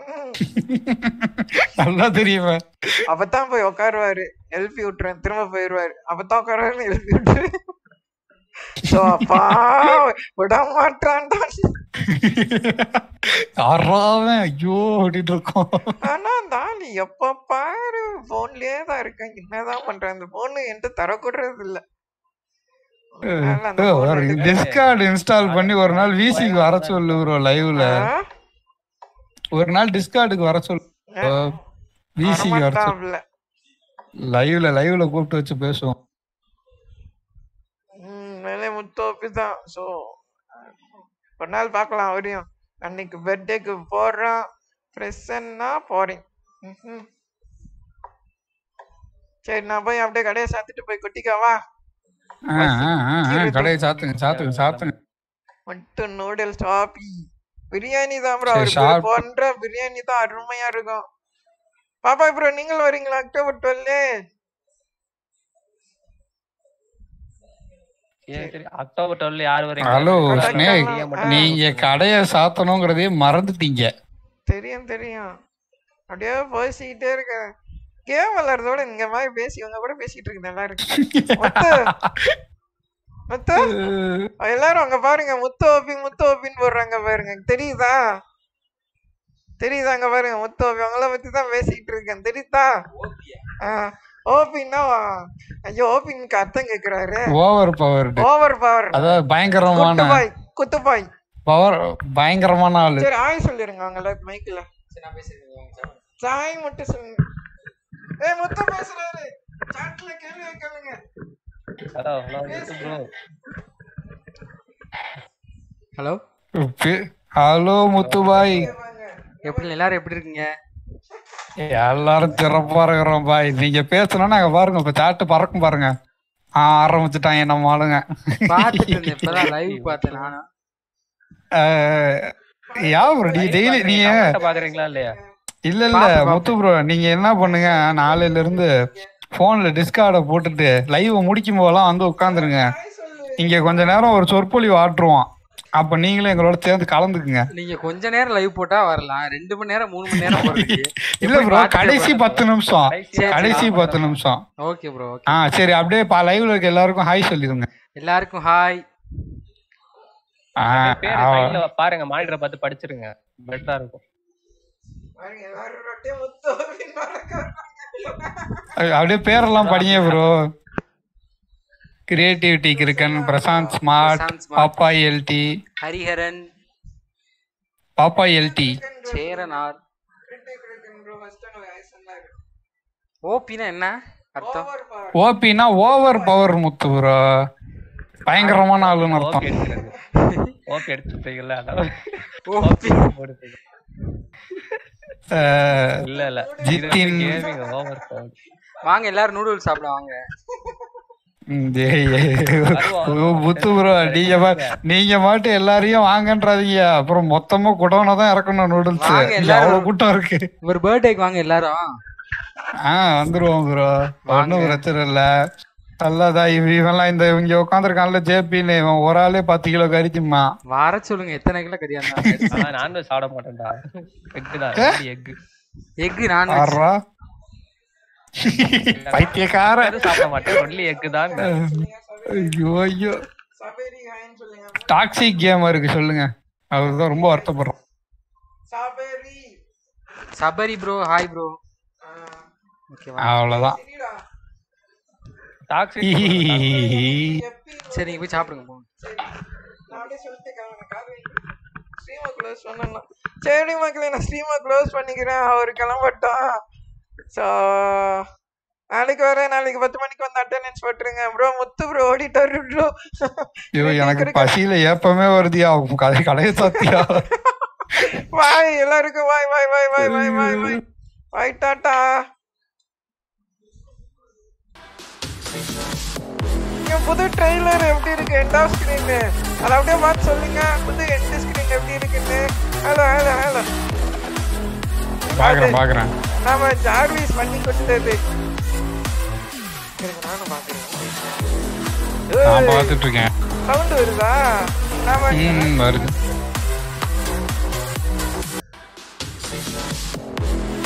நல்லா தெரியுமே அப்பதான் போய் உட்காருவாரு எழுப்பி விட்டுறேன் திரும்ப போயிருவாரு அப்பதான் உட்காருவாரு எழுப்பி விட்டுரு So, அப்பா விட மாட்டான்டா யாராவன் ஐயோ அப்படின்ட்டு இருக்கோம் ஆனா அந்த ஆளு எப்ப பாரு போன்லயே தான் இருக்கேன் என்னதான் பண்றேன் அந்த போன் என்கிட்ட தரக்கூடாது இல்ல அதனால அந்த phone எடுக்க- டிஸ்கார்ட் இன்ஸ்டால் பண்ணி ஒரு நாள் விசிக்கு வர சொல்லு ப்ரோ லைவ்ல ஆ? ஒரு நாள் டிஸ்கார்டுக்கு வர சொல்லு விசிக்கு வர சொல்லு வரமாட்டான்ல. லைவ்ல லைவ்ல கூப்பிட்டு வச்சு பேசுவோம் ம், மேலே முத்தோப்பி தான் ஸோ ஒரு நாள் பார்க்கலாம் அவரையும் அன்னைக்கு பர்த்டேக்கு போடுறான் ப்ரெசன்னா போறேன் ம்ஹும். சரி நான் போய் அப்படியே கடையை சாத்திட்டு போய் கொட்டிக்கவா ஆ, ஆ, ஆ, ஆ, கடையை சாத்துங்க சாத்துங்க சாத்துங்க மட்டும் நூடுல்ஸ் ஆப்பி பிரியாணி தான் ப்ரோ சரி, அவர் sharp. பண்ற பிரியாணி தான் அருமையா இருக்கும் பாப்பா ப்ரோ நீங்கள் வரீங்களா அக்டோபர் டுவெல் சரி சரி அக்டோபர் டுவெல் யார் வரீங்க ஹலோ கரெக்டா ஸ்னேக் தான். ஆ. நீங்க கடையை சாத்தணுங்கிறதே மறந்துட்டீங்க தெரியும் தெரியும் அப்படியே பேசிக்கிட்டே இருக்கேன் கேம் விளையாடுறதோட இந்த மாதிரி பேசி இவங்க கூட பேசிட்டு இருக்கு நல்லா இருக்கு முத்து முத்து எல்லாரும் அங்க பாருங்க முத்து ஓபி முத்து ஓபின்னு போடுறாங்க பாருங்க தெரியுதா தெரியுதா அங்க பாருங்க முத்து ஓபி அவங்கள பத்தி தான் பேசிக்கிட்டு இருக்கேன் தெரியுதா ஓபின்னா ஐயோ ஓபின்னு அர்த்தம் கேக்குறாரு ஓவர் பவர் ஓவர் பவர் அதாவது பயங்கரமான குத்துபாய் குத்துபாய் பவர் பயங்கரமான ஆளு சரி ஆய் சொல்லிருங்க அவங்கள மைக்ல சாய் மட்டும் சொல்லுங்க ஏய் முத்து பேசுறாரு சாட்ல கேள்வி கேளுங்க hello hello bro hello hello Muthubhai எப்படி எல்லாரும் எப்படி இருக்கீங்க எல்லாரும் சிறப்பா இருக்கிறோம் பாய் நீங்க பேசணும்னா அங்க பாருங்க இப்ப சாட்டு பறக்கும் பாருங்க ஆ ஆரம்பிச்சுட்டாங்க நம்ம ஆளுங்க பாத்துட்டு இருந்தேன் இப்பதான் லைவ் பார்த்தேன் நானும் யா ப்ரோ நீ டெய்லி நீங்க பாக்குறீங்களா இல்லையா இல்ல இல்ல முத்து ப்ரோ நீங்க என்ன பண்ணுங்க நாளையில இருந்து போன்ல டிஸ்கார்ட போட்டுட்டு லைவ் முடிக்கும் போதெல்லாம் வந்து உட்காந்துருங்க இங்க கொஞ்ச நேரம் ஒரு சொற்பொழிவு ஆட்டுருவோம் அப்ப நீங்களும் எங்களோட சேர்ந்து கலந்துக்குங்க நீங்க கொஞ்ச நேரம் லைவ் போட்டா வரலாம் ரெண்டு மணி நேரம் மூணு மணி நேரம் போடுறீங்க இல்ல ப்ரோ கடைசி பத்து நிமிஷம் கடைசி பத்து நிமிஷம் ஓகே ப்ரோ ஓகே ஆ சரி அப்படியே பா லைவ்ல இருக்க எல்லாருக்கும் ஹாய் சொல்லிருங்க எல்லாருக்கும் ஹாய் ஆ, பேரு அவ- சைடுல பாருங்க மானிட்டரை பார்த்து படிச்சிருங்க பெட்டரா இருக்கும் பாருங்க எல்லாரும் ரொட்டே முத்து அப்படின்னு மறக்காம. அ- அப்படியே பேரெல்லாம் படிங்க ப்ரோ கிரியேட்டிவிட்டி கிருக்கன் Prashanth smart Prashanth smart. Popeye LD Hariharan Popeye LD சேரனார் கிரிட்டிக் இருக்குன்னு bro, first time voice சொன்னாரு. ஓபினா என்ன அர்த்தம் ஓபினா ஓவர் பவர் முத்து ப்ரோ பயங்கரமான ஆளுன்னு அர்த்தம் ஓபி எடுக்கிறது ஓபி எடுத்துட்டீங்கல்ல அதான் ஓபி போடுறது அஹ், இல்ல இல்ல ஜித்தின் கேமிங் ஓவர் பவர் வாங்க எல்லாரும் நூடுல்ஸ் சாப்பிட வாங்க ம், ஏய், ஏய். ஓ, முத்து ப்ரோ நீங்க மா- நீங்க மாட்டு எல்லாரையும் வாங்கன்றாதீங்க அப்புறம் மொத்தமா குடோனை தான் இறக்கணும் நூடுல்ஸ் வாங்க இங்க எல்லாரும். அவ்வளவு கூட்டம் இருக்கு ஒரு பர்த்டேக்கு வாங்க எல்லாரும் ஆ வந்துருவோம் ப்ரோ ஒன்றும் பிரச்சனை இல்ல நல்லாதா இவ- இவன்லாம் இந்த இங்க உட்காந்துருக்கான்ல ஜேபின்னு இவன் ஒரு ஆளே பத்து கிலோ கறிக்குமா வர சொல்லுங்க எத்தனை கிலோ கறியா இருந்தாலும் ஆனா நான்வெஜ் சாப்பிட மாட்டேன்டா எக் தான் எக் எக் நான் ஆறா பைத்தியக்கார சாப்பிட மாட்டேன் ஒன்லி எக் தான் ஐயோ ஐயோ டாக்ஸிக் கேமருக்கு சொல்லுங்க அவர் தான் ரொம்ப வருத்தப்படுறோம் சாபேரி Sabari bro hi bro okay அவ்வளவுதான் டாக்ஸிக் சரி நீங்க போய் சாப்பிடுங்க போங்க நான் அப்படியே சொல்லிட்டு கிளம்புறேன் காது ஸ்ட்ரீமை க்ளோஸ் பண்ணணும் சரி மக்களே நான் ஸ்ட்ரீமை க்ளோஸ் பண்ணிக்கிறேன் அவர் கிளம்பட்டோம் ஸோ நாளைக்கு வரேன் நாளைக்கு பத்து மணிக்கு வந்து அட்டெண்டன்ஸ் போட்டுருங்க ப்ரோ முத்து ப்ரோ ஓடிட்டாரு ப்ரோ ஐயோ எனக்கு பசியில ஏப்பமே வருதியா உன் கதை கடையை சாத்தியா பாய் எல்லாருக்கும் பாய் bye bye bye bye bye bye பாய் டாட்டா என் புது ட்ரெய்லர் எப்படி இருக்கு எண்ட் ஆஃப் ஸ்கிரீன் அதை அப்படியே பார்த்து சொல்லுங்க புது எண்ட் ஸ்கிரீன் எப்படி இருக்குன்னு ஹலோ ஹலோ ஹலோ பாக்குறேன் பாக்குறேன் நாம ஜார்விஸ் பண்ணி கொடுத்தது இருங்க, நானும் நான் பார்த்துட்டு இருக்கேன் சவுண்ட் வருதா நாம ம் வருது